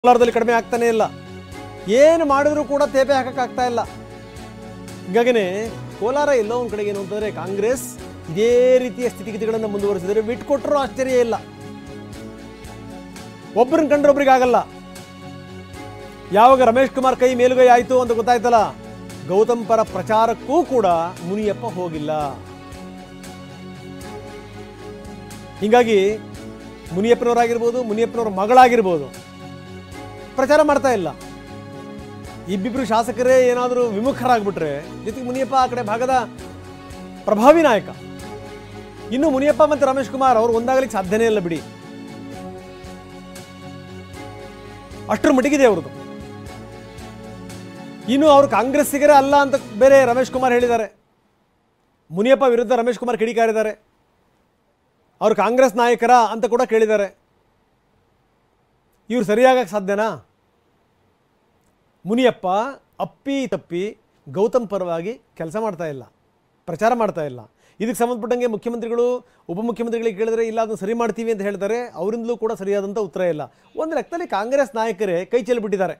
ಕೋಲಾರದಲ್ಲಿ ಕಡಿಮೆ ಆಗ್ತಾನೆ ಇಲ್ಲ ಏನು ಮಾಡಿದ್ರು ಕೂಡ ತೇಪೆ ಹಾಕಕ್ಕಾಗ್ತಾ ಇಲ್ಲ ಹೀಗಾಗಿನೇ ಕೋಲಾರ ಎಲ್ಲೋ ಒಂದು ಕಡೆಗೆ ಏನು ಅಂತಂದರೆ ಕಾಂಗ್ರೆಸ್ ಇದೇ ರೀತಿಯ ಸ್ಥಿತಿಗತಿಗಳನ್ನು ಮುಂದುವರಿಸಿದರೆ ಬಿಟ್ಕೊಟ್ರೂ ಆಶ್ಚರ್ಯ ಇಲ್ಲ ಒಬ್ಬರನ್ನ ಕಂಡ್ರೆ ಒಬ್ರಿಗೆ ಆಗಲ್ಲ ಯಾವಾಗ ರಮೇಶ್ ಕುಮಾರ್ ಕೈ ಮೇಲುಗೈ ಆಯಿತು ಅಂತ ಗೊತ್ತಾಯ್ತಲ್ಲ ಗೌತಮ್ ಪರ ಪ್ರಚಾರಕ್ಕೂ ಕೂಡ ಮುನಿಯಪ್ಪ ಹೋಗಿಲ್ಲ ಹೀಗಾಗಿ ಮುನಿಯಪ್ಪನವರಾಗಿರ್ಬೋದು ಮುನಿಯಪ್ಪನವರ ಮಗಳಾಗಿರ್ಬೋದು ಪ್ರಚಾರ ಮಾಡ್ತಾ ಇಲ್ಲ ಇಬ್ಬಿಬ್ರು ಶಾಸಕರೇ ಏನಾದರೂ ವಿಮುಖರಾಗ್ಬಿಟ್ರೆ ಜೊತೆಗೆ ಮುನಿಯಪ್ಪ ಆ ಕಡೆ ಭಾಗದ ಪ್ರಭಾವಿ ನಾಯಕ ಇನ್ನು ಮುನಿಯಪ್ಪ ಮತ್ತು ರಮೇಶ್ ಕುಮಾರ್ ಅವರು ಒಂದಾಗಲಿಕ್ಕೆ ಸಾಧ್ಯನೇ ಇಲ್ಲ ಬಿಡಿ ಅಷ್ಟರ ಮಟ್ಟಿಗಿದೆ ಅವ್ರದ್ದು ಇನ್ನು ಅವರು ಕಾಂಗ್ರೆಸ್ಸಿಗರೇ ಅಲ್ಲ ಅಂತ ಬೇರೆ ರಮೇಶ್ ಕುಮಾರ್ ಹೇಳಿದ್ದಾರೆ ಮುನಿಯಪ್ಪ ವಿರುದ್ಧ ರಮೇಶ್ ಕುಮಾರ್ ಕಿಡಿಕಾರಿದ್ದಾರೆ ಅವರು ಕಾಂಗ್ರೆಸ್ ನಾಯಕರ ಅಂತ ಕೂಡ ಕೇಳಿದ್ದಾರೆ ಇವ್ರು ಸರಿಯಾಗಕ್ಕೆ ಸಾಧ್ಯನಾ ಮುನಿಯಪ್ಪ ಅಪ್ಪಿ ತಪ್ಪಿ ಗೌತಮ್ ಪರವಾಗಿ ಕೆಲಸ ಮಾಡ್ತಾ ಇಲ್ಲ ಪ್ರಚಾರ ಮಾಡ್ತಾ ಇಲ್ಲ ಇದಕ್ಕೆ ಸಂಬಂಧಪಟ್ಟಂಗೆ ಮುಖ್ಯಮಂತ್ರಿಗಳು ಉಪಮುಖ್ಯಮಂತ್ರಿಗಳಿಗೆ ಕೇಳಿದ್ರೆ ಇಲ್ಲ ಅದನ್ನು ಸರಿ ಮಾಡ್ತೀವಿ ಅಂತ ಹೇಳ್ತಾರೆ ಅವರಿಂದಲೂ ಕೂಡ ಸರಿಯಾದಂಥ ಉತ್ತರ ಇಲ್ಲ ಒಂದು ಲೆಕ್ಕದಲ್ಲಿ ಕಾಂಗ್ರೆಸ್ ನಾಯಕರೇ ಕೈ ಚೆಲ್ಲಿಬಿಟ್ಟಿದ್ದಾರೆ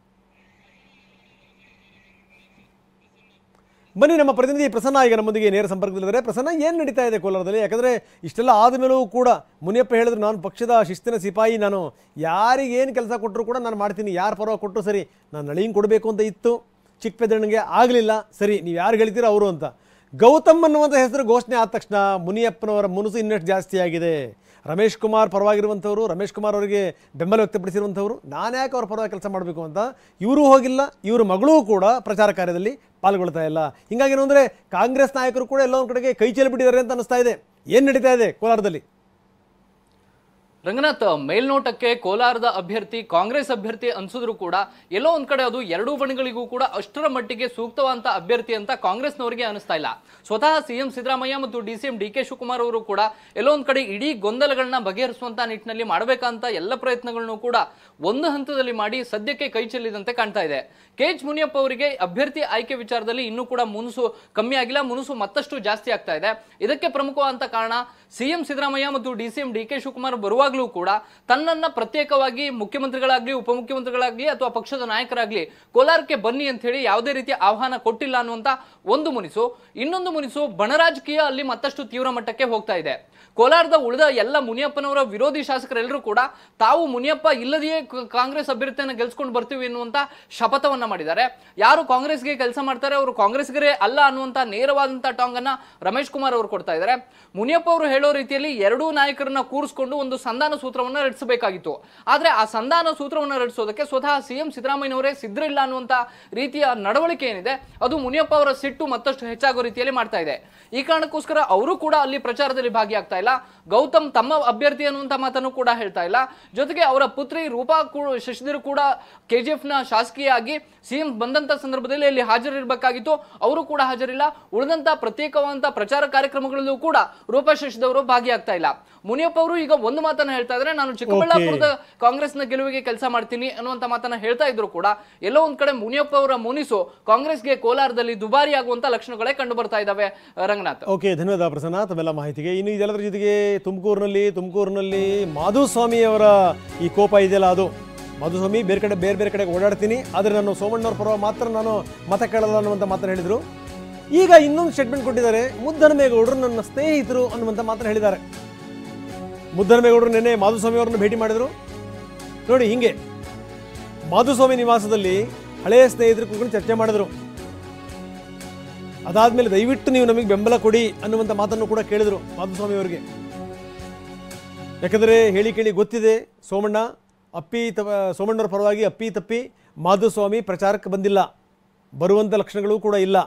ಬನ್ನಿ ನಮ್ಮ ಪ್ರತಿನಿಧಿ ಪ್ರಸನ್ನ ಈಗ ನಮ್ಮೊಂದಿಗೆ ನೇರ ಸಂಪರ್ಕದಲ್ಲಿದ್ದಾರೆ ಪ್ರಸನ್ನ ಏನು ನಡೀತಾ ಇದೆ ಕೋಲಾರದಲ್ಲಿ ಯಾಕಂದರೆ ಇಷ್ಟೆಲ್ಲ ಆದಮೇಲೂ ಕೂಡ ಮುನಿಯಪ್ಪ ಹೇಳಿದ್ರು ನಾನು ಪಕ್ಷದ ಶಿಸ್ತಿನ ಸಿಪಾಯಿ ನಾನು ಯಾರಿಗೆ ಏನು ಕೆಲಸ ಕೊಟ್ಟರು ಕೂಡ ನಾನು ಮಾಡ್ತೀನಿ ಯಾರು ಪರವಾಗಿ ಕೊಟ್ಟರು ಸರಿ ನಾನು ನಳಿಂಗ್ ಕೊಡಬೇಕು ಅಂತ ಇತ್ತು ಚಿಕ್ಕ ಪೆದ್ದಣ್ಣಗೆ ಆಗಲಿಲ್ಲ ಸರಿ ನೀವು ಯಾರು ಹೇಳ್ತೀರೋ ಅವರು ಅಂತ ಗೌತಮ್ ಅನ್ನುವಂಥ ಹೆಸರು ಘೋಷಣೆ ಆದ ತಕ್ಷಣ ಮುನಿಯಪ್ಪನವರ ಮುನಸು ಇನ್ನಷ್ಟು ಜಾಸ್ತಿ ಆಗಿದೆ ರಮೇಶ್ ಕುಮಾರ್ ಪರವಾಗಿರುವಂಥವ್ರು ರಮೇಶ್ ಕುಮಾರ್ ಅವರಿಗೆ ಬೆಂಬಲ ವ್ಯಕ್ತಪಡಿಸಿರುವಂಥವ್ರು ನಾನು ಯಾಕೆ ಅವ್ರ ಪರವಾಗಿ ಕೆಲಸ ಮಾಡಬೇಕು ಅಂತ ಇವರು ಹೋಗಿಲ್ಲ ಇವ್ರ ಮಗಳೂ ಕೂಡ ಪ್ರಚಾರ ಕಾರ್ಯದಲ್ಲಿ ಪಾಲ್ಗೊಳ್ತಾ ಇಲ್ಲ ಹಿಂಗಾಗಿ ಏನು ಅಂದರೆ ಕಾಂಗ್ರೆಸ್ ನಾಯಕರು ಕೂಡ ಎಲ್ಲೋ ಒಂದು ಕಡೆಗೆ ಕೈ ಚೆಲ್ಲಿಬಿಟ್ಟಿದ್ದಾರೆ ಅಂತ ಅನಿಸ್ತಾ ಇದೆ ಏನು ನಡೀತಾ ಇದೆ ಕೋಲಾರದಲ್ಲಿ ರಂಗನಾಥ್ ಮೇಲ್ನೋಟಕ್ಕೆ ಕೋಲಾರದ ಅಭ್ಯರ್ಥಿ ಕಾಂಗ್ರೆಸ್ ಅಭ್ಯರ್ಥಿ ಅನ್ಸಿದ್ರು ಕೂಡ ಎಲ್ಲೋ ಒಂದ್ ಕಡೆ ಅದು ಎರಡೂ ಬಣಗಳಿಗೂ ಕೂಡ ಅಷ್ಟರ ಮಟ್ಟಿಗೆ ಸೂಕ್ತವಾದಂತ ಅಭ್ಯರ್ಥಿ ಅಂತ ಕಾಂಗ್ರೆಸ್ನವರಿಗೆ ಅನಿಸ್ತಾ ಇಲ್ಲ ಸ್ವತಃ ಸಿಎಂ ಸಿದ್ದರಾಮಯ್ಯ ಮತ್ತು D C M D K Shivakumar ಅವರು ಕೂಡ ಎಲ್ಲೋ ಒಂದ್ ಕಡೆ ಇಡೀ ಗೊಂದಲಗಳನ್ನ ಬಗೆಹರಿಸುವಂತ ನಿಟ್ಟಿನಲ್ಲಿ ಮಾಡಬೇಕಂತ ಎಲ್ಲ ಪ್ರಯತ್ನಗಳನ್ನು ಕೂಡ ಒಂದು ಹಂತದಲ್ಲಿ ಮಾಡಿ ಸದ್ಯಕ್ಕೆ ಕೈ ಚೆಲ್ಲಿದಂತೆ ಕಾಣ್ತಾ ಇದೆ ಕೆ ಎಚ್ ಮುನಿಯಪ್ಪ ಅವರಿಗೆ ಅಭ್ಯರ್ಥಿ ಆಯ್ಕೆ ವಿಚಾರದಲ್ಲಿ ಇನ್ನೂ ಕೂಡ ಮುನುಸು ಕಮ್ಮಿ ಆಗಿಲ್ಲ ಮುನುಸು ಮತ್ತಷ್ಟು ಜಾಸ್ತಿ ಆಗ್ತಾ ಇದೆ ಇದಕ್ಕೆ ಪ್ರಮುಖವಾದಂತ ಕಾರಣ ಸಿಎಂ ಸಿದ್ದರಾಮಯ್ಯ ಮತ್ತು D C M D K Shivakumar ಬರುವಾಗಲೂ ಕೂಡ ತನ್ನನ್ನ ಪ್ರತ್ಯೇಕವಾಗಿ ಮುಖ್ಯಮಂತ್ರಿಗಳಾಗ್ಲಿ ಉಪಮುಖ್ಯಮಂತ್ರಿಗಳಾಗ್ಲಿ ಅಥವಾ ಪಕ್ಷದ ನಾಯಕರಾಗ್ಲಿ ಕೋಲಾರಕ್ಕೆ ಬನ್ನಿ ಅಂತ ಹೇಳಿ ಯಾವುದೇ ರೀತಿಯ ಆಹ್ವಾನ ಕೊಟ್ಟಿಲ್ಲ ಅನ್ನುವಂತ ಒಂದು ಮುನಿಸು ಇನ್ನೊಂದು ಮುನಿಸು ಬಣರಾಜಕೀಯ ಅಲ್ಲಿ ಮತ್ತಷ್ಟು ತೀವ್ರ ಮಟ್ಟಕ್ಕೆ ಹೋಗ್ತಾ ಇದೆ ಕೋಲಾರದ ಉಳಿದ ಎಲ್ಲ ಮುನಿಯಪ್ಪನವರ ವಿರೋಧಿ ಶಾಸಕರೆಲ್ಲರೂ ಕೂಡ ತಾವು ಮುನಿಯಪ್ಪ ಇಲ್ಲದೆಯೇ ಕ- ಕಾಂಗ್ರೆಸ್ ಅಭ್ಯರ್ಥಿಯನ್ನು ಗೆಲ್ಸ್ಕೊಂಡು ಬರ್ತೀವಿ ಎನ್ನುವಂತ ಶಪಥವನ್ನ ಮಾಡಿದ್ದಾರೆ ಯಾರು ಕಾಂಗ್ರೆಸ್ಗೆ ಕೆಲಸ ಮಾಡ್ತಾರೆ ಅವರು ಕಾಂಗ್ರೆಸ್ಗರೇ ಅಲ್ಲ ಅನ್ನುವಂತ ನೇರವಾದಂತ ಟಾಂಗ್ ಅನ್ನ ರಮೇಶ್ ಕುಮಾರ್ ಅವರು ಕೊಡ್ತಾ ಇದ್ದಾರೆ ಮುನಿಯಪ್ಪ ಅವರು ಹೇಳೋ ರೀತಿಯಲ್ಲಿ ಎರಡೂ ನಾಯಕರನ್ನ ಕೂರಿಸ್ಕೊಂಡು ಒಂದು ಸಂಧಾನ ಸೂತ್ರವನ್ನ ರಚಿಸಬೇಕಾಗಿತ್ತು ಆದ್ರೆ ಆ ಸಂಧಾನ ಸೂತ್ರವನ್ನ ರಚಿಸೋದಕ್ಕೆ ಸ್ವತಃ ಸಿಎಂ ಸಿದ್ದರಾಮಯ್ಯನವರೇ ಸಿದ್ಧರಿಲ್ಲ ಅನ್ನುವಂತ ರೀತಿಯ ನಡವಳಿಕೆ ಏನಿದೆ ಅದು ಮುನಿಯಪ್ಪ ಅವರ ಸಿಟ್ಟು ಮತ್ತಷ್ಟು ಹೆಚ್ಚಾಗೋ ರೀತಿಯಲ್ಲಿ ಮಾಡ್ತಾ ಇದೆ ಈ ಕಾರಣಕ್ಕೋಸ್ಕರ ಅವರು ಕೂಡ ಅಲ್ಲಿ ಪ್ರಚಾರದಲ್ಲಿ ಭಾಗಿಯಾಗ್ತಾ ಇಲ್ಲ ಗೌತಮ್ ತಮ್ಮ ಅಭ್ಯರ್ಥಿ ಅನ್ನುವಂತ ಮಾತನ್ನು ಕೂಡ ಹೇಳ್ತಾ ಇಲ್ಲ ಜೊತೆಗೆ ಅವರ ಪುತ್ರಿ ರೂಪಾ ಕೂಡ ಶಶಿಧರ್ ಕೂಡ ಕೆಜಿಎಫ್ ನ ಶಾಸಕೀಯ ಆಗಿ ಸಿಎಂ ಬಂದಂತ ಸಂದರ್ಭದಲ್ಲಿ ಅಲ್ಲಿ ಹಾಜರಿರಬೇಕಾಗಿತ್ತು ಅವರು ಕೂಡ ಹಾಜರಿಲ್ಲ ಉಳಿದಂತ ಪ್ರತ್ಯೇಕವಾದಂತ ಪ್ರಚಾರ ಕಾರ್ಯಕ್ರಮಗಳಲ್ಲೂ ಕೂಡ ರೂಪಾ ಶಶಿಧರ್ ಭಾಗಿಯಾಗ್ತಾ ಇಲ್ಲ ಮುನಿಯಪ್ಪ ಅವರು ಈಗ ಒಂದು ಮಾತನ್ನ ಹೇಳ್ತಾ ಇದ್ದಾರೆ ನಾನು ಚಿಕ್ಕಬಳ್ಳಾಪುರದ ಕಾಂಗ್ರೆಸ್ನ ಗೆಲುವಿಗೆ ಕೆಲಸ ಮಾಡ್ತೀನಿ ಅನ್ನುವಂತ ಮಾತನ್ನ ಹೇಳ್ತಾ ಇದ್ರು ಕೂಡ ಎಲ್ಲೋ ಒಂದ್ ಕಡೆ ಮುನಿಯಪ್ಪ ಅವರ ಮುನಿಸು ಕಾಂಗ್ರೆಸ್ಗೆ ಕೋಲಾರದಲ್ಲಿ ದುಬಾರಿ ಆಗುವಂತ ಲಕ್ಷಣಗಳೇ ಕಂಡು ಬರ್ತಾ ಇದಾವೆ ರಂಗನಾಥ್ ಓಕೆ ಧನ್ಯವಾದ ಪ್ರಸನ್ನ ತಮ್ಮೆಲ್ಲ ಮಾಹಿತಿಗೆ ಇನ್ನು ಇದೆಲ್ಲದರ ಜೊತೆಗೆ ತುಮಕೂರಿನಲ್ಲಿ ತುಮಕೂರಿನಲ್ಲಿ ಮಾಧುಸ್ವಾಮಿ ಅವರ ಈ ಕೋಪ ಇದೆಯಲ್ಲ ಅದು ಮಾಧುಸ್ವಾಮಿ ಬೇರೆ ಕಡೆ ಬೇರೆ ಬೇರೆ ಕಡೆಗೆ ಓಡಾಡ್ತೀನಿ ಆದರೆ ನಾನು ಸೋಮಣ್ಣವ್ರ ಪರ ಮಾತ್ರ ನಾನು ಮತ ಕೇಳಲ್ಲ ಅನ್ನುವಂಥ ಮಾತನ್ನು ಹೇಳಿದರು ಈಗ ಇನ್ನೊಂದು ಸ್ಟೇಟ್ಮೆಂಟ್ ಕೊಟ್ಟಿದ್ದಾರೆ ಮುದ್ದನಮೇಗೌಡರು ನನ್ನ ಸ್ನೇಹಿತರು ಅನ್ನುವಂಥ ಮಾತನ್ನು ಹೇಳಿದ್ದಾರೆ ಮುದ್ದನಮೇಗೌಡರು ನಿನ್ನೆ ಮಾಧುಸ್ವಾಮಿ ಅವರನ್ನು ಭೇಟಿ ಮಾಡಿದರು ನೋಡಿ ಹಿಂಗೆ ಮಾಧುಸ್ವಾಮಿ ನಿವಾಸದಲ್ಲಿ ಹಳೆಯ ಸ್ನೇಹಿತರು ಕೂತ್ಕೊಂಡು ಚರ್ಚೆ ಮಾಡಿದ್ರು ಅದಾದ್ಮೇಲೆ ದಯವಿಟ್ಟು ನೀವು ನಮಗೆ ಬೆಂಬಲ ಕೊಡಿ ಅನ್ನುವಂಥ ಮಾತನ್ನು ಕೂಡ ಕೇಳಿದರು ಮಾಧುಸ್ವಾಮಿ ಅವರಿಗೆ ಯಾಕಂದರೆ ಹೇಳಿ ಕೇಳಿ ಗೊತ್ತಿದೆ ಸೋಮಣ್ಣ ಅಪ್ಪಿ ತ ಸೋಮಣ್ಣವ್ರ ಪರವಾಗಿ ಅಪ್ಪಿ ತಪ್ಪಿ ಮಾಧುಸ್ವಾಮಿ ಪ್ರಚಾರಕ್ಕೆ ಬಂದಿಲ್ಲ ಬರುವಂಥ ಲಕ್ಷಣಗಳು ಕೂಡ ಇಲ್ಲ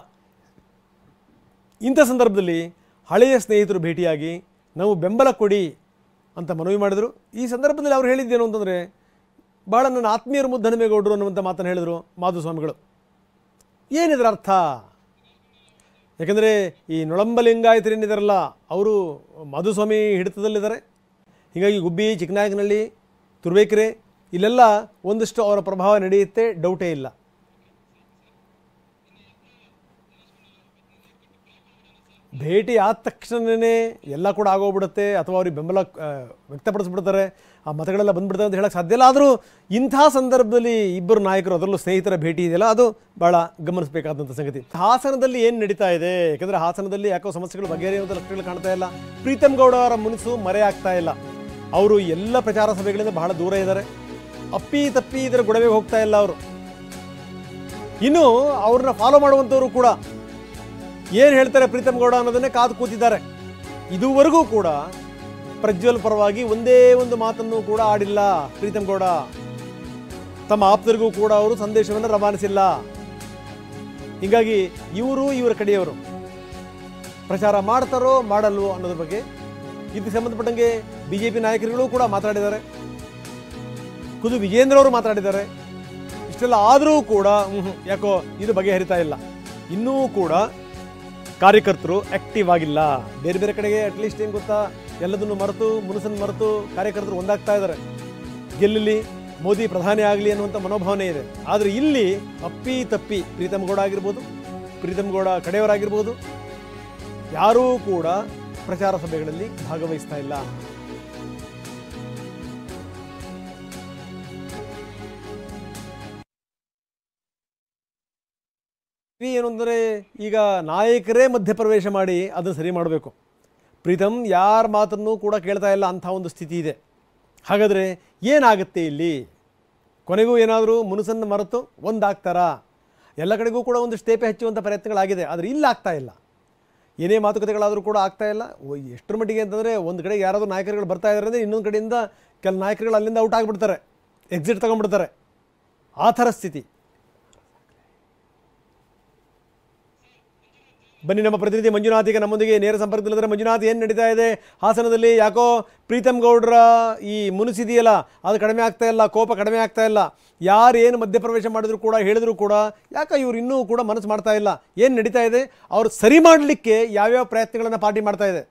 ಇಂಥ ಸಂದರ್ಭದಲ್ಲಿ ಹಳೆಯ ಸ್ನೇಹಿತರು ಭೇಟಿಯಾಗಿ ನಾವು ಬೆಂಬಲ ಕೊಡಿ ಅಂತ ಮನವಿ ಮಾಡಿದರು ಈ ಸಂದರ್ಭದಲ್ಲಿ ಅವ್ರು ಹೇಳಿದ್ದೇನು ಅಂತಂದರೆ ಭಾಳ ನನ್ನ ಆತ್ಮೀಯರು ಮುದ್ದನಮೇಗೌಡರು ಅನ್ನುವಂಥ ಮಾತನ್ನು ಹೇಳಿದರು ಮಾಧುಸ್ವಾಮಿಗಳು ಏನಿದ್ರ ಅರ್ಥ ಯಾಕಂದರೆ ಈ ನೊಳಂಬ ಲಿಂಗಾಯತರೇನಿದಾರಲ್ಲ ಅವರು ಮಾಧುಸ್ವಾಮಿ ಹಿಡಿತದಲ್ಲಿದ್ದಾರೆ ಹೀಗಾಗಿ ಗುಬ್ಬಿ ಚಿಕ್ಕನಾಯಕನಹಳ್ಳಿ ತುರುವೇಕೆರೆ ಇಲ್ಲೆಲ್ಲ ಒಂದಷ್ಟು ಅವರ ಪ್ರಭಾವ ನಡೆಯುತ್ತೆ ಡೌಟೇ ಇಲ್ಲ ಭೇಟಿ ಆದ ತಕ್ಷಣವೇ ಎಲ್ಲ ಕೂಡ ಆಗೋಗ್ಬಿಡುತ್ತೆ ಅಥವಾ ಅವ್ರಿಗೆ ಬೆಂಬಲ ಆ, ವ್ಯಕ್ತಪಡಿಸ್ಬಿಡ್ತಾರೆ ಆ ಮತಗಳೆಲ್ಲ ಬಂದ್ಬಿಡ್ತಾರೆ ಅಂತ ಹೇಳಕ್ಕೆ ಸಾಧ್ಯ ಇಲ್ಲ ಆದರೂ ಇಂಥ ಸಂದರ್ಭದಲ್ಲಿ ಇಬ್ಬರು ನಾಯಕರು ಅದರಲ್ಲೂ ಸ್ನೇಹಿತರ ಭೇಟಿ ಇದೆಯಲ್ಲ ಅದು ಭಾಳ ಗಮನಿಸಬೇಕಾದಂಥ ಸಂಗತಿ ಹಾಸನದಲ್ಲಿ ಏನು ನಡೀತಾ ಇದೆ ಯಾಕಂದರೆ ಹಾಸನದಲ್ಲಿ ಯಾಕೋ ಸಮಸ್ಯೆಗಳು ಬಗೆಹರಿಯುವಂಥ ಲಕ್ಷಣಗಳು ಕಾಣ್ತಾ ಇಲ್ಲ ಪ್ರೀತಮ್ ಗೌಡ ಅವರ ಮುನಿಸು ಮರೆ ಆಗ್ತಾ ಇಲ್ಲ ಅವರು ಎಲ್ಲ ಪ್ರಚಾರ ಸಭೆಗಳಿಂದ ಬಹಳ ದೂರ ಇದ್ದಾರೆ ಅಪ್ಪಿ ತಪ್ಪಿ ಇದರ ಗೊಡವೆಗೆ ಹೋಗ್ತಾ ಇಲ್ಲ ಅವರು ಇನ್ನು ಅವ್ರನ್ನ ಫಾಲೋ ಮಾಡುವಂಥವ್ರು ಕೂಡ ಏನು ಹೇಳ್ತಾರೆ ಪ್ರೀತಮ್ ಗೌಡ ಅನ್ನೋದನ್ನೇ ಕಾದು ಕೂತಿದ್ದಾರೆ ಇದುವರೆಗೂ ಕೂಡ ಪ್ರಜ್ವಲ್ ಪರವಾಗಿ ಒಂದೇ ಒಂದು ಮಾತನ್ನು ಕೂಡ ಆಡಿಲ್ಲ ಪ್ರೀತಮ್ ಗೌಡ ತಮ್ಮ ಆಪ್ತರಿಗೂ ಕೂಡ ಅವರು ಸಂದೇಶವನ್ನು ರವಾನಿಸಿಲ್ಲ ಹೀಗಾಗಿ ಇವರು ಇವರ ಕಡೆಯವರು ಪ್ರಚಾರ ಮಾಡ್ತಾರೋ ಮಾಡಲ್ವೋ ಅನ್ನೋದ್ರ ಬಗ್ಗೆ ಇದಕ್ಕೆ ಸಂಬಂಧಪಟ್ಟಂಗೆ ಬಿಜೆಪಿ ನಾಯಕರುಗಳು ಕೂಡ ಮಾತಾಡಿದ್ದಾರೆ ಖುದ್ದು ವಿಜೇಂದ್ರ ಅವರು ಮಾತಾಡಿದ್ದಾರೆ ಇಷ್ಟೆಲ್ಲ ಆದರೂ ಕೂಡ ಮ್ಹೂ, ಯಾಕೋ ಇದು ಬಗೆಹರಿತಾ ಇಲ್ಲ ಇನ್ನೂ ಕೂಡ ಕಾರ್ಯಕರ್ತರು ಆಕ್ಟಿವ್ ಆಗಿಲ್ಲ ಬೇರೆ ಬೇರೆ ಕಡೆಗೆ ಅಟ್ಲೀಸ್ಟ್ ಏನು ಗೊತ್ತಾ ಎಲ್ಲದನ್ನು ಮರೆತು ಮುನಸನ್ನು ಮರೆತು ಕಾರ್ಯಕರ್ತರು ಒಂದಾಗ್ತಾ ಇದ್ದಾರೆ ಗೆಲ್ಲಲಿ ಮೋದಿ ಪ್ರಧಾನಿ ಆಗಲಿ ಅನ್ನುವಂಥ ಮನೋಭಾವನೆ ಇದೆ ಆದರೆ ಇಲ್ಲಿ ಅಪ್ಪಿ ತಪ್ಪಿ ಪ್ರೀತಮ್ ಗೌಡ ಆಗಿರ್ಬೋದು ಪ್ರೀತಮ್ ಗೌಡ ಕಡೆಯವರಾಗಿರ್ಬೋದು ಯಾರೂ ಕೂಡ ಪ್ರಚಾರ ಸಭೆಗಳಲ್ಲಿ ಭಾಗವಹಿಸ್ತಾ ಇಲ್ಲ ಈ ಏನು ಅಂದರೆ ಈಗ ನಾಯಕರೇ ಮಧ್ಯಪ್ರವೇಶ ಮಾಡಿ ಅದನ್ನು ಸರಿ ಮಾಡಬೇಕು ಪ್ರೀತಮ್ ಯಾರ ಮಾತನ್ನು ಕೂಡ ಕೇಳ್ತಾ ಇಲ್ಲ ಅಂಥ ಒಂದು ಸ್ಥಿತಿ ಇದೆ ಹಾಗಾದರೆ ಏನಾಗುತ್ತೆ ಇಲ್ಲಿ ಕೊನೆಗೂ ಏನಾದರೂ ಮುನುಸನ್ನು ಮರೆತು ಒಂದಾಗ್ತಾರಾ ಎಲ್ಲ ಕಡೆಗೂ ಕೂಡ ಒಂದು ಸ್ಟೇಪೆ ಹಚ್ಚುವಂಥ ಪ್ರಯತ್ನಗಳಾಗಿದೆ ಆದರೆ ಇಲ್ಲಿ ಆಗ್ತಾ ಇಲ್ಲ ಏನೇ ಮಾತುಕತೆಗಳಾದರೂ ಕೂಡ ಆಗ್ತಾ ಇಲ್ಲ ಓ, ಎಷ್ಟರ ಮಟ್ಟಿಗೆ ಅಂತಂದರೆ ಒಂದು ಕಡೆಗೆ ಯಾರಾದರೂ ನಾಯಕರುಗಳು ಬರ್ತಾ ಇದ್ದಾರೆ ಅಂದರೆ ಇನ್ನೊಂದು ಕಡೆಯಿಂದ ಕೆಲ ನಾಯಕರುಗಳು ಅಲ್ಲಿಂದ ಔಟ್ ಆಗಿಬಿಡ್ತಾರೆ ಎಕ್ಸಿಟ್ ತಗೊಂಡ್ಬಿಡ್ತಾರೆ ಆ ಥರ ಸ್ಥಿತಿ ಬನ್ನಿ ನಮ್ಮ ಪ್ರತಿನಿಧಿ ಮಂಜುನಾಥ್ ಈಗ ನಮ್ಮೊಂದಿಗೆ ನೇರ ಸಂಪರ್ಕದಲ್ಲಿದ್ದಾರೆ ಮಂಜುನಾಥ್ ಏನು ನಡೀತಾ ಇದೆ ಹಾಸನದಲ್ಲಿ ಯಾಕೋ ಪ್ರೀತಮ್ ಗೌಡ್ರ ಈ ಮುನಿಸಿದೆಯಲ್ಲ ಅದು ಕಡಿಮೆ ಆಗ್ತಾ ಇಲ್ಲ ಕೋಪ ಕಡಿಮೆ ಆಗ್ತಾ ಇಲ್ಲ ಯಾರು ಏನು ಮಧ್ಯಪ್ರವೇಶ ಮಾಡಿದ್ರು ಕೂಡ ಹೇಳಿದ್ರು ಕೂಡ ಯಾಕೆ ಇವ್ರು ಇನ್ನೂ ಕೂಡ ಮನಸ್ಸು ಮಾಡ್ತಾ ಇಲ್ಲ ಏನು ನಡೀತಾ ಇದೆ ಅವ್ರು ಸರಿ ಮಾಡಲಿಕ್ಕೆ ಯಾವ್ಯಾವ ಪ್ರಯತ್ನಗಳನ್ನು ಪಾರ್ಟಿ ಮಾಡ್ತಾ ಇದೆ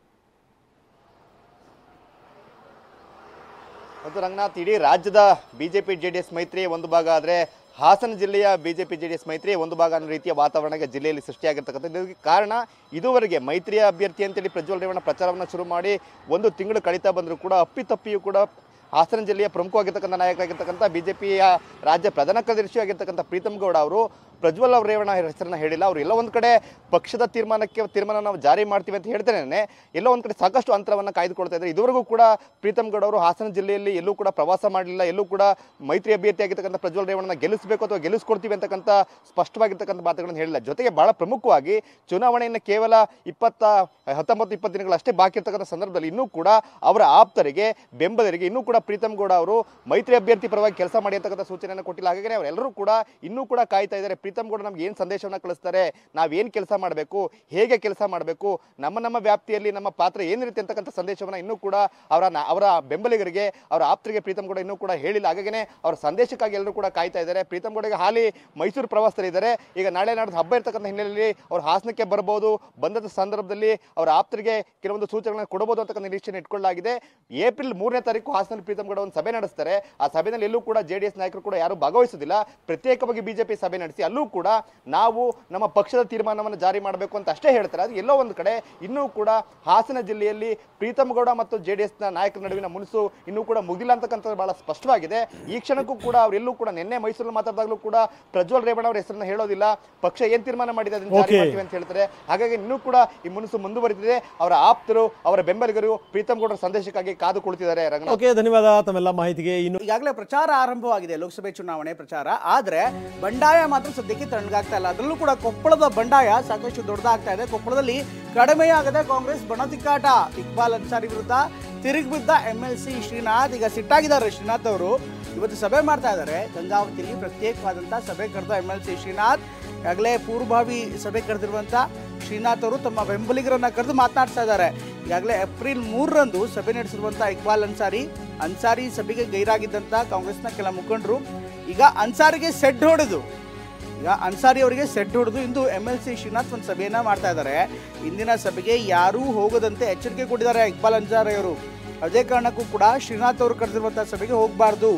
ಮತ್ತು ರಂಗನಾಥ್ ಇಡೀ ರಾಜ್ಯದ ಬಿಜೆಪಿ ಜೆ ಡಿ ಎಸ್ ಮೈತ್ರಿ ಒಂದು ಭಾಗ ಆದರೆ ಹಾಸನ ಜಿಲ್ಲೆಯ ಬಿಜೆಪಿ ಜೆ ಡಿ ಎಸ್ ಮೈತ್ರಿ ಒಂದು ಭಾಗ ಅನ್ನೋ ರೀತಿಯ ವಾತಾವರಣ ಈಗ ಜಿಲ್ಲೆಯಲ್ಲಿ ಸೃಷ್ಟಿಯಾಗಿರ್ತಕ್ಕಂಥದ್ದು ಇದಕ್ಕೆ ಕಾರಣ ಇದುವರೆಗೆ ಮೈತ್ರಿಯ ಅಭ್ಯರ್ಥಿ ಅಂತೇಳಿ ಪ್ರಜ್ವಲ್ ರೇವಣ್ಣ ಪ್ರಚಾರವನ್ನು ಶುರು ಮಾಡಿ ಒಂದು ತಿಂಗಳು ಕಳೀತಾ ಬಂದರೂ ಕೂಡ ಅಪ್ಪಿತಪ್ಪಿಯೂ ಕೂಡ ಹಾಸನ ಜಿಲ್ಲೆಯ ಪ್ರಮುಖವಾಗಿರ್ತಕ್ಕಂಥ ನಾಯಕರಾಗಿರ್ತಕ್ಕಂಥ ಬಿಜೆಪಿಯ ರಾಜ್ಯ ಪ್ರಧಾನ ಕಾರ್ಯದರ್ಶಿ ಆಗಿರ್ತಕ್ಕಂಥ ಪ್ರೀತಮ್ ಗೌಡ ಅವರು ಪ್ರಜ್ವಲ್ ಅವ್ರ ರೇವಣ್ಣ ಹೆಸರನ್ನ ಹೇಳಿಲ್ಲ ಅವರು ಎಲ್ಲ ಒಂದು ಕಡೆ ಪಕ್ಷದ ತೀರ್ಮಾನಕ್ಕೆ ತೀರ್ಮಾನ ನಾವು ಜಾರಿ ಮಾಡ್ತೀವಿ ಅಂತ ಹೇಳ್ತೇನೆ ಎಲ್ಲೋ ಒಂದು ಕಡೆ ಸಾಕಷ್ಟು ಅಂತರವನ್ನು ಕಾಯ್ದುಕೊಳ್ತಾ ಇದ್ದಾರೆ ಇದುವರೆಗೂ ಕೂಡ ಪ್ರೀತಮ್ ಗೌಡ ಅವರು ಹಾಸನ ಜಿಲ್ಲೆಯಲ್ಲಿ ಎಲ್ಲೂ ಕೂಡ ಪ್ರವಾಸ ಮಾಡಲಿಲ್ಲ ಎಲ್ಲೂ ಕೂಡ ಮೈತ್ರಿ ಅಭ್ಯರ್ಥಿ ಆಗಿರ್ತಕ್ಕಂಥ ಪ್ರಜ್ವಲ್ ರೇವಣ್ಣನ ಗೆಲ್ಲಿಸಬೇಕು ಅಥವಾ ಗೆಲ್ಲಿಸ್ಕೊಡ್ತೀವಿ ಅಂತಕ್ಕಂಥ ಸ್ಪಷ್ಟವಾಗಿರ್ತಕ್ಕಂಥ ಮಾತುಗಳನ್ನು ಹೇಳಿಲ್ಲ ಜೊತೆಗೆ ಬಹಳ ಪ್ರಮುಖವಾಗಿ ಚುನಾವಣೆಯನ್ನು ಕೇವಲ ಇಪ್ಪತ್ತ ಹತ್ತೊಂಬತ್ತು ಇಪ್ಪತ್ತು ದಿನಗಳಷ್ಟೇ ಬಾಕಿ ಇರ್ತಕ್ಕಂಥ ಸಂದರ್ಭದಲ್ಲಿ ಇನ್ನೂ ಕೂಡ ಅವರ ಆಪ್ತರಿಗೆ ಬೆಂಬಲರಿಗೆ ಇನ್ನೂ ಕೂಡ ಪ್ರೀತಮ್ ಗೌಡ ಅವರು ಮೈತ್ರಿ ಅಭ್ಯರ್ಥಿ ಪರವಾಗಿ ಕೆಲಸ ಮಾಡಿ ಅಂತಕ್ಕಂಥ ಸೂಚನೆಯನ್ನು ಕೊಟ್ಟಿಲ್ಲ ಹಾಗಾಗಿ ಅವರೆಲ್ಲರೂ ಕೂಡ ಇನ್ನೂ ಕೂಡ ಕಾಯ್ತಾ ಇದ್ದಾರೆ ಪ್ರೀತಮ್ ಗೌಡ ನಮ್ಗೆ ಏನು ಸಂದೇಶವನ್ನು ಕಳಿಸ್ತಾರೆ ನಾವೇನು ಕೆಲಸ ಮಾಡಬೇಕು ಹೇಗೆ ಕೆಲಸ ಮಾಡಬೇಕು ನಮ್ಮ ನಮ್ಮ ವ್ಯಾಪ್ತಿಯಲ್ಲಿ ನಮ್ಮ ಪಾತ್ರ ಏನಿರುತ್ತೆ ಅಂತಕ್ಕಂಥ ಸಂದೇಶವನ್ನು ಇನ್ನೂ ಕೂಡ ಅವರ ನ- ಅವರ ಬೆಂಬಲಿಗರಿಗೆ ಅವರ ಆಪ್ತರಿಗೆ ಪ್ರೀತಮ್ ಗೌಡ ಇನ್ನೂ ಕೂಡ ಹೇಳಿಲ್ಲ ಹಾಗಾಗಿನೇ ಅವರ ಸಂದೇಶಕ್ಕಾಗಿ ಎಲ್ಲರೂ ಕೂಡ ಕಾಯ್ತಾ ಇದ್ದಾರೆ ಪ್ರೀತಮ್ ಗೌಡಗೆ ಹಾಲಿ ಮೈಸೂರು ಪ್ರವಾಸದಲ್ಲಿದ್ದಾರೆ ಈಗ ನಾಳೆ ನಾಡ್ದು ಹಬ್ಬ ಇರ್ತಕ್ಕಂಥ ಹಿನ್ನೆಲೆಯಲ್ಲಿ ಅವ್ರು ಹಾಸನಕ್ಕೆ ಬರಬಹುದು ಬಂದಂಥ ಸಂದರ್ಭದಲ್ಲಿ ಅವರ ಆಪ್ತರಿಗೆ ಕೆಲವೊಂದು ಸೂಚನೆಗಳನ್ನು ಕೊಡಬಹುದು ಅಂತಕ್ಕಂಥ ನಿರೀಕ್ಷೆಯನ್ನು ಇಟ್ಕೊಳ್ಳಲಾಗಿದೆ ಏಪ್ರಿಲ್ ಮೂರನೇ ತಾರೀಕು ಹಾಸನ ಪ್ರೀತಮ್ ಗೌಡ ಒಂದು ಸಭೆ ನಡೆಸ್ತಾರೆ ಆ ಸಭೆಯಲ್ಲಿ ಎಲ್ಲೂ ಕೂಡ ಜೆ ಡಿ ಎಸ್ ನಾಯಕರು ಕೂಡ ಯಾರು ಭಾಗವಹಿಸುವುದಿಲ್ಲ ಪ್ರತ್ಯೇಕವಾಗಿ ಬಿಜೆಪಿ ಸಭೆ ನಡೆಸಿ ಅಲ್ಲೂ ಕೂಡ ನಾವು ನಮ್ಮ ಪಕ್ಷದ ತೀರ್ಮಾನವನ್ನು ಜಾರಿ ಮಾಡಬೇಕು ಅಂತ ಅಷ್ಟೇ ಹೇಳ್ತಾರೆ ಅದು ಎಲ್ಲೋ ಒಂದು ಕಡೆ ಇನ್ನೂ ಕೂಡ ಹಾಸನ ಜಿಲ್ಲೆಯಲ್ಲಿ ಪ್ರೀತಮ್ ಗೌಡ ಮತ್ತು ಜೆ ಡಿ ಎಸ್ನ ನಾಯಕರ ನಡುವಿನ ಮುನಿಸು ಇನ್ನೂ ಕೂಡ ಮುಗಿಲ್ಲ ಅಂತಕ್ಕಂಥದ್ದು ಬಹಳ ಸ್ಪಷ್ಟವಾಗಿದೆ ಈ ಕ್ಷಣಕ್ಕೂ ಕೂಡ ಅವರೆಲ್ಲೂ ಕೂಡ ನಿನ್ನೆ ಮೈಸೂರಲ್ಲಿ ಮಾತಾಡಿದಾಗಲೂ ಕೂಡ ಪ್ರಜ್ವಲ್ ರೇವಣ್ಣ ಅವರ ಹೆಸರನ್ನ ಹೇಳೋದಿಲ್ಲ ಪಕ್ಷ ಏನ್ ತೀರ್ಮಾನ ಮಾಡಿದೆ ಅದನ್ನ ಜಾರಿ Okay. ಮಾಡ್ತೀವಿ ಅಂತ ಹೇಳ್ತಾರೆ ಹಾಗಾಗಿ ಇನ್ನೂ ಕೂಡ ಈ ಮುನಿಸು ಮುಂದುವರಿದಿದೆ ಅವರ ಆಪ್ತರು ಅವರ ಬೆಂಬಲಿಗರು ಪ್ರೀತಮ್ ಗೌಡರ ಸಂದೇಶಕ್ಕಾಗಿ ಕಾದು ಕುಳಿತಿದ್ದಾರೆ ರಂಗನಾಥ್ ಓಕೆ ಧನ್ಯವಾದ ತಮ್ಮೆಲ್ಲ ಮಾಹಿತಿಗೆ ಇನ್ನು ಈಗಾಗಲೇ ಪ್ರಚಾರ ಆರಂಭವಾಗಿದೆ ಲೋಕಸಭೆ ಚುನಾವಣೆ ಪ್ರಚಾರ ಆದ್ರೆ ಬಂಡಾಯ ಮಾತ್ರ ಸದ್ಯಕ್ಕೆ ತಣ್ಣಗಾಗ್ತಾ ಇಲ್ಲ ಅದರಲ್ಲೂ ಕೂಡ ಕೊಪ್ಪಳದ ಬಂಡಾಯ ಸಾಕಷ್ಟು ದೊಡ್ಡದಾಗ್ತಾ ಇದೆ ಕೊಪ್ಪಳದಲ್ಲಿ ಕಡಿಮೆಯಾಗದೆ ಕಾಂಗ್ರೆಸ್ ಬಣತಿಕ್ಕಾಟ ಇಕ್ಬಾಲ್ ಅನ್ಸಾರಿ ವಿರುದ್ಧ ತಿರುಗಿ ಬಿದ್ದ ಎಂ ಎಲ್ ಸಿ ಶ್ರೀನಾಥ್ ಈಗ ಸಿಟ್ಟಾಗಿದ್ದಾರೆ ಶ್ರೀನಾಥ್ ಅವರು ಇವತ್ತು ಸಭೆ ಮಾಡ್ತಾ ಇದ್ದಾರೆ ಗಂಗಾವತಿಯಲ್ಲಿ ಪ್ರತ್ಯೇಕವಾದಂಥ ಸಭೆ ಕರೆದ ಎಂ ಎಲ್ ಸಿ ಶ್ರೀನಾಥ್ ಈಗಾಗಲೇ ಪೂರ್ವಭಾವಿ ಸಭೆ ಕರೆದಿರುವಂಥ ಶ್ರೀನಾಥ್ ಅವರು ತಮ್ಮ ಬೆಂಬಲಿಗರನ್ನ ಕರೆದು ಮಾತನಾಡ್ತಾ ಇದ್ದಾರೆ ಈಗಾಗಲೇ ಏಪ್ರಿಲ್ ಮೂರರಂದು ಸಭೆ ನಡೆಸಿರುವಂಥ ಇಕ್ಬಾಲ್ ಅನ್ಸಾರಿ ಅನ್ಸಾರಿ ಸಭೆಗೆ ಗೈರಾಗಿದ್ದಂಥ ಕಾಂಗ್ರೆಸ್ನ ಕೆಲ ಮುಖಂಡರು ಈಗ ಅನ್ಸಾರಿಗೆ ಸೆಡ್ ಹೊಡೆದು ಈಗ ಅನ್ಸಾರಿ ಅವರಿಗೆ ಸೆಡ್ ಹೊಡೆದು ಇಂದು ಎಂ ಎಲ್ ಸಿ ಶ್ರೀನಾಥ್ ಒಂದು ಸಭೆಯನ್ನ ಮಾಡ್ತಾ ಇದ್ದಾರೆ ಇಂದಿನ ಸಭೆಗೆ ಯಾರೂ ಹೋಗದಂತೆ ಎಚ್ಚರಿಕೆ ಕೊಟ್ಟಿದ್ದಾರೆ ಇಕ್ಬಾಲ್ ಅನ್ಸಾರಿ ಅವರು ಅದೇ ಕಾರಣಕ್ಕೂ ಕೂಡ ಶ್ರೀನಾಥ್ ಅವರು ಕರೆದಿರುವಂತಹ ಸಭೆಗೆ ಹೋಗಬಾರ್ದು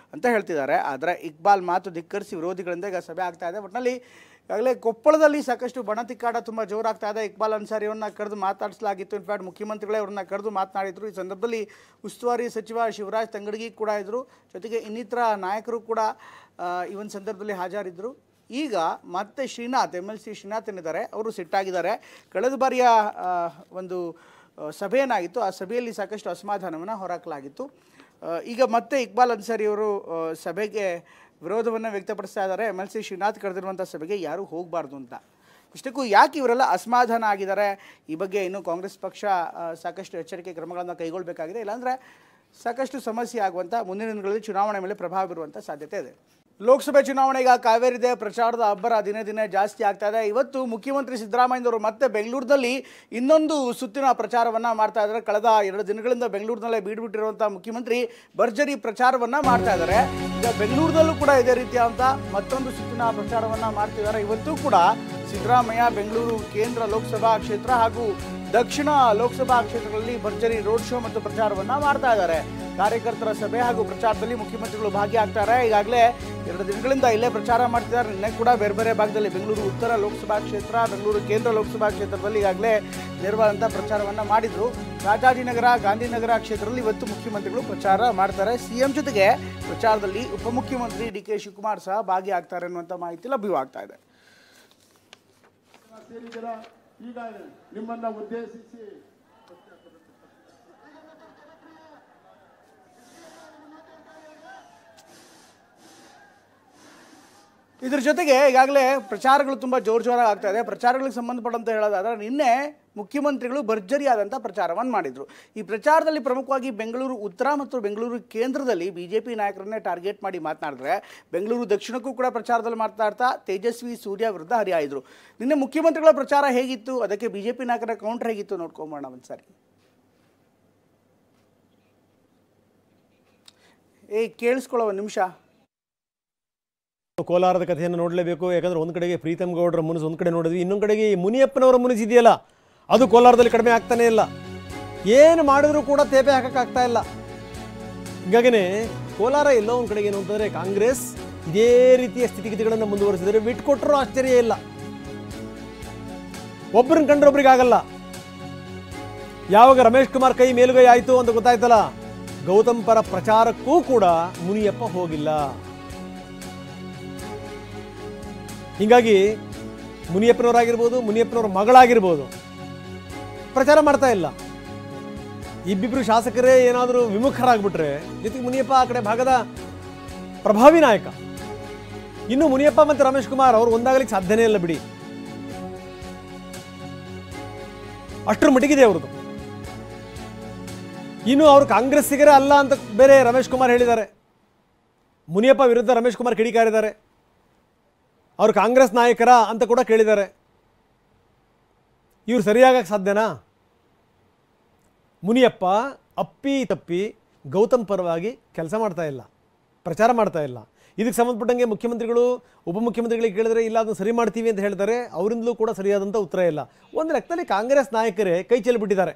ಅಂತ ಹೇಳ್ತಿದ್ದಾರೆ ಆದರೆ ಇಕ್ಬಾಲ್ ಮಾತು ಧಿಕ್ಕರಿಸಿ ವಿರೋಧಿಗಳಿಂದ ಈಗ ಸಭೆ ಆಗ್ತಾ ಇದೆ ಒಟ್ಟಿನಲ್ಲಿ ಈಗಾಗಲೇ ಕೊಪ್ಪಳದಲ್ಲಿ ಸಾಕಷ್ಟು ಬಣತಿಕ್ಕಾಟ ತುಂಬ ಜೋರಾಗ್ತಾ ಇದೆ ಇಕ್ಬಾಲ್ ಅನ್ಸಾರಿ ಅವ್ರನ್ನ ಕರೆದು ಮಾತಾಡಿಸಲಾಗಿತ್ತು ಇನ್ಫ್ಯಾಕ್ಟ್ ಮುಖ್ಯಮಂತ್ರಿಗಳೇ ಅವ್ರನ್ನ ಕರೆದು ಮಾತನಾಡಿದ್ರು ಈ ಸಂದರ್ಭದಲ್ಲಿ ಉಸ್ತುವಾರಿ ಸಚಿವ ಶಿವರಾಜ್ ತಂಗಡಗಿ ಕೂಡ ಇದ್ದರು ಜೊತೆಗೆ ಇನ್ನಿತರ ನಾಯಕರು ಕೂಡ ಆ, ಈ ಒಂದು ಸಂದರ್ಭದಲ್ಲಿ ಹಾಜರಿದ್ದರು ಈಗ ಮತ್ತೆ Srinath M L C Srinath ಏನಿದ್ದಾರೆ ಅವರು ಸಿಟ್ಟಾಗಿದ್ದಾರೆ ಕಳೆದ ಬಾರಿಯ ಆ, ಒಂದು ಆ, ಸಭೆ ಏನಾಗಿತ್ತು ಆ ಸಭೆಯಲ್ಲಿ ಸಾಕಷ್ಟು ಅಸಮಾಧಾನವನ್ನು ಹೊರಹಾಕಲಾಗಿತ್ತು ಆ, ಈಗ ಮತ್ತೆ ಇಕ್ಬಾಲ್ ಅನ್ಸಾರಿ ಅವರು ಆ, ಸಭೆಗೆ ವಿರೋಧವನ್ನು ವ್ಯಕ್ತಪಡಿಸ್ತಾ ಇದ್ದಾರೆ ಎಮ್ ಎಲ್ ಸಿ ಶ್ರೀನಾಥ್ ಕರೆದಿರುವಂಥ ಸಭೆಗೆ ಯಾರೂ ಹೋಗಬಾರ್ದು ಅಂತ ಇಷ್ಟಕ್ಕೂ ಯಾಕೆ ಇವರೆಲ್ಲ ಅಸಮಾಧಾನ ಆಗಿದ್ದಾರೆ ಈ ಬಗ್ಗೆ ಇನ್ನು ಕಾಂಗ್ರೆಸ್ ಪಕ್ಷ ಆ, ಸಾಕಷ್ಟು ಎಚ್ಚರಿಕೆ ಕ್ರಮಗಳನ್ನು ಕೈಗೊಳ್ಳಬೇಕಾಗಿದೆ ಇಲ್ಲಾಂದರೆ ಸಾಕಷ್ಟು ಸಮಸ್ಯೆ ಆಗುವಂಥ ಮುಂದಿನ ದಿನಗಳಲ್ಲಿ ಚುನಾವಣೆ ಮೇಲೆ ಪ್ರಭಾವ ಬೀರುವಂಥ ಸಾಧ್ಯತೆ ಇದೆ ಲೋಕಸಭೆ ಚುನಾವಣೆಗೆ ಕಾವೇರಿದೆ ಪ್ರಚಾರದ ಅಬ್ಬರ ದಿನೇ ದಿನೇ ಜಾಸ್ತಿ ಆಗ್ತಾ ಇದೆ ಇವತ್ತು ಮುಖ್ಯಮಂತ್ರಿ ಸಿದ್ದರಾಮಯ್ಯನವರು ಮತ್ತೆ ಬೆಂಗಳೂರಿನಲ್ಲಿ ಇನ್ನೊಂದು ಸುತ್ತಿನ ಪ್ರಚಾರವನ್ನ ಮಾಡ್ತಾ ಇದ್ದಾರೆ ಕಳೆದ ಎರಡು ದಿನಗಳಿಂದ ಬೆಂಗಳೂರಿನಲ್ಲೇ ಬೀಡ್ಬಿಟ್ಟಿರುವಂಥ ಮುಖ್ಯಮಂತ್ರಿ ಭರ್ಜರಿ ಪ್ರಚಾರವನ್ನ ಮಾಡ್ತಾ ಇದ್ದಾರೆ ಈಗ ಬೆಂಗಳೂರಿನಲ್ಲೂ ಕೂಡ ಇದೇ ರೀತಿಯಾದಂಥ ಮತ್ತೊಂದು ಸುತ್ತಿನ ಪ್ರಚಾರವನ್ನ ಮಾಡ್ತಿದ್ದಾರೆ ಇವತ್ತು ಕೂಡ ಸಿದ್ದರಾಮಯ್ಯ ಬೆಂಗಳೂರು ಕೇಂದ್ರ ಲೋಕಸಭಾ ಕ್ಷೇತ್ರ ಹಾಗೂ ದಕ್ಷಿಣ ಲೋಕಸಭಾ ಕ್ಷೇತ್ರಗಳಲ್ಲಿ ಭರ್ಜರಿ ರೋಡ್ ಶೋ ಮತ್ತು ಪ್ರಚಾರವನ್ನ ಮಾಡ್ತಾ ಇದ್ದಾರೆ ಕಾರ್ಯಕರ್ತರ ಸಭೆ ಹಾಗೂ ಪ್ರಚಾರದಲ್ಲಿ ಮುಖ್ಯಮಂತ್ರಿಗಳು ಭಾಗಿಯಾಗ್ತಾರೆ ಈಗಾಗಲೇ ಎರಡು ದಿನಗಳಿಂದ ಇಲ್ಲೇ ಪ್ರಚಾರ ಮಾಡ್ತಿದ್ದಾರೆ ನಿನ್ನೆ ಕೂಡ ಬೇರೆ ಬೇರೆ ಭಾಗದಲ್ಲಿ ಬೆಂಗಳೂರು ಉತ್ತರ ಲೋಕಸಭಾ ಕ್ಷೇತ್ರ ಬೆಂಗಳೂರು ಕೇಂದ್ರ ಲೋಕಸಭಾ ಕ್ಷೇತ್ರದಲ್ಲಿ ಈಗಾಗಲೇ ನೇರವಾದಂಥ ಪ್ರಚಾರವನ್ನ ಮಾಡಿದ್ರು ರಾಜಾಜಿನಗರ ಗಾಂಧಿನಗರ ಕ್ಷೇತ್ರದಲ್ಲಿ ಇವತ್ತು ಮುಖ್ಯಮಂತ್ರಿಗಳು ಪ್ರಚಾರ ಮಾಡ್ತಾರೆ ಸಿಎಂ ಜೊತೆಗೆ ಪ್ರಚಾರದಲ್ಲಿ ಉಪಮುಖ್ಯಮಂತ್ರಿ ಡಿ ಕೆ ಶಿವಕುಮಾರ್ ಸಹ ಭಾಗಿಯಾಗ್ತಾರೆ ಅನ್ನುವಂಥ ಮಾಹಿತಿ ಲಭ್ಯವಾಗ್ತಾ ಇದೆ ಸೇರಿದ್ದೀರಾ ಈಗ ನಿಮ್ಮನ್ನ ಉದ್ದೇಶಿಸಿ ಇದ್ರ ಜೊತೆಗೆ ಈಗಾಗಲೇ ಪ್ರಚಾರಗಳು ತುಂಬ ಜೋರು ಜೋರಾಗಿ ಆಗ್ತಾ ಇದೆ ಪ್ರಚಾರಗಳಿಗೆ ಸಂಬಂಧಪಟ್ಟಂತೆ ಹೇಳೋದಾದ್ರೆ ನಿನ್ನೆ ಮುಖ್ಯಮಂತ್ರಿಗಳು ಭರ್ಜರಿಯಾದಂಥ ಪ್ರಚಾರವನ್ನು ಮಾಡಿದರು ಈ ಪ್ರಚಾರದಲ್ಲಿ ಪ್ರಮುಖವಾಗಿ ಬೆಂಗಳೂರು ಉತ್ತರ ಮತ್ತು ಬೆಂಗಳೂರು ಕೇಂದ್ರದಲ್ಲಿ ಬಿ ಜೆ ಪಿ ನಾಯಕರನ್ನೇ ಟಾರ್ಗೆಟ್ ಮಾಡಿ ಮಾತನಾಡಿದ್ರೆ ಬೆಂಗಳೂರು ದಕ್ಷಿಣಕ್ಕೂ ಕೂಡ ಪ್ರಚಾರದಲ್ಲಿ ಮಾತನಾಡ್ತಾ ತೇಜಸ್ವಿ ಸೂರ್ಯ ವಿರುದ್ಧ ಹರಿಯಾಯಿದ್ರು ನಿನ್ನೆ ಮುಖ್ಯಮಂತ್ರಿಗಳ ಪ್ರಚಾರ ಹೇಗಿತ್ತು ಅದಕ್ಕೆ ಬಿ ಜೆ ಪಿ ನಾಯಕರ ಕೌಂಟರ್ ಹೇಗಿತ್ತು ನೋಡ್ಕೊಂಬೋಣ ಒಂದ್ಸರಿ ಏ ಕೇಳಿಸ್ಕೊಳ್ಳೋ ಒಂದು ನಿಮಿಷ ಕೋಲಾರದ ಕಥೆಯನ್ನು ನೋಡಲೇಬೇಕು ಯಾಕಂದ್ರೆ ಒಂದು ಕಡೆಗೆ ಪ್ರೀತಮ್ ಗೌಡರ ಮುನಿಸು ಒಂದು ಕಡೆ ನೋಡಿದ್ವಿ ಇನ್ನೊಂದು ಕಡೆಗೆ ಈ ಮುನಿಯಪ್ಪನವರ ಮುನಿಸು ಇದೆಯಲ್ಲ ಅದು ಕೋಲಾರದಲ್ಲಿ ಕಡಿಮೆ ಆಗ್ತಾನೆ ಇಲ್ಲ ಏನು ಮಾಡಿದ್ರೂ ಕೂಡ ತೇಪೆ ಹಾಕಕ್ಕಾಗ್ತಾ ಇಲ್ಲ ಹೀಗಾಗಿನೇ ಕೋಲಾರ ಎಲ್ಲೋ ಒಂದು ಕಡೆಗೆ ಏನು ಅಂತಂದರೆ ಕಾಂಗ್ರೆಸ್ ಇದೇ ರೀತಿಯ ಸ್ಥಿತಿಗತಿಗಳನ್ನು ಮುಂದುವರಿಸಿದರೆ ಬಿಟ್ಕೊಟ್ರೂ ಆಶ್ಚರ್ಯ ಇಲ್ಲ ಒಬ್ಬರನ್ನ ಕಂಡ್ರೆ ಒಬ್ರಿಗೆ ಆಗಲ್ಲ ಯಾವಾಗ ರಮೇಶ್ ಕುಮಾರ್ ಕೈ ಮೇಲುಗೈ ಆಯಿತು ಅಂತ ಗೊತ್ತಾಯ್ತಲ್ಲ ಗೌತಮ್ ಪರ ಪ್ರಚಾರಕ್ಕೂ ಕೂಡ ಮುನಿಯಪ್ಪ ಹೋಗಿಲ್ಲ ಹೀಗಾಗಿ ಮುನಿಯಪ್ಪನವರಾಗಿರ್ಬೋದು ಮುನಿಯಪ್ಪನವರ ಮಗಳಾಗಿರ್ಬೋದು ಪ್ರಚಾರ ಮಾಡ್ತಾ ಇಲ್ಲ ಇಬ್ಬಿಬ್ರು ಶಾಸಕರೇ ಏನಾದರೂ ವಿಮುಖರಾಗ್ಬಿಟ್ರೆ ಜೊತೆಗೆ ಮುನಿಯಪ್ಪ ಆ ಕಡೆ ಭಾಗದ ಪ್ರಭಾವಿ ನಾಯಕ ಇನ್ನು ಮುನಿಯಪ್ಪ ಮತ್ತು ರಮೇಶ್ ಕುಮಾರ್ ಅವರು ಒಂದಾಗಲಿಕ್ಕೆ ಸಾಧ್ಯನೇ ಇಲ್ಲ ಬಿಡಿ ಅಷ್ಟರ ಮಟ್ಟಿಗಿದೆ ಅವ್ರದ್ದು ಇನ್ನು ಅವರು ಕಾಂಗ್ರೆಸ್ಸಿಗರೇ ಅಲ್ಲ ಅಂತ ಬೇರೆ ರಮೇಶ್ ಕುಮಾರ್ ಹೇಳಿದ್ದಾರೆ ಮುನಿಯಪ್ಪ ವಿರುದ್ಧ ರಮೇಶ್ ಕುಮಾರ್ ಕಿಡಿಕಾರಿದ್ದಾರೆ ಅವರು ಕಾಂಗ್ರೆಸ್ ನಾಯಕರ ಅಂತ ಕೂಡ ಕೇಳಿದ್ದಾರೆ ಇವ್ರು ಸರಿಯಾಗಕ್ಕೆ ಸಾಧ್ಯನಾ ಮುನಿಯಪ್ಪ ಅಪ್ಪಿ ತಪ್ಪಿ ಗೌತಮ್ ಪರವಾಗಿ ಕೆಲಸ ಮಾಡ್ತಾ ಇಲ್ಲ ಪ್ರಚಾರ ಮಾಡ್ತಾ ಇಲ್ಲ ಇದಕ್ಕೆ ಸಂಬಂಧಪಟ್ಟಂಗೆ ಮುಖ್ಯಮಂತ್ರಿಗಳು ಉಪಮುಖ್ಯಮಂತ್ರಿಗಳಿಗೆ ಕೇಳಿದ್ರೆ ಇಲ್ಲ ಅದನ್ನು ಸರಿ ಮಾಡ್ತೀವಿ ಅಂತ ಹೇಳ್ತಾರೆ ಅವರಿಂದಲೂ ಕೂಡ ಸರಿಯಾದಂಥ ಉತ್ತರ ಇಲ್ಲ ಒಂದು ಲೆಕ್ಕದಲ್ಲಿ ಕಾಂಗ್ರೆಸ್ ನಾಯಕರೇ ಕೈ ಚೆಲ್ಲಿಬಿಟ್ಟಿದ್ದಾರೆ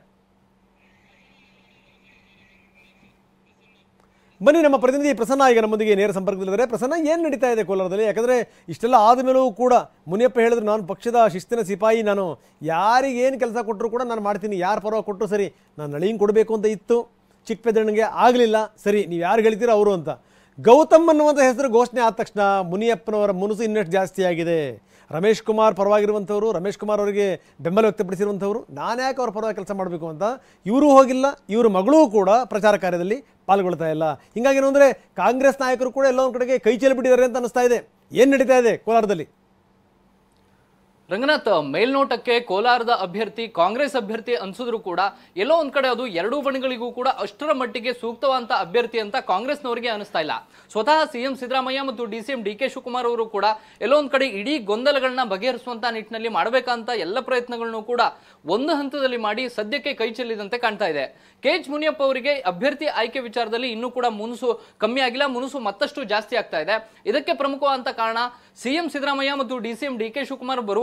ಬನ್ನಿ ನಮ್ಮ ಪ್ರತಿನಿಧಿ ಪ್ರಸನ್ನ ಈಗ ನಮ್ಮೊಂದಿಗೆ ನೇರ ಸಂಪರ್ಕದಲ್ಲಿದ್ದಾರೆ ಪ್ರಸನ್ನ ಏನು ನಡೀತಾ ಇದೆ ಕೋಲಾರದಲ್ಲಿ ಯಾಕಂದರೆ ಇಷ್ಟೆಲ್ಲ ಆದಮೇಲೂ ಕೂಡ ಮುನಿಯಪ್ಪ ಹೇಳಿದ್ರು ನಾನು ಪಕ್ಷದ ಶಿಸ್ತಿನ ಸಿಪಾಯಿ ನಾನು ಯಾರಿಗೆ ಏನು ಕೆಲಸ ಕೊಟ್ಟರು ಕೂಡ ನಾನು ಮಾಡ್ತೀನಿ ಯಾರು ಪರವಾಗಿ ಕೊಟ್ಟರು ಸರಿ ನಾನು ನಳಿಂಗ್ ಕೊಡಬೇಕು ಅಂತ ಇತ್ತು ಚಿಕ್ಕ ಪೆದ್ದಣ್ಣಗೆ ಆಗಲಿಲ್ಲ ಸರಿ ನೀವು ಯಾರು ಹೇಳ್ತೀರೋ ಅವರು ಅಂತ ಗೌತಮ್ ಅನ್ನುವಂಥ ಹೆಸರು ಘೋಷಣೆ ಆದ ತಕ್ಷಣ ಮುನಿಯಪ್ಪನವರ ಮುನಸು ಇನ್ನಷ್ಟು ಜಾಸ್ತಿ ಆಗಿದೆ ರಮೇಶ್ ಕುಮಾರ್ ಪರವಾಗಿರುವಂಥವ್ರು ರಮೇಶ್ ಕುಮಾರ್ ಅವರಿಗೆ ಬೆಂಬಲ ವ್ಯಕ್ತಪಡಿಸಿರುವಂಥವ್ರು ನಾನು ಯಾಕೆ ಅವ್ರ ಪರವಾಗಿ ಕೆಲಸ ಮಾಡಬೇಕು ಅಂತ ಇವರು ಹೋಗಿಲ್ಲ ಇವ್ರ ಮಗಳೂ ಕೂಡ ಪ್ರಚಾರ ಕಾರ್ಯದಲ್ಲಿ ಪಾಲ್ಗೊಳ್ತಾ ಇಲ್ಲ ಹಿಂಗಾಗಿ ಏನು ಅಂದರೆ ಕಾಂಗ್ರೆಸ್ ನಾಯಕರು ಕೂಡ ಎಲ್ಲ ಒಂದು ಕಡೆಗೆ ಕೈ ಚೆಲ್ಲಿಬಿಟ್ಟಿದ್ದಾರೆ ಅಂತ ಅನಿಸ್ತಾ ಇದೆ ಏನು ನಡೀತಾ ಇದೆ ಕೋಲಾರದಲ್ಲಿ ರಂಗನಾಥ್ ಮೇಲ್ನೋಟಕ್ಕೆ ಕೋಲಾರದ ಅಭ್ಯರ್ಥಿ ಕಾಂಗ್ರೆಸ್ ಅಭ್ಯರ್ಥಿ ಅನ್ಸಿದ್ರು ಕೂಡ ಎಲ್ಲೋ ಒಂದ್ ಕಡೆ ಅದು ಎರಡೂ ಬಣಗಳಿಗೂ ಕೂಡ ಅಷ್ಟರ ಮಟ್ಟಿಗೆ ಸೂಕ್ತವಾದಂತ ಅಭ್ಯರ್ಥಿ ಅಂತ ಕಾಂಗ್ರೆಸ್ನವರಿಗೆ ಅನಿಸ್ತಾ ಇಲ್ಲ ಸ್ವತಃ ಸಿಎಂ ಸಿದ್ದರಾಮಯ್ಯ ಮತ್ತು D C M D K Shivakumar ಅವರು ಕೂಡ ಎಲ್ಲೋ ಒಂದ್ ಕಡೆ ಇಡೀ ಗೊಂದಲಗಳನ್ನ ಬಗೆಹರಿಸುವಂತ ನಿಟ್ಟಿನಲ್ಲಿ ಮಾಡಬೇಕಂತ ಎಲ್ಲ ಪ್ರಯತ್ನಗಳನ್ನು ಕೂಡ ಒಂದು ಹಂತದಲ್ಲಿ ಮಾಡಿ ಸದ್ಯಕ್ಕೆ ಕೈ ಚೆಲ್ಲಿದಂತೆ ಕಾಣ್ತಾ ಇದೆ ಕೆ ಎಚ್ ಮುನಿಯಪ್ಪ ಅವರಿಗೆ ಅಭ್ಯರ್ಥಿ ಆಯ್ಕೆ ವಿಚಾರದಲ್ಲಿ ಇನ್ನೂ ಕೂಡ ಮುನುಸು ಕಮ್ಮಿ ಆಗಿಲ್ಲ ಮುನುಸು ಮತ್ತಷ್ಟು ಜಾಸ್ತಿ ಆಗ್ತಾ ಇದೆ ಇದಕ್ಕೆ ಪ್ರಮುಖವಾದಂತ ಕಾರಣ ಸಿಎಂ ಸಿದ್ದರಾಮಯ್ಯ ಮತ್ತು D C M D K Shivakumar ಬರುವಾಗ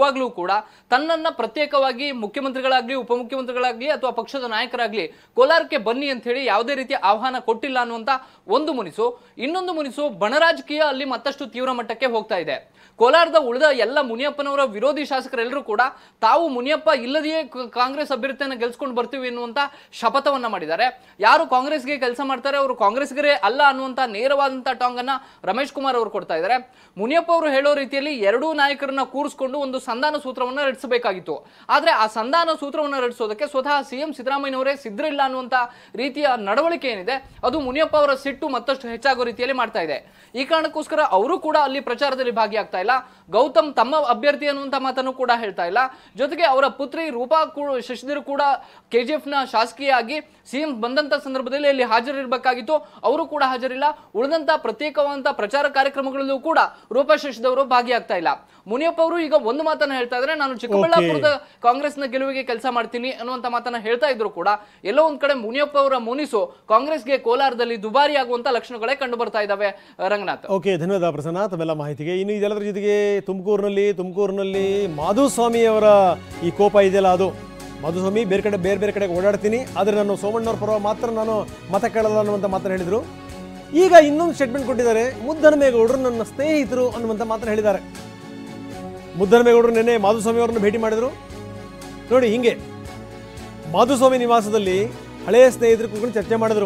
ಯಾವಾಗಲೂ ಕೂಡ ತನ್ನನ್ನ ಪ್ರತ್ಯೇಕವಾಗಿ ಮುಖ್ಯಮಂತ್ರಿಗಳಾಗ್ಲಿ ಉಪಮುಖ್ಯಮಂತ್ರಿಗಳಾಗ್ಲಿ ಅಥವಾ ಪಕ್ಷದ ನಾಯಕರಾಗ್ಲಿ ಕೋಲಾರಕ್ಕೆ ಬನ್ನಿ ಅಂತ ಹೇಳಿ ಯಾವುದೇ ರೀತಿಯ ಆಹ್ವಾನ ಕೊಟ್ಟಿಲ್ಲ ಅನ್ನುವಂತ ಒಂದು ಮುನಿಸು ಇನ್ನೊಂದು ಮುನಿಸು ಬಣರಾಜಕೀಯ ಅಲ್ಲಿ ಮತ್ತಷ್ಟು ತೀವ್ರ ಮಟ್ಟಕ್ಕೆ ಹೋಗ್ತಾ ಇದೆ ಕೋಲಾರದ ಉಳಿದ ಎಲ್ಲ ಮುನಿಯಪ್ಪನವರ ವಿರೋಧಿ ಶಾಸಕರೆಲ್ಲರೂ ಕೂಡ ತಾವು ಮುನಿಯಪ್ಪ ಇಲ್ಲದೆಯೇ ಕ- ಕಾಂಗ್ರೆಸ್ ಅಭ್ಯರ್ಥಿಯನ್ನು ಗೆಲ್ಸ್ಕೊಂಡು ಬರ್ತೀವಿ ಎನ್ನುವಂತ ಶಪಥವನ್ನ ಮಾಡಿದ್ದಾರೆ ಯಾರು ಕಾಂಗ್ರೆಸ್ಗೆ ಕೆಲಸ ಮಾಡ್ತಾರೆ ಅವರು ಕಾಂಗ್ರೆಸ್ಗರೇ ಅಲ್ಲ ಅನ್ನುವಂತ ನೇರವಾದಂತ ಟಾಂಗ್ ಅನ್ನ ರಮೇಶ್ ಕುಮಾರ್ ಅವರು ಕೊಡ್ತಾ ಇದ್ದಾರೆ ಮುನಿಯಪ್ಪ ಅವರು ಹೇಳೋ ರೀತಿಯಲ್ಲಿ ಎರಡೂ ನಾಯಕರನ್ನ ಕೂರಿಸ್ಕೊಂಡು ಒಂದು ಸಂಧಾನ ಸೂತ್ರವನ್ನ ರಚಿಸಬೇಕಾಗಿತ್ತು ಆದ್ರೆ ಆ ಸಂಧಾನ ಸೂತ್ರವನ್ನ ರಚಿಸೋದಕ್ಕೆ ಸ್ವತಃ ಸಿಎಂ ಸಿದ್ದರಾಮಯ್ಯನವರೇ ಸಿದ್ಧರಿಲ್ಲ ಅನ್ನುವಂತ ರೀತಿಯ ನಡವಳಿಕೆ ಏನಿದೆ ಅದು ಮುನಿಯಪ್ಪ ಅವರ ಸಿಟ್ಟು ಮತ್ತಷ್ಟು ಹೆಚ್ಚಾಗೋ ರೀತಿಯಲ್ಲಿ ಮಾಡ್ತಾ ಇದೆ ಈ ಕಾರಣಕ್ಕೋಸ್ಕರ ಅವರು ಕೂಡ ಅಲ್ಲಿ ಪ್ರಚಾರದಲ್ಲಿ ಭಾಗಿಯಾಗ್ತಾ ಇಲ್ಲ ಗೌತಮ್ ತಮ್ಮ ಅಭ್ಯರ್ಥಿ ಅನ್ನುವಂತ ಮಾತನ್ನು ಕೂಡ ಹೇಳ್ತಾ ಇಲ್ಲ ಜೊತೆಗೆ ಅವರ ಪುತ್ರಿ ರೂಪಾ ಕೂಡ ಶಶಿಧರ್ ಕೂಡ ಕೆಜಿಎಫ್ ನ ಶಾಸಕೀಯ ಆಗಿ ಸಿಎಂ ಬಂದಂತ ಸಂದರ್ಭದಲ್ಲಿ ಅಲ್ಲಿ ಹಾಜರಿರಬೇಕಾಗಿತ್ತು ಅವರು ಕೂಡ ಹಾಜರಿಲ್ಲ ಉಳಿದಂತ ಪ್ರತ್ಯೇಕವಾದಂತ ಪ್ರಚಾರ ಕಾರ್ಯಕ್ರಮಗಳಲ್ಲೂ ಕೂಡ ರೂಪಾ ಶಶಿಧರ್ ಭಾಗಿಯಾಗ್ತಾ ಇಲ್ಲ ಮುನಿಯಪ್ಪ ಅವರು ಈಗ ಒಂದು ಮಾತನ್ನ ಹೇಳ್ತಾ ಇದ್ರೆ ನಾನು ಚಿಕ್ಕಬಳ್ಳಾಪುರದ ಕಾಂಗ್ರೆಸ್ನ ಗೆಲುವಿಗೆ ಕೆಲಸ ಮಾಡ್ತೀನಿ ಅನ್ನುವಂತ ಮಾತನ್ನ ಹೇಳ್ತಾ ಇದ್ರು ಕೂಡ ಎಲ್ಲೋ ಒಂದ್ ಕಡೆ ಮುನಿಯಪ್ಪ ಅವರ ಮುನಿಸು ಕಾಂಗ್ರೆಸ್ಗೆ ಕೋಲಾರದಲ್ಲಿ ದುಬಾರಿ ಆಗುವಂತ ಲಕ್ಷಣಗಳೇ ಕಂಡು ಬರ್ತಾ ಇದಾವೆ ರಂಗನಾಥ್ ಓಕೆ ಧನ್ಯವಾದ ಪ್ರಸನ್ನ ತಮ್ಮೆಲ್ಲ ಮಾಹಿತಿಗೆ ಇನ್ನು ಇದೆಲ್ಲದರ ಜೊತೆಗೆ ತುಮಕೂರಿನಲ್ಲಿ ತುಮಕೂರಿನಲ್ಲಿ ಮಾಧುಸ್ವಾಮಿ ಅವರ ಈ ಕೋಪ ಇದೆಯಲ್ಲ ಅದು ಮಾಧುಸ್ವಾಮಿ ಬೇರೆ ಕಡೆ ಬೇರೆ ಬೇರೆ ಕಡೆಗೆ ಓಡಾಡ್ತೀನಿ ಆದರೆ ನಾನು ಸೋಮಣ್ಣವ್ರ ಪರ ಮಾತ್ರ ನಾನು ಮತ ಕೇಳಲ್ಲ ಅನ್ನುವಂಥ ಮಾತನ್ನು ಹೇಳಿದರು ಈಗ ಇನ್ನೊಂದು ಸ್ಟೇಟ್ಮೆಂಟ್ ಕೊಟ್ಟಿದ್ದಾರೆ ಮುದ್ದನಮೇಗೌಡರು ನನ್ನ ಸ್ನೇಹಿತರು ಅನ್ನುವಂಥ ಮಾತನ್ನು ಹೇಳಿದ್ದಾರೆ ಮುದ್ದನಮೇಗೌಡರು ನಿನ್ನೆ ಮಾಧುಸ್ವಾಮಿ ಅವರನ್ನು ಭೇಟಿ ಮಾಡಿದರು ನೋಡಿ ಹಿಂಗೆ ಮಾಧುಸ್ವಾಮಿ ನಿವಾಸದಲ್ಲಿ ಹಳೆಯ ಸ್ನೇಹಿತರು ಕೂತ್ಕೊಂಡು ಚರ್ಚೆ ಮಾಡಿದ್ರು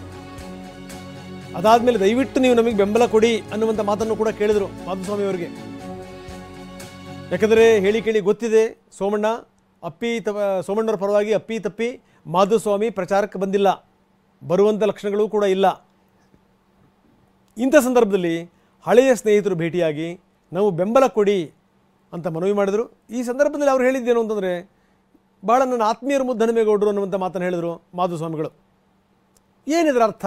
ಅದಾದ್ಮೇಲೆ ದಯವಿಟ್ಟು ನೀವು ನಮಗೆ ಬೆಂಬಲ ಕೊಡಿ ಅನ್ನುವಂಥ ಮಾತನ್ನು ಕೂಡ ಕೇಳಿದರು ಮಾಧುಸ್ವಾಮಿ ಅವರಿಗೆ ಯಾಕಂದರೆ ಹೇಳಿ ಕೇಳಿ ಗೊತ್ತಿದೆ ಸೋಮಣ್ಣ ಅಪ್ಪಿ ತ ಸೋಮಣ್ಣವ್ರ ಪರವಾಗಿ ಅಪ್ಪಿ ತಪ್ಪಿ ಮಾಧುಸ್ವಾಮಿ ಪ್ರಚಾರಕ್ಕೆ ಬಂದಿಲ್ಲ ಬರುವಂಥ ಲಕ್ಷಣಗಳು ಕೂಡ ಇಲ್ಲ ಇಂಥ ಸಂದರ್ಭದಲ್ಲಿ ಹಳೆಯ ಸ್ನೇಹಿತರು ಭೇಟಿಯಾಗಿ ನಾವು ಬೆಂಬಲ ಕೊಡಿ ಅಂತ ಮನವಿ ಮಾಡಿದರು ಈ ಸಂದರ್ಭದಲ್ಲಿ ಅವ್ರು ಹೇಳಿದ್ದೇನು ಅಂತಂದರೆ ಭಾಳ ನನ್ನ ಆತ್ಮೀಯರು ಮುದ್ದನಮೇಗೌಡರು ಅನ್ನುವಂಥ ಮಾತನ್ನು ಹೇಳಿದರು ಮಾಧುಸ್ವಾಮಿಗಳು ಏನಿದ್ರ ಅರ್ಥ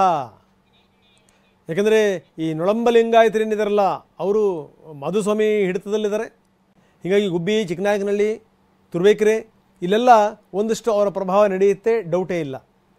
ಯಾಕಂದರೆ ಈ ನೊಳಂಬ ಲಿಂಗಾಯತರೇನಿದಾರಲ್ಲ ಅವರು ಮಾಧುಸ್ವಾಮಿ ಹಿಡಿತದಲ್ಲಿದ್ದಾರೆ ಹೀಗಾಗಿ ಗುಬ್ಬಿ ಚಿಕ್ಕನಾಯಕನಹಳ್ಳಿ ತುರುವೇಕೆರೆ ಇಲ್ಲೆಲ್ಲ ಒಂದಷ್ಟು ಅವರ ಪ್ರಭಾವ ನಡೆಯುತ್ತೆ ಡೌಟೇ ಇಲ್ಲ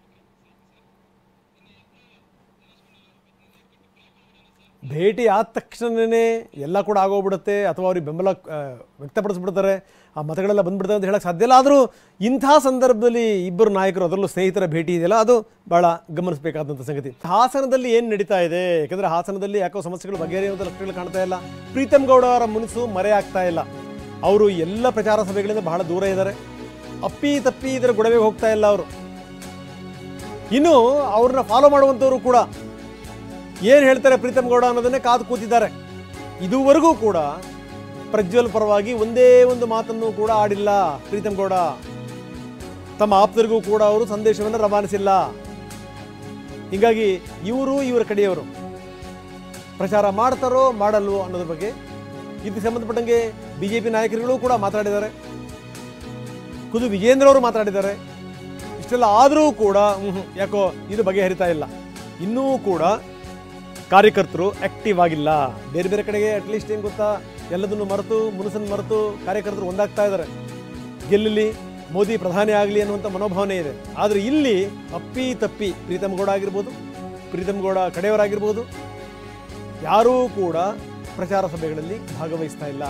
ಭೇಟಿ ಆದ ತಕ್ಷಣವೇ ಎಲ್ಲ ಕೂಡ ಆಗೋಗ್ಬಿಡುತ್ತೆ ಅಥವಾ ಅವ್ರಿಗೆ ಬೆಂಬಲ ಆ, ವ್ಯಕ್ತಪಡಿಸ್ಬಿಡ್ತಾರೆ ಆ ಮತಗಳೆಲ್ಲ ಬಂದ್ಬಿಡ್ತವೆ ಅಂತ ಹೇಳಕ್ಕೆ ಸಾಧ್ಯ ಇಲ್ಲ ಆದರೂ ಇಂಥ ಸಂದರ್ಭದಲ್ಲಿ ಇಬ್ಬರು ನಾಯಕರು ಅದರಲ್ಲೂ ಸ್ನೇಹಿತರ ಭೇಟಿ ಇದೆಯಲ್ಲ ಅದು ಭಾಳ ಗಮನಿಸಬೇಕಾದಂಥ ಸಂಗತಿ ಹಾಸನದಲ್ಲಿ ಏನು ನಡೀತಾ ಇದೆ ಯಾಕಂದರೆ ಹಾಸನದಲ್ಲಿ ಯಾಕೋ ಸಮಸ್ಯೆಗಳು ಬಗೆಹರಿಯುವಂಥ ಲಕ್ಷಣಗಳು ಕಾಣ್ತಾ ಇಲ್ಲ ಪ್ರೀತಮ್ ಗೌಡ ಅವರ ಮುನಿಸು ಮರೆ ಆಗ್ತಾ ಇಲ್ಲ ಅವರು ಎಲ್ಲ ಪ್ರಚಾರ ಸಭೆಗಳಿಂದ ಬಹಳ ದೂರ ಇದ್ದಾರೆ ಅಪ್ಪಿ ತಪ್ಪಿ ಇದರ ಗೊಡವೆಗೆ ಹೋಗ್ತಾ ಇಲ್ಲ ಅವರು ಇನ್ನು ಅವ್ರನ್ನ ಫಾಲೋ ಮಾಡುವಂಥವ್ರು ಕೂಡ ಏನು ಹೇಳ್ತಾರೆ ಪ್ರೀತಮ್ ಗೌಡ ಅನ್ನೋದನ್ನೇ ಕಾದು ಕೂತಿದ್ದಾರೆ ಇದುವರೆಗೂ ಕೂಡ ಪ್ರಜ್ವಲ್ ಪರವಾಗಿ ಒಂದೇ ಒಂದು ಮಾತನ್ನು ಕೂಡ ಆಡಿಲ್ಲ ಪ್ರೀತಮ್ ಗೌಡ ತಮ್ಮ ಆಪ್ತರಿಗೂ ಕೂಡ ಅವರು ಸಂದೇಶವನ್ನು ರವಾನಿಸಿಲ್ಲ ಹೀಗಾಗಿ ಇವರು ಇವರ ಕಡೆಯವರು ಪ್ರಚಾರ ಮಾಡ್ತಾರೋ ಮಾಡಲ್ವೋ ಅನ್ನೋದ್ರ ಬಗ್ಗೆ ಇದಕ್ಕೆ ಸಂಬಂಧಪಟ್ಟಂಗೆ ಬಿ ಜೆ ಪಿ ನಾಯಕರುಗಳು ಕೂಡ ಮಾತಾಡಿದ್ದಾರೆ ಖುದ್ದು ವಿಜೇಂದ್ರ ಅವರು ಮಾತಾಡಿದ್ದಾರೆ ಇಷ್ಟೆಲ್ಲ ಆದರೂ ಕೂಡ ಮ್ಹೂ, ಯಾಕೋ ಇದು ಬಗೆಹರಿತಾ ಇಲ್ಲ ಇನ್ನೂ ಕೂಡ ಕಾರ್ಯಕರ್ತರು ಆಕ್ಟಿವ್ ಆಗಿಲ್ಲ ಬೇರೆ ಬೇರೆ ಕಡೆಗೆ ಅಟ್ಲೀಸ್ಟ್ ಏನು ಗೊತ್ತಾ ಎಲ್ಲದನ್ನು ಮರೆತು ಮುನಸನ್ನು ಮರೆತು ಕಾರ್ಯಕರ್ತರು ಒಂದಾಗ್ತಾ ಇದ್ದಾರೆ ಗೆಲ್ಲಲಿ ಮೋದಿ ಪ್ರಧಾನಿ ಆಗಲಿ ಅನ್ನುವಂಥ ಮನೋಭಾವನೆ ಇದೆ ಆದರೆ ಇಲ್ಲಿ ಅಪ್ಪಿ ತಪ್ಪಿ ಪ್ರೀತಮ್ ಗೌಡ ಆಗಿರ್ಬೋದು ಪ್ರೀತಮ್ ಗೌಡ ಕಡೆಯವರಾಗಿರ್ಬೋದು ಯಾರೂ ಕೂಡ ಪ್ರಚಾರ ಸಭೆಗಳಲ್ಲಿ ಭಾಗವಹಿಸ್ತಾ ಇಲ್ಲ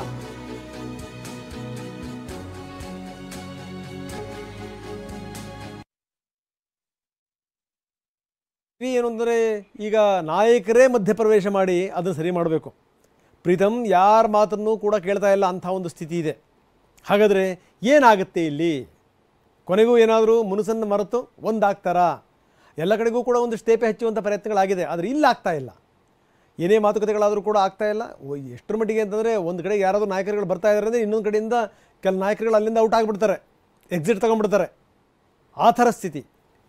ಇವಿ ಏನು ಅಂದರೆ ಈಗ ನಾಯಕರೇ ಮಧ್ಯಪ್ರವೇಶ ಮಾಡಿ ಅದನ್ನು ಸರಿ ಮಾಡಬೇಕು ಪ್ರೀತಮ್ ಯಾರ ಮಾತನ್ನು ಕೂಡ ಕೇಳ್ತಾ ಇಲ್ಲ ಅಂಥ ಒಂದು ಸ್ಥಿತಿ ಇದೆ ಹಾಗಾದರೆ ಏನಾಗುತ್ತೆ ಇಲ್ಲಿ ಕೊನೆಗೂ ಏನಾದರೂ ಮುನಸನ್ನು ಮರೆತು ಒಂದಾಗ್ತಾರಾ ಎಲ್ಲ ಕಡೆಗೂ ಕೂಡ ಒಂದು ಸ್ಟೇಪೆ ಹಚ್ಚುವಂಥ ಪ್ರಯತ್ನಗಳಾಗಿದೆ ಆದರೆ ಇಲ್ಲಿ ಆಗ್ತಾ ಇಲ್ಲ ಏನೇ ಮಾತುಕತೆಗಳಾದರೂ ಕೂಡ ಆಗ್ತಾ ಇಲ್ಲ ಓ, ಎಷ್ಟರ ಮಟ್ಟಿಗೆ ಅಂತಂದರೆ ಒಂದು ಕಡೆಗೆ ಯಾರಾದರೂ ನಾಯಕರುಗಳು ಬರ್ತಾ ಇದ್ದಾರೆ ಅಂದರೆ ಇನ್ನೊಂದು ಕಡೆಯಿಂದ ಕೆಲ ನಾಯಕರುಗಳು ಅಲ್ಲಿಂದ ಔಟ್ ಆಗಿಬಿಡ್ತಾರೆ ಎಕ್ಸಿಟ್ ತಗೊಂಡ್ಬಿಡ್ತಾರೆ ಆ ಥರ ಸ್ಥಿತಿ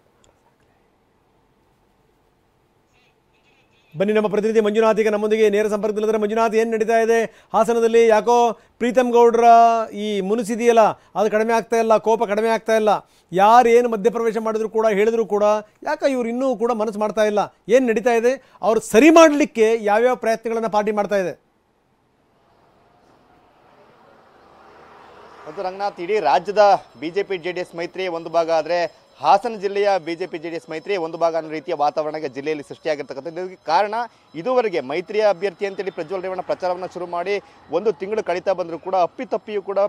ಬನ್ನಿ ನಮ್ಮ ಪ್ರತಿನಿಧಿ ಮಂಜುನಾಥ್ ಈಗ ನಮ್ಮೊಂದಿಗೆ ನೇರ ಸಂಪರ್ಕದಲ್ಲಿದ್ದಾರೆ ಮಂಜುನಾಥ್ ಏನು ನಡೀತಾ ಇದೆ ಹಾಸನದಲ್ಲಿ ಯಾಕೋ ಪ್ರೀತಮ್ ಗೌಡ್ರ ಈ ಮುನಿಸಿದೆಯಲ್ಲ ಅದು ಕಡಿಮೆ ಆಗ್ತಾ ಇಲ್ಲ ಕೋಪ ಕಡಿಮೆ ಆಗ್ತಾ ಇಲ್ಲ ಯಾರು ಏನು ಮಧ್ಯಪ್ರವೇಶ ಮಾಡಿದ್ರು ಕೂಡ ಹೇಳಿದ್ರು ಕೂಡ ಯಾಕೆ ಇವ್ರು ಇನ್ನೂ ಕೂಡ ಮನಸ್ಸು ಮಾಡ್ತಾ ಇಲ್ಲ ಏನು ನಡೀತಾ ಇದೆ ಅವ್ರು ಸರಿ ಮಾಡಲಿಕ್ಕೆ ಯಾವ್ಯಾವ ಪ್ರಯತ್ನಗಳನ್ನು ಪಾರ್ಟಿ ಮಾಡ್ತಾ ಇದೆ ಮತ್ತು ರಂಗನಾಥ್ ಇಡೀ ರಾಜ್ಯದ ಬಿಜೆಪಿ ಜೆ ಡಿ ಎಸ್ ಮೈತ್ರಿ ಒಂದು ಭಾಗ ಆದರೆ ಹಾಸನ ಜಿಲ್ಲೆಯ ಬಿಜೆಪಿ ಜೆ ಡಿ ಎಸ್ ಮೈತ್ರಿ ಒಂದು ಭಾಗ ಅನ್ನೋ ರೀತಿಯ ವಾತಾವರಣ ಈಗ ಜಿಲ್ಲೆಯಲ್ಲಿ ಸೃಷ್ಟಿಯಾಗಿರ್ತಕ್ಕಂಥದ್ದು ಇದಕ್ಕೆ ಕಾರಣ ಇದುವರೆಗೆ ಮೈತ್ರಿಯ ಅಭ್ಯರ್ಥಿ ಅಂತೇಳಿ ಪ್ರಜ್ವಲ್ ರೇವಣ್ಣ ಪ್ರಚಾರವನ್ನು ಶುರು ಮಾಡಿ ಒಂದು ತಿಂಗಳು ಕಳೀತಾ ಬಂದರೂ ಕೂಡ ಅಪ್ಪಿತಪ್ಪಿಯೂ ಕೂಡ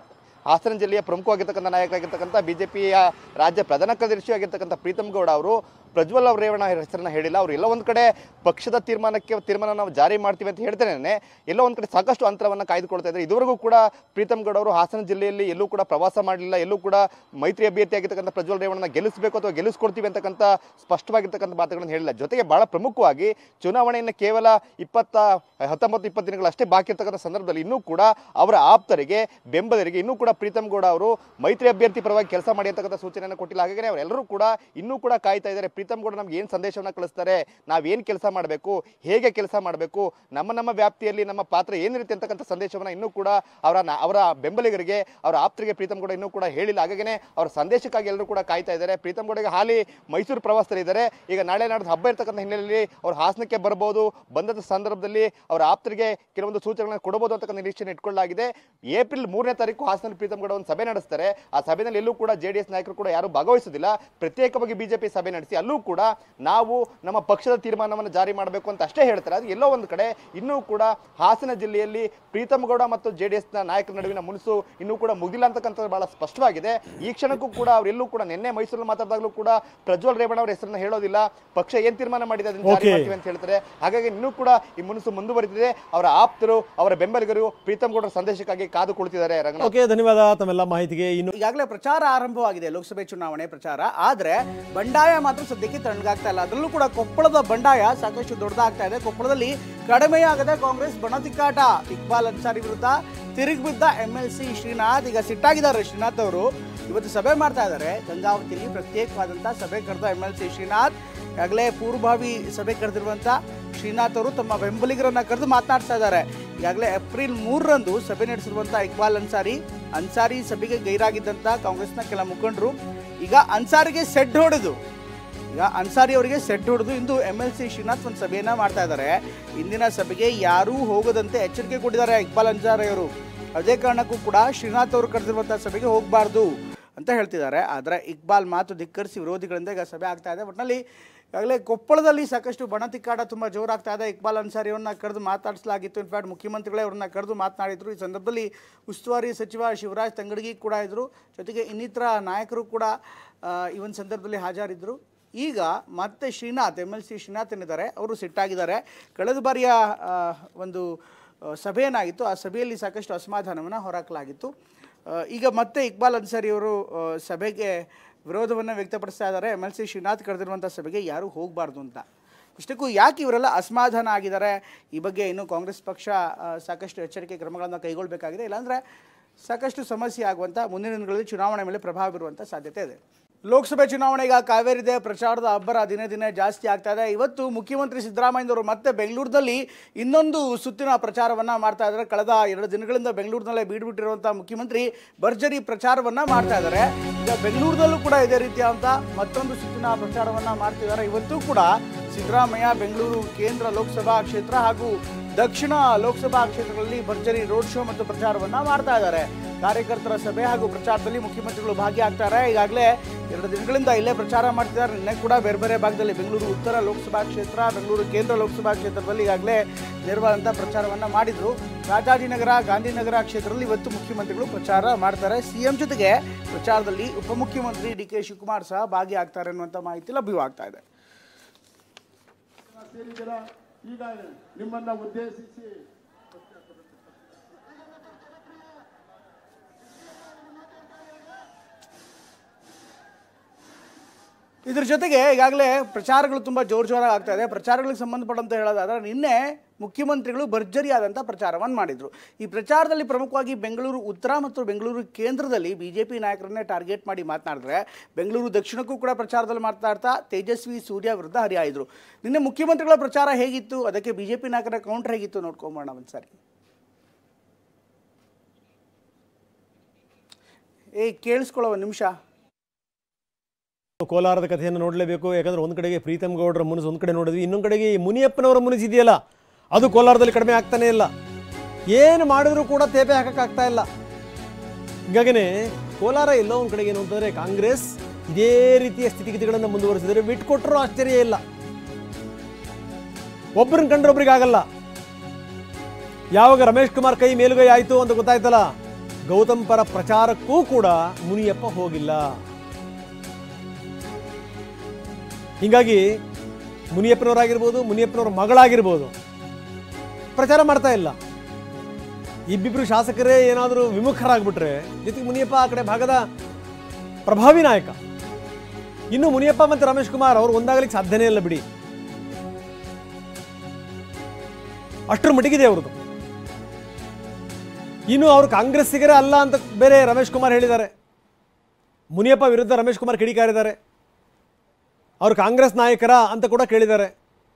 ಹಾಸನ ಜಿಲ್ಲೆಯ ಪ್ರಮುಖವಾಗಿರ್ತಕ್ಕಂಥ ನಾಯಕರಾಗಿರ್ತಕ್ಕಂಥ ಬಿಜೆಪಿಯ ರಾಜ್ಯ ಪ್ರಧಾನ ಕಾರ್ಯದರ್ಶಿ ಆಗಿರ್ತಕ್ಕಂಥ ಪ್ರೀತಮ್ ಗೌಡ ಅವರು ಪ್ರಜ್ವಲ್ ಅವ್ರ ರೇವಣ್ಣ ಹೆಸರನ್ನ ಹೇಳಿಲ್ಲ ಅವರು ಎಲ್ಲ ಒಂದು ಕಡೆ ಪಕ್ಷದ ತೀರ್ಮಾನಕ್ಕೆ ತೀರ್ಮಾನ ನಾವು ಜಾರಿ ಮಾಡ್ತೀವಿ ಅಂತ ಹೇಳ್ತೇನೆ ಎಲ್ಲ ಒಂದು ಕಡೆ ಸಾಕಷ್ಟು ಅಂತರವನ್ನು ಕಾಯ್ದುಕೊಳ್ತಾ ಇದ್ದಾರೆ ಇದುವರೆಗೂ ಕೂಡ ಪ್ರೀತಮ್ ಗೌಡ ಅವರು ಹಾಸನ ಜಿಲ್ಲೆಯಲ್ಲಿ ಎಲ್ಲೂ ಕೂಡ ಪ್ರವಾಸ ಮಾಡಲಿಲ್ಲ ಎಲ್ಲೂ ಕೂಡ ಮೈತ್ರಿ ಅಭ್ಯರ್ಥಿ ಆಗಿರ್ತಕ್ಕಂಥ ಪ್ರಜ್ವಲ್ ರೇವಣ್ಣನ ಗೆಲ್ಲಿಸಬೇಕು ಅಥವಾ ಗೆಲ್ಲಿಸ್ಕೊಡ್ತೀವಿ ಅಂತಕ್ಕಂಥ ಸ್ಪಷ್ಟವಾಗಿರ್ತಕ್ಕಂಥ ಮಾತುಗಳನ್ನು ಹೇಳಿಲ್ಲ ಜೊತೆಗೆ ಬಹಳ ಪ್ರಮುಖವಾಗಿ ಚುನಾವಣೆಯನ್ನು ಕೇವಲ ಇಪ್ಪತ್ತ ಹತ್ತೊಂಬತ್ತು ಇಪ್ಪತ್ತು ದಿನಗಳಷ್ಟೇ ಬಾಕಿ ಇರ್ತಕ್ಕಂಥ ಸಂದರ್ಭದಲ್ಲಿ ಇನ್ನೂ ಕೂಡ ಅವರ ಆಪ್ತರಿಗೆ ಬೆಂಬಲರಿಗೆ ಇನ್ನೂ ಕೂಡ ಪ್ರೀತಮ್ ಗೌಡ ಅವರು ಮೈತ್ರಿ ಅಭ್ಯರ್ಥಿ ಪರವಾಗಿ ಕೆಲಸ ಮಾಡಿ ಅಂತಕ್ಕಂಥ ಸೂಚನೆಯನ್ನು ಕೊಟ್ಟಿಲ್ಲ ಹಾಗಾಗಿ ಅವರೆಲ್ಲರೂ ಕೂಡ ಇನ್ನೂ ಕೂಡ ಕಾಯ್ತಾ ಇದ್ದಾರೆ ಪ್ರೀತಮ್ ಗೌಡ ನಮ್ಗೆ ಏನು ಸಂದೇಶವನ್ನು ಕಳಿಸ್ತಾರೆ ನಾವೇನು ಕೆಲಸ ಮಾಡಬೇಕು ಹೇಗೆ ಕೆಲಸ ಮಾಡಬೇಕು ನಮ್ಮ ನಮ್ಮ ವ್ಯಾಪ್ತಿಯಲ್ಲಿ ನಮ್ಮ ಪಾತ್ರ ಏನಿರುತ್ತೆ ಅಂತಕ್ಕಂಥ ಸಂದೇಶವನ್ನು ಇನ್ನೂ ಕೂಡ ಅವರ ನ- ಅವರ ಬೆಂಬಲಿಗರಿಗೆ ಅವರ ಆಪ್ತರಿಗೆ ಪ್ರೀತಮ್ ಗೌಡ ಇನ್ನೂ ಕೂಡ ಹೇಳಿಲ್ಲ ಹಾಗಾಗಿನೇ ಅವರ ಸಂದೇಶಕ್ಕಾಗಿ ಎಲ್ಲರೂ ಕೂಡ ಕಾಯ್ತಾ ಇದ್ದಾರೆ ಪ್ರೀತಮ್ ಗೌಡಗೆ ಹಾಲಿ ಮೈಸೂರು ಪ್ರವಾಸದಲ್ಲಿದ್ದಾರೆ ಈಗ ನಾಳೆ ನಾಡ್ದು ಹಬ್ಬ ಇರ್ತಕ್ಕಂಥ ಹಿನ್ನೆಲೆಯಲ್ಲಿ ಅವ್ರು ಹಾಸನಕ್ಕೆ ಬರಬಹುದು ಬಂದಂಥ ಸಂದರ್ಭದಲ್ಲಿ ಅವರ ಆಪ್ತರಿಗೆ ಕೆಲವೊಂದು ಸೂಚನೆಗಳನ್ನು ಕೊಡಬಹುದು ಅಂತಕ್ಕಂಥ ನಿರೀಕ್ಷೆ ಇಟ್ಕೊಳ್ಳಲಾಗಿದೆ ಏಪ್ರಿಲ್ ಮೂರನೇ ತಾರೀಕು ಹಾಸನಲ್ಲಿ ಪ್ರೀತಮ್ ಗೌಡ ಒಂದು ಸಭೆ ನಡೆಸ್ತಾರೆ ಆ ಸಭೆಯಲ್ಲಿ ಎಲ್ಲೂ ಕೂಡ ಜೆ ಡಿ ಎಸ್ ನಾಯಕರು ಕೂಡ ಯಾರು ಭಾಗವಹಿಸುವುದಿಲ್ಲ ಪ್ರತ್ಯೇಕವಾಗಿ ಬಿಜೆಪಿ ಸಭೆ ನಡೆಸಿ ಅಲ್ಲೂ ಕೂಡ ನಾವು ನಮ್ಮ ಪಕ್ಷದ ತೀರ್ಮಾನವನ್ನು ಜಾರಿ ಮಾಡಬೇಕು ಅಂತ ಅಷ್ಟೇ ಹೇಳ್ತಾರೆ ಅದು ಎಲ್ಲೋ ಒಂದು ಕಡೆ ಇನ್ನೂ ಕೂಡ ಹಾಸನ ಜಿಲ್ಲೆಯಲ್ಲಿ ಪ್ರೀತಮ್ ಗೌಡ ಮತ್ತು ಜೆ ಡಿ ಎಸ್ನ ನಾಯಕರ ನಡುವಿನ ಮುನಿಸು ಇನ್ನೂ ಕೂಡ ಮುಗಿಲ್ಲ ಅಂತಕ್ಕಂಥದ್ದು ಬಹಳ ಸ್ಪಷ್ಟವಾಗಿದೆ ಈ ಕ್ಷಣಕ್ಕೂ ಕೂಡ ಅವರೆಲ್ಲೂ ಕೂಡ ನಿನ್ನೆ ಮೈಸೂರಲ್ಲಿ ಮಾತಾಡಿದಾಗಲೂ ಕೂಡ ಪ್ರಜ್ವಲ್ ರೇವಣ್ಣ ಅವರ ಹೆಸರನ್ನ ಹೇಳೋದಿಲ್ಲ ಪಕ್ಷ ಏನ್ ತೀರ್ಮಾನ ಮಾಡಿದೆ ಅದನ್ನ ಜಾರಿ Okay. ಮಾಡ್ತೀವಿ ಅಂತ ಹೇಳ್ತಾರೆ ಹಾಗಾಗಿ ಇನ್ನೂ ಕೂಡ ಈ ಮುನಿಸು ಮುಂದುವರಿದಿದೆ ಅವರ ಆಪ್ತರು ಅವರ ಬೆಂಬಲಿಗರು ಪ್ರೀತಮ್ ಗೌಡರ ಸಂದೇಶಕ್ಕಾಗಿ ಕಾದು ಕುಳಿತಿದ್ದಾರೆ ರಂಗನಾಥ್ ಓಕೆ ಧನ್ಯವಾದ ತಮ್ಮೆಲ್ಲ ಮಾಹಿತಿಗೆ ಇನ್ನು ಈಗಾಗಲೇ ಪ್ರಚಾರ ಆರಂಭವಾಗಿದೆ ಲೋಕಸಭೆ ಚುನಾವಣೆ ಪ್ರಚಾರ ಆದ್ರೆ ಬಂಡಾಯ ಮಾತ್ರ ಸದ್ಯಕ್ಕೆ ತಣ್ಣಗಾಗ್ತಾ ಇಲ್ಲ ಅದರಲ್ಲೂ ಕೂಡ ಕೊಪ್ಪಳದ ಬಂಡಾಯ ಸಾಕಷ್ಟು ದೊಡ್ಡದಾಗ್ತಾ ಇದೆ ಕೊಪ್ಪಳದಲ್ಲಿ ಕಡಿಮೆಯಾಗದೆ ಕಾಂಗ್ರೆಸ್ ಬಣತಿಕ್ಕಾಟ ಇಕ್ಬಾಲ್ ಅನ್ಸಾರಿ ವಿರುದ್ಧ ತಿರುಗಿ ಬಿದ್ದ ಎಂ ಎಲ್ ಸಿ ಶ್ರೀನಾಥ್ ಈಗ ಸಿಟ್ಟಾಗಿದ್ದಾರೆ ಶ್ರೀನಾಥ್ ಅವರು ಇವತ್ತು ಸಭೆ ಮಾಡ್ತಾ ಇದ್ದಾರೆ ಗಂಗಾವತಿಯಲ್ಲಿ ಪ್ರತ್ಯೇಕವಾದಂಥ ಸಭೆ ಕರೆದ ಎಂ ಎಲ್ ಸಿ ಶ್ರೀನಾಥ್ ಈಗಾಗಲೇ ಪೂರ್ವಭಾವಿ ಸಭೆ ಕರೆದಿರುವಂಥ ಶ್ರೀನಾಥ್ ಅವರು ತಮ್ಮ ಬೆಂಬಲಿಗರನ್ನ ಕರೆದು ಮಾತನಾಡ್ತಾ ಇದ್ದಾರೆ ಈಗಾಗಲೇ ಏಪ್ರಿಲ್ ಮೂರರಂದು ಸಭೆ ನಡೆಸಿರುವಂಥ ಇಕ್ಬಾಲ್ ಅನ್ಸಾರಿ ಅನ್ಸಾರಿ ಸಭೆಗೆ ಗೈರಾಗಿದ್ದಂಥ ಕಾಂಗ್ರೆಸ್ನ ಕೆಲ ಮುಖಂಡರು ಈಗ ಅನ್ಸಾರಿಗೆ ಸೆಡ್ ಹೊಡೆದು ಈಗ ಅನ್ಸಾರಿ ಅವರಿಗೆ ಸೆಡ್ ಹೊಡೆದು ಇಂದು ಎಮ್ ಎಲ್ ಸಿ ಶ್ರೀನಾಥ್ ಒಂದು ಸಭೆಯನ್ನ ಮಾಡ್ತಾ ಇದ್ದಾರೆ ಇಂದಿನ ಸಭೆಗೆ ಯಾರೂ ಹೋಗದಂತೆ ಎಚ್ಚರಿಕೆ ಕೊಟ್ಟಿದ್ದಾರೆ ಇಕ್ಬಾಲ್ ಅನ್ಸಾರಿ ಅವರು ಅದೇ ಕಾರಣಕ್ಕೂ ಕೂಡ ಶ್ರೀನಾಥ್ ಅವರು ಕರೆದಿರುವಂಥ ಸಭೆಗೆ ಹೋಗಬಾರ್ದು ಅಂತ ಹೇಳ್ತಿದ್ದಾರೆ ಆದರೆ ಇಕ್ಬಾಲ್ ಮಾತು ಧಿಕ್ಕರಿಸಿ ವಿರೋಧಿಗಳಿಂದ ಈಗ ಸಭೆ ಆಗ್ತಾ ಇದೆ ಒಟ್ಟಿನಲ್ಲಿ ಈಗಾಗಲೇ ಕೊಪ್ಪಳದಲ್ಲಿ ಸಾಕಷ್ಟು ಬಣತಿಕ್ಕಾಟ ತುಂಬ ಜೋರಾಗ್ತಾ ಇದೆ ಇಕ್ಬಾಲ್ ಅನ್ಸಾರಿಯವ್ರನ್ನ ಕರೆದು ಮಾತಾಡಿಸಲಾಗಿತ್ತು ಇನ್ಫ್ಯಾಕ್ಟ್ ಮುಖ್ಯಮಂತ್ರಿಗಳೇ ಅವ್ರನ್ನ ಕರೆದು ಮಾತನಾಡಿದ್ರು ಈ ಸಂದರ್ಭದಲ್ಲಿ ಉಸ್ತುವಾರಿ ಸಚಿವ ಶಿವರಾಜ್ ತಂಗಡಗಿ ಕೂಡ ಇದ್ದರು ಜೊತೆಗೆ ಇನ್ನಿತರ ನಾಯಕರು ಕೂಡ ಆ, ಈ ಒಂದು ಸಂದರ್ಭದಲ್ಲಿ ಹಾಜರಿದ್ದರು ಈಗ ಮತ್ತೆ Srinath M L C Srinath ಏನಿದ್ದಾರೆ ಅವರು ಸಿಟ್ಟಾಗಿದ್ದಾರೆ ಕಳೆದ ಬಾರಿಯ ಆ, ಒಂದು ಆ, ಸಭೆ ಏನಾಗಿತ್ತು ಆ ಸಭೆಯಲ್ಲಿ ಸಾಕಷ್ಟು ಅಸಮಾಧಾನವನ್ನು ಹೊರಹಾಕಲಾಗಿತ್ತು ಆ, ಈಗ ಮತ್ತೆ ಇಕ್ಬಾಲ್ ಅನ್ಸಾರಿ ಅವರು ಆ, ಸಭೆಗೆ ವಿರೋಧವನ್ನು ವ್ಯಕ್ತಪಡಿಸ್ತಾ ಇದ್ದಾರೆ ಎಮ್ ಎಲ್ ಸಿ ಶ್ರೀನಾಥ್ ಕರೆದಿರುವಂಥ ಸಭೆಗೆ ಯಾರೂ ಹೋಗಬಾರ್ದು ಅಂತ ಇಷ್ಟಕ್ಕೂ ಯಾಕೆ ಇವರೆಲ್ಲ ಅಸಮಾಧಾನ ಆಗಿದ್ದಾರೆ ಈ ಬಗ್ಗೆ ಇನ್ನು ಕಾಂಗ್ರೆಸ್ ಪಕ್ಷ ಆ, ಸಾಕಷ್ಟು ಎಚ್ಚರಿಕೆ ಕ್ರಮಗಳನ್ನು ಕೈಗೊಳ್ಳಬೇಕಾಗಿದೆ ಇಲ್ಲಾಂದರೆ ಸಾಕಷ್ಟು ಸಮಸ್ಯೆ ಆಗುವಂಥ ಮುಂದಿನ ದಿನಗಳಲ್ಲಿ ಚುನಾವಣೆ ಮೇಲೆ ಪ್ರಭಾವ ಬೀರುವಂಥ ಸಾಧ್ಯತೆ ಇದೆ ಲೋಕಸಭೆ ಚುನಾವಣೆ ಈಗ ಕಾವೇರಿದೆ ಪ್ರಚಾರದ ಅಬ್ಬರ ದಿನೇ ದಿನೇ ಜಾಸ್ತಿ ಆಗ್ತಾ ಇದೆ ಇವತ್ತು ಮುಖ್ಯಮಂತ್ರಿ ಸಿದ್ದರಾಮಯ್ಯನವರು ಮತ್ತೆ ಬೆಂಗಳೂರಿನಲ್ಲಿ ಇನ್ನೊಂದು ಸುತ್ತಿನ ಪ್ರಚಾರವನ್ನ ಮಾಡ್ತಾ ಇದ್ದಾರೆ ಕಳೆದ ಎರಡು ದಿನಗಳಿಂದ ಬೆಂಗಳೂರಿನಲ್ಲೇ ಬೀಡ್ಬಿಟ್ಟಿರುವಂಥ ಮುಖ್ಯಮಂತ್ರಿ ಭರ್ಜರಿ ಪ್ರಚಾರವನ್ನ ಮಾಡ್ತಾ ಇದ್ದಾರೆ ಈಗ ಬೆಂಗಳೂರಿನಲ್ಲೂ ಕೂಡ ಇದೇ ರೀತಿಯಾದಂಥ ಮತ್ತೊಂದು ಸುತ್ತಿನ ಪ್ರಚಾರವನ್ನ ಮಾಡ್ತಿದ್ದಾರೆ ಇವತ್ತು ಕೂಡ ಸಿದ್ದರಾಮಯ್ಯ ಬೆಂಗಳೂರು ಕೇಂದ್ರ ಲೋಕಸಭಾ ಕ್ಷೇತ್ರ ಹಾಗೂ ದಕ್ಷಿಣ ಲೋಕಸಭಾ ಕ್ಷೇತ್ರಗಳಲ್ಲಿ ಭರ್ಜರಿ ರೋಡ್ ಶೋ ಮತ್ತು ಪ್ರಚಾರವನ್ನ ಮಾಡ್ತಾ ಇದ್ದಾರೆ ಕಾರ್ಯಕರ್ತರ ಸಭೆ ಹಾಗೂ ಪ್ರಚಾರದಲ್ಲಿ ಮುಖ್ಯಮಂತ್ರಿಗಳು ಭಾಗಿಯಾಗ್ತಾರೆ ಈಗಾಗಲೇ ಎರಡು ದಿನಗಳಿಂದ ಇಲ್ಲೇ ಪ್ರಚಾರ ಮಾಡ್ತಿದ್ದಾರೆ ನಿನ್ನೆ ಕೂಡ ಬೇರೆ ಬೇರೆ ಭಾಗದಲ್ಲಿ ಬೆಂಗಳೂರು ಉತ್ತರ ಲೋಕಸಭಾ ಕ್ಷೇತ್ರ ಬೆಂಗಳೂರು ಕೇಂದ್ರ ಲೋಕಸಭಾ ಕ್ಷೇತ್ರದಲ್ಲಿ ಈಗಾಗಲೇ ನೇರವಾದಂಥ ಪ್ರಚಾರವನ್ನ ಮಾಡಿದ್ರು ರಾಜಾಜಿನಗರ ಗಾಂಧಿನಗರ ಕ್ಷೇತ್ರದಲ್ಲಿ ಇವತ್ತು ಮುಖ್ಯಮಂತ್ರಿಗಳು ಪ್ರಚಾರ ಮಾಡ್ತಾರೆ ಸಿಎಂ ಜೊತೆಗೆ ಪ್ರಚಾರದಲ್ಲಿ ಉಪಮುಖ್ಯಮಂತ್ರಿ ಡಿ ಕೆ ಶಿವಕುಮಾರ್ ಸಹ ಭಾಗಿಯಾಗ್ತಾರೆ ಅನ್ನುವಂಥ ಮಾಹಿತಿ ಲಭ್ಯವಾಗ್ತಾ ಇದೆ ಸೇರಿದ್ದೀರಾ ಈಗ ನಿಮ್ಮನ್ನ ಉದ್ದೇಶಿಸಿ ಇದ್ರ ಜೊತೆಗೆ ಈಗಾಗಲೇ ಪ್ರಚಾರಗಳು ತುಂಬ ಜೋರು ಜೋರಾಗಿ ಆಗ್ತಾ ಇದೆ ಪ್ರಚಾರಗಳಿಗೆ ಸಂಬಂಧಪಟ್ಟಂತೆ ಹೇಳೋದಾದ್ರೆ ನಿನ್ನೆ ಮುಖ್ಯಮಂತ್ರಿಗಳು ಭರ್ಜರಿಯಾದಂಥ ಪ್ರಚಾರವನ್ನು ಮಾಡಿದರು ಈ ಪ್ರಚಾರದಲ್ಲಿ ಪ್ರಮುಖವಾಗಿ ಬೆಂಗಳೂರು ಉತ್ತರ ಮತ್ತು ಬೆಂಗಳೂರು ಕೇಂದ್ರದಲ್ಲಿ ಬಿ ಜೆ ಪಿ ನಾಯಕರನ್ನೇ ಟಾರ್ಗೆಟ್ ಮಾಡಿ ಮಾತನಾಡಿದ್ರೆ ಬೆಂಗಳೂರು ದಕ್ಷಿಣಕ್ಕೂ ಕೂಡ ಪ್ರಚಾರದಲ್ಲಿ ಮಾತನಾಡ್ತಾ ತೇಜಸ್ವಿ ಸೂರ್ಯ ವಿರುದ್ಧ ಹರಿಯಾಯಿದ್ರು ನಿನ್ನೆ ಮುಖ್ಯಮಂತ್ರಿಗಳ ಪ್ರಚಾರ ಹೇಗಿತ್ತು ಅದಕ್ಕೆ ಬಿ ಜೆ ಪಿ ನಾಯಕರ ಕೌಂಟರ್ ಹೇಗಿತ್ತು ನೋಡ್ಕೊಂಬೋಣ ಒಂದ್ಸರಿ ಏ ಕೇಳಿಸ್ಕೊಳ್ಳೋ ಒಂದು ನಿಮಿಷ ಕೋಲಾರದ ಕಥೆಯನ್ನು ನೋಡಲೇಬೇಕು ಯಾಕಂದ್ರೆ ಒಂದು ಕಡೆಗೆ ಪ್ರೀತಮ್ ಗೌಡರ ಮುನಿಸು ಒಂದು ಕಡೆ ನೋಡಿದ್ವಿ ಇನ್ನೊಂದು ಕಡೆಗೆ ಈ ಮುನಿಯಪ್ಪನವರ ಮುನಿಸು ಇದೆಯಲ್ಲ ಅದು ಕೋಲಾರದಲ್ಲಿ ಕಡಿಮೆ ಆಗ್ತಾನೆ ಇಲ್ಲ ಏನು ಮಾಡಿದ್ರು ಕೂಡ ತೇಪೆ ಹಾಕಕ್ಕಾಗ್ತಾ ಇಲ್ಲ ಹೀಗಾಗಿನೇ ಕೋಲಾರ ಎಲ್ಲೋ ಒಂದು ಕಡೆಗೆ ಏನು ಅಂತಂದರೆ ಕಾಂಗ್ರೆಸ್ ಇದೇ ರೀತಿಯ ಸ್ಥಿತಿಗತಿಗಳನ್ನು ಮುಂದುವರಿಸಿದರೆ ಬಿಟ್ಕೊಟ್ರೂ ಆಶ್ಚರ್ಯ ಇಲ್ಲ ಒಬ್ಬರನ್ನ ಕಂಡ್ರೆ ಒಬ್ರಿಗೆ ಆಗಲ್ಲ ಯಾವಾಗ ರಮೇಶ್ ಕುಮಾರ್ ಕೈ ಮೇಲುಗೈ ಆಯಿತು ಅಂತ ಗೊತ್ತಾಯ್ತಲ್ಲ ಗೌತಮ್ ಪರ ಪ್ರಚಾರಕ್ಕೂ ಕೂಡ ಮುನಿಯಪ್ಪ ಹೋಗಿಲ್ಲ ಹೀಗಾಗಿ ಮುನಿಯಪ್ಪನವರಾಗಿರ್ಬೋದು ಮುನಿಯಪ್ಪನವರ ಮಗಳಾಗಿರ್ಬೋದು ಪ್ರಚಾರ ಮಾಡ್ತಾ ಇಲ್ಲ ಇಬ್ಬಿಬ್ರು ಶಾಸಕರೇ ಏನಾದರೂ ವಿಮುಖರಾಗ್ಬಿಟ್ರೆ ಜೊತೆಗೆ ಮುನಿಯಪ್ಪ ಆ ಕಡೆ ಭಾಗದ ಪ್ರಭಾವಿ ನಾಯಕ ಇನ್ನು ಮುನಿಯಪ್ಪ ಮತ್ತು ರಮೇಶ್ ಕುಮಾರ್ ಅವರು ಒಂದಾಗಲಿಕ್ಕೆ ಸಾಧ್ಯನೇ ಇಲ್ಲ ಬಿಡಿ ಅಷ್ಟರ ಮಟ್ಟಿಗಿದೆ ಅವ್ರದ್ದು ಇನ್ನು ಅವರು ಕಾಂಗ್ರೆಸ್ಸಿಗರೇ ಅಲ್ಲ ಅಂತ ಬೇರೆ ರಮೇಶ್ ಕುಮಾರ್ ಹೇಳಿದ್ದಾರೆ ಮುನಿಯಪ್ಪ ವಿರುದ್ಧ ರಮೇಶ್ ಕುಮಾರ್ ಕಿಡಿಕಾರಿದ್ದಾರೆ ಅವರು ಕಾಂಗ್ರೆಸ್ ನಾಯಕರ ಅಂತ ಕೂಡ ಕೇಳಿದ್ದಾರೆ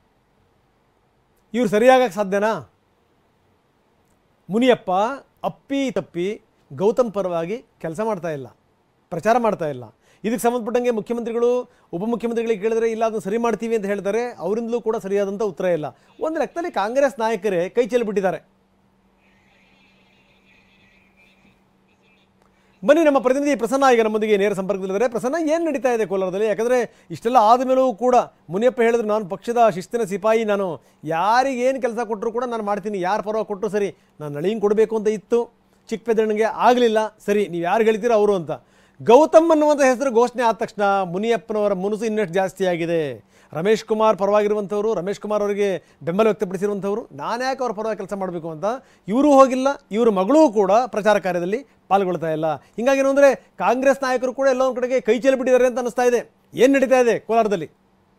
ಇವ್ರು ಸರಿಯಾಗಕ್ಕೆ ಸಾಧ್ಯನಾ ಮುನಿಯಪ್ಪ ಅಪ್ಪಿ ತಪ್ಪಿ ಗೌತಮ್ ಪರವಾಗಿ ಕೆಲಸ ಮಾಡ್ತಾ ಇಲ್ಲ ಪ್ರಚಾರ ಮಾಡ್ತಾ ಇಲ್ಲ ಇದಕ್ಕೆ ಸಂಬಂಧಪಟ್ಟಂಗೆ ಮುಖ್ಯಮಂತ್ರಿಗಳು ಉಪಮುಖ್ಯಮಂತ್ರಿಗಳಿಗೆ ಕೇಳಿದ್ರೆ ಇಲ್ಲ ಅದನ್ನು ಸರಿ ಮಾಡ್ತೀವಿ ಅಂತ ಹೇಳ್ತಾರೆ ಅವರಿಂದಲೂ ಕೂಡ ಸರಿಯಾದಂಥ ಉತ್ತರ ಇಲ್ಲ ಒಂದು ಲೆಕ್ಕದಲ್ಲಿ ಕಾಂಗ್ರೆಸ್ ನಾಯಕರೇ ಕೈ ಚೆಲ್ಲಿಬಿಟ್ಟಿದ್ದಾರೆ ಬನ್ನಿ ನಮ್ಮ ಪ್ರತಿನಿಧಿ ಪ್ರಸನ್ನ ಈಗ ನಮ್ಮೊಂದಿಗೆ ನೇರ ಸಂಪರ್ಕದಲ್ಲಿದ್ದಾರೆ ಪ್ರಸನ್ನ ಏನು ನಡೀತಾ ಇದೆ ಕೋಲಾರದಲ್ಲಿ ಯಾಕಂದರೆ ಇಷ್ಟೆಲ್ಲ ಆದಮೇಲೂ ಕೂಡ ಮುನಿಯಪ್ಪ ಹೇಳಿದ್ರು ನಾನು ಪಕ್ಷದ ಶಿಸ್ತಿನ ಸಿಪಾಯಿ ನಾನು ಯಾರಿಗೆ ಏನು ಕೆಲಸ ಕೊಟ್ಟರು ಕೂಡ ನಾನು ಮಾಡ್ತೀನಿ ಯಾರು ಪರವಾಗಿ ಕೊಟ್ಟರು ಸರಿ ನಾನು ನಳಿಂಗ್ ಕೊಡಬೇಕು ಅಂತ ಇತ್ತು ಚಿಕ್ಕ ಪೆದ್ದಣ್ಣಗೆ ಆಗಲಿಲ್ಲ ಸರಿ ನೀವು ಯಾರು ಹೇಳ್ತೀರೋ ಅವರು ಅಂತ ಗೌತಮ್ ಅನ್ನುವಂಥ ಹೆಸರು ಘೋಷಣೆ ಆದ ತಕ್ಷಣ ಮುನಿಯಪ್ಪನವರ ಮುನಸು ಇನ್ನಷ್ಟು ಜಾಸ್ತಿ ಆಗಿದೆ ರಮೇಶ್ ಕುಮಾರ್ ಪರವಾಗಿರುವಂಥವ್ರು ರಮೇಶ್ ಕುಮಾರ್ ಅವರಿಗೆ ಬೆಂಬಲ ವ್ಯಕ್ತಪಡಿಸಿರುವಂಥವ್ರು ನಾನು ಯಾಕೆ ಅವ್ರ ಪರವಾಗಿ ಕೆಲಸ ಮಾಡಬೇಕು ಅಂತ ಇವರು ಹೋಗಿಲ್ಲ ಇವ್ರ ಮಗಳೂ ಕೂಡ ಪ್ರಚಾರ ಕಾರ್ಯದಲ್ಲಿ ಪಾಲ್ಗೊಳ್ತಾ ಇಲ್ಲ ಹಿಂಗಾಗಿ ಏನು ಅಂದರೆ ಕಾಂಗ್ರೆಸ್ ನಾಯಕರು ಕೂಡ ಎಲ್ಲ ಒಂದು ಕಡೆಗೆ ಕೈ ಚೆಲ್ಲಿಬಿಟ್ಟಿದ್ದಾರೆ ಅಂತ ಅನಿಸ್ತಾ ಇದೆ ಏನು ನಡೀತಾ ಇದೆ ಕೋಲಾರದಲ್ಲಿ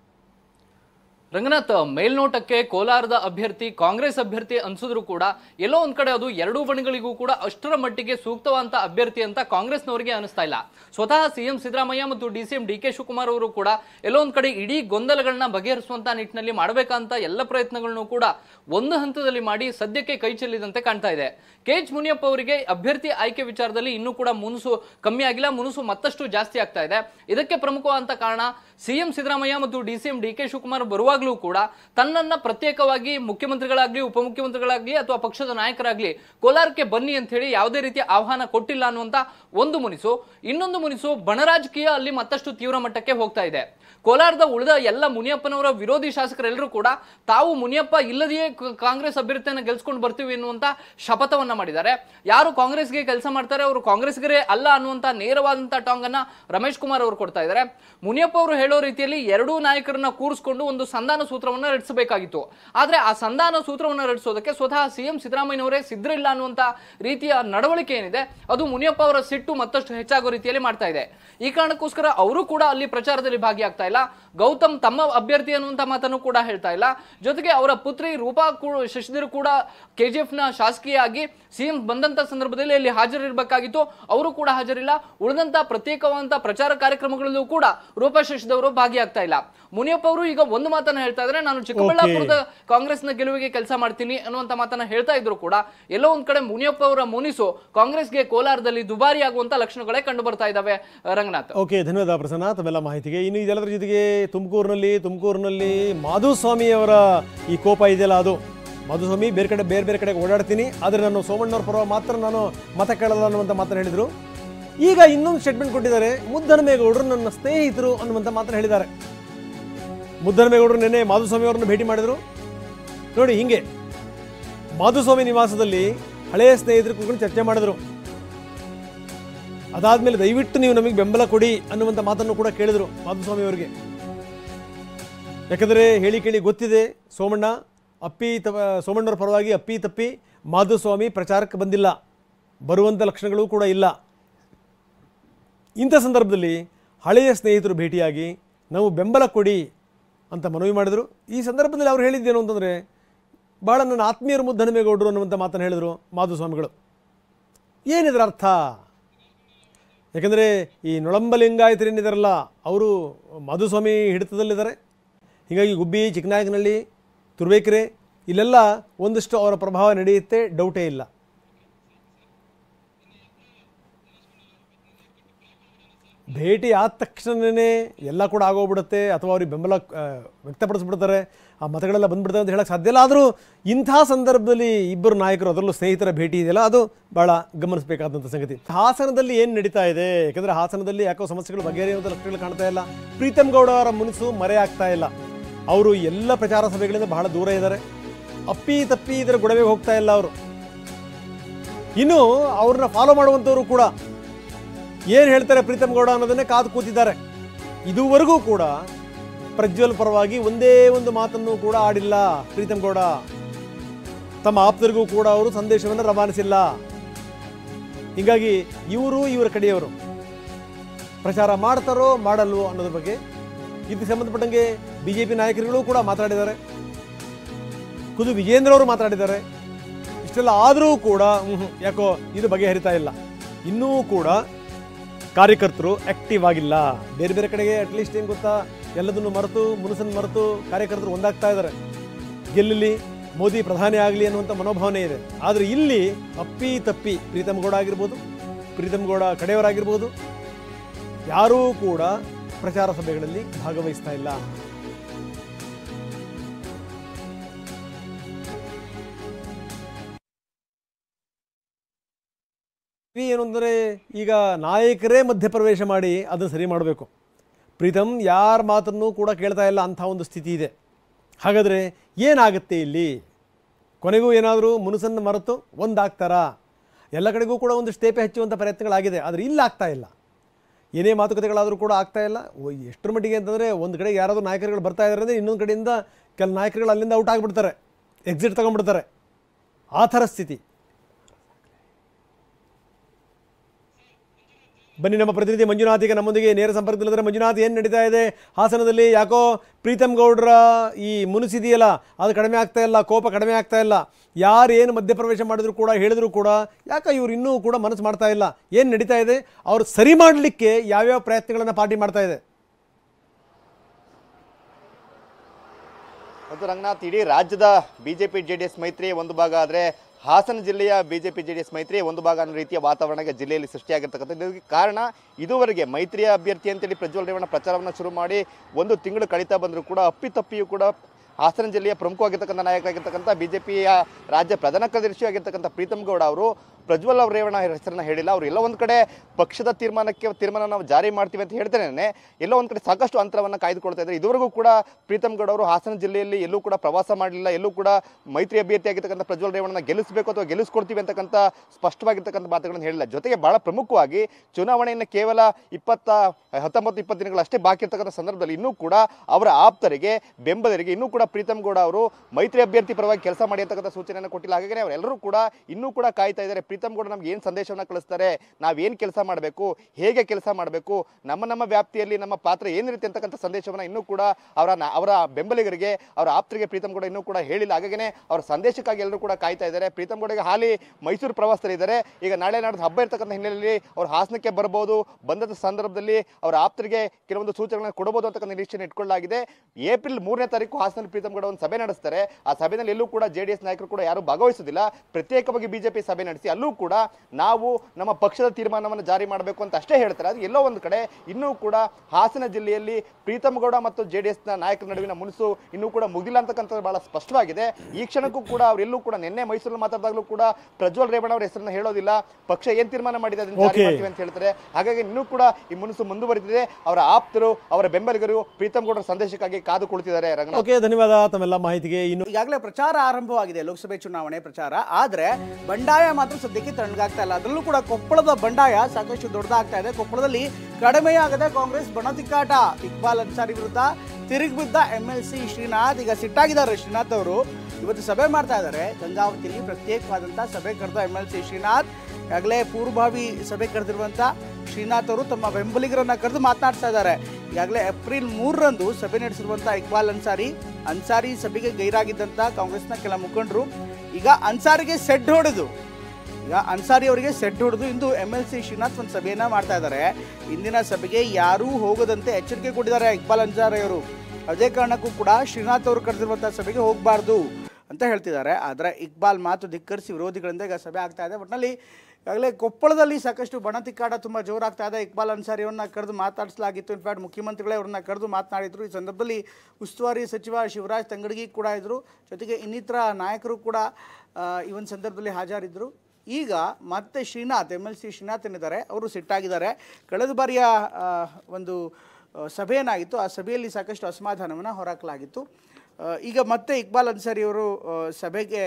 ರಂಗನಾಥ್ ಮೇಲ್ನೋಟಕ್ಕೆ ಕೋಲಾರದ ಅಭ್ಯರ್ಥಿ ಕಾಂಗ್ರೆಸ್ ಅಭ್ಯರ್ಥಿ ಅನ್ಸಿದ್ರು ಕೂಡ ಎಲ್ಲೋ ಒಂದ್ ಕಡೆ ಅದು ಎರಡೂ ಬಣಗಳಿಗೂ ಕೂಡ ಅಷ್ಟರ ಮಟ್ಟಿಗೆ ಸೂಕ್ತವಾದಂತ ಅಭ್ಯರ್ಥಿ ಅಂತ ಕಾಂಗ್ರೆಸ್ನವರಿಗೆ ಅನಿಸ್ತಾ ಇಲ್ಲ ಸ್ವತಃ ಸಿಎಂ ಸಿದ್ದರಾಮಯ್ಯ ಮತ್ತು D C M D K Shivakumar ಅವರು ಕೂಡ ಎಲ್ಲೋ ಒಂದ್ ಕಡೆ ಇಡೀ ಗೊಂದಲಗಳನ್ನ ಬಗೆಹರಿಸುವಂತ ನಿಟ್ಟಿನಲ್ಲಿ ಮಾಡಬೇಕಂತ ಎಲ್ಲ ಪ್ರಯತ್ನಗಳನ್ನು ಕೂಡ ಒಂದು ಹಂತದಲ್ಲಿ ಮಾಡಿ ಸದ್ಯಕ್ಕೆ ಕೈ ಚೆಲ್ಲಿದಂತೆ ಕಾಣ್ತಾ ಇದೆ ಕೆ ಎಚ್ ಮುನಿಯಪ್ಪ ಅವರಿಗೆ ಅಭ್ಯರ್ಥಿ ಆಯ್ಕೆ ವಿಚಾರದಲ್ಲಿ ಇನ್ನೂ ಕೂಡ ಮುನುಸು ಕಮ್ಮಿ ಆಗಿಲ್ಲ ಮುನುಸು ಮತ್ತಷ್ಟು ಜಾಸ್ತಿ ಆಗ್ತಾ ಇದೆ ಇದಕ್ಕೆ ಪ್ರಮುಖವಾದಂತ ಕಾರಣ ಸಿಎಂ ಸಿದ್ದರಾಮಯ್ಯ ಮತ್ತು D C M D K Shivakumar ಬರುವಾಗಲೂ ಕೂಡ ತನ್ನನ್ನ ಪ್ರತ್ಯೇಕವಾಗಿ ಮುಖ್ಯಮಂತ್ರಿಗಳಾಗ್ಲಿ ಉಪಮುಖ್ಯಮಂತ್ರಿಗಳಾಗ್ಲಿ ಅಥವಾ ಪಕ್ಷದ ನಾಯಕರಾಗ್ಲಿ ಕೋಲಾರಕ್ಕೆ ಬನ್ನಿ ಅಂತ ಹೇಳಿ ಯಾವುದೇ ರೀತಿಯ ಆಹ್ವಾನ ಕೊಟ್ಟಿಲ್ಲ ಅನ್ನುವಂತ ಒಂದು ಮುನಿಸು ಇನ್ನೊಂದು ಮುನಿಸು ಬಣರಾಜಕೀಯ ಅಲ್ಲಿ ಮತ್ತಷ್ಟು ತೀವ್ರ ಮಟ್ಟಕ್ಕೆ ಹೋಗ್ತಾ ಇದೆ ಕೋಲಾರದ ಉಳಿದ ಎಲ್ಲ ಮುನಿಯಪ್ಪನವರ ವಿರೋಧಿ ಶಾಸಕರೆಲ್ಲರೂ ಕೂಡ ತಾವು ಮುನಿಯಪ್ಪ ಇಲ್ಲದೆಯೇ ಕ- ಕಾಂಗ್ರೆಸ್ ಅಭ್ಯರ್ಥಿಯನ್ನು ಗೆಲ್ಸ್ಕೊಂಡು ಬರ್ತೀವಿ ಎನ್ನುವಂತ ಶಪಥವನ್ನ ಮಾಡಿದ್ದಾರೆ ಯಾರು ಕಾಂಗ್ರೆಸ್ಗೆ ಕೆಲಸ ಮಾಡ್ತಾರೆ ಅವರು ಕಾಂಗ್ರೆಸ್ಗರೇ ಅಲ್ಲ ಅನ್ನುವಂತ ನೇರವಾದಂತ ಟಾಂಗ್ ಅನ್ನ ರಮೇಶ್ ಕುಮಾರ್ ಅವರು ಕೊಡ್ತಾ ಇದ್ದಾರೆ ಮುನಿಯಪ್ಪ ಅವರು ಹೇಳೋ ರೀತಿಯಲ್ಲಿ ಎರಡೂ ನಾಯಕರನ್ನ ಕೂರಿಸ್ಕೊಂಡು ಒಂದು ಸಂಧಾನ ಸೂತ್ರವನ್ನ ರಚಿಸಬೇಕಾಗಿತ್ತು ಆದ್ರೆ ಆ ಸಂಧಾನ ಸೂತ್ರವನ್ನ ರಚಿಸೋದಕ್ಕೆ ಸ್ವತಃ ಸಿಎಂ ಸಿದ್ದರಾಮಯ್ಯನವರೇ ಸಿದ್ಧರಿಲ್ಲ ಅನ್ನುವಂತ ರೀತಿಯ ನಡವಳಿಕೆ ಏನಿದೆ ಅದು ಮುನಿಯಪ್ಪ ಅವರ ಸಿಟ್ಟು ಮತ್ತಷ್ಟು ಹೆಚ್ಚಾಗೋ ರೀತಿಯಲ್ಲಿ ಮಾಡ್ತಾ ಇದೆ ಈ ಕಾರಣಕ್ಕೋಸ್ಕರ ಅವರು ಕೂಡ ಅಲ್ಲಿ ಪ್ರಚಾರದಲ್ಲಿ ಭಾಗಿಯಾಗ್ತಾ ಇಲ್ಲ ಗೌತಮ್ ತಮ್ಮ ಅಭ್ಯರ್ಥಿ ಅನ್ನುವಂತ ಮಾತನ್ನು ಕೂಡ ಹೇಳ್ತಾ ಇಲ್ಲ ಜೊತೆಗೆ ಅವರ ಪುತ್ರಿ ರೂಪಾ ಕೂಡ ಶಶಿಧರ್ ಕೂಡ ಕೆಜಿಎಫ್ ನ ಶಾಸಕೀಯ ಆಗಿ ಸಿಎಂ ಬಂದಂತ ಸಂದರ್ಭದಲ್ಲಿ ಅಲ್ಲಿ ಹಾಜರಿರಬೇಕಾಗಿತ್ತು ಅವರು ಕೂಡ ಹಾಜರಿಲ್ಲ ಉಳಿದಂತ ಪ್ರತ್ಯೇಕವಾದಂತ ಪ್ರಚಾರ ಕಾರ್ಯಕ್ರಮಗಳಲ್ಲೂ ಕೂಡ ರೂಪಾ ಶಶಿಧರ್ ಭಾಗಿಯಾಗ್ತಾ ಇಲ್ಲ ಮುನಿಯಪ್ಪ ಅವರು ಈಗ ಒಂದು ಮಾತನ್ನ ಹೇಳ್ತಾ ಇದ್ರೆ ನಾನು ಚಿಕ್ಕಬಳ್ಳಾಪುರದ ಕಾಂಗ್ರೆಸ್ನ ಗೆಲುವಿಗೆ ಕೆಲಸ ಮಾಡ್ತೀನಿ ಅನ್ನುವಂತ ಮಾತನ್ನ ಹೇಳ್ತಾ ಇದ್ರು ಕೂಡ ಎಲ್ಲೋ ಒಂದ್ ಕಡೆ ಮುನಿಯಪ್ಪ ಅವರ ಮುನಿಸು ಕಾಂಗ್ರೆಸ್ಗೆ ಕೋಲಾರದಲ್ಲಿ ದುಬಾರಿ ಆಗುವಂತ ಲಕ್ಷಣಗಳೇ ಕಂಡು ಬರ್ತಾ ಇದಾವೆ ರಂಗನಾಥ್ ಓಕೆ ಧನ್ಯವಾದ ಪ್ರಸನ್ನ ತಮ್ಮೆಲ್ಲ ಮಾಹಿತಿಗೆ ಇನ್ನು ಇದೆಲ್ಲದರ ಜೊತೆಗೆ ತುಮಕೂರಿನಲ್ಲಿ ತುಮಕೂರಿನಲ್ಲಿ ಮಾಧುಸ್ವಾಮಿ ಅವರ ಈ ಕೋಪ ಇದೆಯಲ್ಲ ಅದು ಮಾಧುಸ್ವಾಮಿ ಬೇರೆ ಕಡೆ ಬೇರೆ ಬೇರೆ ಕಡೆಗೆ ಓಡಾಡ್ತೀನಿ ಆದರೆ ನಾನು ಸೋಮಣ್ಣವ್ರ ಪರ ಮಾತ್ರ ನಾನು ಮತ ಕೇಳಲ್ಲ ಅನ್ನುವಂಥ ಮಾತನ್ನು ಹೇಳಿದರು ಈಗ ಇನ್ನೊಂದು ಸ್ಟೇಟ್ಮೆಂಟ್ ಕೊಟ್ಟಿದ್ದಾರೆ ಮುದ್ದನಮೇಗೌಡರು ನನ್ನ ಸ್ನೇಹಿತರು ಅನ್ನುವಂಥ ಮಾತನ್ನು ಹೇಳಿದ್ದಾರೆ ಮುದ್ದನಮೇಗೌಡರು ನಿನ್ನೆ ಮಾಧುಸ್ವಾಮಿ ಅವರನ್ನು ಭೇಟಿ ಮಾಡಿದರು ನೋಡಿ ಹಿಂಗೆ ಮಾಧುಸ್ವಾಮಿ ನಿವಾಸದಲ್ಲಿ ಹಳೆಯ ಸ್ನೇಹಿತರು ಕೂತ್ಕೊಂಡು ಚರ್ಚೆ ಮಾಡಿದ್ರು ಅದಾದ್ಮೇಲೆ ದಯವಿಟ್ಟು ನೀವು ನಮಗೆ ಬೆಂಬಲ ಕೊಡಿ ಅನ್ನುವಂಥ ಮಾತನ್ನು ಕೂಡ ಕೇಳಿದರು ಮಾಧುಸ್ವಾಮಿ ಅವರಿಗೆ ಯಾಕಂದರೆ ಹೇಳಿ ಕೇಳಿ ಗೊತ್ತಿದೆ ಸೋಮಣ್ಣ ಅಪ್ಪಿ ತ ಸೋಮಣ್ಣವ್ರ ಪರವಾಗಿ ಅಪ್ಪಿ ತಪ್ಪಿ ಮಾಧುಸ್ವಾಮಿ ಪ್ರಚಾರಕ್ಕೆ ಬಂದಿಲ್ಲ ಬರುವಂಥ ಲಕ್ಷಣಗಳು ಕೂಡ ಇಲ್ಲ ಇಂಥ ಸಂದರ್ಭದಲ್ಲಿ ಹಳೆಯ ಸ್ನೇಹಿತರು ಭೇಟಿಯಾಗಿ ನಾವು ಬೆಂಬಲ ಕೊಡಿ ಅಂತ ಮನವಿ ಮಾಡಿದರು ಈ ಸಂದರ್ಭದಲ್ಲಿ ಅವ್ರು ಹೇಳಿದ್ದೇನು ಅಂತಂದರೆ ಭಾಳ ನನ್ನ ಆತ್ಮೀಯರು ಮುದ್ದನಮೇಗೌಡರು ಅನ್ನುವಂಥ ಮಾತನ್ನು ಹೇಳಿದರು ಮಾಧುಸ್ವಾಮಿಗಳು ಏನಿದ್ರ ಅರ್ಥ ಯಾಕಂದರೆ ಈ ನೊಳಂಬ ಲಿಂಗಾಯತರೇನಿದಾರಲ್ಲ ಅವರು ಮಾಧುಸ್ವಾಮಿ ಹಿಡಿತದಲ್ಲಿದ್ದಾರೆ ಹೀಗಾಗಿ ಗುಬ್ಬಿ ಚಿಕ್ಕನಾಯಕನಹಳ್ಳಿ ತುರುವೇಕೆರೆ ಇಲ್ಲೆಲ್ಲ ಒಂದಷ್ಟು ಅವರ ಪ್ರಭಾವ ನಡೆಯುತ್ತೆ ಡೌಟೇ ಇಲ್ಲ ಭೇಟಿ ಆದ ತಕ್ಷಣವೇ ಎಲ್ಲ ಕೂಡ ಆಗೋಗ್ಬಿಡುತ್ತೆ ಅಥವಾ ಅವ್ರಿಗೆ ಬೆಂಬಲ ಆ, ವ್ಯಕ್ತಪಡಿಸ್ಬಿಡ್ತಾರೆ ಆ ಮತಗಳೆಲ್ಲ ಬಂದ್ಬಿಡ್ತವೆ ಅಂತ ಹೇಳಕ್ಕೆ ಸಾಧ್ಯ ಇಲ್ಲ ಆದರೂ ಇಂಥ ಸಂದರ್ಭದಲ್ಲಿ ಇಬ್ಬರು ನಾಯಕರು ಅದರಲ್ಲೂ ಸ್ನೇಹಿತರ ಭೇಟಿ ಇದೆಯಲ್ಲ ಅದು ಭಾಳ ಗಮನಿಸಬೇಕಾದಂಥ ಸಂಗತಿ ಹಾಸನದಲ್ಲಿ ಏನು ನಡೀತಾ ಇದೆ ಯಾಕಂದರೆ ಹಾಸನದಲ್ಲಿ ಯಾಕೋ ಸಮಸ್ಯೆಗಳು ಬಗೆಹರಿಯುವಂಥ ಲಕ್ಷಣಗಳು ಕಾಣ್ತಾ ಇಲ್ಲ ಪ್ರೀತಮ್ ಗೌಡ ಅವರ ಮುನಿಸು ಮರೆ ಆಗ್ತಾ ಇಲ್ಲ ಅವರು ಎಲ್ಲ ಪ್ರಚಾರ ಸಭೆಗಳಿಂದ ಬಹಳ ದೂರ ಇದ್ದಾರೆ ಅಪ್ಪಿ ತಪ್ಪಿ ಇದರ ಗೊಡವೆಗೆ ಹೋಗ್ತಾ ಇಲ್ಲ ಅವರು ಇನ್ನು ಅವ್ರನ್ನ ಫಾಲೋ ಮಾಡುವಂಥವ್ರು ಕೂಡ ಏನು ಹೇಳ್ತಾರೆ ಪ್ರೀತಮ್ ಗೌಡ ಅನ್ನೋದನ್ನೇ ಕಾದು ಕೂತಿದ್ದಾರೆ ಇದುವರೆಗೂ ಕೂಡ ಪ್ರಜ್ವಲ್ ಪರವಾಗಿ ಒಂದೇ ಒಂದು ಮಾತನ್ನು ಕೂಡ ಆಡಿಲ್ಲ ಪ್ರೀತಮ್ ಗೌಡ ತಮ್ಮ ಆಪ್ತರಿಗೂ ಕೂಡ ಅವರು ಸಂದೇಶವನ್ನು ರವಾನಿಸಿಲ್ಲ ಹೀಗಾಗಿ ಇವರು ಇವರ ಕಡೆಯವರು ಪ್ರಚಾರ ಮಾಡ್ತಾರೋ ಮಾಡಲ್ವೋ ಅನ್ನೋದ್ರ ಬಗ್ಗೆ ಇದಕ್ಕೆ ಸಂಬಂಧಪಟ್ಟಂಗೆ ಬಿ ಜೆ ಪಿ ನಾಯಕರುಗಳು ಕೂಡ ಮಾತಾಡಿದ್ದಾರೆ ಖುದ್ದು ವಿಜೇಂದ್ರ ಅವರು ಮಾತಾಡಿದ್ದಾರೆ ಇಷ್ಟೆಲ್ಲ ಆದರೂ ಕೂಡ ಹ್ಮ್, ಯಾಕೋ ಇದು ಬಗೆಹರಿತಾ ಇಲ್ಲ ಇನ್ನೂ ಕೂಡ ಕಾರ್ಯಕರ್ತರು ಆಕ್ಟಿವ್ ಆಗಿಲ್ಲ ಬೇರೆ ಬೇರೆ ಕಡೆಗೆ ಅಟ್ಲೀಸ್ಟ್ ಏನು ಗೊತ್ತಾ ಎಲ್ಲದನ್ನು ಮರೆತು ಮುನುಸನ್ನು ಮರೆತು ಕಾರ್ಯಕರ್ತರು ಒಂದಾಗ್ತಾ ಇದ್ದಾರೆ ಗೆಲ್ಲಲಿ ಮೋದಿ ಪ್ರಧಾನಿ ಆಗಲಿ ಅನ್ನುವಂಥ ಮನೋಭಾವನೆ ಇದೆ ಆದರೆ ಇಲ್ಲಿ ಅಪ್ಪಿ ತಪ್ಪಿ ಪ್ರೀತಮ್ ಗೌಡ ಆಗಿರ್ಬೋದು ಪ್ರೀತಮ್ ಗೌಡ ಕಡೆಯವರಾಗಿರ್ಬೋದು ಯಾರೂ ಕೂಡ ಪ್ರಚಾರ ಸಭೆಗಳಲ್ಲಿ ಭಾಗವಹಿಸ್ತಾ ಇಲ್ಲ ಈ ಏನು ಅಂದರೆ ಈಗ ನಾಯಕರೇ ಮಧ್ಯಪ್ರವೇಶ ಮಾಡಿ ಅದನ್ನು ಸರಿ ಮಾಡಬೇಕು ಪ್ರೀತಮ್ ಯಾರ ಮಾತನ್ನು ಕೂಡ ಕೇಳ್ತಾ ಇಲ್ಲ ಅಂಥ ಒಂದು ಸ್ಥಿತಿ ಇದೆ ಹಾಗಾದರೆ ಏನಾಗುತ್ತೆ ಇಲ್ಲಿ ಕೊನೆಗೂ ಏನಾದರೂ ಮುನುಸನ್ನು ಮರೆತು ಒಂದಾಗ್ತಾರಾ ಎಲ್ಲ ಕಡೆಗೂ ಕೂಡ ಒಂದು ಸ್ಟೇಪೆ ಹಚ್ಚುವಂಥ ಪ್ರಯತ್ನಗಳಾಗಿದೆ ಆದರೆ ಇಲ್ಲಿ ಆಗ್ತಾ ಇಲ್ಲ ಏನೇ ಮಾತುಕತೆಗಳಾದರೂ ಕೂಡ ಆಗ್ತಾ ಇಲ್ಲ ಓ, ಎಷ್ಟರ ಮಟ್ಟಿಗೆ ಅಂತಂದರೆ ಒಂದು ಕಡೆಗೆ ಯಾರಾದರೂ ನಾಯಕರುಗಳು ಬರ್ತಾ ಇದ್ದಾರೆ ಅಂದರೆ ಇನ್ನೊಂದು ಕಡೆಯಿಂದ ಕೆಲ ನಾಯಕರುಗಳು ಅಲ್ಲಿಂದ ಔಟ್ ಆಗಿಬಿಡ್ತಾರೆ ಎಕ್ಸಿಟ್ ತಗೊಂಡ್ಬಿಡ್ತಾರೆ ಆ ಥರ ಸ್ಥಿತಿ ಬನ್ನಿ ನಮ್ಮ ಪ್ರತಿನಿಧಿ ಮಂಜುನಾಥ್ ಈಗ ನಮ್ಮೊಂದಿಗೆ ನೇರ ಸಂಪರ್ಕದಲ್ಲಿದ್ದಾರೆ ಮಂಜುನಾಥ್ ಏನು ನಡೀತಾ ಇದೆ ಹಾಸನದಲ್ಲಿ ಯಾಕೋ ಪ್ರೀತಮ್ ಗೌಡ್ರ ಈ ಮುನಿಸಿದೆಯಲ್ಲ ಅದು ಕಡಿಮೆ ಆಗ್ತಾ ಇಲ್ಲ ಕೋಪ ಕಡಿಮೆ ಆಗ್ತಾ ಇಲ್ಲ ಯಾರು ಏನು ಮಧ್ಯಪ್ರವೇಶ ಮಾಡಿದ್ರು ಕೂಡ ಹೇಳಿದ್ರು ಕೂಡ ಯಾಕೆ ಇವ್ರು ಇನ್ನೂ ಕೂಡ ಮನಸ್ಸು ಮಾಡ್ತಾ ಇಲ್ಲ ಏನು ನಡೀತಾ ಇದೆ ಅವ್ರು ಸರಿ ಮಾಡಲಿಕ್ಕೆ ಯಾವ್ಯಾವ ಪ್ರಯತ್ನಗಳನ್ನು ಪಾರ್ಟಿ ಮಾಡ್ತಾ ಇದೆ ಮತ್ತು ರಂಗನಾಥ್ ಇಡೀ ರಾಜ್ಯದ ಬಿಜೆಪಿ ಜೆ ಡಿ ಎಸ್ ಮೈತ್ರಿ ಒಂದು ಭಾಗ ಆದರೆ ಹಾಸನ ಜಿಲ್ಲೆಯ ಬಿಜೆಪಿ ಜೆ ಡಿ ಎಸ್ ಮೈತ್ರಿ ಒಂದು ಭಾಗ ಅನ್ನೋ ರೀತಿಯ ವಾತಾವರಣ ಜಿಲ್ಲೆಯಲ್ಲಿ ಸೃಷ್ಟಿಯಾಗಿರ್ತಕ್ಕಂಥದ್ದು ಇದಕ್ಕೆ ಕಾರಣ ಇದುವರೆಗೆ ಮೈತ್ರಿಯ ಅಭ್ಯರ್ಥಿ ಅಂತೇಳಿ ಪ್ರಜ್ವಲ್ ರೇವಣ್ಣ ಪ್ರಚಾರವನ್ನು ಶುರು ಮಾಡಿ ಒಂದು ತಿಂಗಳು ಕಳೀತಾ ಬಂದರೂ ಕೂಡ ಅಪ್ಪಿತಪ್ಪಿಯೂ ಕೂಡ ಹಾಸನ ಜಿಲ್ಲೆಯ ಪ್ರಮುಖವಾಗಿರ್ತಕ್ಕಂಥ ನಾಯಕರಾಗಿರ್ತಕ್ಕಂಥ ಬಿಜೆಪಿಯ ರಾಜ್ಯ ಪ್ರಧಾನ ಕಾರ್ಯದರ್ಶಿ ಆಗಿರ್ತಕ್ಕಂಥ ಪ್ರೀತಮ್ ಗೌಡ ಅವರು ಪ್ರಜ್ವಲ್ ಅವ್ರ ರೇವಣ್ಣ ಹೆಸರನ್ನ ಹೇಳಿಲ್ಲ ಅವರು ಎಲ್ಲ ಒಂದು ಕಡೆ ಪಕ್ಷದ ತೀರ್ಮಾನಕ್ಕೆ ತೀರ್ಮಾನ ನಾವು ಜಾರಿ ಮಾಡ್ತೀವಿ ಅಂತ ಹೇಳ್ತೇನೆ ಎಲ್ಲೋ ಒಂದು ಕಡೆ ಸಾಕಷ್ಟು ಅಂತರವನ್ನು ಕಾಯ್ದುಕೊಳ್ತಾ ಇದ್ದಾರೆ ಇದುವರೆಗೂ ಕೂಡ ಪ್ರೀತಮ್ ಗೌಡ ಅವರು ಹಾಸನ ಜಿಲ್ಲೆಯಲ್ಲಿ ಎಲ್ಲೂ ಕೂಡ ಪ್ರವಾಸ ಮಾಡಲಿಲ್ಲ ಎಲ್ಲೂ ಕೂಡ ಮೈತ್ರಿ ಅಭ್ಯರ್ಥಿ ಆಗಿರ್ತಕ್ಕಂಥ ಪ್ರಜ್ವಲ್ ರೇವಣ್ಣನ ಗೆಲ್ಲಿಸಬೇಕು ಅಥವಾ ಗೆಲ್ಲಿಸ್ಕೊಡ್ತೀವಿ ಅಂತಕ್ಕಂಥ ಸ್ಪಷ್ಟವಾಗಿರ್ತಕ್ಕಂಥ ಮಾತುಗಳನ್ನು ಹೇಳಿಲ್ಲ ಜೊತೆಗೆ ಬಹಳ ಪ್ರಮುಖವಾಗಿ ಚುನಾವಣೆಯನ್ನು ಕೇವಲ ಇಪ್ಪತ್ತ ಹತ್ತೊಂಬತ್ತು ಇಪ್ಪತ್ತು ದಿನಗಳಷ್ಟೇ ಬಾಕಿ ಇರ್ತಕ್ಕಂಥ ಸಂದರ್ಭದಲ್ಲಿ ಇನ್ನೂ ಕೂಡ ಅವರ ಆಪ್ತರಿಗೆ ಬೆಂಬಲರಿಗೆ ಇನ್ನೂ ಕೂಡ ಪ್ರೀತಮ್ ಗೌಡ ಅವರು ಮೈತ್ರಿ ಅಭ್ಯರ್ಥಿ ಪರವಾಗಿ ಕೆಲಸ ಮಾಡಿ ಅಂತಕ್ಕಂಥ ಸೂಚನೆಯನ್ನು ಕೊಟ್ಟಿಲ್ಲ ಹಾಗಾಗಿ ಅವರೆಲ್ಲರೂ ಕೂಡ ಇನ್ನೂ ಕೂಡ ಕಾಯ್ತಾ ಇದ್ದಾರೆ ಪ್ರೀತಮ್ ಗೌಡ ನಮ್ಗೆ ಏನು ಸಂದೇಶವನ್ನು ಕಳಿಸ್ತಾರೆ ನಾವೇನು ಕೆಲಸ ಮಾಡಬೇಕು ಹೇಗೆ ಕೆಲಸ ಮಾಡಬೇಕು ನಮ್ಮ ನಮ್ಮ ವ್ಯಾಪ್ತಿಯಲ್ಲಿ ನಮ್ಮ ಪಾತ್ರ ಏನಿರುತ್ತೆ ಅಂತಕ್ಕಂಥ ಸಂದೇಶವನ್ನು ಇನ್ನೂ ಕೂಡ ಅವರ ನ- ಅವರ ಬೆಂಬಲಿಗರಿಗೆ ಅವರ ಆಪ್ತರಿಗೆ ಪ್ರೀತಮ್ ಗೌಡ ಇನ್ನೂ ಕೂಡ ಹೇಳಿಲ್ಲ ಹಾಗಾಗಿನೇ ಅವರ ಸಂದೇಶಕ್ಕಾಗಿ ಎಲ್ಲರೂ ಕೂಡ ಕಾಯ್ತಾ ಇದ್ದಾರೆ ಪ್ರೀತಮ್ ಗೌಡಗೆ ಹಾಲಿ ಮೈಸೂರು ಪ್ರವಾಸದಲ್ಲಿದ್ದಾರೆ ಈಗ ನಾಳೆ ನಾಡ್ದು ಹಬ್ಬ ಇರ್ತಕ್ಕಂಥ ಹಿನ್ನೆಲೆಯಲ್ಲಿ ಅವರು ಹಾಸನಕ್ಕೆ ಬರಬಹುದು ಬಂದಂಥ ಸಂದರ್ಭದಲ್ಲಿ ಅವರ ಆಪ್ತರಿಗೆ ಕೆಲವೊಂದು ಸೂಚನೆಗಳನ್ನು ಕೊಡಬಹುದು ಅಂತಕ್ಕಂಥ ನಿರೀಕ್ಷೆಯನ್ನು ಇಟ್ಕೊಳ್ಳಲಾಗಿದೆ ಏಪ್ರಿಲ್ ಮೂರನೇ ತಾರೀಕು ಹಾಸನಲ್ಲಿ ಪ್ರೀತಮ್ ಗೌಡ ಒಂದು ಸಭೆ ನಡೆಸ್ತಾರೆ ಆ ಸಭೆಯಲ್ಲಿ ಎಲ್ಲೂ ಕೂಡ ಜೆ ಡಿ ಎಸ್ ನಾಯಕರು ಕೂಡ ಯಾರು ಭಾಗವಹಿಸುವುದಿಲ್ಲ ಪ್ರತ್ಯೇಕವಾಗಿ ಬಿಜೆಪಿ ಸಭೆ ನಡೆಸಿ ಅಲ್ಲೂ ಕೂಡ ನಾವು ನಮ್ಮ ಪಕ್ಷದ ತೀರ್ಮಾನವನ್ನು ಜಾರಿ ಮಾಡಬೇಕು ಅಂತ ಅಷ್ಟೇ ಹೇಳ್ತಾರೆ ಅದು ಎಲ್ಲೋ ಒಂದು ಕಡೆ ಇನ್ನೂ ಕೂಡ ಹಾಸನ ಜಿಲ್ಲೆಯಲ್ಲಿ ಪ್ರೀತಮ್ ಗೌಡ ಮತ್ತು ಜೆ ಡಿ ಎಸ್ನ ನಾಯಕರ ನಡುವಿನ ಮುನಿಸು ಇನ್ನೂ ಕೂಡ ಮುಗಿಲ್ಲ ಅಂತಕ್ಕಂಥದ್ದು ಬಹಳ ಸ್ಪಷ್ಟವಾಗಿದೆ ಈ ಕ್ಷಣಕ್ಕೂ ಕೂಡ ಅವರೆಲ್ಲೂ ಕೂಡ ನಿನ್ನೆ ಮೈಸೂರಲ್ಲಿ ಮಾತಾಡಿದಾಗಲೂ ಕೂಡ ಪ್ರಜ್ವಲ್ ರೇವಣ್ಣ ಅವರ ಹೆಸರನ್ನ ಹೇಳೋದಿಲ್ಲ ಪಕ್ಷ ಏನ್ ತೀರ್ಮಾನ ಮಾಡಿದೆ ಅದನ್ನ ಜಾರಿ Okay. ಮಾಡ್ತೀವಿ ಅಂತ ಹೇಳ್ತಾರೆ ಹಾಗಾಗಿ ಇನ್ನೂ ಕೂಡ ಈ ಮುನಿಸು ಮುಂದುವರಿದಿದೆ ಅವರ ಆಪ್ತರು ಅವರ ಬೆಂಬಲಿಗರು ಪ್ರೀತಮ್ ಗೌಡರ ಸಂದೇಶಕ್ಕಾಗಿ ಕಾದು ಕುಳಿತಿದ್ದಾರೆ ರಂಗನಾಥ್ ಓಕೆ ಧನ್ಯವಾದ ತಮ್ಮೆಲ್ಲ ಮಾಹಿತಿಗೆ ಇನ್ನು ಈಗಾಗಲೇ ಪ್ರಚಾರ ಆರಂಭವಾಗಿದೆ ಲೋಕಸಭೆ ಚುನಾವಣೆ ಪ್ರಚಾರ ಆದ್ರೆ ಬಂಡಾಯ ಮಾತ್ರ ಸದ್ಯಕ್ಕೆ ತಣ್ಣಗಾಗ್ತಾ ಇಲ್ಲ ಅದರಲ್ಲೂ ಕೂಡ ಕೊಪ್ಪಳದ ಬಂಡಾಯ ಸಾಕಷ್ಟು ದೊಡ್ಡದಾಗ್ತಾ ಇದೆ ಕೊಪ್ಪಳದಲ್ಲಿ ಕಡಿಮೆಯಾಗದೆ ಕಾಂಗ್ರೆಸ್ ಬಣತಿಕ್ಕಾಟ ಇಕ್ಬಾಲ್ ಅನ್ಸಾರಿ ವಿರುದ್ಧ ತಿರುಗಿ ಬಿದ್ದ ಎಂ ಎಲ್ ಸಿ ಶ್ರೀನಾಥ್ ಈಗ ಸಿಟ್ಟಾಗಿದ್ದಾರೆ ಶ್ರೀನಾಥ್ ಅವರು ಇವತ್ತು ಸಭೆ ಮಾಡ್ತಾ ಇದ್ದಾರೆ ಗಂಗಾವತಿಯಲ್ಲಿ ಪ್ರತ್ಯೇಕವಾದಂಥ ಸಭೆ ಕರೆದ ಎಂ ಎಲ್ ಸಿ ಶ್ರೀನಾಥ್ ಈಗಾಗಲೇ ಪೂರ್ವಭಾವಿ ಸಭೆ ಕರೆದಿರುವಂಥ ಶ್ರೀನಾಥ್ ಅವರು ತಮ್ಮ ಬೆಂಬಲಿಗರನ್ನ ಕರೆದು ಮಾತನಾಡ್ತಾ ಇದ್ದಾರೆ ಈಗಾಗಲೇ ಏಪ್ರಿಲ್ ಮೂರರಂದು ಸಭೆ ನಡೆಸಿರುವಂಥ ಇಕ್ಬಾಲ್ ಅನ್ಸಾರಿ ಅನ್ಸಾರಿ ಸಭೆಗೆ ಗೈರಾಗಿದ್ದಂಥ ಕಾಂಗ್ರೆಸ್ನ ಕೆಲ ಮುಖಂಡರು ಈಗ ಅನ್ಸಾರಿಗೆ ಸೆಡ್ ಹೊಡೆದು ಈಗ ಅನ್ಸಾರಿ ಅವರಿಗೆ ಸೆಡ್ ಹೊಡೆದು ಇಂದು ಎಮ್ ಎಲ್ ಸಿ ಶ್ರೀನಾಥ್ ಒಂದು ಸಭೆಯನ್ನ ಮಾಡ್ತಾ ಇದ್ದಾರೆ ಇಂದಿನ ಸಭೆಗೆ ಯಾರೂ ಹೋಗದಂತೆ ಎಚ್ಚರಿಕೆ ಕೊಟ್ಟಿದ್ದಾರೆ ಇಕ್ಬಾಲ್ ಅನ್ಸಾರಿ ಅವರು ಅದೇ ಕಾರಣಕ್ಕೂ ಕೂಡ ಶ್ರೀನಾಥ್ ಅವರು ಕರೆದಿರುವಂಥ ಸಭೆಗೆ ಹೋಗಬಾರ್ದು ಅಂತ ಹೇಳ್ತಿದ್ದಾರೆ ಆದರೆ ಇಕ್ಬಾಲ್ ಮಾತು ಧಿಕ್ಕರಿಸಿ ವಿರೋಧಿಗಳಿಂದ ಈಗ ಸಭೆ ಆಗ್ತಾ ಇದೆ ಒಟ್ಟಿನಲ್ಲಿ ಈಗಾಗಲೇ ಕೊಪ್ಪಳದಲ್ಲಿ ಸಾಕಷ್ಟು ಬಣತಿಕ್ಕಾಟ ತುಂಬ ಜೋರಾಗ್ತಾ ಇದೆ ಇಕ್ಬಾಲ್ ಅನ್ಸಾರಿ ಅವ್ರನ್ನ ಕರೆದು ಮಾತಾಡಿಸಲಾಗಿತ್ತು ಇನ್ಫ್ಯಾಕ್ಟ್ ಮುಖ್ಯಮಂತ್ರಿಗಳೇ ಅವ್ರನ್ನ ಕರೆದು ಮಾತನಾಡಿದ್ರು ಈ ಸಂದರ್ಭದಲ್ಲಿ ಉಸ್ತುವಾರಿ ಸಚಿವ ಶಿವರಾಜ್ ತಂಗಡಗಿ ಕೂಡ ಇದ್ದರು ಜೊತೆಗೆ ಇನ್ನಿತರ ನಾಯಕರು ಕೂಡ ಆ, ಈ ಒಂದು ಸಂದರ್ಭದಲ್ಲಿ ಹಾಜರಿದ್ದರು ಈಗ ಮತ್ತೆ Srinath M L C Srinath ಏನಿದ್ದಾರೆ ಅವರು ಸಿಟ್ಟಾಗಿದ್ದಾರೆ ಕಳೆದ ಬಾರಿಯ ಆ, ಒಂದು ಆ, ಸಭೆ ಏನಾಗಿತ್ತು ಆ ಸಭೆಯಲ್ಲಿ ಸಾಕಷ್ಟು ಅಸಮಾಧಾನವನ್ನು ಹೊರಹಾಕಲಾಗಿತ್ತು ಆ, ಈಗ ಮತ್ತೆ ಇಕ್ಬಾಲ್ ಅನ್ಸಾರಿ ಅವರು ಆ, ಸಭೆಗೆ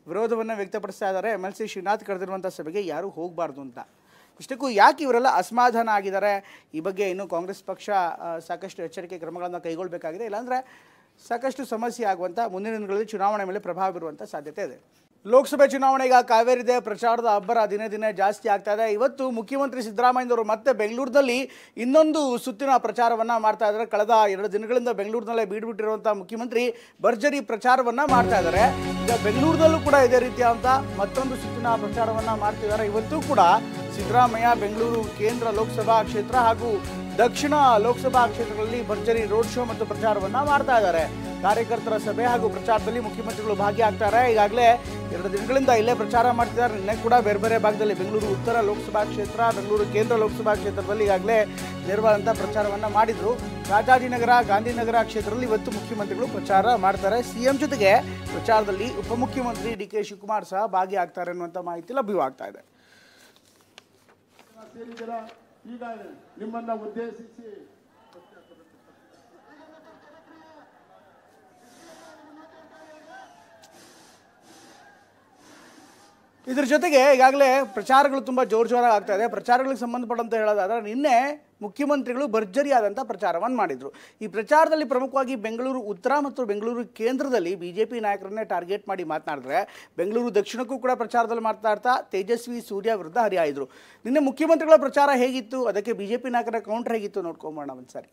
ವಿರೋಧವನ್ನು ವ್ಯಕ್ತಪಡಿಸ್ತಾ ಇದ್ದಾರೆ ಎಮ್ ಎಲ್ ಸಿ ಶ್ರೀನಾಥ್ ಕರೆದಿರುವಂಥ ಸಭೆಗೆ ಯಾರೂ ಹೋಗಬಾರ್ದು ಅಂತ ಇಷ್ಟಕ್ಕೂ ಯಾಕೆ ಇವರೆಲ್ಲ ಅಸಮಾಧಾನ ಆಗಿದ್ದಾರೆ ಈ ಬಗ್ಗೆ ಇನ್ನು ಕಾಂಗ್ರೆಸ್ ಪಕ್ಷ ಆ, ಸಾಕಷ್ಟು ಎಚ್ಚರಿಕೆ ಕ್ರಮಗಳನ್ನು ಕೈಗೊಳ್ಳಬೇಕಾಗಿದೆ ಇಲ್ಲಾಂದರೆ ಸಾಕಷ್ಟು ಸಮಸ್ಯೆ ಆಗುವಂಥ ಮುಂದಿನ ದಿನಗಳಲ್ಲಿ ಚುನಾವಣೆ ಮೇಲೆ ಪ್ರಭಾವ ಬೀರುವಂಥ ಸಾಧ್ಯತೆ ಇದೆ ಲೋಕಸಭೆ ಚುನಾವಣೆಗೆ ಕಾವೇರಿದೆ ಪ್ರಚಾರದ ಅಬ್ಬರ ದಿನೇ ದಿನೇ ಜಾಸ್ತಿ ಆಗ್ತಾ ಇದೆ ಇವತ್ತು ಮುಖ್ಯಮಂತ್ರಿ ಸಿದ್ದರಾಮಯ್ಯನವರು ಮತ್ತೆ ಬೆಂಗಳೂರಿನಲ್ಲಿ ಇನ್ನೊಂದು ಸುತ್ತಿನ ಪ್ರಚಾರವನ್ನ ಮಾಡ್ತಾ ಇದ್ದಾರೆ ಕಳೆದ ಎರಡು ದಿನಗಳಿಂದ ಬೆಂಗಳೂರಿನಲ್ಲೇ ಬೀಡ್ಬಿಟ್ಟಿರುವಂತಹ ಮುಖ್ಯಮಂತ್ರಿ ಭರ್ಜರಿ ಪ್ರಚಾರವನ್ನ ಮಾಡ್ತಾ ಇದ್ದಾರೆ ಈಗ ಬೆಂಗಳೂರಿನಲ್ಲೂ ಕೂಡ ಇದೇ ರೀತಿಯಾದಂಥ ಮತ್ತೊಂದು ಸುತ್ತಿನ ಪ್ರಚಾರವನ್ನ ಮಾಡ್ತಿದ್ದಾರೆ ಇವತ್ತು ಕೂಡ ಸಿದ್ದರಾಮಯ್ಯ ಬೆಂಗಳೂರು ಕೇಂದ್ರ ಲೋಕಸಭಾ ಕ್ಷೇತ್ರ ಹಾಗೂ ದಕ್ಷಿಣ ಲೋಕಸಭಾ ಕ್ಷೇತ್ರಗಳಲ್ಲಿ ಭರ್ಜರಿ ರೋಡ್ ಶೋ ಮತ್ತು ಪ್ರಚಾರವನ್ನ ಮಾಡ್ತಾ ಇದ್ದಾರೆ ಕಾರ್ಯಕರ್ತರ ಸಭೆ ಹಾಗೂ ಪ್ರಚಾರದಲ್ಲಿ ಮುಖ್ಯಮಂತ್ರಿಗಳು ಭಾಗಿಯಾಗ್ತಾರೆ ಈಗಾಗಲೇ ಎರಡು ದಿನಗಳಿಂದ ಇಲ್ಲೇ ಪ್ರಚಾರ ಮಾಡ್ತಿದ್ದಾರೆ ನಿನ್ನೆ ಕೂಡ ಬೇರೆ ಬೇರೆ ಭಾಗದಲ್ಲಿ ಬೆಂಗಳೂರು ಉತ್ತರ ಲೋಕಸಭಾ ಕ್ಷೇತ್ರ ಬೆಂಗಳೂರು ಕೇಂದ್ರ ಲೋಕಸಭಾ ಕ್ಷೇತ್ರದಲ್ಲಿ ಈಗಾಗಲೇ ನೇರವಾದಂಥ ಪ್ರಚಾರವನ್ನ ಮಾಡಿದ್ರು ರಾಜಾಜಿನಗರ ಗಾಂಧಿನಗರ ಕ್ಷೇತ್ರದಲ್ಲಿ ಇವತ್ತು ಮುಖ್ಯಮಂತ್ರಿಗಳು ಪ್ರಚಾರ ಮಾಡ್ತಾರೆ ಸಿಎಂ ಜೊತೆಗೆ ಪ್ರಚಾರದಲ್ಲಿ ಉಪಮುಖ್ಯಮಂತ್ರಿ ಡಿ ಕೆ ಶಿವಕುಮಾರ್ ಸಹ ಭಾಗಿಯಾಗ್ತಾರೆ ಅನ್ನುವಂಥ ಮಾಹಿತಿ ಲಭ್ಯವಾಗ್ತಾ ಇದೆ ಸೇರಿದರ ಈಗ ನಿಮ್ಮನ್ನ ಉದ್ದೇಶಿಸಿ ಇದ್ರ ಜೊತೆಗೆ ಈಗಾಗಲೇ ಪ್ರಚಾರಗಳು ತುಂಬ ಜೋರು ಜೋರಾಗಿ ಆಗ್ತಾ ಇದೆ ಪ್ರಚಾರಗಳಿಗೆ ಸಂಬಂಧಪಟ್ಟಂತೆ ಹೇಳೋದಾದ್ರೆ ನಿನ್ನೆ ಮುಖ್ಯಮಂತ್ರಿಗಳು ಭರ್ಜರಿಯಾದಂಥ ಪ್ರಚಾರವನ್ನು ಮಾಡಿದರು ಈ ಪ್ರಚಾರದಲ್ಲಿ ಪ್ರಮುಖವಾಗಿ ಬೆಂಗಳೂರು ಉತ್ತರ ಮತ್ತು ಬೆಂಗಳೂರು ಕೇಂದ್ರದಲ್ಲಿ ಬಿ ಜೆ ಪಿ ನಾಯಕರನ್ನೇ ಟಾರ್ಗೆಟ್ ಮಾಡಿ ಮಾತನಾಡಿದ್ರೆ ಬೆಂಗಳೂರು ದಕ್ಷಿಣಕ್ಕೂ ಕೂಡ ಪ್ರಚಾರದಲ್ಲಿ ಮಾತನಾಡ್ತಾ ತೇಜಸ್ವಿ ಸೂರ್ಯ ವಿರುದ್ಧ ಹರಿಯಾಯಿದ್ರು ನಿನ್ನೆ ಮುಖ್ಯಮಂತ್ರಿಗಳ ಪ್ರಚಾರ ಹೇಗಿತ್ತು ಅದಕ್ಕೆ ಬಿ ಜೆ ಪಿ ನಾಯಕರ ಕೌಂಟರ್ ಹೇಗಿತ್ತು ನೋಡ್ಕೊಂಬೋಣ ಒಂದ್ಸರಿ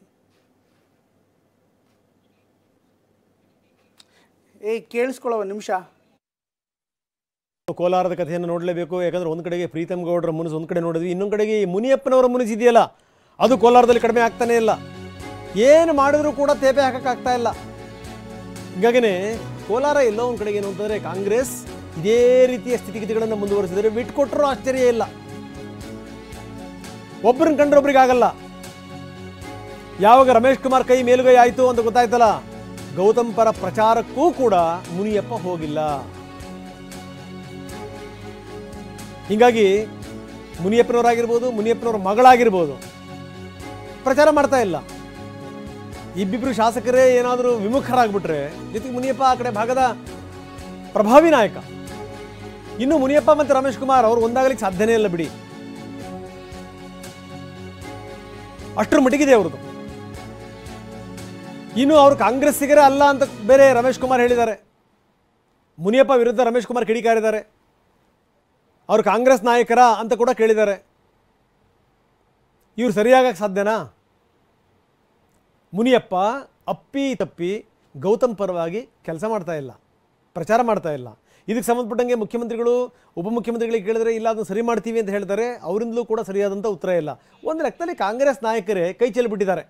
ಏ ಕೇಳಿಸ್ಕೊಳ್ಳೋ ಒಂದು ನಿಮಿಷ ಕೋಲಾರದ ಕಥೆಯನ್ನು ನೋಡಲೇಬೇಕು ಯಾಕಂದ್ರೆ ಒಂದು ಕಡೆಗೆ ಪ್ರೀತಮ್ ಗೌಡರ ಮುನಿಸು ಒಂದು ಕಡೆ ನೋಡಿದ್ವಿ ಇನ್ನೊಂದು ಕಡೆಗೆ ಈ ಮುನಿಯಪ್ಪನವರ ಮುನಿಸು ಇದೆಯಲ್ಲ ಅದು ಕೋಲಾರದಲ್ಲಿ ಕಡಿಮೆ ಆಗ್ತಾನೆ ಇಲ್ಲ ಏನು ಮಾಡಿದ್ರು ಕೂಡ ತೇಪೆ ಹಾಕಕ್ಕಾಗ್ತಾ ಇಲ್ಲ ಹೀಗಾಗಿನೇ ಕೋಲಾರ ಎಲ್ಲೋ ಒಂದು ಕಡೆಗೆ ಏನು ಅಂತಂದರೆ ಕಾಂಗ್ರೆಸ್ ಇದೇ ರೀತಿಯ ಸ್ಥಿತಿಗತಿಗಳನ್ನು ಮುಂದುವರಿಸಿದರೆ ಬಿಟ್ಕೊಟ್ರೂ ಆಶ್ಚರ್ಯ ಇಲ್ಲ ಒಬ್ಬರನ್ನ ಕಂಡ್ರೆ ಒಬ್ರಿಗೆ ಆಗಲ್ಲ ಯಾವಾಗ ರಮೇಶ್ ಕುಮಾರ್ ಕೈ ಮೇಲುಗೈ ಆಯಿತು ಅಂತ ಗೊತ್ತಾಯ್ತಲ್ಲ ಗೌತಮ್ ಪರ ಪ್ರಚಾರಕ್ಕೂ ಕೂಡ ಮುನಿಯಪ್ಪ ಹೋಗಿಲ್ಲ ಹೀಗಾಗಿ ಮುನಿಯಪ್ಪನವರಾಗಿರ್ಬೋದು ಮುನಿಯಪ್ಪನವರ ಮಗಳಾಗಿರ್ಬೋದು ಪ್ರಚಾರ ಮಾಡ್ತಾ ಇಲ್ಲ ಇಬ್ಬಿಬ್ರು ಶಾಸಕರೇ ಏನಾದರೂ ವಿಮುಖರಾಗ್ಬಿಟ್ರೆ ಜೊತೆಗೆ ಮುನಿಯಪ್ಪ ಆ ಕಡೆ ಭಾಗದ ಪ್ರಭಾವಿ ನಾಯಕ ಇನ್ನು ಮುನಿಯಪ್ಪ ಮತ್ತು ರಮೇಶ್ ಕುಮಾರ್ ಅವರು ಒಂದಾಗಲಿಕ್ಕೆ ಸಾಧ್ಯನೇ ಇಲ್ಲ ಬಿಡಿ ಅಷ್ಟರ ಮಟ್ಟಿಗಿದೆ ಅವ್ರದ್ದು ಇನ್ನು ಅವರು ಕಾಂಗ್ರೆಸ್ಸಿಗರೇ ಅಲ್ಲ ಅಂತ ಬೇರೆ ರಮೇಶ್ ಕುಮಾರ್ ಹೇಳಿದ್ದಾರೆ ಮುನಿಯಪ್ಪ ವಿರುದ್ಧ ರಮೇಶ್ ಕುಮಾರ್ ಕಿಡಿಕಾರಿದ್ದಾರೆ ಅವರು ಕಾಂಗ್ರೆಸ್ ನಾಯಕರ ಅಂತ ಕೂಡ ಕೇಳಿದ್ದಾರೆ ಇವ್ರು ಸರಿಯಾಗಕ್ಕೆ ಸಾಧ್ಯನಾ ಮುನಿಯಪ್ಪ ಅಪ್ಪಿ ತಪ್ಪಿ ಗೌತಮ್ ಪರವಾಗಿ ಕೆಲಸ ಮಾಡ್ತಾ ಇಲ್ಲ ಪ್ರಚಾರ ಮಾಡ್ತಾ ಇಲ್ಲ ಇದಕ್ಕೆ ಸಂಬಂಧಪಟ್ಟಂಗೆ ಮುಖ್ಯಮಂತ್ರಿಗಳು ಉಪಮುಖ್ಯಮಂತ್ರಿಗಳಿಗೆ ಕೇಳಿದ್ರೆ ಇಲ್ಲ ಅದನ್ನು ಸರಿ ಮಾಡ್ತೀವಿ ಅಂತ ಹೇಳ್ತಾರೆ ಅವರಿಂದಲೂ ಕೂಡ ಸರಿಯಾದಂಥ ಉತ್ತರ ಇಲ್ಲ ಒಂದು ಲೆಕ್ಕದಲ್ಲಿ ಕಾಂಗ್ರೆಸ್ ನಾಯಕರೇ ಕೈ ಚೆಲ್ಲಿಬಿಟ್ಟಿದ್ದಾರೆ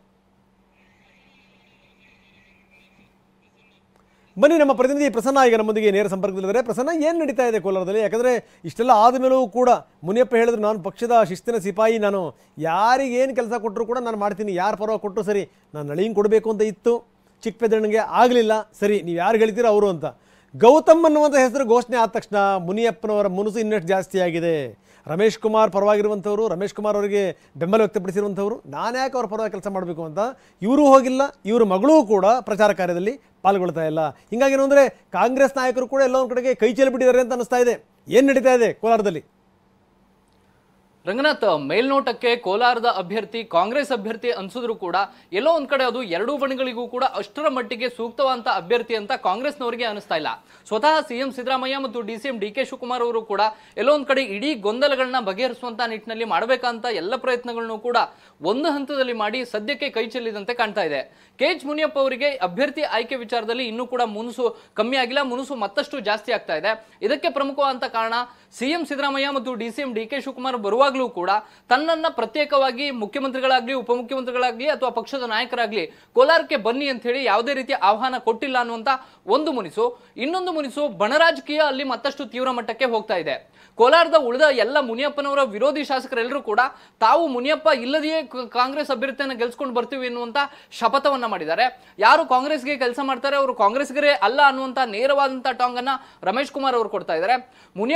ಬನ್ನಿ ನಮ್ಮ ಪ್ರತಿನಿಧಿ ಪ್ರಸನ್ನ ಈಗ ನಮ್ಮೊಂದಿಗೆ ನೇರ ಸಂಪರ್ಕದಲ್ಲಿದ್ದಾರೆ ಪ್ರಸನ್ನ ಏನು ನಡೀತಾ ಇದೆ ಕೋಲಾರದಲ್ಲಿ ಯಾಕಂದರೆ ಇಷ್ಟೆಲ್ಲ ಆದಮೇಲೂ ಕೂಡ ಮುನಿಯಪ್ಪ ಹೇಳಿದ್ರು ನಾನು ಪಕ್ಷದ ಶಿಸ್ತಿನ ಸಿಪಾಯಿ ನಾನು ಯಾರಿಗೆ ಏನು ಕೆಲಸ ಕೊಟ್ಟರು ಕೂಡ ನಾನು ಮಾಡ್ತೀನಿ ಯಾರು ಪರವಾಗಿ ಕೊಟ್ಟರು ಸರಿ ನಾನು ನಳಿಂಗ್ ಕೊಡಬೇಕು ಅಂತ ಇತ್ತು ಚಿಕ್ಕ ಪೆದ್ದಣ್ಣಗೆ ಆಗಲಿಲ್ಲ ಸರಿ ನೀವು ಯಾರು ಹೇಳ್ತೀರೋ ಅವರು ಅಂತ ಗೌತಮ್ ಅನ್ನುವಂಥ ಹೆಸರು ಘೋಷಣೆ ಆದ ತಕ್ಷಣ ಮುನಿಯಪ್ಪನವರ ಮುನಸು ಇನ್ನಷ್ಟು ಜಾಸ್ತಿ ಆಗಿದೆ ರಮೇಶ್ ಕುಮಾರ್ ಪರವಾಗಿರುವಂಥವ್ರು ರಮೇಶ್ ಕುಮಾರ್ ಅವರಿಗೆ ಬೆಂಬಲ ವ್ಯಕ್ತಪಡಿಸಿರುವಂಥವ್ರು ನಾನು ಯಾಕೆ ಅವ್ರ ಪರವಾಗಿ ಕೆಲಸ ಮಾಡಬೇಕು ಅಂತ ಇವರು ಹೋಗಿಲ್ಲ ಇವ್ರ ಮಗಳೂ ಕೂಡ ಪ್ರಚಾರ ಕಾರ್ಯದಲ್ಲಿ ಪಾಲ್ಗೊಳ್ತಾ ಇಲ್ಲ ಹಿಂಗಾಗಿ ಏನು ಅಂದರೆ ಕಾಂಗ್ರೆಸ್ ನಾಯಕರು ಕೂಡ ಎಲ್ಲ ಒಂದು ಕಡೆಗೆ ಕೈ ಚೆಲ್ಲಿಬಿಟ್ಟಿದ್ದಾರೆ ಅಂತ ಅನಿಸ್ತಾ ಇದೆ ಏನು ನಡೀತಾ ಇದೆ ಕೋಲಾರದಲ್ಲಿ ರಂಗನಾಥ್ ಮೇಲ್ನೋಟಕ್ಕೆ ಕೋಲಾರದ ಅಭ್ಯರ್ಥಿ ಕಾಂಗ್ರೆಸ್ ಅಭ್ಯರ್ಥಿ ಅನ್ಸಿದ್ರು ಕೂಡ ಎಲ್ಲೋ ಒಂದ್ ಕಡೆ ಅದು ಎರಡೂ ಬಣಗಳಿಗೂ ಕೂಡ ಅಷ್ಟರ ಮಟ್ಟಿಗೆ ಸೂಕ್ತವಾದಂತ ಅಭ್ಯರ್ಥಿ ಅಂತ ಕಾಂಗ್ರೆಸ್ನವರಿಗೆ ಅನಿಸ್ತಾ ಇಲ್ಲ ಸ್ವತಃ ಸಿಎಂ ಸಿದ್ದರಾಮಯ್ಯ ಮತ್ತು D C M D K Shivakumar ಅವರು ಕೂಡ ಎಲ್ಲೋ ಒಂದ್ ಕಡೆ ಇಡೀ ಗೊಂದಲಗಳನ್ನ ಬಗೆಹರಿಸುವಂತ ನಿಟ್ಟಿನಲ್ಲಿ ಮಾಡಬೇಕಂತ ಎಲ್ಲ ಪ್ರಯತ್ನಗಳನ್ನು ಕೂಡ ಒಂದು ಹಂತದಲ್ಲಿ ಮಾಡಿ ಸದ್ಯಕ್ಕೆ ಕೈ ಚೆಲ್ಲಿದಂತೆ ಕಾಣ್ತಾ ಇದೆ ಕೆ ಎಚ್ ಮುನಿಯಪ್ಪ ಅವರಿಗೆ ಅಭ್ಯರ್ಥಿ ಆಯ್ಕೆ ವಿಚಾರದಲ್ಲಿ ಇನ್ನೂ ಕೂಡ ಮುನುಸು ಕಮ್ಮಿ ಆಗಿಲ್ಲ ಮುನುಸು ಮತ್ತಷ್ಟು ಜಾಸ್ತಿ ಆಗ್ತಾ ಇದೆ ಇದಕ್ಕೆ ಪ್ರಮುಖವಾದಂತ ಕಾರಣ ಸಿಎಂ ಸಿದ್ದರಾಮಯ್ಯ ಮತ್ತು D C M D K Shivakumar ಬರುವಾಗಲೂ ಕೂಡ ತನ್ನನ್ನ ಪ್ರತ್ಯೇಕವಾಗಿ ಮುಖ್ಯಮಂತ್ರಿಗಳಾಗ್ಲಿ ಉಪಮುಖ್ಯಮಂತ್ರಿಗಳಾಗ್ಲಿ ಅಥವಾ ಪಕ್ಷದ ನಾಯಕರಾಗ್ಲಿ ಕೋಲಾರಕ್ಕೆ ಬನ್ನಿ ಅಂತ ಹೇಳಿ ಯಾವುದೇ ರೀತಿಯ ಆಹ್ವಾನ ಕೊಟ್ಟಿಲ್ಲ ಅನ್ನುವಂತ ಒಂದು ಮುನಿಸು ಇನ್ನೊಂದು ಮುನಿಸು ಬಣರಾಜಕೀಯ ಅಲ್ಲಿ ಮತ್ತಷ್ಟು ತೀವ್ರ ಮಟ್ಟಕ್ಕೆ ಹೋಗ್ತಾ ಇದೆ ಕೋಲಾರದ ಉಳಿದ ಎಲ್ಲ ಮುನಿಯಪ್ಪನವರ ವಿರೋಧಿ ಶಾಸಕರೆಲ್ಲರೂ ಕೂಡ ತಾವು ಮುನಿಯಪ್ಪ ಇಲ್ಲದೆಯೇ ಕ- ಕಾಂಗ್ರೆಸ್ ಅಭ್ಯರ್ಥಿಯನ್ನು ಗೆಲ್ಸ್ಕೊಂಡು ಬರ್ತೀವಿ ಎನ್ನುವಂತ ಶಪಥವನ್ನ ಮಾಡಿದ್ದಾರೆ ಯಾರು ಕಾಂಗ್ರೆಸ್ಗೆ ಕೆಲಸ ಮಾಡ್ತಾರೆ ಅವರು ಕಾಂಗ್ರೆಸ್ಗರೇ ಅಲ್ಲ ಅನ್ನುವಂತ ನೇರವಾದಂತ ಟಾಂಗ್ ಅನ್ನ ರಮೇಶ್ ಕುಮಾರ್ ಅವರು ಕೊಡ್ತಾ ಇದ್ದಾರೆ ಮುನಿಯಪ್ಪ ಅವರು ಹೇಳುವ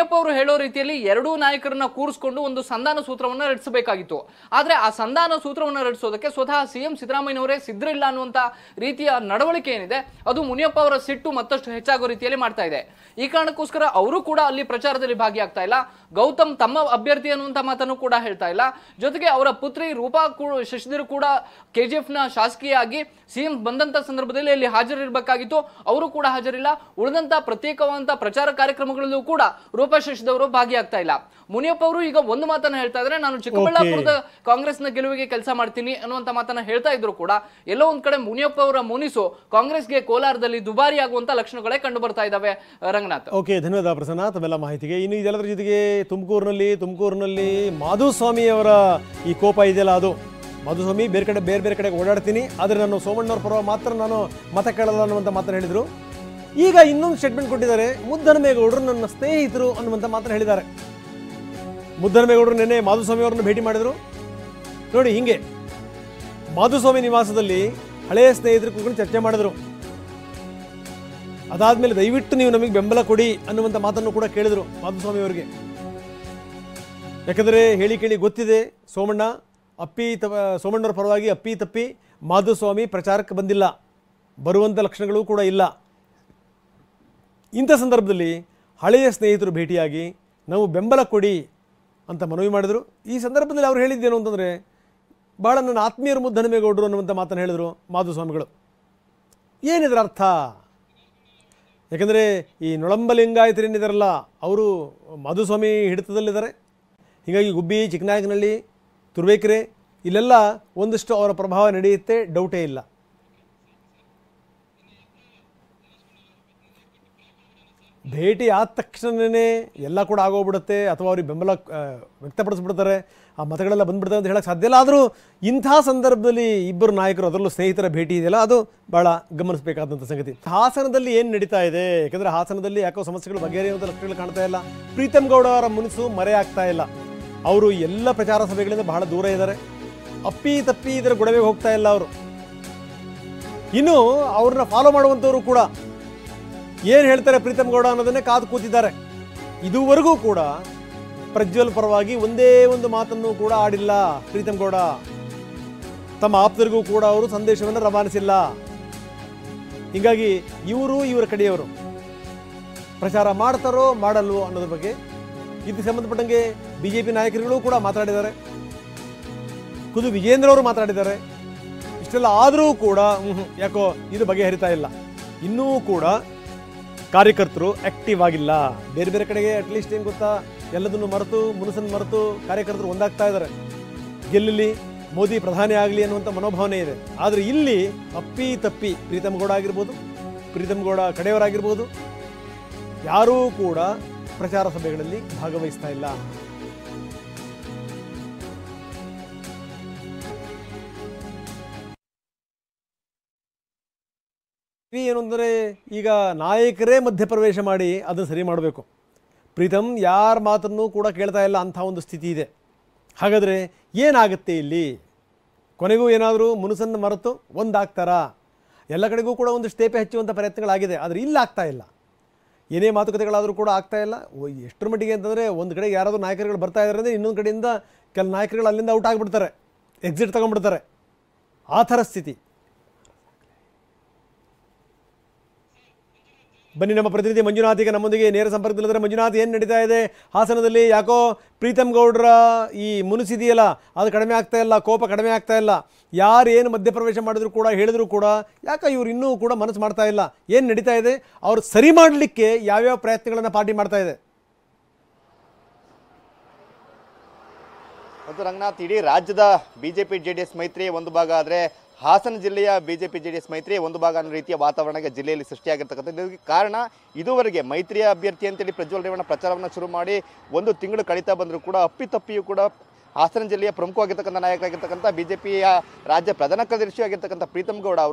ಹೇಳೋ ರೀತಿಯಲ್ಲಿ ಎರಡೂ ನಾಯಕರನ್ನ ಕೂರಿಸ್ಕೊಂಡು ಒಂದು ಸಂಧಾನ ಸೂತ್ರವನ್ನ ರಚಿಸಬೇಕಾಗಿತ್ತು ಆದ್ರೆ ಆ ಸಂಧಾನ ಸೂತ್ರವನ್ನ ರಚಿಸೋದಕ್ಕೆ ಸ್ವತಃ ಸಿಎಂ ಸಿದ್ದರಾಮಯ್ಯನವರೇ ಸಿದ್ಧರಿಲ್ಲ ಅನ್ನುವಂತ ರೀತಿಯ ನಡವಳಿಕೆ ಏನಿದೆ ಅದು ಮುನಿಯಪ್ಪ ಅವರ ಸಿಟ್ಟು ಮತ್ತಷ್ಟು ಹೆಚ್ಚಾಗೋ ರೀತಿಯಲ್ಲಿ ಮಾಡ್ತಾ ಇದೆ ಈ ಕಾರಣಕ್ಕೋಸ್ಕರ ಅವರು ಕೂಡ ಅಲ್ಲಿ ಪ್ರಚಾರದಲ್ಲಿ ಭಾಗಿಯಾಗ್ತಾ ಇಲ್ಲ ಗೌತಮ್ ತಮ್ಮ ಅಭ್ಯರ್ಥಿ ಅನ್ನುವಂತ ಮಾತನ್ನು ಕೂಡ ಹೇಳ್ತಾ ಇಲ್ಲ ಜೊತೆಗೆ ಅವರ ಪುತ್ರಿ ರೂಪಾ ಕೂಡ ಶಶಿಧರ್ ಕೂಡ ಕೆಜಿಎಫ್ ನ ಶಾಸಕಿಯಾಗಿ ಸಿಎಂ ಬಂದಂತ ಸಂದರ್ಭದಲ್ಲಿ ಅಲ್ಲಿ ಹಾಜರಿರಬೇಕಾಗಿತ್ತು ಅವರು ಕೂಡ ಹಾಜರಿಲ್ಲ ಉಳಿದಂತ ಪ್ರತ್ಯೇಕವಾದಂತ ಪ್ರಚಾರ ಕಾರ್ಯಕ್ರಮಗಳಲ್ಲೂ ಕೂಡ ರೂಪಾ ಶಶಿಧರ್ ಅವರು ಭಾಗಿಯಾಗ್ತಾ ಇಲ್ಲ ಮುನಿಯಪ್ಪ ಅವರು ಈಗ ಒಂದು ಮಾತನ್ನ ಹೇಳ್ತಾ ಇದ್ರೆ ನಾನು ಚಿಕ್ಕಬಳ್ಳಾಪುರದ ಕಾಂಗ್ರೆಸ್ನ ಗೆಲುವಿಗೆ ಕೆಲಸ ಮಾಡ್ತೀನಿ ಅನ್ನುವಂತ ಮಾತನ್ನ ಹೇಳ್ತಾ ಇದ್ರು ಕೂಡ ಎಲ್ಲೋ ಒಂದ್ ಕಡೆ ಮುನಿಯಪ್ಪ ಅವರ ಮುನಿಸು ಕಾಂಗ್ರೆಸ್ಗೆ ಕೋಲಾರದಲ್ಲಿ ದುಬಾರಿ ಆಗುವಂತ ಲಕ್ಷಣಗಳೇ ಕಂಡು ಬರ್ತಾ ಇದ್ದಾವೆ ರಂಗನಾಥ್ ಓಕೆ ಧನ್ಯವಾದ ಪ್ರಸನ್ನ ತಮ್ಮೆಲ್ಲ ಮಾಹಿತಿಗೆ ಇನ್ನು ಇದೆಲ್ಲದರ ಜೊತೆಗೆ ತುಮಕೂರಿನಲ್ಲಿ ತುಮಕೂರಿನಲ್ಲಿ ಮಾಧುಸ್ವಾಮಿಯವರ ಈ ಕೋಪ ಇದೆಯಲ್ಲ ಅದು ಮಾಧುಸ್ವಾಮಿ ಬೇರೆ ಕಡೆ ಬೇರೆ ಬೇರೆ ಕಡೆಗೆ ಓಡಾಡ್ತೀನಿ ಆದರೆ ನಾನು ಸೋಮಣ್ಣವ್ರ ಪರವಾಗಿ ಮಾತ್ರ ನಾನು ಮತ ಕೇಳಲ್ಲ ಅನ್ನುವಂಥ ಮಾತನ್ನು ಹೇಳಿದರು ಈಗ ಇನ್ನೊಂದು ಸ್ಟೇಟ್ಮೆಂಟ್ ಕೊಟ್ಟಿದ್ದಾರೆ ಮುದ್ದನಮೇಗೌಡರು ನನ್ನ ಸ್ನೇಹಿತರು ಅನ್ನುವಂಥ ಮಾತನ್ನು ಹೇಳಿದ್ದಾರೆ ಮುದ್ದನಮೇಗೌಡರು ನಿನ್ನೆ ಮಾಧುಸ್ವಾಮಿ ಅವರನ್ನು ಭೇಟಿ ಮಾಡಿದರು ನೋಡಿ ಹಿಂಗೆ ಮಾಧುಸ್ವಾಮಿ ನಿವಾಸದಲ್ಲಿ ಹಳೆಯ ಸ್ನೇಹಿತರು ಕೂತ್ಕೊಂಡು ಚರ್ಚೆ ಮಾಡಿದ್ರು ಅದಾದ್ಮೇಲೆ ದಯವಿಟ್ಟು ನೀವು ನಮಗೆ ಬೆಂಬಲ ಕೊಡಿ ಅನ್ನುವಂಥ ಮಾತನ್ನು ಕೂಡ ಕೇಳಿದರು ಮಾಧುಸ್ವಾಮಿ ಅವರಿಗೆ ಯಾಕಂದರೆ ಹೇಳಿ ಕೇಳಿ ಗೊತ್ತಿದೆ ಸೋಮಣ್ಣ ಅಪ್ಪಿ ತ ಸೋಮಣ್ಣವ್ರ ಪರವಾಗಿ ಅಪ್ಪಿ ತಪ್ಪಿ ಮಾಧುಸ್ವಾಮಿ ಪ್ರಚಾರಕ್ಕೆ ಬಂದಿಲ್ಲ ಬರುವಂಥ ಲಕ್ಷಣಗಳು ಕೂಡ ಇಲ್ಲ ಇಂಥ ಸಂದರ್ಭದಲ್ಲಿ ಹಳೆಯ ಸ್ನೇಹಿತರು ಭೇಟಿಯಾಗಿ ನಾವು ಬೆಂಬಲ ಕೊಡಿ ಅಂತ ಮನವಿ ಮಾಡಿದರು ಈ ಸಂದರ್ಭದಲ್ಲಿ ಅವ್ರು ಹೇಳಿದ್ದೇನು ಅಂತಂದರೆ ಭಾಳ ನನ್ನ ಆತ್ಮೀಯರು ಮುದ್ದನಮೇಗೌಡರು ಅನ್ನುವಂಥ ಮಾತನ್ನು ಹೇಳಿದರು ಮಾಧುಸ್ವಾಮಿಗಳು ಏನಿದ್ರ ಅರ್ಥ ಯಾಕಂದರೆ ಈ ನೊಳಂಬಲಿಂಗಾಯತರೇನಿದಾರಲ್ಲ ಅವರು ಮಾಧುಸ್ವಾಮಿ ಹಿಡಿತದಲ್ಲಿದ್ದಾರೆ ಹೀಗಾಗಿ ಗುಬ್ಬಿ ಚಿಕ್ಕನಾಯಕನಹಳ್ಳಿ ತುರುವೇಕೆರೆ ಇಲ್ಲೆಲ್ಲ ಒಂದಷ್ಟು ಅವರ ಪ್ರಭಾವ ನಡೆಯುತ್ತೆ ಡೌಟೇ ಇಲ್ಲ ಭೇಟಿ ಆದ ತಕ್ಷಣವೇ ಎಲ್ಲ ಕೂಡ ಆಗೋಗ್ಬಿಡುತ್ತೆ ಅಥವಾ ಅವ್ರಿಗೆ ಬೆಂಬಲ ಆ, ವ್ಯಕ್ತಪಡಿಸ್ಬಿಡ್ತಾರೆ ಆ ಮತಗಳೆಲ್ಲ ಬಂದ್ಬಿಡ್ತಾರೆ ಅಂತ ಹೇಳಕ್ಕೆ ಸಾಧ್ಯ ಇಲ್ಲ ಆದರೂ ಇಂಥ ಸಂದರ್ಭದಲ್ಲಿ ಇಬ್ಬರು ನಾಯಕರು ಅದರಲ್ಲೂ ಸ್ನೇಹಿತರ ಭೇಟಿ ಇದೆಯಲ್ಲ ಅದು ಭಾಳ ಗಮನಿಸಬೇಕಾದಂಥ ಸಂಗತಿ ಹಾಸನದಲ್ಲಿ ಏನು ನಡೀತಾ ಇದೆ ಯಾಕಂದರೆ ಹಾಸನದಲ್ಲಿ ಯಾಕೋ ಸಮಸ್ಯೆಗಳು ಬಗೆಹರಿಯುವಂಥ ಲಕ್ಷಣಗಳು ಕಾಣ್ತಾ ಇಲ್ಲ ಪ್ರೀತಮ್ ಗೌಡ ಅವರ ಮುನಿಸು ಮರೆ ಆಗ್ತಾ ಇಲ್ಲ ಅವರು ಎಲ್ಲ ಪ್ರಚಾರ ಸಭೆಗಳಿಂದ ಬಹಳ ದೂರ ಇದ್ದಾರೆ ಅಪ್ಪಿ ತಪ್ಪಿ ಇದರ ಗೊಡವೆಗೆ ಹೋಗ್ತಾ ಇಲ್ಲ ಅವರು ಇನ್ನು ಅವ್ರನ್ನ ಫಾಲೋ ಮಾಡುವಂಥವ್ರು ಕೂಡ ಏನು ಹೇಳ್ತಾರೆ ಪ್ರೀತಮ್ ಗೌಡ ಅನ್ನೋದನ್ನೇ ಕಾದು ಕೂತಿದ್ದಾರೆ ಇದುವರೆಗೂ ಕೂಡ ಪ್ರಜ್ವಲ್ ಪರವಾಗಿ ಒಂದೇ ಒಂದು ಮಾತನ್ನು ಕೂಡ ಆಡಿಲ್ಲ ಪ್ರೀತಮ್ ಗೌಡ ತಮ್ಮ ಆಪ್ತರಿಗೂ ಕೂಡ ಅವರು ಸಂದೇಶವನ್ನು ರವಾನಿಸಿಲ್ಲ ಹೀಗಾಗಿ ಇವರು ಇವರ ಕಡೆಯವರು ಪ್ರಚಾರ ಮಾಡ್ತಾರೋ ಮಾಡಲ್ವೋ ಅನ್ನೋದ್ರ ಬಗ್ಗೆ ಇದಕ್ಕೆ ಸಂಬಂಧಪಟ್ಟಂಗೆ ಬಿ ಜೆ ಪಿ ನಾಯಕರುಗಳು ಕೂಡ ಮಾತಾಡಿದ್ದಾರೆ ಖುದ್ದು ವಿಜೇಂದ್ರ ಅವರು ಮಾತಾಡಿದ್ದಾರೆ ಇಷ್ಟೆಲ್ಲ ಆದರೂ ಕೂಡ ಹ್ಮ್, ಯಾಕೋ ಇದು ಬಗೆಹರಿತಾ ಇಲ್ಲ ಇನ್ನೂ ಕೂಡ ಕಾರ್ಯಕರ್ತರು ಆಕ್ಟಿವ್ ಆಗಿಲ್ಲ ಬೇರೆ ಬೇರೆ ಕಡೆಗೆ ಅಟ್ಲೀಸ್ಟ್ ಏನು ಗೊತ್ತಾ ಎಲ್ಲದನ್ನು ಮರೆತು ಮುನಸನ್ನು ಮರೆತು ಕಾರ್ಯಕರ್ತರು ಒಂದಾಗ್ತಾ ಇದ್ದಾರೆ ಗೆಲ್ಲಲಿ ಮೋದಿ ಪ್ರಧಾನಿ ಆಗಲಿ ಅನ್ನುವಂಥ ಮನೋಭಾವನೆ ಇದೆ ಆದರೆ ಇಲ್ಲಿ ಅಪ್ಪಿ ತಪ್ಪಿ ಪ್ರೀತಮ್ ಗೌಡ ಆಗಿರ್ಬೋದು ಪ್ರೀತಮ್ ಗೌಡ ಕಡೆಯವರಾಗಿರ್ಬೋದು ಯಾರೂ ಕೂಡ ಪ್ರಚಾರ ಸಭೆಗಳಲ್ಲಿ ಭಾಗವಹಿಸ್ತಾ ಇಲ್ಲ ಇವಿ ಏನು ಅಂದರೆ ಈಗ ನಾಯಕರೇ ಮಧ್ಯಪ್ರವೇಶ ಮಾಡಿ ಅದನ್ನು ಸರಿ ಮಾಡಬೇಕು ಪ್ರೀತಮ್ ಯಾರ ಮಾತನ್ನು ಕೂಡ ಕೇಳ್ತಾ ಇಲ್ಲ ಅಂಥ ಒಂದು ಸ್ಥಿತಿ ಇದೆ ಹಾಗಾದರೆ ಏನಾಗುತ್ತೆ ಇಲ್ಲಿ ಕೊನೆಗೂ ಏನಾದರೂ ಮುನುಸನ್ನು ಮರೆತು ಒಂದಾಗ್ತಾರಾ ಎಲ್ಲ ಕಡೆಗೂ ಕೂಡ ಒಂದು ತೇಪೆ ಹಚ್ಚುವಂಥ ಪ್ರಯತ್ನಗಳಾಗಿದೆ ಆದರೆ ಇಲ್ಲಿ ಆಗ್ತಾ ಇಲ್ಲ ಏನೇ ಮಾತುಕತೆಗಳಾದರೂ ಕೂಡ ಆಗ್ತಾ ಇಲ್ಲ ಒ- ಎಷ್ಟರ ಮಟ್ಟಿಗೆ ಅಂತಂದರೆ ಒಂದು ಕಡೆಗೆ ಯಾರಾದರೂ ನಾಯಕರುಗಳು ಬರ್ತಾ ಇದ್ದಾರೆ ಅಂದರೆ ಇನ್ನೊಂದು ಕಡೆಯಿಂದ ಕೆಲ ನಾಯಕರುಗಳು ಅಲ್ಲಿಂದ ಔಟ್ ಆಗಿಬಿಡ್ತಾರೆ ಎಕ್ಸಿಟ್ ತಗೊಂಡ್ಬಿಡ್ತಾರೆ ಆ ಥರ ಸ್ಥಿತಿ ಬನ್ನಿ ನಮ್ಮ ಪ್ರತಿನಿಧಿ ಮಂಜುನಾಥ್ ಈಗ ನಮ್ಮೊಂದಿಗೆ ನೇರ ಸಂಪರ್ಕದಲ್ಲಿದ್ದಾರೆ ಮಂಜುನಾಥ್ ಏನು ನಡೀತಾ ಇದೆ ಹಾಸನದಲ್ಲಿ ಯಾಕೋ ಪ್ರೀತಮ್ ಗೌಡ್ರ ಈ ಮುನಿಸಿದೆಯಲ್ಲ ಅದು ಕಡಿಮೆ ಆಗ್ತಾ ಇಲ್ಲ ಕೋಪ ಕಡಿಮೆ ಆಗ್ತಾ ಇಲ್ಲ ಯಾರು ಏನು ಮಧ್ಯಪ್ರವೇಶ ಮಾಡಿದ್ರು ಕೂಡ ಹೇಳಿದ್ರು ಕೂಡ ಯಾಕೆ ಇವ್ರು ಇನ್ನೂ ಕೂಡ ಮನಸ್ಸು ಮಾಡ್ತಾ ಇಲ್ಲ ಏನು ನಡೀತಾ ಇದೆ ಅವ್ರು ಸರಿ ಮಾಡಲಿಕ್ಕೆ ಯಾವ್ಯಾವ ಪ್ರಯತ್ನಗಳನ್ನು ಪಾರ್ಟಿ ಮಾಡ್ತಾ ಇದೆ ಮತ್ತು ರಂಗನಾಥ್ ಇಡೀ ರಾಜ್ಯದ ಬಿಜೆಪಿ ಜೆ ಡಿ ಎಸ್ ಮೈತ್ರಿ ಒಂದು ಭಾಗ ಆದರೆ ಹಾಸನ ಜಿಲ್ಲೆಯ ಬಿಜೆಪಿ ಜೆ ಡಿ ಎಸ್ ಮೈತ್ರಿ ಒಂದು ಭಾಗ ಅನ್ನೋ ರೀತಿಯ ವಾತಾವರಣಕ್ಕೆ ಜಿಲ್ಲೆಯಲ್ಲಿ ಸೃಷ್ಟಿಯಾಗಿರ್ತಕ್ಕಂಥದ್ದು ಇದಕ್ಕೆ ಕಾರಣ ಇದುವರೆಗೆ ಮೈತ್ರಿಯ ಅಭ್ಯರ್ಥಿ ಅಂತೇಳಿ ಪ್ರಜ್ವಲ್ ರೇವಣ್ಣ ಪ್ರಚಾರವನ್ನು ಶುರು ಮಾಡಿ ಒಂದು ತಿಂಗಳು ಕಳೀತಾ ಬಂದರೂ ಕೂಡ ಅಪ್ಪಿತಪ್ಪಿಯೂ ಕೂಡ ಹಾಸನ ಜಿಲ್ಲೆಯ ಪ್ರಮುಖವಾಗಿರ್ತಕ್ಕಂಥ ನಾಯಕರಾಗಿರ್ತಕ್ಕಂಥ ಬಿಜೆಪಿಯ ರಾಜ್ಯ ಪ್ರಧಾನ ಕಾರ್ಯದರ್ಶಿ ಆಗಿರ್ತಕ್ಕಂಥ ಪ್ರೀತಮ್ ಗೌಡ ಅವರು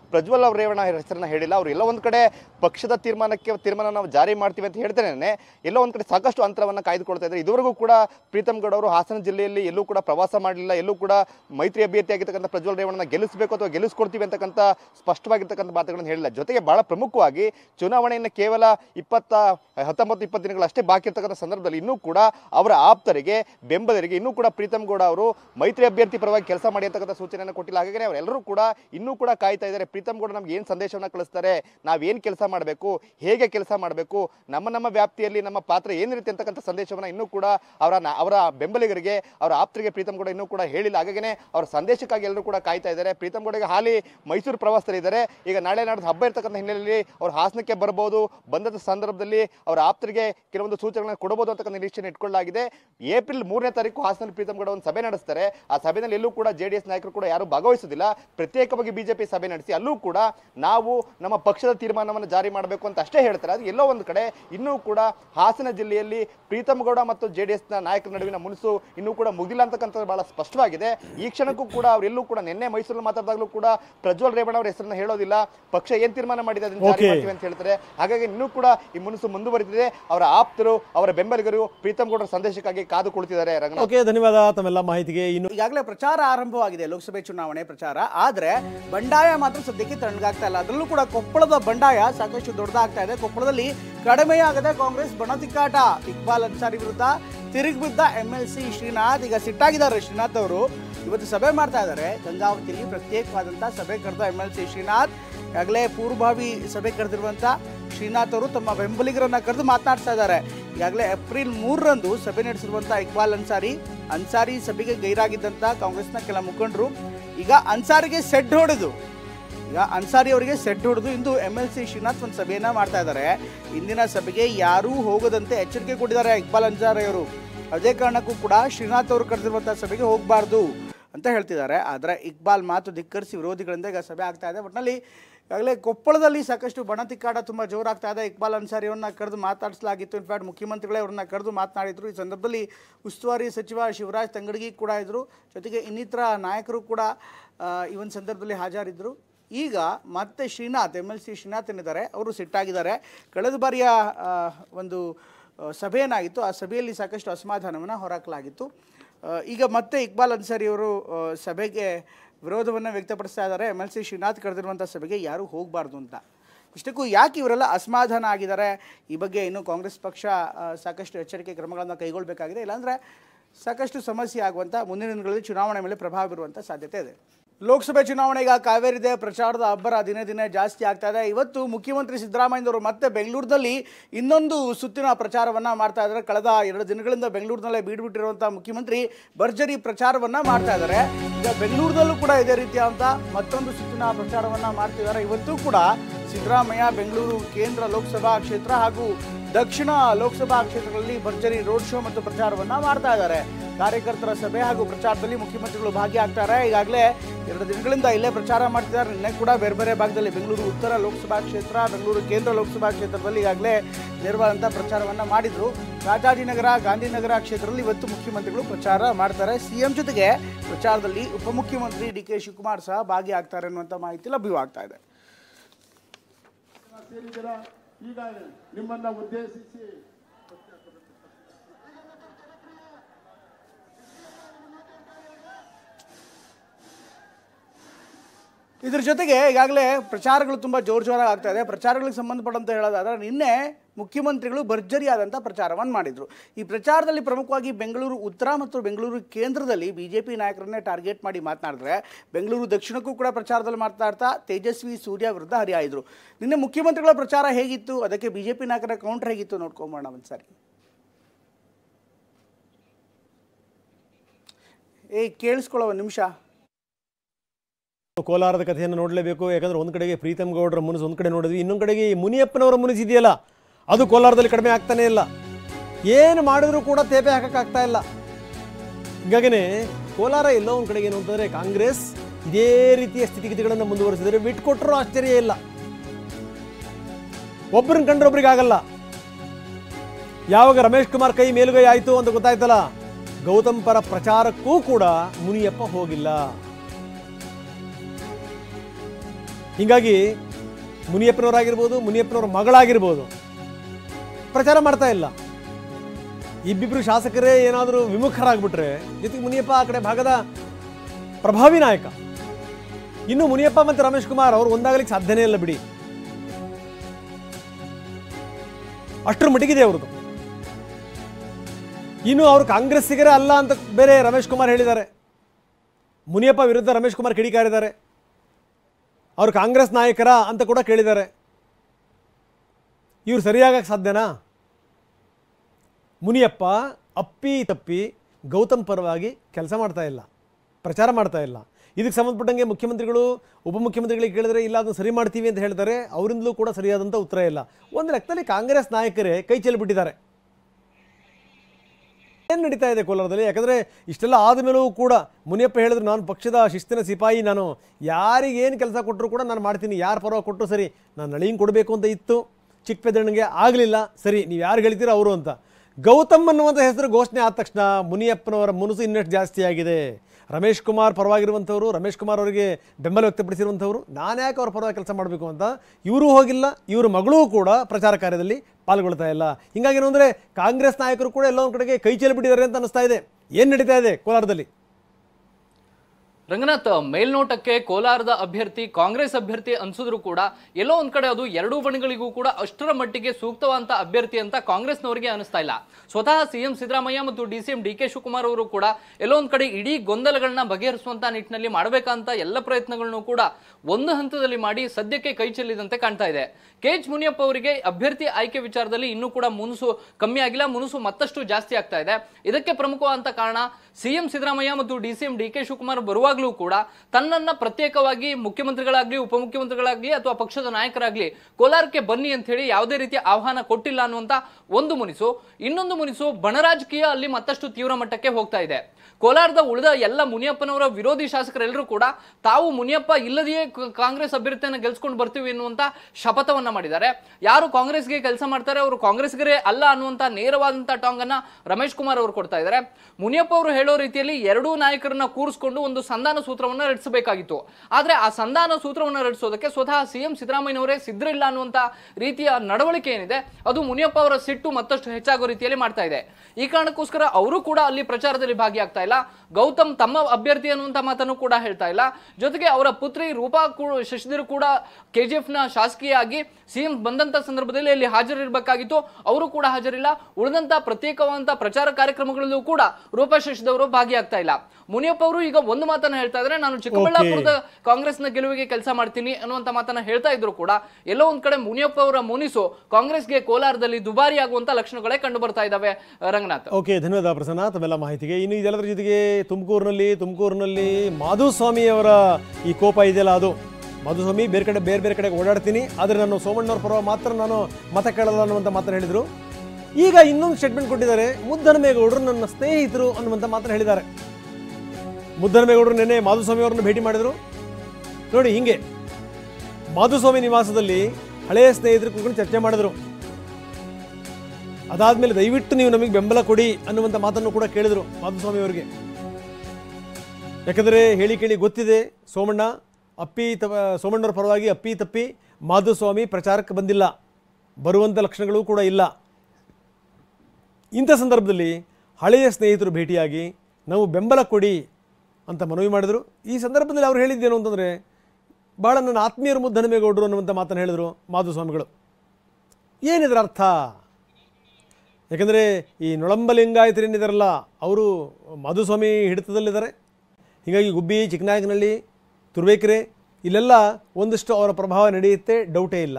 ಪ್ರಜ್ವಲ್ ಅವ್ರ ರೇವಣ್ಣ ಹೆಸರನ್ನ ಹೇಳಿಲ್ಲ ಅವ್ರು ಎಲ್ಲ ಒಂದ್ ಕಡೆ ಪಕ್ಷದ ತೀರ್ಮಾನಕ್ಕೆ ತೀರ್ಮಾನ ನಾವು ಜಾರಿ ಮಾಡ್ತೀವಿ ಅಂತ ಹೇಳ್ತೇನೆ ಎಲ್ಲೋ ಒಂದ್ ಕಡೆ ಸಾಕಷ್ಟು ಅಂತರವನ್ನ ಕಾಯ್ದುಕೊಳ್ತಾ ಇದ್ದಾರೆ ಇದುವರೆಗೂ ಕೂಡ ಪ್ರೀತಮ್ ಗೌಡ ಅವರು ಹಾಸನ ಜಿಲ್ಲೆಯಲ್ಲಿ ಎಲ್ಲೂ ಕೂಡ ಪ್ರವಾಸ ಮಾಡಲಿಲ್ಲ ಎಲ್ಲೂ ಕೂಡ ಮೈತ್ರಿ ಅಭ್ಯರ್ಥಿ ಆಗಿರ್ತಕ್ಕಂಥ ಪ್ರಜ್ವಲ್ ರೇವಣ್ಣನ ಗೆಲ್ಲಿಸಬೇಕು ಅಥವಾ ಗೆಲ್ಲಿಸ್ಕೊಡ್ತೀವಿ ಅಂತಕ್ಕಂಥ ಸ್ಪಷ್ಟವಾಗಿರ್ತಕ್ಕಂಥ ಮಾತುಗಳನ್ನು ಹೇಳಿಲ್ಲ ಜೊತೆಗೆ ಬಹಳ ಪ್ರಮುಖವಾಗಿ ಚುನಾವಣೆಯನ್ನು ಕೇವಲ ಇಪ್ಪತ್ತ ಹತ್ತೊಂಬತ್ತು ಇಪ್ಪತ್ತು ದಿನಗಳು ಅಷ್ಟೇ ಬಾಕಿ ಇರ್ತಕ್ಕಂಥ ಸಂದರ್ಭದಲ್ಲಿ ಇನ್ನೂ ಕೂಡ ಅವರ ಆಪ್ತರಿಗೆ ಬೆಂಬಲರಿಗೆ ಇನ್ನೂ ಕೂಡ ಪ್ರೀತಮ್ ಗೌಡ ಅವರು ಮೈತ್ರಿ ಅಭ್ಯರ್ಥಿ ಪರವಾಗಿ ಕೆಲಸ ಮಾಡಿ ಅಂತಕ್ಕಂಥ ಸೂಚನೆಯನ್ನು ಕೊಟ್ಟಿಲ್ಲ ಹಾಗಾಗಿ ಅವರೆಲ್ಲರೂ ಕೂಡ ಇನ್ನೂ ಕೂಡ ಕಾಯ್ತಾ ಇದ್ದಾರೆ ಪ್ರೀತಮ್ ಗೌಡ ನಮ್ಗೆ ಏನು ಸಂದೇಶವನ್ನು ಕಳಿಸ್ತಾರೆ ನಾವೇನು ಕೆಲಸ ಮಾಡಬೇಕು ಹೇಗೆ ಕೆಲಸ ಮಾಡಬೇಕು ನಮ್ಮ ನಮ್ಮ ವ್ಯಾಪ್ತಿಯಲ್ಲಿ ನಮ್ಮ ಪಾತ್ರ ಏನಿರುತ್ತೆ ಅಂತಕ್ಕಂಥ ಸಂದೇಶವನ್ನು ಇನ್ನೂ ಕೂಡ ಅವರ ನ- ಅವರ ಬೆಂಬಲಿಗರಿಗೆ ಅವರ ಆಪ್ತರಿಗೆ ಪ್ರೀತಮ್ ಗೌಡ ಇನ್ನೂ ಕೂಡ ಹೇಳಿಲ್ಲ ಹಾಗಾಗಿನೇ ಅವರ ಸಂದೇಶಕ್ಕಾಗಿ ಎಲ್ಲರೂ ಕೂಡ ಕಾಯ್ತಾ ಇದ್ದಾರೆ ಪ್ರೀತಮ್ ಗೌಡಗೆ ಹಾಲಿ ಮೈಸೂರು ಪ್ರವಾಸದಲ್ಲಿದ್ದಾರೆ ಈಗ ನಾಳೆ ನಾಡ್ದು ಹಬ್ಬ ಇರ್ತಕ್ಕಂಥ ಹಿನ್ನೆಲೆಯಲ್ಲಿ ಅವರು ಹಾಸನಕ್ಕೆ ಬರಬಹುದು ಬಂದಂಥ ಸಂದರ್ಭದಲ್ಲಿ ಅವರ ಆಪ್ತರಿಗೆ ಕೆಲವೊಂದು ಸೂಚನೆಗಳನ್ನು ಕೊಡಬಹುದು ಅಂತಕ್ಕಂಥ ನಿರೀಕ್ಷೆಯನ್ನು ಇಟ್ಕೊಳ್ಳಲಾಗಿದೆ ಏಪ್ರಿಲ್ ಮೂರನೇ ತಾರೀಕು ಹಾಸನ ಪ್ರೀತಮ್ ಗೌಡ ಒಂದು ಸಭೆ ನಡೆಸ್ತಾರೆ ಆ ಸಭೆಯಲ್ಲಿ ಎಲ್ಲೂ ಕೂಡ ಜೆ ಡಿ ಎಸ್ ನಾಯಕರು ಕೂಡ ಯಾರು ಭಾಗವಹಿಸುವುದಿಲ್ಲ ಪ್ರತ್ಯೇಕವಾಗಿ ಬಿಜೆಪಿ ಸಭೆ ನಡೆಸಿ ಅಲ್ಲೂ ಕೂಡ ನಾವು ನಮ್ಮ ಪಕ್ಷದ ತೀರ್ಮಾನವನ್ನು ಜಾರಿ ಮಾಡಬೇಕು ಅಂತ ಅಷ್ಟೇ ಹೇಳ್ತಾರೆ ಅದು ಎಲ್ಲೋ ಒಂದು ಕಡೆ ಇನ್ನೂ ಕೂಡ ಹಾಸನ ಜಿಲ್ಲೆಯಲ್ಲಿ ಪ್ರೀತಮ್ ಗೌಡ ಮತ್ತು ಜೆ ಡಿ ಎಸ್ನ ನಾಯಕರ ನಡುವಿನ ಮುನಿಸು ಇನ್ನೂ ಕೂಡ ಮುಗಿಲ್ಲ ಅಂತಕ್ಕಂಥದ್ದು ಬಹಳ ಸ್ಪಷ್ಟವಾಗಿದೆ ಈ ಕ್ಷಣಕ್ಕೂ ಕೂಡ ಅವರೆಲ್ಲೂ ಕೂಡ ನಿನ್ನೆ ಮೈಸೂರಲ್ಲಿ ಮಾತಾಡಿದಾಗಲೂ ಕೂಡ ಪ್ರಜ್ವಲ್ ರೇವಣ್ಣ ಅವರ ಹೆಸರನ್ನ ಹೇಳೋದಿಲ್ಲ ಪಕ್ಷ ಏನ್ ತೀರ್ಮಾನ ಮಾಡಿದೆ ಅದನ್ನ ಜಾರಿ Okay. ಮಾಡ್ತೀವಿ ಅಂತ ಹೇಳ್ತಾರೆ ಹಾಗಾಗಿ ಇನ್ನೂ ಕೂಡ ಈ ಮುನಿಸು ಮುಂದುವರಿದಿದೆ ಅವರ ಆಪ್ತರು ಅವರ ಬೆಂಬಲಿಗರು ಪ್ರೀತಮ್ ಗೌಡರ ಸಂದೇಶಕ್ಕಾಗಿ ಕಾದು ಕುಳಿತಿದ್ದಾರೆ ರಂಗನಾಥ್ ಓಕೆ ಧನ್ಯವಾದ ತಮ್ಮೆಲ್ಲ ಮಾಹಿತಿಗೆ ಇನ್ನು ಈಗಾಗಲೇ ಪ್ರಚಾರ ಆರಂಭವಾಗಿದೆ ಲೋಕಸಭೆ ಚುನಾವಣೆ ಪ್ರಚಾರ ಆದ್ರೆ ಬಂಡಾಯ ಮಾತ್ರ ಸದ್ಯಕ್ಕೆ ತಣ್ಣಗಾಗ್ತಾ ಇಲ್ಲ ಅದರಲ್ಲೂ ಕೂಡ ಕೊಪ್ಪಳದ ಬಂಡಾಯ ಸಾಕಷ್ಟು ದೊಡ್ಡದಾಗ್ತಾ ಇದೆ ಕೊಪ್ಪಳದಲ್ಲಿ ಕಡಿಮೆಯಾಗದೆ ಕಾಂಗ್ರೆಸ್ ಬಣತಿಕ್ಕಾಟ ಇಕ್ಬಾಲ್ ಅನ್ಸಾರಿ ವಿರುದ್ಧ ತಿರುಗಿ ಬಿದ್ದ ಎಂ ಎಲ್ ಸಿ ಶ್ರೀನಾಥ್ ಈಗ ಸಿಟ್ಟಾಗಿದ್ದಾರೆ ಶ್ರೀನಾಥ್ ಅವರು ಇವತ್ತು ಸಭೆ ಮಾಡ್ತಾ ಇದ್ದಾರೆ ಗಂಗಾವತಿಯಲ್ಲಿ ಪ್ರತ್ಯೇಕವಾದಂಥ ಸಭೆ ಕರೆದ ಎಂ ಎಲ್ ಸಿ ಶ್ರೀನಾಥ್ ಈಗಾಗಲೇ ಪೂರ್ವಭಾವಿ ಸಭೆ ಕರೆದಿರುವಂಥ ಶ್ರೀನಾಥ್ ಅವರು ತಮ್ಮ ಬೆಂಬಲಿಗರನ್ನ ಕರೆದು ಮಾತನಾಡ್ತಾ ಇದ್ದಾರೆ ಈಗಾಗಲೇ ಏಪ್ರಿಲ್ ಮೂರರಂದು ಸಭೆ ನಡೆಸಿರುವಂಥ ಇಕ್ಬಾಲ್ ಅನ್ಸಾರಿ ಅನ್ಸಾರಿ ಸಭೆಗೆ ಗೈರಾಗಿದ್ದಂಥ ಕಾಂಗ್ರೆಸ್ನ ಕೆಲ ಮುಖಂಡರು ಈಗ ಅನ್ಸಾರಿಗೆ ಸೆಡ್ ಹೊಡೆದು ಈಗ ಅನ್ಸಾರಿ ಅವರಿಗೆ ಸೆಡ್ ಹೊಡೆದು ಇಂದು ಎಮ್ ಎಲ್ ಸಿ ಶ್ರೀನಾಥ್ ಒಂದು ಸಭೆಯನ್ನ ಮಾಡ್ತಾ ಇದ್ದಾರೆ ಇಂದಿನ ಸಭೆಗೆ ಯಾರೂ ಹೋಗದಂತೆ ಎಚ್ಚರಿಕೆ ಕೊಟ್ಟಿದ್ದಾರೆ ಇಕ್ಬಾಲ್ ಅನ್ಸಾರಿ ಅವರು ಅದೇ ಕಾರಣಕ್ಕೂ ಕೂಡ ಶ್ರೀನಾಥ್ ಅವರು ಕರೆದಿರುವಂಥ ಸಭೆಗೆ ಹೋಗಬಾರ್ದು ಅಂತ ಹೇಳ್ತಿದ್ದಾರೆ ಆದರೆ ಇಕ್ಬಾಲ್ ಮಾತು ಧಿಕ್ಕರಿಸಿ ವಿರೋಧಿಗಳಿಂದ ಈಗ ಸಭೆ ಆಗ್ತಾ ಇದೆ ಒಟ್ಟಿನಲ್ಲಿ ಈಗಾಗಲೇ ಕೊಪ್ಪಳದಲ್ಲಿ ಸಾಕಷ್ಟು ಬಣ ತಿಕ್ಕಾಟ ತುಂಬ ಜೋರಾಗ್ತಾ ಇದೆ ಇಕ್ಬಾಲ್ ಅನ್ಸಾರಿ ಅವ್ರನ್ನ ಕರೆದು ಮಾತಾಡಿಸಲಾಗಿತ್ತು ಇನ್ಫ್ಯಾಕ್ಟ್ ಮುಖ್ಯಮಂತ್ರಿಗಳೇ ಅವ್ರನ್ನ ಕರೆದು ಮಾತನಾಡಿದ್ರು ಈ ಸಂದರ್ಭದಲ್ಲಿ ಉಸ್ತುವಾರಿ ಸಚಿವ ಶಿವರಾಜ್ ತಂಗಡಗಿ ಕೂಡ ಇದ್ದರು ಜೊತೆಗೆ ಇನ್ನಿತರ ನಾಯಕರು ಕೂಡ ಆ, ಈ ಒಂದು ಸಂದರ್ಭದಲ್ಲಿ ಹಾಜರಿದ್ದರು ಈಗ ಮತ್ತೆ Srinath M L C Srinath ಏನಿದ್ದಾರೆ ಅವರು ಸಿಟ್ಟಾಗಿದ್ದಾರೆ ಕಳೆದ ಬಾರಿಯ ಆ, ಒಂದು ಆ, ಸಭೆ ಏನಾಗಿತ್ತು ಆ ಸಭೆಯಲ್ಲಿ ಸಾಕಷ್ಟು ಅಸಮಾಧಾನವನ್ನು ಹೊರಹಾಕಲಾಗಿತ್ತು ಆ, ಈಗ ಮತ್ತೆ ಇಕ್ಬಾಲ್ ಅನ್ಸಾರಿ ಅವರು ಆ, ಸಭೆಗೆ ವಿರೋಧವನ್ನು ವ್ಯಕ್ತಪಡಿಸ್ತಾ ಇದ್ದಾರೆ ಎಮ್ ಎಲ್ ಸಿ ಶ್ರೀನಾಥ್ ಕರೆದಿರುವಂಥ ಸಭೆಗೆ ಯಾರೂ ಹೋಗಬಾರ್ದು ಅಂತ ಇಷ್ಟಕ್ಕೂ ಯಾಕೆ ಇವರೆಲ್ಲ ಅಸಮಾಧಾನ ಆಗಿದ್ದಾರೆ ಈ ಬಗ್ಗೆ ಇನ್ನು ಕಾಂಗ್ರೆಸ್ ಪಕ್ಷ ಆ, ಸಾಕಷ್ಟು ಎಚ್ಚರಿಕೆ ಕ್ರಮಗಳನ್ನು ಕೈಗೊಳ್ಳಬೇಕಾಗಿದೆ ಇಲ್ಲಾಂದರೆ ಸಾಕಷ್ಟು ಸಮಸ್ಯೆ ಆಗುವಂಥ ಮುಂದಿನ ದಿನಗಳಲ್ಲಿ ಚುನಾವಣೆ ಮೇಲೆ ಪ್ರಭಾವ ಬೀರುವಂಥ ಸಾಧ್ಯತೆ ಇದೆ ಲೋಕಸಭೆ ಚುನಾವಣೆ ಈಗ ಕಾವೇರಿದೆ ಪ್ರಚಾರದ ಅಬ್ಬರ ದಿನೇ ದಿನೇ ಜಾಸ್ತಿ ಆಗ್ತಾ ಇದೆ ಇವತ್ತು ಮುಖ್ಯಮಂತ್ರಿ ಸಿದ್ದರಾಮಯ್ಯನವರು ಮತ್ತೆ ಬೆಂಗಳೂರಿನಲ್ಲಿ ಇನ್ನೊಂದು ಸುತ್ತಿನ ಪ್ರಚಾರವನ್ನ ಮಾಡ್ತಾ ಇದ್ದಾರೆ ಕಳೆದ ಎರಡು ದಿನಗಳಿಂದ ಬೆಂಗಳೂರಿನಲ್ಲೇ ಬೀಡ್ಬಿಟ್ಟಿರುವಂತಹ ಮುಖ್ಯಮಂತ್ರಿ ಭರ್ಜರಿ ಪ್ರಚಾರವನ್ನ ಮಾಡ್ತಾ ಇದ್ದಾರೆ ಈಗ ಬೆಂಗಳೂರಿನಲ್ಲೂ ಕೂಡ ಇದೇ ರೀತಿಯಾದಂಥ ಮತ್ತೊಂದು ಸುತ್ತಿನ ಪ್ರಚಾರವನ್ನ ಮಾಡ್ತಿದ್ದಾರೆ ಇವತ್ತು ಕೂಡ ಸಿದ್ದರಾಮಯ್ಯ ಬೆಂಗಳೂರು ಕೇಂದ್ರ ಲೋಕಸಭಾ ಕ್ಷೇತ್ರ ಹಾಗೂ ದಕ್ಷಿಣ ಲೋಕಸಭಾ ಕ್ಷೇತ್ರಗಳಲ್ಲಿ ಭರ್ಜರಿ ರೋಡ್ ಶೋ ಮತ್ತು ಪ್ರಚಾರವನ್ನ ಮಾಡ್ತಾ ಇದ್ದಾರೆ ಕಾರ್ಯಕರ್ತರ ಸಭೆ ಹಾಗೂ ಪ್ರಚಾರದಲ್ಲಿ ಮುಖ್ಯಮಂತ್ರಿಗಳು ಭಾಗಿಯಾಗ್ತಾರೆ ಈಗಾಗಲೇ ಎರಡು ದಿನಗಳಿಂದ ಇಲ್ಲೇ ಪ್ರಚಾರ ಮಾಡ್ತಿದ್ದಾರೆ ನಿನ್ನೆ ಕೂಡ ಬೇರೆ ಬೇರೆ ಭಾಗದಲ್ಲಿ ಬೆಂಗಳೂರು ಉತ್ತರ ಲೋಕಸಭಾ ಕ್ಷೇತ್ರ ಬೆಂಗಳೂರು ಕೇಂದ್ರ ಲೋಕಸಭಾ ಕ್ಷೇತ್ರದಲ್ಲಿ ಈಗಾಗಲೇ ನೇರವಾದಂಥ ಪ್ರಚಾರವನ್ನ ಮಾಡಿದ್ರು ರಾಜಾಜಿನಗರ ಗಾಂಧಿನಗರ ಕ್ಷೇತ್ರದಲ್ಲಿ ಇವತ್ತು ಮುಖ್ಯಮಂತ್ರಿಗಳು ಪ್ರಚಾರ ಮಾಡ್ತಾರೆ ಸಿಎಂ ಜೊತೆಗೆ ಪ್ರಚಾರದಲ್ಲಿ ಉಪಮುಖ್ಯಮಂತ್ರಿ ಡಿ ಕೆ ಶಿವಕುಮಾರ್ ಸಹ ಭಾಗಿಯಾಗ್ತಾರೆ ಅನ್ನುವಂಥ ಮಾಹಿತಿ ಲಭ್ಯವಾಗ್ತಾ ಇದೆ ಸೇರಿದ್ದೀರಾ ಈಗ ನಿಮ್ಮನ್ನ ಉದ್ದೇಶಿಸಿ ಇದ್ರ ಜೊತೆಗೆ ಈಗಾಗಲೇ ಪ್ರಚಾರಗಳು ತುಂಬ ಜೋರು ಜೋರಾಗಿ ಆಗ್ತಾ ಇದೆ ಪ್ರಚಾರಗಳಿಗೆ ಸಂಬಂಧಪಟ್ಟಂತೆ ಹೇಳೋದಾದ್ರೆ ನಿನ್ನೆ ಮುಖ್ಯಮಂತ್ರಿಗಳು ಭರ್ಜರಿಯಾದಂಥ ಪ್ರಚಾರವನ್ನು ಮಾಡಿದರು ಈ ಪ್ರಚಾರದಲ್ಲಿ ಪ್ರಮುಖವಾಗಿ ಬೆಂಗಳೂರು ಉತ್ತರ ಮತ್ತು ಬೆಂಗಳೂರು ಕೇಂದ್ರದಲ್ಲಿ ಬಿ ಜೆ ಪಿ ನಾಯಕರನ್ನೇ ಟಾರ್ಗೆಟ್ ಮಾಡಿ ಮಾತನಾಡಿದ್ರೆ ಬೆಂಗಳೂರು ದಕ್ಷಿಣಕ್ಕೂ ಕೂಡ ಪ್ರಚಾರದಲ್ಲಿ ಮಾತನಾಡ್ತಾ ತೇಜಸ್ವಿ ಸೂರ್ಯ ವಿರುದ್ಧ ಹರಿಯಾಯಿದ್ರು ನಿನ್ನೆ ಮುಖ್ಯಮಂತ್ರಿಗಳ ಪ್ರಚಾರ ಹೇಗಿತ್ತು ಅದಕ್ಕೆ ಬಿ ಜೆ ಪಿ ನಾಯಕರ ಕೌಂಟರ್ ಹೇಗಿತ್ತು ನೋಡ್ಕೊಂಬೋಣ ಒಂದ್ಸರಿ ಏ ಕೇಳಿಸ್ಕೊಳ್ಳೋ ಒಂದು ನಿಮಿಷ ಕೋಲಾರದ ಕಥೆಯನ್ನು ನೋಡಲೇಬೇಕು ಯಾಕಂದ್ರೆ ಒಂದು ಕಡೆಗೆ ಪ್ರೀತಮ್ ಗೌಡರ ಮುನಿಸು ಒಂದು ಕಡೆ ನೋಡಿದ್ವಿ ಇನ್ನೊಂದು ಕಡೆಗೆ ಈ ಮುನಿಯಪ್ಪನವರ ಮುನಿಸು ಇದೆಯಲ್ಲ ಅದು ಕೋಲಾರದಲ್ಲಿ ಕಡಿಮೆ ಆಗ್ತಾನೆ ಇಲ್ಲ ಏನು ಮಾಡಿದ್ರು ಕೂಡ ತೇಪೆ ಹಾಕಕ್ಕಾಗ್ತಾ ಇಲ್ಲ ಹೀಗಾಗಿನೇ ಕೋಲಾರ ಎಲ್ಲೋ ಒಂದು ಕಡೆಗೆ ಏನು ಅಂತಂದರೆ ಕಾಂಗ್ರೆಸ್ ಇದೇ ರೀತಿಯ ಸ್ಥಿತಿಗತಿಗಳನ್ನು ಮುಂದುವರಿಸಿದರೆ ಬಿಟ್ಕೊಟ್ರೂ ಆಶ್ಚರ್ಯ ಇಲ್ಲ ಒಬ್ಬರನ್ನ ಕಂಡ್ರೆ ಒಬ್ರಿಗೆ ಆಗಲ್ಲ ಯಾವಾಗ ರಮೇಶ್ ಕುಮಾರ್ ಕೈ ಮೇಲುಗೈ ಆಯಿತು ಅಂತ ಗೊತ್ತಾಯ್ತಲ್ಲ ಗೌತಮ್ ಪರ ಪ್ರಚಾರಕ್ಕೂ ಕೂಡ ಮುನಿಯಪ್ಪ ಹೋಗಿಲ್ಲ ಹೀಗಾಗಿ ಮುನಿಯಪ್ಪನವರಾಗಿರ್ಬೋದು ಮುನಿಯಪ್ಪನವರ ಮಗಳಾಗಿರ್ಬೋದು ಪ್ರಚಾರ ಮಾಡ್ತಾ ಇಲ್ಲ ಇಬ್ಬಿಬ್ರು ಶಾಸಕರೇ ಏನಾದರೂ ವಿಮುಖರಾಗ್ಬಿಟ್ರೆ ಜೊತೆಗೆ ಮುನಿಯಪ್ಪ ಆ ಕಡೆ ಭಾಗದ ಪ್ರಭಾವಿ ನಾಯಕ ಇನ್ನು ಮುನಿಯಪ್ಪ ಮತ್ತು ರಮೇಶ್ ಕುಮಾರ್ ಅವರು ಒಂದಾಗಲಿಕ್ಕೆ ಸಾಧ್ಯನೇ ಇಲ್ಲ ಬಿಡಿ ಅಷ್ಟರ ಮಟ್ಟಿಗಿದೆ ಅವ್ರದ್ದು ಇನ್ನು ಅವರು ಕಾಂಗ್ರೆಸ್ಸಿಗರೇ ಅಲ್ಲ ಅಂತ ಬೇರೆ ರಮೇಶ್ ಕುಮಾರ್ ಹೇಳಿದ್ದಾರೆ ಮುನಿಯಪ್ಪ ವಿರುದ್ಧ ರಮೇಶ್ ಕುಮಾರ್ ಕಿಡಿಕಾರಿದ್ದಾರೆ ಅವರು ಕಾಂಗ್ರೆಸ್ ನಾಯಕರ ಅಂತ ಕೂಡ ಕೇಳಿದ್ದಾರೆ ಇವ್ರು ಸರಿಯಾಗಕ್ಕೆ ಸಾಧ್ಯನಾ ಮುನಿಯಪ್ಪ ಅಪ್ಪಿ ತಪ್ಪಿ ಗೌತಮ್ ಪರವಾಗಿ ಕೆಲಸ ಮಾಡ್ತಾ ಇಲ್ಲ ಪ್ರಚಾರ ಮಾಡ್ತಾ ಇಲ್ಲ ಇದಕ್ಕೆ ಸಂಬಂಧಪಟ್ಟಂಗೆ ಮುಖ್ಯಮಂತ್ರಿಗಳು ಉಪಮುಖ್ಯಮಂತ್ರಿಗಳಿಗೆ ಕೇಳಿದ್ರೆ ಇಲ್ಲ ಅದನ್ನು ಸರಿ ಮಾಡ್ತೀವಿ ಅಂತ ಹೇಳ್ತಾರೆ ಅವರಿಂದಲೂ ಕೂಡ ಸರಿಯಾದಂಥ ಉತ್ತರ ಇಲ್ಲ ಒಂದು ಲೆಕ್ಕದಲ್ಲಿ ಕಾಂಗ್ರೆಸ್ ನಾಯಕರೇ ಕೈ ಚೆಲ್ಲಿಬಿಟ್ಟಿದ್ದಾರೆ ಏನು ನಡೀತಾ ಇದೆ ಕೋಲಾರದಲ್ಲಿ ಯಾಕಂದರೆ ಇಷ್ಟೆಲ್ಲ ಆದಮೇಲೂ ಕೂಡ ಮುನಿಯಪ್ಪ ಹೇಳಿದ್ರು ನಾನು ಪಕ್ಷದ ಶಿಸ್ತಿನ ಸಿಪಾಯಿ ನಾನು ಯಾರಿಗೆ ಏನು ಕೆಲಸ ಕೊಟ್ಟರು ಕೂಡ ನಾನು ಮಾಡ್ತೀನಿ ಯಾರು ಪರವಾಗಿ ಕೊಟ್ಟರು ಸರಿ ನಾನು ನಳಿಂಗ್ ಕೊಡಬೇಕು ಅಂತ ಇತ್ತು ಚಿಕ್ಕ ಪೆದ್ದಣ್ಣಗೆ ಆಗಲಿಲ್ಲ ಸರಿ ನೀವು ಯಾರು ಹೇಳ್ತೀರೋ ಅವರು ಅಂತ ಗೌತಮ್ ಅನ್ನುವಂಥ ಹೆಸರು ಘೋಷಣೆ ಆದ ತಕ್ಷಣ ಮುನಿಯಪ್ಪನವರ ಮುನಸು ಇನ್ನಷ್ಟು ಜಾಸ್ತಿ ಆಗಿದೆ ರಮೇಶ್ ಕುಮಾರ್ ಪರವಾಗಿರುವಂಥವ್ರು ರಮೇಶ್ ಕುಮಾರ್ ಅವರಿಗೆ ಬೆಂಬಲ ವ್ಯಕ್ತಪಡಿಸಿರುವಂಥವ್ರು ನಾನು ಯಾಕೆ ಅವ್ರ ಪರವಾಗಿ ಕೆಲಸ ಮಾಡಬೇಕು ಅಂತ ಇವರು ಹೋಗಿಲ್ಲ ಇವ್ರ ಮಗಳೂ ಕೂಡ ಪ್ರಚಾರ ಕಾರ್ಯದಲ್ಲಿ ಪಾಲ್ಗೊಳ್ತಾ ಇಲ್ಲ ಹಿಂಗಾಗಿ ಏನು ಅಂದರೆ ಕಾಂಗ್ರೆಸ್ ನಾಯಕರು ಕೂಡ ಎಲ್ಲೋ ಒಂದು ಕಡೆಗೆ ಕೈ ಚೆಲ್ಲಿಬಿಟ್ಟಿದ್ದಾರೆ ಅಂತ ಅನಿಸ್ತಾ ಇದೆ ಏನು ನಡೀತಾ ಇದೆ ಕೋಲಾರದಲ್ಲಿ ರಂಗನಾಥ್ ಮೇಲ್ನೋಟಕ್ಕೆ ಕೋಲಾರದ ಅಭ್ಯರ್ಥಿ ಕಾಂಗ್ರೆಸ್ ಅಭ್ಯರ್ಥಿ ಅನ್ಸಿದ್ರು ಕೂಡ ಎಲ್ಲೋ ಒಂದ್ ಕಡೆ ಅದು ಎರಡೂ ಬಣಗಳಿಗೂ ಕೂಡ ಅಷ್ಟರ ಮಟ್ಟಿಗೆ ಸೂಕ್ತವಾದಂತ ಅಭ್ಯರ್ಥಿ ಅಂತ ಕಾಂಗ್ರೆಸ್ನವರಿಗೆ ಅನಿಸ್ತಾ ಇಲ್ಲ ಸ್ವತಃ ಸಿಎಂ ಸಿದ್ದರಾಮಯ್ಯ ಮತ್ತು D C M D K Shivakumar ಅವರು ಕೂಡ ಎಲ್ಲೋ ಒಂದ್ ಕಡೆ ಇಡೀ ಗೊಂದಲಗಳನ್ನ ಬಗೆಹರಿಸುವಂತ ನಿಟ್ಟಿನಲ್ಲಿ ಮಾಡಬೇಕಂತ ಎಲ್ಲ ಪ್ರಯತ್ನಗಳನ್ನು ಕೂಡ ಒಂದು ಹಂತದಲ್ಲಿ ಮಾಡಿ ಸದ್ಯಕ್ಕೆ ಕೈ ಚೆಲ್ಲಿದಂತೆ ಕಾಣ್ತಾ ಇದೆ ಕೆ ಎಚ್ ಮುನಿಯಪ್ಪ ಅವರಿಗೆ ಅಭ್ಯರ್ಥಿ ಆಯ್ಕೆ ವಿಚಾರದಲ್ಲಿ ಇನ್ನೂ ಕೂಡ ಮುನುಸು ಕಮ್ಮಿ ಆಗಿಲ್ಲ ಮುನುಸು ಮತ್ತಷ್ಟು ಜಾಸ್ತಿ ಆಗ್ತಾ ಇದೆ ಇದಕ್ಕೆ ಪ್ರಮುಖವಾದಂತ ಕಾರಣ ಸಿಎಂ ಸಿದ್ದರಾಮಯ್ಯ ಮತ್ತು D C M D K Shivakumar ಬರುವಾಗಲೂ ಕೂಡ ತನ್ನನ್ನ ಪ್ರತ್ಯೇಕವಾಗಿ ಮುಖ್ಯಮಂತ್ರಿಗಳಾಗ್ಲಿ ಉಪಮುಖ್ಯಮಂತ್ರಿಗಳಾಗ್ಲಿ ಅಥವಾ ಪಕ್ಷದ ನಾಯಕರಾಗ್ಲಿ ಕೋಲಾರಕ್ಕೆ ಬನ್ನಿ ಅಂತ ಹೇಳಿ ಯಾವುದೇ ರೀತಿಯ ಆಹ್ವಾನ ಕೊಟ್ಟಿಲ್ಲ ಅನ್ನುವಂತ ಒಂದು ಮುನಿಸು ಇನ್ನೊಂದು ಮುನಿಸು ಬಣರಾಜಕೀಯ ಅಲ್ಲಿ ಮತ್ತಷ್ಟು ತೀವ್ರ ಮಟ್ಟಕ್ಕೆ ಹೋಗ್ತಾ ಇದೆ ಕೋಲಾರದ ಉಳಿದ ಎಲ್ಲ ಮುನಿಯಪ್ಪನವರ ವಿರೋಧಿ ಶಾಸಕರೆಲ್ಲರೂ ಕೂಡ ತಾವು ಮುನಿಯಪ್ಪ ಇಲ್ಲದೆಯೇ ಕ- ಕಾಂಗ್ರೆಸ್ ಅಭ್ಯರ್ಥಿಯನ್ನು ಗೆಲ್ಸ್ಕೊಂಡು ಬರ್ತೀವಿ ಎನ್ನುವಂತ ಶಪಥವನ್ನ ಮಾಡಿದ್ದಾರೆ ಯಾರು ಕಾಂಗ್ರೆಸ್ಗೆ ಕೆಲಸ ಮಾಡ್ತಾರೆ ಅವರು ಕಾಂಗ್ರೆಸ್ಗರೇ ಅಲ್ಲ ಅನ್ನುವಂತ ನೇರವಾದಂತ ಟಾಂಗ್ ಅನ್ನ ರಮೇಶ್ ಕುಮಾರ್ ಅವರು ಕೊಡ್ತಾ ಇದ್ದಾರೆ ಮುನಿಯಪ್ಪ ಅವರು ಹೇಳೋ ರೀತಿಯಲ್ಲಿ ಎರಡೂ ನಾಯಕರನ್ನ ಕೂರಿಸ್ಕೊಂಡು ಒಂದು ಸಂಧಾನ ಸೂತ್ರವನ್ನ ರಚಿಸಬೇಕಾಗಿತ್ತು ಆದ್ರೆ ಆ ಸಂಧಾನ ಸೂತ್ರವನ್ನ ರಚಿಸೋದಕ್ಕೆ ಸ್ವತಃ ಸಿಎಂ ಸಿದ್ದರಾಮಯ್ಯನವರೇ ಸಿದ್ಧರಿಲ್ಲ ಅನ್ನುವಂತ ರೀತಿಯ ನಡವಳಿಕೆ ಏನಿದೆ ಅದು ಮುನಿಯಪ್ಪ ಅವರ ಸಿಟ್ಟು ಮತ್ತಷ್ಟು ಹೆಚ್ಚಾಗೋ ರೀತಿಯಲ್ಲಿ ಮಾಡ್ತಾ ಇದೆ ಈ ಕಾರಣಕ್ಕೋಸ್ಕರ ಅವರು ಕೂಡ ಅಲ್ಲಿ ಪ್ರಚಾರದಲ್ಲಿ ಭಾಗಿಯಾಗ್ತಾ ಇಲ್ಲ ಗೌತಮ್ ತಮ್ಮ ಅಭ್ಯರ್ಥಿ ಅನ್ನುವಂತ ಮಾತನ್ನು ಕೂಡ ಹೇಳ್ತಾ ಇಲ್ಲ ಜೊತೆಗೆ ಅವರ ಪುತ್ರಿ ರೂಪಾ ಕೂ- ಶಶಿಧರ್ ಕೂಡ ಕೆಜಿಎಫ್ ನ ಶಾಸಕೀಯ ಆಗಿ ಸಿಎಂ ಬಂದಂತ ಸಂದರ್ಭದಲ್ಲಿ ಅಲ್ಲಿ ಹಾಜರಿರಬೇಕಾಗಿತ್ತು ಅವರು ಕೂಡ ಹಾಜರಿಲ್ಲ ಉಳಿದಂತ ಪ್ರತ್ಯೇಕವಾದಂತ ಪ್ರಚಾರ ಕಾರ್ಯಕ್ರಮಗಳಲ್ಲೂ ಕೂಡ ರೂಪಾ ಶಶಿಧರ್ ಭಾಗಿಯಾಗ್ತಾ ಇಲ್ಲ ಮುನಿಯಪ್ಪ ಅವರು ಈಗ ಒಂದು ಮಾತನ್ನ ಹೇಳ್ತಾ ಇದ್ದಾರೆ ನಾನು ಚಿಕ್ಕಬಳ್ಳಾಪುರದ ಕಾಂಗ್ರೆಸ್ನ ಗೆಲುವಿಗೆ ಕೆಲಸ ಮಾಡ್ತೀನಿ ಅನ್ನುವಂತ ಮಾತನ್ನ ಹೇಳ್ತಾ ಇದ್ರು ಕೂಡ ಎಲ್ಲೋ ಒಂದ್ ಕಡೆ ಮುನಿಯಪ್ಪ ಅವರ ಮುನಿಸು ಕಾಂಗ್ರೆಸ್ಗೆ ಕೋಲಾರದಲ್ಲಿ ದುಬಾರಿ ಆಗುವಂತ ಲಕ್ಷಣಗಳೇ ಕಂಡು ಬರ್ತಾ ಇದಾವೆ ರಂಗನಾಥ್ ಓಕೆ ಧನ್ಯವಾದ ಪ್ರಸನ್ನ ತಮ್ಮೆಲ್ಲ ಮಾಹಿತಿಗೆ ಇನ್ನು ಇದೆಲ್ಲದರ ಜೊತೆಗೆ ತುಮಕೂರಿನಲ್ಲಿ ತುಮಕೂರಿನಲ್ಲಿ ಮಾಧುಸ್ವಾಮಿ ಅವರ ಈ ಕೋಪ ಇದೆಯಲ್ಲ ಅದು ಮಾಧುಸ್ವಾಮಿ ಬೇರೆ ಕಡೆ ಬೇರೆ ಬೇರೆ ಕಡೆಗೆ ಓಡಾಡ್ತೀನಿ ಆದರೆ ನಾನು ಸೋಮಣ್ಣವ್ರ ಪರವ ಮಾತ್ರ ನಾನು ಮತ ಕೇಳಲ್ಲ ಅನ್ನುವಂಥ ಮಾತನ್ನು ಹೇಳಿದರು ಈಗ ಇನ್ನೊಂದು ಸ್ಟೇಟ್ಮೆಂಟ್ ಕೊಟ್ಟಿದ್ದಾರೆ ಮುದ್ದನಮೇಗೌಡರು ನನ್ನ ಸ್ನೇಹಿತರು ಅನ್ನುವಂಥ ಮಾತನ್ನು ಹೇಳಿದ್ದಾರೆ ಮುದ್ದನಮೇಗೌಡರು ನಿನ್ನೆ ಮಾಧುಸ್ವಾಮಿ ಅವರನ್ನು ಭೇಟಿ ಮಾಡಿದರು ನೋಡಿ ಹಿಂಗೆ ಮಾಧುಸ್ವಾಮಿ ನಿವಾಸದಲ್ಲಿ ಹಳೆಯ ಸ್ನೇಹಿತರು ಕೂತ್ಕೊಂಡು ಚರ್ಚೆ ಮಾಡಿದ್ರು ಅದಾದ್ಮೇಲೆ ದಯವಿಟ್ಟು ನೀವು ನಮಗೆ ಬೆಂಬಲ ಕೊಡಿ ಅನ್ನುವಂಥ ಮಾತನ್ನು ಕೂಡ ಕೇಳಿದರು ಮಾಧುಸ್ವಾಮಿ ಅವರಿಗೆ ಯಾಕಂದರೆ ಹೇಳಿ ಕೇಳಿ ಗೊತ್ತಿದೆ ಸೋಮಣ್ಣ ಅಪ್ಪಿ ತ ಸೋಮಣ್ಣವ್ರ ಪರವಾಗಿ ಅಪ್ಪಿ ತಪ್ಪಿ ಮಾಧುಸ್ವಾಮಿ ಪ್ರಚಾರಕ್ಕೆ ಬಂದಿಲ್ಲ ಬರುವಂಥ ಲಕ್ಷಣಗಳು ಕೂಡ ಇಲ್ಲ ಇಂಥ ಸಂದರ್ಭದಲ್ಲಿ ಹಳೆಯ ಸ್ನೇಹಿತರು ಭೇಟಿಯಾಗಿ ನಾವು ಬೆಂಬಲ ಕೊಡಿ ಅಂತ ಮನವಿ ಮಾಡಿದರು ಈ ಸಂದರ್ಭದಲ್ಲಿ ಅವ್ರು ಹೇಳಿದ್ದೇನು ಅಂತಂದರೆ ಭಾಳ ನನ್ನ ಆತ್ಮೀಯರು ಮುದ್ದನಮೇಗೌಡರು ಅನ್ನುವಂಥ ಮಾತನ್ನು ಹೇಳಿದರು ಮಾಧುಸ್ವಾಮಿಗಳು ಏನಿದ್ರ ಅರ್ಥ ಯಾಕಂದರೆ ಈ ನೊಳಂಬ ಲಿಂಗಾಯತರೇನಿದಾರಲ್ಲ ಅವರು ಮಾಧುಸ್ವಾಮಿ ಹಿಡಿತದಲ್ಲಿದ್ದಾರೆ ಹೀಗಾಗಿ ಗುಬ್ಬಿ ಚಿಕ್ಕನಾಯಕನಹಳ್ಳಿ ತುರುವೇಕೆರೆ ಇಲ್ಲೆಲ್ಲ ಒಂದಷ್ಟು ಅವರ ಪ್ರಭಾವ ನಡೆಯುತ್ತೆ ಡೌಟೇ ಇಲ್ಲ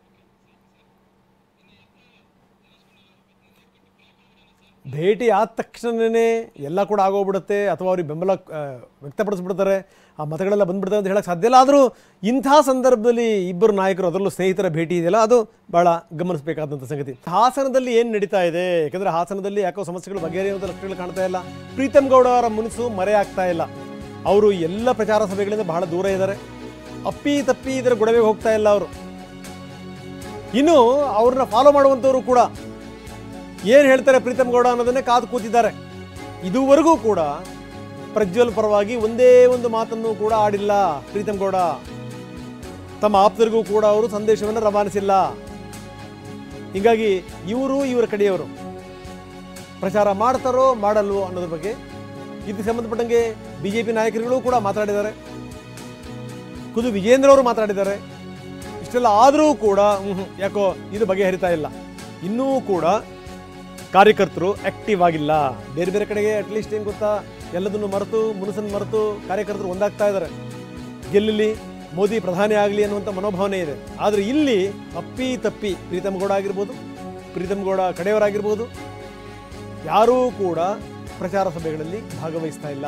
ಭೇಟಿ ಆದ ತಕ್ಷಣವೇ ಎಲ್ಲ ಕೂಡ ಆಗೋಗ್ಬಿಡುತ್ತೆ ಅಥವಾ ಅವ್ರಿಗೆ ಬೆಂಬಲ ಆ, ವ್ಯಕ್ತಪಡಿಸ್ಬಿಡ್ತಾರೆ ಆ ಮತಗಳೆಲ್ಲ ಬಂದ್ಬಿಡ್ತವೆ ಅಂತ ಹೇಳಕ್ಕೆ ಸಾಧ್ಯ ಇಲ್ಲ ಆದರೂ ಇಂಥ ಸಂದರ್ಭದಲ್ಲಿ ಇಬ್ಬರು ನಾಯಕರು ಅದರಲ್ಲೂ ಸ್ನೇಹಿತರ ಭೇಟಿ ಇದೆಯಲ್ಲ ಅದು ಭಾಳ ಗಮನಿಸಬೇಕಾದಂಥ ಸಂಗತಿ ಹಾಸನದಲ್ಲಿ ಏನು ನಡೀತಾ ಇದೆ ಯಾಕಂದರೆ ಹಾಸನದಲ್ಲಿ ಯಾಕೋ ಸಮಸ್ಯೆಗಳು ಬಗೆಹರಿಯುವಂಥ ಲಕ್ಷಣಗಳು ಕಾಣ್ತಾ ಇಲ್ಲ ಪ್ರೀತಮ್ ಗೌಡ ಅವರ ಮುನಿಸು ಮರೆ ಆಗ್ತಾ ಇಲ್ಲ ಅವರು ಎಲ್ಲ ಪ್ರಚಾರ ಸಭೆಗಳಿಂದ ಬಹಳ ದೂರ ಇದ್ದಾರೆ ಅಪ್ಪಿ ತಪ್ಪಿ ಇದರ ಗೊಡವೆಗೆ ಹೋಗ್ತಾ ಇಲ್ಲ ಅವರು ಇನ್ನು ಅವ್ರನ್ನ ಫಾಲೋ ಮಾಡುವಂಥವ್ರು ಕೂಡ ಏನು ಹೇಳ್ತಾರೆ ಪ್ರೀತಮ್ ಗೌಡ ಅನ್ನೋದನ್ನೇ ಕಾದು ಕೂತಿದ್ದಾರೆ ಇದುವರೆಗೂ ಕೂಡ ಪ್ರಜ್ವಲ್ ಪರವಾಗಿ ಒಂದೇ ಒಂದು ಮಾತನ್ನು ಕೂಡ ಆಡಿಲ್ಲ ಪ್ರೀತಮ್ ಗೌಡ ತಮ್ಮ ಆಪ್ತರಿಗೂ ಕೂಡ ಅವರು ಸಂದೇಶವನ್ನು ರವಾನಿಸಿಲ್ಲ ಹೀಗಾಗಿ ಇವರು ಇವರ ಕಡೆಯವರು ಪ್ರಚಾರ ಮಾಡ್ತಾರೋ ಮಾಡಲ್ವೋ ಅನ್ನೋದ್ರ ಬಗ್ಗೆ ಇದಕ್ಕೆ ಸಂಬಂಧಪಟ್ಟಂಗೆ ಬಿಜೆಪಿ ನಾಯಕರುಗಳು ಕೂಡ ಮಾತಾಡಿದ್ದಾರೆ ಖುದ್ದು ವಿಜೇಂದ್ರ ಅವರು ಮಾತಾಡಿದ್ದಾರೆ ಇಷ್ಟೆಲ್ಲ ಆದರೂ ಕೂಡ ಮ್ಹೂ, ಯಾಕೋ ಇದು ಬಗೆಹರಿತಾ ಇಲ್ಲ ಇನ್ನೂ ಕೂಡ ಕಾರ್ಯಕರ್ತರು ಆಕ್ಟಿವ್ ಆಗಿಲ್ಲ ಬೇರೆ ಬೇರೆ ಕಡೆಗೆ ಅಟ್ಲೀಸ್ಟ್ ಏನು ಗೊತ್ತಾ ಎಲ್ಲದನ್ನು ಮರೆತು ಮುನಸನ್ನು ಮರೆತು ಕಾರ್ಯಕರ್ತರು ಒಂದಾಗ್ತಾ ಇದ್ದಾರೆ ಗೆಲ್ಲಲಿ ಮೋದಿ ಪ್ರಧಾನಿ ಆಗಲಿ ಅನ್ನುವಂಥ ಮನೋಭಾವನೆ ಇದೆ ಆದರೆ ಇಲ್ಲಿ ಅಪ್ಪಿ ತಪ್ಪಿ ಪ್ರೀತಮ್ ಗೌಡ ಆಗಿರ್ಬೋದು ಪ್ರೀತಮ್ ಗೌಡ ಕಡೆಯವರಾಗಿರ್ಬೋದು ಯಾರೂ ಕೂಡ ಪ್ರಚಾರ ಸಭೆಗಳಲ್ಲಿ ಭಾಗವಹಿಸ್ತಾ ಇಲ್ಲ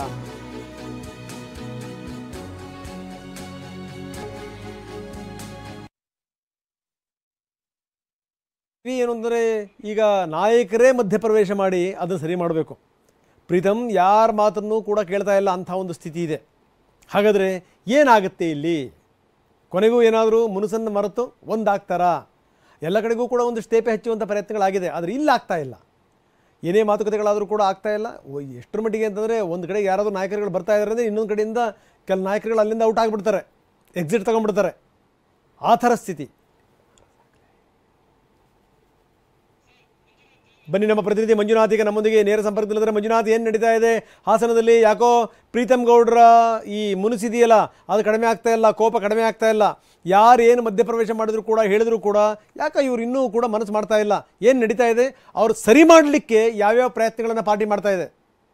ಇವಿ ಏನು ಅಂದರೆ ಈಗ ನಾಯಕರೇ ಮಧ್ಯಪ್ರವೇಶ ಮಾಡಿ ಅದನ್ನು ಸರಿ ಮಾಡಬೇಕು ಪ್ರೀತಮ್ ಯಾರ ಮಾತನ್ನು ಕೂಡ ಕೇಳ್ತಾ ಇಲ್ಲ ಅಂಥ ಒಂದು ಸ್ಥಿತಿ ಇದೆ ಹಾಗಾದರೆ ಏನಾಗುತ್ತೆ ಇಲ್ಲಿ ಕೊನೆಗೂ ಏನಾದರೂ ಮುನುಸನ್ನು ಮರೆತು ಒಂದಾಗ್ತಾರಾ ಎಲ್ಲ ಕಡೆಗೂ ಕೂಡ ಒಂದು ಸ್ಟೇಪೆ ಹಚ್ಚುವಂಥ ಪ್ರಯತ್ನಗಳಾಗಿದೆ ಆದರೆ ಇಲ್ಲಿ ಆಗ್ತಾ ಇಲ್ಲ ಏನೇ ಮಾತುಕತೆಗಳಾದರೂ ಕೂಡ ಆಗ್ತಾ ಇಲ್ಲ ಓ, ಎಷ್ಟರ ಮಟ್ಟಿಗೆ ಅಂತಂದರೆ ಒಂದು ಕಡೆಗೆ ಯಾರಾದರೂ ನಾಯಕರುಗಳು ಬರ್ತಾ ಇದ್ದಾರೆ ಅಂದರೆ ಇನ್ನೊಂದು ಕಡೆಯಿಂದ ಕೆಲ ನಾಯಕರುಗಳು ಅಲ್ಲಿಂದ ಔಟ್ ಆಗಿಬಿಡ್ತಾರೆ ಎಕ್ಸಿಟ್ ತಗೊಂಡ್ಬಿಡ್ತಾರೆ ಆ ಥರ ಸ್ಥಿತಿ ಬನ್ನಿ ನಮ್ಮ ಪ್ರತಿನಿಧಿ ಮಂಜುನಾಥ್ ಈಗ ನಮ್ಮೊಂದಿಗೆ ನೇರ ಸಂಪರ್ಕದಲ್ಲಿದ್ದಾರೆ ಮಂಜುನಾಥ್ ಏನು ನಡೀತಾ ಇದೆ ಹಾಸನದಲ್ಲಿ ಯಾಕೋ ಪ್ರೀತಮ್ ಗೌಡ್ರ ಈ ಮುನಿಸಿದೆಯಲ್ಲ ಅದು ಕಡಿಮೆ ಆಗ್ತಾ ಇಲ್ಲ ಕೋಪ ಕಡಿಮೆ ಆಗ್ತಾ ಇಲ್ಲ ಯಾರು ಏನು ಮಧ್ಯಪ್ರವೇಶ ಮಾಡಿದ್ರು ಕೂಡ ಹೇಳಿದ್ರು ಕೂಡ ಯಾಕೆ ಇವ್ರು ಇನ್ನೂ ಕೂಡ ಮನಸ್ಸು ಮಾಡ್ತಾ ಇಲ್ಲ ಏನು ನಡೀತಾ ಇದೆ ಅವ್ರು ಸರಿ ಮಾಡಲಿಕ್ಕೆ ಯಾವ್ಯಾವ ಪ್ರಯತ್ನಗಳನ್ನು ಪಾರ್ಟಿ ಮಾಡ್ತಾ ಇದೆ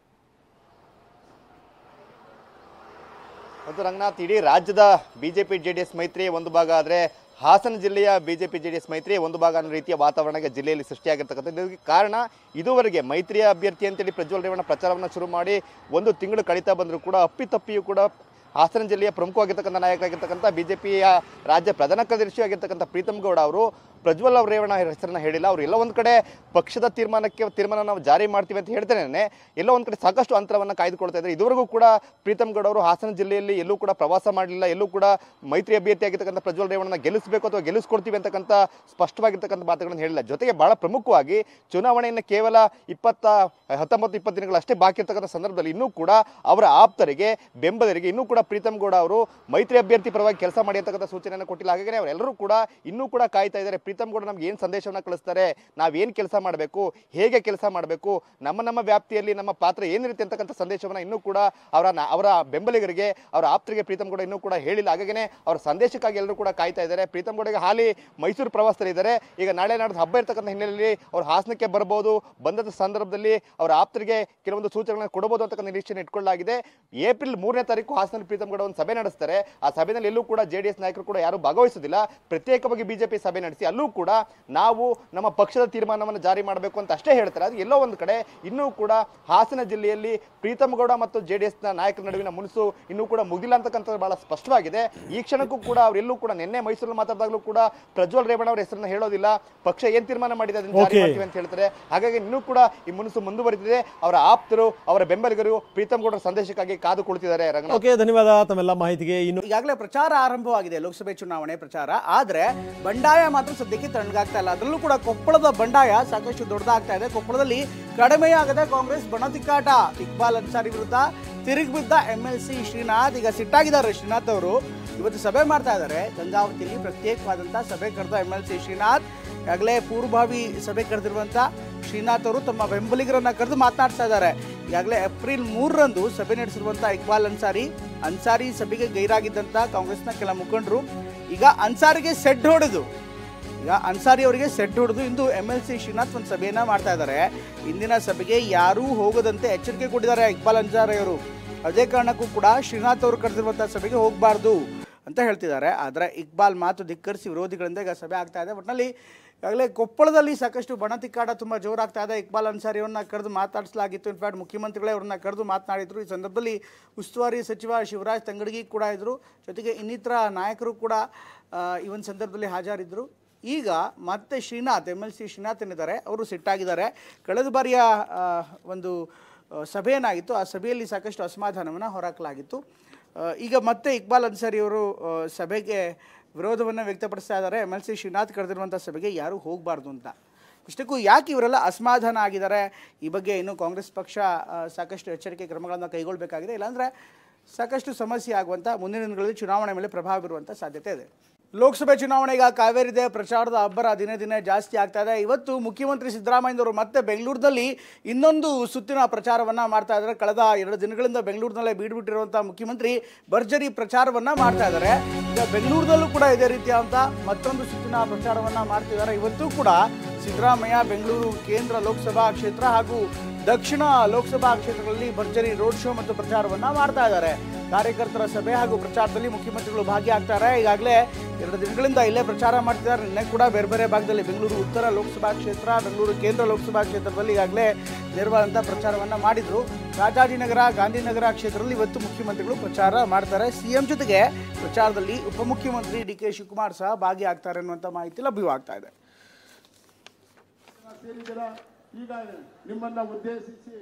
ಮತ್ತು ರಂಗನಾಥ್ ಇಡೀ ರಾಜ್ಯದ ಬಿಜೆಪಿ ಜೆ ಡಿ ಎಸ್ ಮೈತ್ರಿ ಒಂದು ಭಾಗ ಆದರೆ ಹಾಸನ ಜಿಲ್ಲೆಯ ಬಿಜೆಪಿ ಜೆ ಡಿ ಎಸ್ ಮೈತ್ರಿ ಒಂದು ಭಾಗ ಅನ್ನೋ ರೀತಿಯ ವಾತಾವರಣಕ್ಕೆ ಜಿಲ್ಲೆಯಲ್ಲಿ ಸೃಷ್ಟಿಯಾಗಿರ್ತಕ್ಕಂಥದ್ದು ಇದಕ್ಕೆ ಕಾರಣ ಇದುವರೆಗೆ ಮೈತ್ರಿಯ ಅಭ್ಯರ್ಥಿ ಅಂತೇಳಿ ಪ್ರಜ್ವಲ್ ರೇವಣ್ಣ ಪ್ರಚಾರವನ್ನು ಶುರು ಮಾಡಿ ಒಂದು ತಿಂಗಳು ಕಳೀತಾ ಬಂದರೂ ಕೂಡ ಅಪ್ಪಿತಪ್ಪಿಯೂ ಕೂಡ ಹಾಸನ ಜಿಲ್ಲೆಯ ಪ್ರಮುಖವಾಗಿರ್ತಕ್ಕಂಥ ನಾಯಕರಾಗಿರ್ತಕ್ಕಂಥ ಬಿಜೆಪಿಯ ರಾಜ್ಯ ಪ್ರಧಾನ ಕಾರ್ಯದರ್ಶಿ ಆಗಿರ್ತಕ್ಕಂಥ ಪ್ರೀತಮ್ ಗೌಡ ಅವರು ಪ್ರಜ್ವಲ್ ಅವ್ರ ರೇವಣ್ಣ ಹೆಸರನ್ನ ಹೇಳಿಲ್ಲ ಅವರು ಎಲ್ಲ ಒಂದು ಕಡೆ ಪಕ್ಷದ ತೀರ್ಮಾನಕ್ಕೆ ತೀರ್ಮಾನ ನಾವು ಜಾರಿ ಮಾಡ್ತೀವಿ ಅಂತ ಹೇಳ್ತೇನೆ ಎಲ್ಲೋ ಒಂದು ಕಡೆ ಸಾಕಷ್ಟು ಅಂತರವನ್ನು ಕಾಯ್ದುಕೊಳ್ತಾ ಇದ್ದಾರೆ ಇದುವರೆಗೂ ಕೂಡ ಪ್ರೀತಮ್ ಗೌಡ ಅವರು ಹಾಸನ ಜಿಲ್ಲೆಯಲ್ಲಿ ಎಲ್ಲೂ ಕೂಡ ಪ್ರವಾಸ ಮಾಡಲಿಲ್ಲ ಎಲ್ಲೂ ಕೂಡ ಮೈತ್ರಿ ಅಭ್ಯರ್ಥಿ ಆಗಿರ್ತಕ್ಕಂಥ ಪ್ರಜ್ವಲ್ ರೇವಣ್ಣನ ಗೆಲ್ಲಿಸಬೇಕು ಅಥವಾ ಗೆಲ್ಲಿಸ್ಕೊಡ್ತೀವಿ ಅಂತಕ್ಕಂಥ ಸ್ಪಷ್ಟವಾಗಿರ್ತಕ್ಕಂಥ ಮಾತುಗಳನ್ನು ಹೇಳಿಲ್ಲ ಜೊತೆಗೆ ಬಹಳ ಪ್ರಮುಖವಾಗಿ ಚುನಾವಣೆಯನ್ನು ಕೇವಲ ಇಪ್ಪತ್ತ ಹತ್ತೊಂಬತ್ತು ಇಪ್ಪತ್ತು ದಿನಗಳಷ್ಟೇ ಬಾಕಿ ಇರ್ತಕ್ಕಂಥ ಸಂದರ್ಭದಲ್ಲಿ ಇನ್ನೂ ಕೂಡ ಅವರ ಆಪ್ತರಿಗೆ ಬೆಂಬಲರಿಗೆ ಇನ್ನೂ ಕೂಡ ಪ್ರೀತಮ್ ಗೌಡ ಅವರು ಮೈತ್ರಿ ಅಭ್ಯರ್ಥಿ ಪರವಾಗಿ ಕೆಲಸ ಮಾಡಿ ಅಂತಕ್ಕಂಥ ಸೂಚನೆಯನ್ನು ಕೊಟ್ಟಿಲ್ಲ ಹಾಗಾಗಿ ಅವರೆಲ್ಲರೂ ಕೂಡ ಇನ್ನೂ ಕೂಡ ಕಾಯ್ತಾ ಇದ್ದಾರೆ ಪ್ರೀತಮ್ ಗೌಡ ನಮ್ಗೆ ಏನು ಸಂದೇಶವನ್ನು ಕಳಿಸ್ತಾರೆ ನಾವೇನು ಕೆಲಸ ಮಾಡಬೇಕು ಹೇಗೆ ಕೆಲಸ ಮಾಡಬೇಕು ನಮ್ಮ ನಮ್ಮ ವ್ಯಾಪ್ತಿಯಲ್ಲಿ ನಮ್ಮ ಪಾತ್ರ ಏನಿರುತ್ತೆ ಅಂತಕ್ಕಂಥ ಸಂದೇಶವನ್ನು ಇನ್ನೂ ಕೂಡ ಅವರ ನ- ಅವರ ಬೆಂಬಲಿಗರಿಗೆ ಅವರ ಆಪ್ತರಿಗೆ ಪ್ರೀತಮ್ ಗೌಡ ಇನ್ನೂ ಕೂಡ ಹೇಳಿಲ್ಲ ಹಾಗಾಗಿನೇ ಅವರ ಸಂದೇಶಕ್ಕಾಗಿ ಎಲ್ಲರೂ ಕೂಡ ಕಾಯ್ತಾ ಇದ್ದಾರೆ ಪ್ರೀತಮ್ ಗೌಡಗೆ ಹಾಲಿ ಮೈಸೂರು ಪ್ರವಾಸದಲ್ಲಿದ್ದಾರೆ ಈಗ ನಾಳೆ ನಾಡ್ದು ಹಬ್ಬ ಇರ್ತಕ್ಕಂಥ ಹಿನ್ನೆಲೆಯಲ್ಲಿ ಅವ್ರು ಹಾಸನಕ್ಕೆ ಬರಬಹುದು ಬಂದಂಥ ಸಂದರ್ಭದಲ್ಲಿ ಅವರ ಆಪ್ತರಿಗೆ ಕೆಲವೊಂದು ಸೂಚನೆಗಳನ್ನು ಕೊಡಬಹುದು ಅಂತಕ್ಕಂಥ ನಿರೀಕ್ಷೆಯನ್ನು ಇಟ್ಕೊಳ್ಳಲಾಗಿದೆ ಏಪ್ರಿಲ್ ಮೂರನೇ ತಾರೀಕು ಹಾಸನಲ್ಲಿ ಪ್ರೀತಮ್ ಗೌಡ ಒಂದು ಸಭೆ ನಡೆಸ್ತಾರೆ ಆ ಸಭೆಯಲ್ಲಿ ಎಲ್ಲೂ ಕೂಡ ಜೆ ಡಿ ಎಸ್ ನಾಯಕರು ಕೂಡ ಯಾರು ಭಾಗವಹಿಸುವುದಿಲ್ಲ ಪ್ರತ್ಯೇಕವಾಗಿ ಬಿಜೆಪಿ ಸಭೆ ನಡೆಸಿ ಅಲ್ಲೂ ಕೂಡ ನಾವು ನಮ್ಮ ಪಕ್ಷದ ತೀರ್ಮಾನವನ್ನು ಜಾರಿ ಮಾಡಬೇಕು ಅಂತ ಅಷ್ಟೇ ಹೇಳ್ತಾರೆ ಅದು ಎಲ್ಲೋ ಒಂದು ಕಡೆ ಇನ್ನೂ ಕೂಡ ಹಾಸನ ಜಿಲ್ಲೆಯಲ್ಲಿ ಪ್ರೀತಮ್ ಗೌಡ ಮತ್ತು ಜೆ ಡಿ ಎಸ್ನ ನಾಯಕರ ನಡುವಿನ ಮುನಿಸು ಇನ್ನೂ ಕೂಡ ಮುಗಿಲ್ಲ ಅಂತಕ್ಕಂಥದ್ದು ಬಹಳ ಸ್ಪಷ್ಟವಾಗಿದೆ ಈ ಕ್ಷಣಕ್ಕೂ ಕೂಡ ಅವರೆಲ್ಲೂ ಕೂಡ ನಿನ್ನೆ ಮೈಸೂರಲ್ಲಿ ಮಾತಾಡಿದಾಗಲೂ ಕೂಡ ಪ್ರಜ್ವಲ್ ರೇವಣ್ಣ ಅವರ ಹೆಸರನ್ನ ಹೇಳೋದಿಲ್ಲ ಪಕ್ಷ ಏನ್ ತೀರ್ಮಾನ ಮಾಡಿದೆ ಅದನ್ನ ಜಾರಿ Okay. ಮಾಡ್ತೀವಿ ಅಂತ ಹೇಳ್ತಾರೆ ಹಾಗಾಗಿ ಇನ್ನೂ ಕೂಡ ಈ ಮುನಿಸು ಮುಂದುವರಿದಿದೆ ಅವರ ಆಪ್ತರು ಅವರ ಬೆಂಬಲಿಗರು ಪ್ರೀತಮ್ ಗೌಡರ ಸಂದೇಶಕ್ಕಾಗಿ ಕಾದು ಕುಳಿತಿದ್ದಾರೆ ರಂಗನಾಥ್ ಓಕೆ ಧನ್ಯವಾದ ತಮ್ಮೆಲ್ಲ ಮಾಹಿತಿಗೆ ಇನ್ನು ಈಗಾಗಲೇ ಪ್ರಚಾರ ಆರಂಭವಾಗಿದೆ ಲೋಕಸಭೆ ಚುನಾವಣೆ ಪ್ರಚಾರ ಆದ್ರೆ ಬಂಡಾಯ ಮಾತ್ರ ಸದ್ಯಕ್ಕೆ ತಣ್ಣಗಾಗ್ತಾ ಇಲ್ಲ ಅದರಲ್ಲೂ ಕೂಡ ಕೊಪ್ಪಳದ ಬಂಡಾಯ ಸಾಕಷ್ಟು ದೊಡ್ಡದಾಗ್ತಾ ಇದೆ ಕೊಪ್ಪಳದಲ್ಲಿ ಕಡಿಮೆಯಾಗದೆ ಕಾಂಗ್ರೆಸ್ ಬಣತಿಕ್ಕಾಟ ಇಕ್ಬಾಲ್ ಅನ್ಸಾರಿ ವಿರುದ್ಧ ತಿರುಗಿ ಬಿದ್ದ ಎಂ ಎಲ್ ಸಿ ಶ್ರೀನಾಥ್ ಈಗ ಸಿಟ್ಟಾಗಿದ್ದಾರೆ ಶ್ರೀನಾಥ್ ಅವರು ಇವತ್ತು ಸಭೆ ಮಾಡ್ತಾ ಇದ್ದಾರೆ ಗಂಗಾವತಿಯಲ್ಲಿ ಪ್ರತ್ಯೇಕವಾದಂಥ ಸಭೆ ಕರೆದ ಎಂ ಎಲ್ ಸಿ ಶ್ರೀನಾಥ್ ಈಗಾಗಲೇ ಪೂರ್ವಭಾವಿ ಸಭೆ ಕರೆದಿರುವಂಥ ಶ್ರೀನಾಥ್ ಅವರು ತಮ್ಮ ಬೆಂಬಲಿಗರನ್ನ ಕರೆದು ಮಾತನಾಡ್ತಾ ಇದ್ದಾರೆ ಈಗಾಗಲೇ ಏಪ್ರಿಲ್ ಮೂರರಂದು ಸಭೆ ನಡೆಸಿರುವಂಥ ಇಕ್ಬಾಲ್ ಅನ್ಸಾರಿ ಅನ್ಸಾರಿ ಸಭೆಗೆ ಗೈರಾಗಿದ್ದಂಥ ಕಾಂಗ್ರೆಸ್ನ ಕೆಲ ಮುಖಂಡರು ಈಗ ಅನ್ಸಾರಿಗೆ ಸೆಡ್ ಹೊಡೆದು ಈಗ ಅನ್ಸಾರಿ ಅವರಿಗೆ ಸೆಡ್ ಹೊಡೆದು ಇಂದು ಎಮ್ ಎಲ್ ಸಿ ಶ್ರೀನಾಥ್ ಒಂದು ಸಭೆಯನ್ನ ಮಾಡ್ತಾ ಇದ್ದಾರೆ ಇಂದಿನ ಸಭೆಗೆ ಯಾರೂ ಹೋಗದಂತೆ ಎಚ್ಚರಿಕೆ ಕೊಟ್ಟಿದ್ದಾರೆ ಇಕ್ಬಾಲ್ ಅನ್ಸಾರಿ ಅವರು ಅದೇ ಕಾರಣಕ್ಕೂ ಕೂಡ ಶ್ರೀನಾಥ್ ಅವರು ಕರೆದಿರುವಂಥ ಸಭೆಗೆ ಹೋಗಬಾರ್ದು ಅಂತ ಹೇಳ್ತಿದ್ದಾರೆ ಆದರೆ ಇಕ್ಬಾಲ್ ಮಾತು ಧಿಕ್ಕರಿಸಿ ವಿರೋಧಿಗಳಿಂದ ಈಗ ಸಭೆ ಆಗ್ತಾ ಇದೆ ಒಟ್ಟಿನಲ್ಲಿ ಈಗಾಗಲೇ ಕೊಪ್ಪಳದಲ್ಲಿ ಸಾಕಷ್ಟು ಬಣತಿಕ್ಕಾಟ ತುಂಬ ಜೋರಾಗ್ತಾ ಇದೆ ಇಕ್ಬಾಲ್ ಅನ್ಸಾರಿಯವ್ರನ್ನ ಕರೆದು ಮಾತಾಡಿಸಲಾಗಿತ್ತು ಇನ್ಫ್ಯಾಕ್ಟ್ ಮುಖ್ಯಮಂತ್ರಿಗಳೇ ಅವ್ರನ್ನ ಕರೆದು ಮಾತನಾಡಿದ್ರು ಈ ಸಂದರ್ಭದಲ್ಲಿ ಉಸ್ತುವಾರಿ ಸಚಿವ ಶಿವರಾಜ್ ತಂಗಡಗಿ ಕೂಡ ಇದ್ದರು ಜೊತೆಗೆ ಇನ್ನಿತರ ನಾಯಕರು ಕೂಡ ಆ, ಈ ಒಂದು ಸಂದರ್ಭದಲ್ಲಿ ಹಾಜರಿದ್ದರು ಈಗ ಮತ್ತೆ Srinath M L C Srinath ಏನಿದ್ದಾರೆ ಅವರು ಸಿಟ್ಟಾಗಿದ್ದಾರೆ ಕಳೆದ ಬಾರಿಯ ಆ, ಒಂದು ಆ, ಸಭೆ ಏನಾಗಿತ್ತು ಆ ಸಭೆಯಲ್ಲಿ ಸಾಕಷ್ಟು ಅಸಮಾಧಾನವನ್ನು ಹೊರಹಾಕಲಾಗಿತ್ತು ಆ, ಈಗ ಮತ್ತೆ ಇಕ್ಬಾಲ್ ಅನ್ಸಾರಿ ಅವರು ಆ, ಸಭೆಗೆ ವಿರೋಧವನ್ನು ವ್ಯಕ್ತಪಡಿಸ್ತಾ ಇದ್ದಾರೆ ಎಮ್ ಎಲ್ ಸಿ ಶ್ರೀನಾಥ್ ಕರೆದಿರುವಂಥ ಸಭೆಗೆ ಯಾರೂ ಹೋಗಬಾರ್ದು ಅಂತ ಇಷ್ಟಕ್ಕೂ ಯಾಕೆ ಇವರೆಲ್ಲ ಅಸಮಾಧಾನ ಆಗಿದ್ದಾರೆ ಈ ಬಗ್ಗೆ ಇನ್ನು ಕಾಂಗ್ರೆಸ್ ಪಕ್ಷ ಆ, ಸಾಕಷ್ಟು ಎಚ್ಚರಿಕೆ ಕ್ರಮಗಳನ್ನು ಕೈಗೊಳ್ಳಬೇಕಾಗಿದೆ ಇಲ್ಲಾಂದರೆ ಸಾಕಷ್ಟು ಸಮಸ್ಯೆ ಆಗುವಂಥ ಮುಂದಿನ ದಿನಗಳಲ್ಲಿ ಚುನಾವಣೆ ಮೇಲೆ ಪ್ರಭಾವ ಬೀರುವಂಥ ಸಾಧ್ಯತೆ ಇದೆ ಲೋಕಸಭೆ ಚುನಾವಣೆ ಈಗ ಕಾವೇರಿದೆ ಪ್ರಚಾರದ ಅಬ್ಬರ ದಿನೇ ದಿನೇ ಜಾಸ್ತಿ ಆಗ್ತಾ ಇದೆ ಇವತ್ತು ಮುಖ್ಯಮಂತ್ರಿ ಸಿದ್ದರಾಮಯ್ಯನವರು ಮತ್ತೆ ಬೆಂಗಳೂರಿನಲ್ಲಿ ಇನ್ನೊಂದು ಸುತ್ತಿನ ಪ್ರಚಾರವನ್ನ ಮಾಡ್ತಾ ಇದ್ದಾರೆ ಕಳೆದ ಎರಡು ದಿನಗಳಿಂದ ಬೆಂಗಳೂರಿನಲ್ಲೇ ಬೀಡ್ಬಿಟ್ಟಿರುವಂತಹ ಮುಖ್ಯಮಂತ್ರಿ ಭರ್ಜರಿ ಪ್ರಚಾರವನ್ನ ಮಾಡ್ತಾ ಇದ್ದಾರೆ ಈಗ ಬೆಂಗಳೂರಿನಲ್ಲೂ ಕೂಡ ಇದೇ ರೀತಿಯಾದಂಥ ಮತ್ತೊಂದು ಸುತ್ತಿನ ಪ್ರಚಾರವನ್ನ ಮಾಡ್ತಿದ್ದಾರೆ ಇವತ್ತು ಕೂಡ ಸಿದ್ದರಾಮಯ್ಯ ಬೆಂಗಳೂರು ಕೇಂದ್ರ ಲೋಕಸಭಾ ಕ್ಷೇತ್ರ ಹಾಗೂ ದಕ್ಷಿಣ ಲೋಕಸಭಾ ಕ್ಷೇತ್ರಗಳಲ್ಲಿ ಭರ್ಜರಿ ರೋಡ್ ಶೋ ಮತ್ತು ಪ್ರಚಾರವನ್ನ ಮಾಡ್ತಾ ಇದ್ದಾರೆ ಕಾರ್ಯಕರ್ತರ ಸಭೆ ಹಾಗೂ ಪ್ರಚಾರದಲ್ಲಿ ಮುಖ್ಯಮಂತ್ರಿಗಳು ಭಾಗಿಯಾಗ್ತಾರೆ ಈಗಾಗಲೇ ಎರಡು ದಿನಗಳಿಂದ ಇಲ್ಲೇ ಪ್ರಚಾರ ಮಾಡ್ತಿದ್ದಾರೆ ನಿನ್ನೆ ಕೂಡ ಬೇರೆ ಬೇರೆ ಭಾಗದಲ್ಲಿ ಬೆಂಗಳೂರು ಉತ್ತರ ಲೋಕಸಭಾ ಕ್ಷೇತ್ರ ಬೆಂಗಳೂರು ಕೇಂದ್ರ ಲೋಕಸಭಾ ಕ್ಷೇತ್ರದಲ್ಲಿ ಈಗಾಗಲೇ ನೇರವಾದಂಥ ಪ್ರಚಾರವನ್ನ ಮಾಡಿದ್ರು ರಾಜಾಜಿನಗರ ಗಾಂಧಿನಗರ ಕ್ಷೇತ್ರದಲ್ಲಿ ಇವತ್ತು ಮುಖ್ಯಮಂತ್ರಿಗಳು ಪ್ರಚಾರ ಮಾಡ್ತಾರೆ ಸಿಎಂ ಜೊತೆಗೆ ಪ್ರಚಾರದಲ್ಲಿ ಉಪಮುಖ್ಯಮಂತ್ರಿ ಡಿ ಕೆ ಶಿವಕುಮಾರ್ ಸಹ ಭಾಗಿಯಾಗ್ತಾರೆ ಅನ್ನುವಂಥ ಮಾಹಿತಿ ಲಭ್ಯವಾಗ್ತಾ ಇದೆ ಸೇರಿದ್ದೀರಾ ಈಗ ನಿಮ್ಮನ್ನ ಉದ್ದೇಶಿಸಿ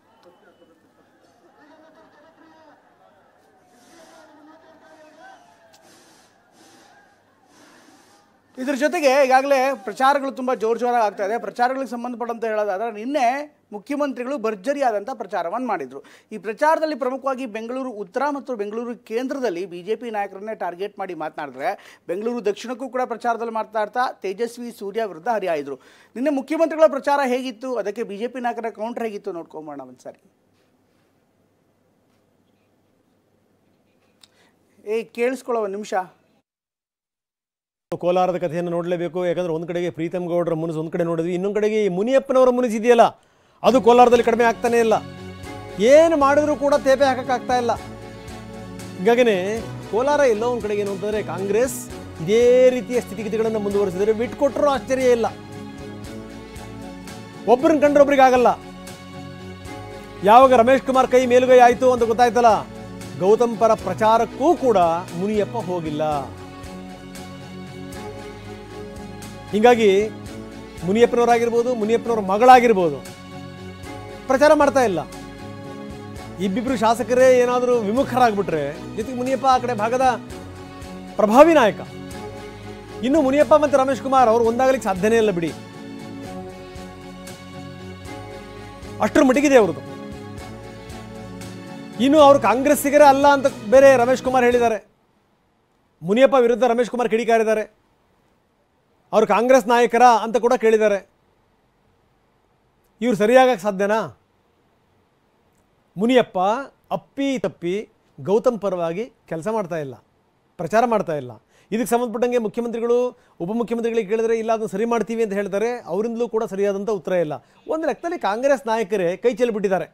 ಇದ್ರ ಜೊತೆಗೆ ಈಗಾಗಲೇ ಪ್ರಚಾರಗಳು ತುಂಬ ಜೋರು ಜೋರಾಗಿ ಆಗ್ತಾ ಇದೆ ಪ್ರಚಾರಗಳಿಗೆ ಸಂಬಂಧಪಟ್ಟಂತೆ ಹೇಳೋದಾದ್ರೆ ನಿನ್ನೆ ಮುಖ್ಯಮಂತ್ರಿಗಳು ಭರ್ಜರಿಯಾದಂಥ ಪ್ರಚಾರವನ್ನು ಮಾಡಿದರು ಈ ಪ್ರಚಾರದಲ್ಲಿ ಪ್ರಮುಖವಾಗಿ ಬೆಂಗಳೂರು ಉತ್ತರ ಮತ್ತು ಬೆಂಗಳೂರು ಕೇಂದ್ರದಲ್ಲಿ ಬಿ ಜೆ ಪಿ ನಾಯಕರನ್ನೇ ಟಾರ್ಗೆಟ್ ಮಾಡಿ ಮಾತನಾಡಿದ್ರೆ ಬೆಂಗಳೂರು ದಕ್ಷಿಣಕ್ಕೂ ಕೂಡ ಪ್ರಚಾರದಲ್ಲಿ ಮಾತನಾಡ್ತಾ ತೇಜಸ್ವಿ ಸೂರ್ಯ ವಿರುದ್ಧ ಹರಿಯಾಯಿದ್ರು ನಿನ್ನೆ ಮುಖ್ಯಮಂತ್ರಿಗಳ ಪ್ರಚಾರ ಹೇಗಿತ್ತು ಅದಕ್ಕೆ ಬಿ ಜೆ ಪಿ ನಾಯಕರ ಕೌಂಟರ್ ಹೇಗಿತ್ತು ನೋಡ್ಕೊಂಬೋಣ ಒಂದ್ಸರಿ ಏ ಕೇಳಿಸ್ಕೊಳ್ಳೋ ಒಂದು ನಿಮಿಷ ಕೋಲಾರದ ಕಥೆಯನ್ನು ನೋಡಲೇಬೇಕು ಯಾಕಂದ್ರೆ ಒಂದು ಕಡೆಗೆ ಪ್ರೀತಮ್ ಗೌಡರ ಮುನಿಸು ಒಂದು ಕಡೆ ನೋಡಿದ್ವಿ ಇನ್ನೊಂದು ಕಡೆಗೆ ಈ ಮುನಿಯಪ್ಪನವರ ಮುನಿಸು ಇದೆಯಲ್ಲ ಅದು ಕೋಲಾರದಲ್ಲಿ ಕಡಿಮೆ ಆಗ್ತಾನೆ ಇಲ್ಲ ಏನು ಮಾಡಿದ್ರು ಕೂಡ ತೇಪೆ ಹಾಕಕ್ಕಾಗ್ತಾ ಇಲ್ಲ ಹೀಗಾಗಿನೇ ಕೋಲಾರ ಎಲ್ಲೋ ಒಂದು ಕಡೆಗೆ ಏನು ಅಂತಂದರೆ ಕಾಂಗ್ರೆಸ್ ಇದೇ ರೀತಿಯ ಸ್ಥಿತಿಗತಿಗಳನ್ನು ಮುಂದುವರಿಸಿದರೆ ಬಿಟ್ಕೊಟ್ರೂ ಆಶ್ಚರ್ಯ ಇಲ್ಲ ಒಬ್ಬರನ್ನ ಕಂಡ್ರೆ ಒಬ್ರಿಗೆ ಆಗಲ್ಲ ಯಾವಾಗ ರಮೇಶ್ ಕುಮಾರ್ ಕೈ ಮೇಲುಗೈ ಆಯಿತು ಅಂತ ಗೊತ್ತಾಯ್ತಲ್ಲ ಗೌತಮ್ ಪರ ಪ್ರಚಾರಕ್ಕೂ ಕೂಡ ಮುನಿಯಪ್ಪ ಹೋಗಿಲ್ಲ ಹೀಗಾಗಿ ಮುನಿಯಪ್ಪನವರಾಗಿರ್ಬೋದು ಮುನಿಯಪ್ಪನವ್ರ ಮಗಳಾಗಿರ್ಬೋದು ಪ್ರಚಾರ ಮಾಡ್ತಾ ಇಲ್ಲ ಇಬ್ಬಿಬ್ರು ಶಾಸಕರೇ ಏನಾದರೂ ವಿಮುಖರಾಗ್ಬಿಟ್ರೆ ಜೊತೆಗೆ ಮುನಿಯಪ್ಪ ಆ ಕಡೆ ಭಾಗದ ಪ್ರಭಾವಿ ನಾಯಕ ಇನ್ನು ಮುನಿಯಪ್ಪ ಮತ್ತು ರಮೇಶ್ ಕುಮಾರ್ ಅವರು ಒಂದಾಗಲಿಕ್ಕೆ ಸಾಧ್ಯನೇ ಇಲ್ಲ ಬಿಡಿ ಅಷ್ಟರ ಮಟ್ಟಿಗಿದೆ ಅವ್ರದ್ದು ಇನ್ನು ಅವರು ಕಾಂಗ್ರೆಸ್ಸಿಗರೇ ಅಲ್ಲ ಅಂತ ಬೇರೆ ರಮೇಶ್ ಕುಮಾರ್ ಹೇಳಿದ್ದಾರೆ ಮುನಿಯಪ್ಪ ವಿರುದ್ಧ ರಮೇಶ್ ಕುಮಾರ್ ಕಿಡಿಕಾರಿದ್ದಾರೆ ಅವರು ಕಾಂಗ್ರೆಸ್ ನಾಯಕರ ಅಂತ ಕೂಡ ಕೇಳಿದ್ದಾರೆ ಇವ್ರು ಸರಿಯಾಗಕ್ಕೆ ಸಾಧ್ಯನಾ ಮುನಿಯಪ್ಪ ಅಪ್ಪಿ ತಪ್ಪಿ ಗೌತಮ್ ಪರವಾಗಿ ಕೆಲಸ ಮಾಡ್ತಾ ಇಲ್ಲ ಪ್ರಚಾರ ಮಾಡ್ತಾ ಇಲ್ಲ ಇದಕ್ಕೆ ಸಂಬಂಧಪಟ್ಟಂಗೆ ಮುಖ್ಯಮಂತ್ರಿಗಳು ಉಪಮುಖ್ಯಮಂತ್ರಿಗಳಿಗೆ ಕೇಳಿದ್ರೆ ಇಲ್ಲ ಅದನ್ನು ಸರಿ ಮಾಡ್ತೀವಿ ಅಂತ ಹೇಳ್ತಾರೆ ಅವರಿಂದಲೂ ಕೂಡ ಸರಿಯಾದಂಥ ಉತ್ತರ ಇಲ್ಲ ಒಂದು ಲೆಕ್ಕದಲ್ಲಿ ಕಾಂಗ್ರೆಸ್ ನಾಯಕರೇ ಕೈ ಚೆಲ್ಲಿಬಿಟ್ಟಿದ್ದಾರೆ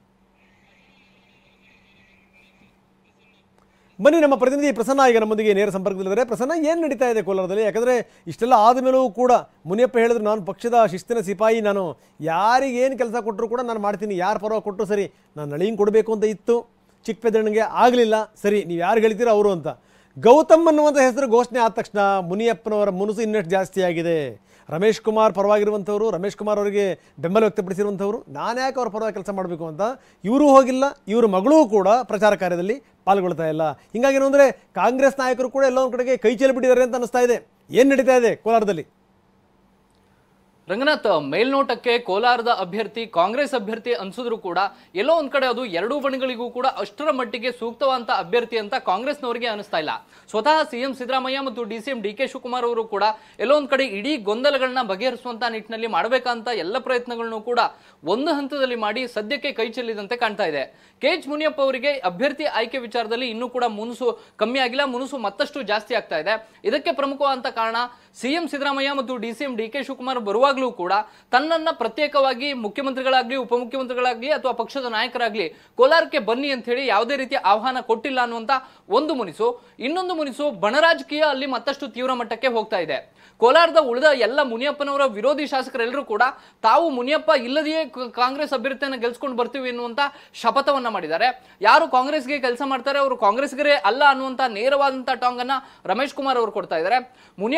ಬನ್ನಿ ನಮ್ಮ ಪ್ರತಿನಿಧಿ ಪ್ರಸನ್ನ ಈಗ ನಮ್ಮೊಂದಿಗೆ ನೇರ ಸಂಪರ್ಕದಲ್ಲಿದ್ದಾರೆ ಪ್ರಸನ್ನ ಏನು ನಡೀತಾ ಇದೆ ಕೋಲಾರದಲ್ಲಿ ಯಾಕಂದರೆ ಇಷ್ಟೆಲ್ಲ ಆದಮೇಲೂ ಕೂಡ ಮುನಿಯಪ್ಪ ಹೇಳಿದ್ರು ನಾನು ಪಕ್ಷದ ಶಿಸ್ತಿನ ಸಿಪಾಯಿ ನಾನು ಯಾರಿಗೆ ಏನು ಕೆಲಸ ಕೊಟ್ಟರು ಕೂಡ ನಾನು ಮಾಡ್ತೀನಿ ಯಾರು ಪರವಾಗಿ ಕೊಟ್ಟರು ಸರಿ ನಾನು ನಳಿಂಗ್ ಕೊಡಬೇಕು ಅಂತ ಇತ್ತು ಚಿಕ್ಕ ಪೆದ್ದಣ್ಣಗೆ ಆಗಲಿಲ್ಲ ಸರಿ ನೀವು ಯಾರು ಹೇಳ್ತೀರೋ ಅವರು ಅಂತ ಗೌತಮ್ ಅನ್ನುವಂಥ ಹೆಸರು ಘೋಷಣೆ ಆದ ತಕ್ಷಣ ಮುನಿಯಪ್ಪನವರ ಮುನಸು ಇನ್ನಷ್ಟು ಜಾಸ್ತಿ ಆಗಿದೆ ರಮೇಶ್ ಕುಮಾರ್ ಪರವಾಗಿರುವಂಥವ್ರು ರಮೇಶ್ ಕುಮಾರ್ ಅವರಿಗೆ ಬೆಂಬಲ ವ್ಯಕ್ತಪಡಿಸಿರುವಂಥವ್ರು ನಾನು ಯಾಕೆ ಅವ್ರ ಪರವಾಗಿ ಕೆಲಸ ಮಾಡಬೇಕು ಅಂತ ಇವರು ಹೋಗಿಲ್ಲ ಇವ್ರ ಮಗಳೂ ಕೂಡ ಪ್ರಚಾರ ಕಾರ್ಯದಲ್ಲಿ ಪಾಲ್ಗೊಳ್ತಾ ಇಲ್ಲ ಹಿಂಗಾಗಿ ಏನು ಅಂದರೆ ಕಾಂಗ್ರೆಸ್ ನಾಯಕರು ಕೂಡ ಎಲ್ಲ ಒಂದು ಕಡೆಗೆ ಕೈ ಚೆಲ್ಲಿಬಿಟ್ಟಿದ್ದಾರೆ ಅಂತ ಅನಿಸ್ತಾ ಇದೆ ಏನು ನಡೀತಾ ಇದೆ ಕೋಲಾರದಲ್ಲಿ ರಂಗನಾಥ್ ಮೇಲ್ನೋಟಕ್ಕೆ ಕೋಲಾರದ ಅಭ್ಯರ್ಥಿ ಕಾಂಗ್ರೆಸ್ ಅಭ್ಯರ್ಥಿ ಅನ್ಸಿದ್ರು ಕೂಡ ಎಲ್ಲೋ ಒಂದ್ ಕಡೆ ಅದು ಎರಡೂ ಬಣಗಳಿಗೂ ಕೂಡ ಅಷ್ಟರ ಮಟ್ಟಿಗೆ ಸೂಕ್ತವಾದಂತ ಅಭ್ಯರ್ಥಿ ಅಂತ ಕಾಂಗ್ರೆಸ್ನವರಿಗೆ ಅನಿಸ್ತಾ ಇಲ್ಲ ಸ್ವತಃ ಸಿಎಂ ಸಿದ್ದರಾಮಯ್ಯ ಮತ್ತು D C M D K Shivakumar ಅವರು ಕೂಡ ಎಲ್ಲೋ ಒಂದ್ ಕಡೆ ಇಡೀ ಗೊಂದಲಗಳನ್ನ ಬಗೆಹರಿಸುವಂತ ನಿಟ್ಟಿನಲ್ಲಿ ಮಾಡಬೇಕಂತ ಎಲ್ಲ ಪ್ರಯತ್ನಗಳನ್ನು ಕೂಡ ಒಂದು ಹಂತದಲ್ಲಿ ಮಾಡಿ ಸದ್ಯಕ್ಕೆ ಕೈ ಚೆಲ್ಲಿದಂತೆ ಕಾಣ್ತಾ ಇದೆ ಕೆ ಎಚ್ ಮುನಿಯಪ್ಪ ಅವರಿಗೆ ಅಭ್ಯರ್ಥಿ ಆಯ್ಕೆ ವಿಚಾರದಲ್ಲಿ ಇನ್ನೂ ಕೂಡ ಮುನುಸು ಕಮ್ಮಿ ಆಗಿಲ್ಲ ಮುನುಸು ಮತ್ತಷ್ಟು ಜಾಸ್ತಿ ಆಗ್ತಾ ಇದೆ ಇದಕ್ಕೆ ಪ್ರಮುಖವಾದಂತ ಕಾರಣ ಸಿಎಂ ಸಿದ್ದರಾಮಯ್ಯ ಮತ್ತು D C M D K Shivakumar ಬರುವಾಗಲೂ ಕೂಡ ತನ್ನನ್ನ ಪ್ರತ್ಯೇಕವಾಗಿ ಮುಖ್ಯಮಂತ್ರಿಗಳಾಗ್ಲಿ ಉಪಮುಖ್ಯಮಂತ್ರಿಗಳಾಗ್ಲಿ ಅಥವಾ ಪಕ್ಷದ ನಾಯಕರಾಗ್ಲಿ ಕೋಲಾರಕ್ಕೆ ಬನ್ನಿ ಅಂತ ಹೇಳಿ ಯಾವುದೇ ರೀತಿಯ ಆಹ್ವಾನ ಕೊಟ್ಟಿಲ್ಲ ಅನ್ನುವಂತ ಒಂದು ಮುನಿಸು ಇನ್ನೊಂದು ಮುನಿಸು ಬಣರಾಜಕೀಯ ಅಲ್ಲಿ ಮತ್ತಷ್ಟು ತೀವ್ರ ಮಟ್ಟಕ್ಕೆ ಹೋಗ್ತಾ ಇದೆ ಕೋಲಾರದ ಉಳಿದ ಎಲ್ಲ ಮುನಿಯಪ್ಪನವರ ವಿರೋಧಿ ಶಾಸಕರೆಲ್ಲರೂ ಕೂಡ ತಾವು ಮುನಿಯಪ್ಪ ಇಲ್ಲದೆಯೇ ಕ- ಕಾಂಗ್ರೆಸ್ ಅಭ್ಯರ್ಥಿಯನ್ನು ಗೆಲ್ಸ್ಕೊಂಡು ಬರ್ತೀವಿ ಎನ್ನುವಂತ ಶಪಥವನ್ನ ಮಾಡಿದ್ದಾರೆ ಯಾರು ಕಾಂಗ್ರೆಸ್ಗೆ ಕೆಲಸ ಮಾಡ್ತಾರೆ ಅವರು ಕಾಂಗ್ರೆಸ್ಗರೇ ಅಲ್ಲ ಅನ್ನುವಂತ ನೇರವಾದಂತ ಟಾಂಗ್ ಅನ್ನ ರಮೇಶ್ ಕುಮಾರ್ ಅವರು ಕೊಡ್ತಾ ಇದ್ದಾರೆ ಮುನಿಯಪ್ಪ ಅವರು ಹೇಳುವ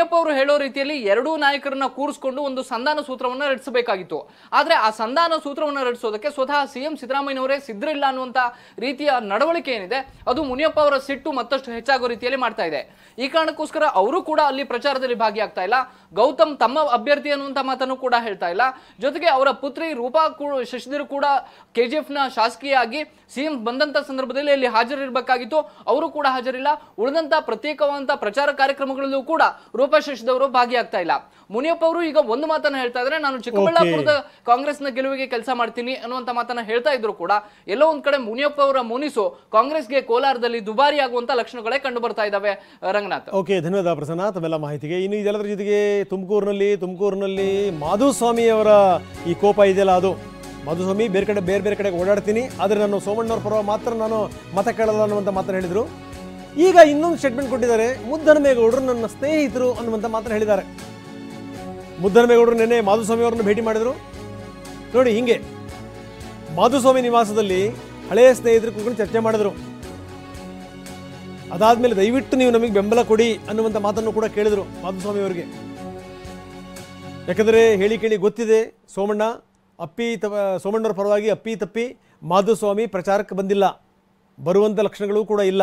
ಹೇಳೋ ರೀತಿಯಲ್ಲಿ ಎರಡೂ ನಾಯಕರನ್ನ ಕೂರಿಸ್ಕೊಂಡು ಒಂದು ಸಂಧಾನ ಸೂತ್ರವನ್ನ ರಚಿಸಬೇಕಾಗಿತ್ತು ಆದ್ರೆ ಆ ಸಂಧಾನ ಸೂತ್ರವನ್ನ ರಚಿಸೋದಕ್ಕೆ ಸ್ವತಃ ಸಿಎಂ ಸಿದ್ದರಾಮಯ್ಯನವರೇ ಸಿದ್ಧರಿಲ್ಲ ಅನ್ನುವಂತ ರೀತಿಯ ನಡವಳಿಕೆ ಏನಿದೆ ಅದು ಮುನಿಯಪ್ಪ ಅವರ ಸಿಟ್ಟು ಮತ್ತಷ್ಟು ಹೆಚ್ಚಾಗೋ ರೀತಿಯಲ್ಲಿ ಮಾಡ್ತಾ ಇದೆ ಈ ಕಾರಣಕ್ಕೋಸ್ಕರ ಅವರು ಕೂಡ ಅಲ್ಲಿ ಪ್ರಚಾರದಲ್ಲಿ ಭಾಗಿಯಾಗ್ತಾ ಇಲ್ಲ ಗೌತಮ್ ತಮ್ಮ ಅಭ್ಯರ್ಥಿ ಅನ್ನುವಂತ ಮಾತನ್ನು ಕೂಡ ಹೇಳ್ತಾ ಇಲ್ಲ ಜೊತೆಗೆ ಅವರ ಪುತ್ರಿ ರೂಪಾ ಕೂಡ ಶಶಿಧರ್ ಕೂಡ ಕೆಜಿಎಫ್ ನ ಶಾಸಕಿಯಾಗಿ ಸಿಎಂ ಬಂದಂತ ಸಂದರ್ಭದಲ್ಲಿ ಅಲ್ಲಿ ಹಾಜರಿರಬೇಕಾಗಿತ್ತು ಅವರು ಕೂಡ ಹಾಜರಿಲ್ಲ ಉಳಿದಂತ ಪ್ರತ್ಯೇಕವಾದಂತ ಪ್ರಚಾರ ಕಾರ್ಯಕ್ರಮಗಳಲ್ಲೂ ಕೂಡ ರೂಪಾ ಶಶಿಧರ್ ಅವರು ಭಾಗಿಯಾಗ್ತಾ ಇಲ್ಲ ಮುನಿಯಪ್ಪ ಅವರು ಈಗ ಒಂದು ಮಾತನ್ನ ಹೇಳ್ತಾ ಇದ್ರೆ ನಾನು ಚಿಕ್ಕಬಳ್ಳಾಪುರದ ಕಾಂಗ್ರೆಸ್ನ ಗೆಲುವಿಗೆ ಕೆಲಸ ಮಾಡ್ತೀನಿ ಅನ್ನುವಂತ ಮಾತನ್ನ ಹೇಳ್ತಾ ಇದ್ರು ಕೂಡ ಎಲ್ಲೋ ಒಂದ್ ಕಡೆ ಮುನಿಯಪ್ಪ ಅವರ ಮುನಿಸು ಕಾಂಗ್ರೆಸ್ಗೆ ಕೋಲಾರದಲ್ಲಿ ದುಬಾರಿ ಆಗುವಂತ ಲಕ್ಷಣಗಳೇ ಕಂಡು ಬರ್ತಾ ಇದ್ದಾವೆ ರಂಗನಾಥ್ ಓಕೆ ಧನ್ಯವಾದ ಪ್ರಸನ್ನ ತಮ್ಮೆಲ್ಲ ಮಾಹಿತಿಗೆ ಇನ್ನು ಇದೆಲ್ಲದರ ಜೊತೆಗೆ ತುಮಕೂರಿನಲ್ಲಿ ತುಮಕೂರಿನಲ್ಲಿ ಮಾಧುಸ್ವಾಮಿಯವರ ಈ ಕೋಪ ಇದೆಯಲ್ಲ ಅದು ಮಾಧುಸ್ವಾಮಿ ಬೇರೆ ಕಡೆ ಬೇರೆ ಬೇರೆ ಕಡೆಗೆ ಓಡಾಡ್ತೀನಿ ಆದರೆ ನಾನು ಸೋಮಣ್ಣವ್ರ ಪರವಾಗಿ ಮಾತ್ರ ನಾನು ಮತ ಕೇಳಲ್ಲ ಅನ್ನುವಂಥ ಮಾತನ್ನು ಹೇಳಿದರು ಈಗ ಇನ್ನೊಂದು ಸ್ಟೇಟ್ಮೆಂಟ್ ಕೊಟ್ಟಿದ್ದಾರೆ ಮುದ್ದನಮೇಗೌಡರು ನನ್ನ ಸ್ನೇಹಿತರು ಅನ್ನುವಂಥ ಮಾತನ್ನು ಹೇಳಿದ್ದಾರೆ ಮುದ್ದನಮೇಗೌಡರು ನಿನ್ನೆ ಮಾಧುಸ್ವಾಮಿ ಅವರನ್ನು ಭೇಟಿ ಮಾಡಿದರು ನೋಡಿ ಹಿಂಗೆ ಮಾಧುಸ್ವಾಮಿ ನಿವಾಸದಲ್ಲಿ ಹಳೆಯ ಸ್ನೇಹಿತರು ಕೂತ್ಕೊಂಡು ಚರ್ಚೆ ಮಾಡಿದ್ರು ಅದಾದ್ಮೇಲೆ ದಯವಿಟ್ಟು ನೀವು ನಮಗೆ ಬೆಂಬಲ ಕೊಡಿ ಅನ್ನುವಂಥ ಮಾತನ್ನು ಕೂಡ ಕೇಳಿದರು ಮಾಧುಸ್ವಾಮಿ ಅವರಿಗೆ ಯಾಕಂದರೆ ಹೇಳಿ ಕೇಳಿ ಗೊತ್ತಿದೆ ಸೋಮಣ್ಣ ಅಪ್ಪಿ ತ ಸೋಮಣ್ಣವ್ರ ಪರವಾಗಿ ಅಪ್ಪಿ ತಪ್ಪಿ ಮಾಧುಸ್ವಾಮಿ ಪ್ರಚಾರಕ್ಕೆ ಬಂದಿಲ್ಲ ಬರುವಂಥ ಲಕ್ಷಣಗಳು ಕೂಡ ಇಲ್ಲ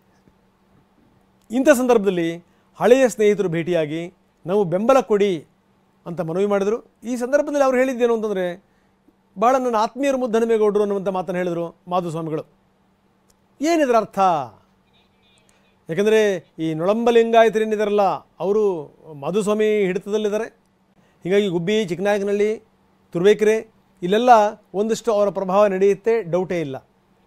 ಇಂಥ ಸಂದರ್ಭದಲ್ಲಿ ಹಳೆಯ ಸ್ನೇಹಿತರು ಭೇಟಿಯಾಗಿ ನಾವು ಬೆಂಬಲ ಕೊಡಿ ಅಂತ ಮನವಿ ಮಾಡಿದರು ಈ ಸಂದರ್ಭದಲ್ಲಿ ಅವ್ರು ಹೇಳಿದ್ದೇನು ಅಂತಂದರೆ ಭಾಳ ನನ್ನ ಆತ್ಮೀಯರು ಮುದ್ದನಮೇಗೌಡರು ಅನ್ನುವಂಥ ಮಾತನ್ನು ಹೇಳಿದರು ಮಾಧುಸ್ವಾಮಿಗಳು ಏನಿದ್ರ ಅರ್ಥ ಯಾಕಂದರೆ ಈ ನೊಳಂಬಲಿಂಗಾಯತರು ಏನಿದಾರಲ್ಲ ಅವರು ಮಾಧುಸ್ವಾಮಿ ಹಿಡಿತದಲ್ಲಿದ್ದಾರೆ ಹೀಗಾಗಿ ಗುಬ್ಬಿ ಚಿಕ್ಕನಾಯಕನಹಳ್ಳಿ ತುರುವೇಕೆರೆ ಇಲ್ಲೆಲ್ಲ ಒಂದಷ್ಟು ಅವರ ಪ್ರಭಾವ ನಡೆಯುತ್ತೆ ಡೌಟೇ ಇಲ್ಲ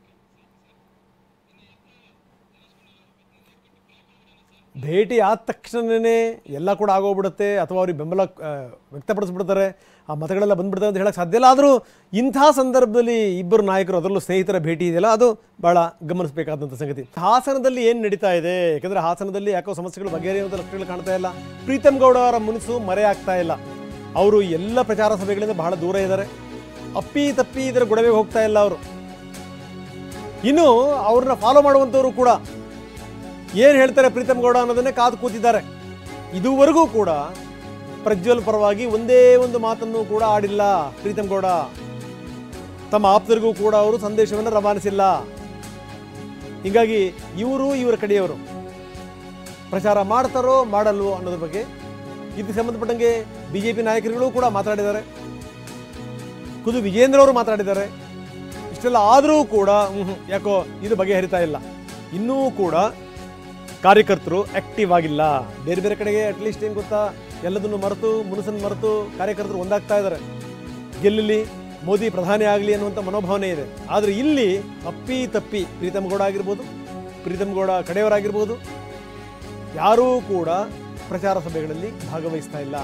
ಭೇಟಿ ಆದ ತಕ್ಷಣವೇ ಎಲ್ಲ ಕೂಡ ಆಗೋಗ್ಬಿಡುತ್ತೆ ಅಥವಾ ಅವ್ರಿಗೆ ಬೆಂಬಲ ಆ, ವ್ಯಕ್ತಪಡಿಸ್ಬಿಡ್ತಾರೆ ಆ ಮತಗಳೆಲ್ಲ ಬಂದ್ಬಿಡ್ತಾರೆ ಅಂತ ಹೇಳಕ್ಕೆ ಸಾಧ್ಯ ಇಲ್ಲ ಆದರೂ ಇಂಥ ಸಂದರ್ಭದಲ್ಲಿ ಇಬ್ಬರು ನಾಯಕರು ಅದರಲ್ಲೂ ಸ್ನೇಹಿತರ ಭೇಟಿ ಇದೆಯಲ್ಲ ಅದು ಭಾಳ ಗಮನಿಸಬೇಕಾದಂಥ ಸಂಗತಿ ಹಾಸನದಲ್ಲಿ ಏನು ನಡೀತಾ ಇದೆ ಯಾಕಂದರೆ ಹಾಸನದಲ್ಲಿ ಯಾಕೋ ಸಮಸ್ಯೆಗಳು ಬಗೆಹರಿಯುವಂಥ ಲಕ್ಷಣಗಳು ಕಾಣ್ತಾ ಇಲ್ಲ ಪ್ರೀತಮ್ ಗೌಡ ಅವರ ಮುನಿಸು ಮರೆ ಆಗ್ತಾ ಇಲ್ಲ ಅವರು ಎಲ್ಲ ಪ್ರಚಾರ ಸಭೆಗಳಿಂದ ಬಹಳ ದೂರ ಇದ್ದಾರೆ ಅಪ್ಪಿ ತಪ್ಪಿ ಇದರ ಗೊಡವೆಗೆ ಹೋಗ್ತಾ ಇಲ್ಲ ಅವರು ಇನ್ನು ಅವ್ರನ್ನ ಫಾಲೋ ಮಾಡುವಂಥವ್ರು ಕೂಡ ಏನು ಹೇಳ್ತಾರೆ ಪ್ರೀತಮ್ ಗೌಡ ಅನ್ನೋದನ್ನೇ ಕಾದು ಕೂತಿದ್ದಾರೆ ಇದುವರೆಗೂ ಕೂಡ ಪ್ರಜ್ವಲ್ ಪರವಾಗಿ ಒಂದೇ ಒಂದು ಮಾತನ್ನು ಕೂಡ ಆಡಿಲ್ಲ ಪ್ರೀತಮ್ ಗೌಡ ತಮ್ಮ ಆಪ್ತರಿಗೂ ಕೂಡ ಅವರು ಸಂದೇಶವನ್ನು ರವಾನಿಸಿಲ್ಲ ಹೀಗಾಗಿ ಇವರು ಇವರ ಕಡೆಯವರು ಪ್ರಚಾರ ಮಾಡ್ತಾರೋ ಮಾಡಲ್ವೋ ಅನ್ನೋದ್ರ ಬಗ್ಗೆ ಇದಕ್ಕೆ ಸಂಬಂಧಪಟ್ಟಂಗೆ ಬಿ ಜೆ ಪಿ ನಾಯಕರುಗಳು ಕೂಡ ಮಾತಾಡಿದ್ದಾರೆ ಖುದ್ದು ವಿಜೇಂದ್ರ ಅವರು ಮಾತಾಡಿದ್ದಾರೆ ಇಷ್ಟೆಲ್ಲ ಆದರೂ ಕೂಡ ಹ್ಮ್, ಯಾಕೋ ಇದು ಬಗೆಹರಿತಾ ಇಲ್ಲ ಇನ್ನೂ ಕೂಡ ಕಾರ್ಯಕರ್ತರು ಆಕ್ಟಿವ್ ಆಗಿಲ್ಲ ಬೇರೆ ಬೇರೆ ಕಡೆಗೆ ಅಟ್ಲೀಸ್ಟ್ ಏನು ಗೊತ್ತಾ ಎಲ್ಲದನ್ನು ಮರೆತು ಮುನಸನ್ನು ಮರೆತು ಕಾರ್ಯಕರ್ತರು ಒಂದಾಗ್ತಾ ಇದ್ದಾರೆ ಗೆಲ್ಲಲಿ ಮೋದಿ ಪ್ರಧಾನಿ ಆಗಲಿ ಅನ್ನುವಂಥ ಮನೋಭಾವನೆ ಇದೆ ಆದರೆ ಇಲ್ಲಿ ಅಪ್ಪಿ ತಪ್ಪಿ ಪ್ರೀತಮ್ ಗೌಡ ಆಗಿರ್ಬೋದು ಪ್ರೀತಮ್ ಗೌಡ ಕಡೆಯವರಾಗಿರ್ಬೋದು ಯಾರೂ ಕೂಡ ಪ್ರಚಾರ ಸಭೆಗಳಲ್ಲಿ ಭಾಗವಹಿಸ್ತಾ ಇಲ್ಲ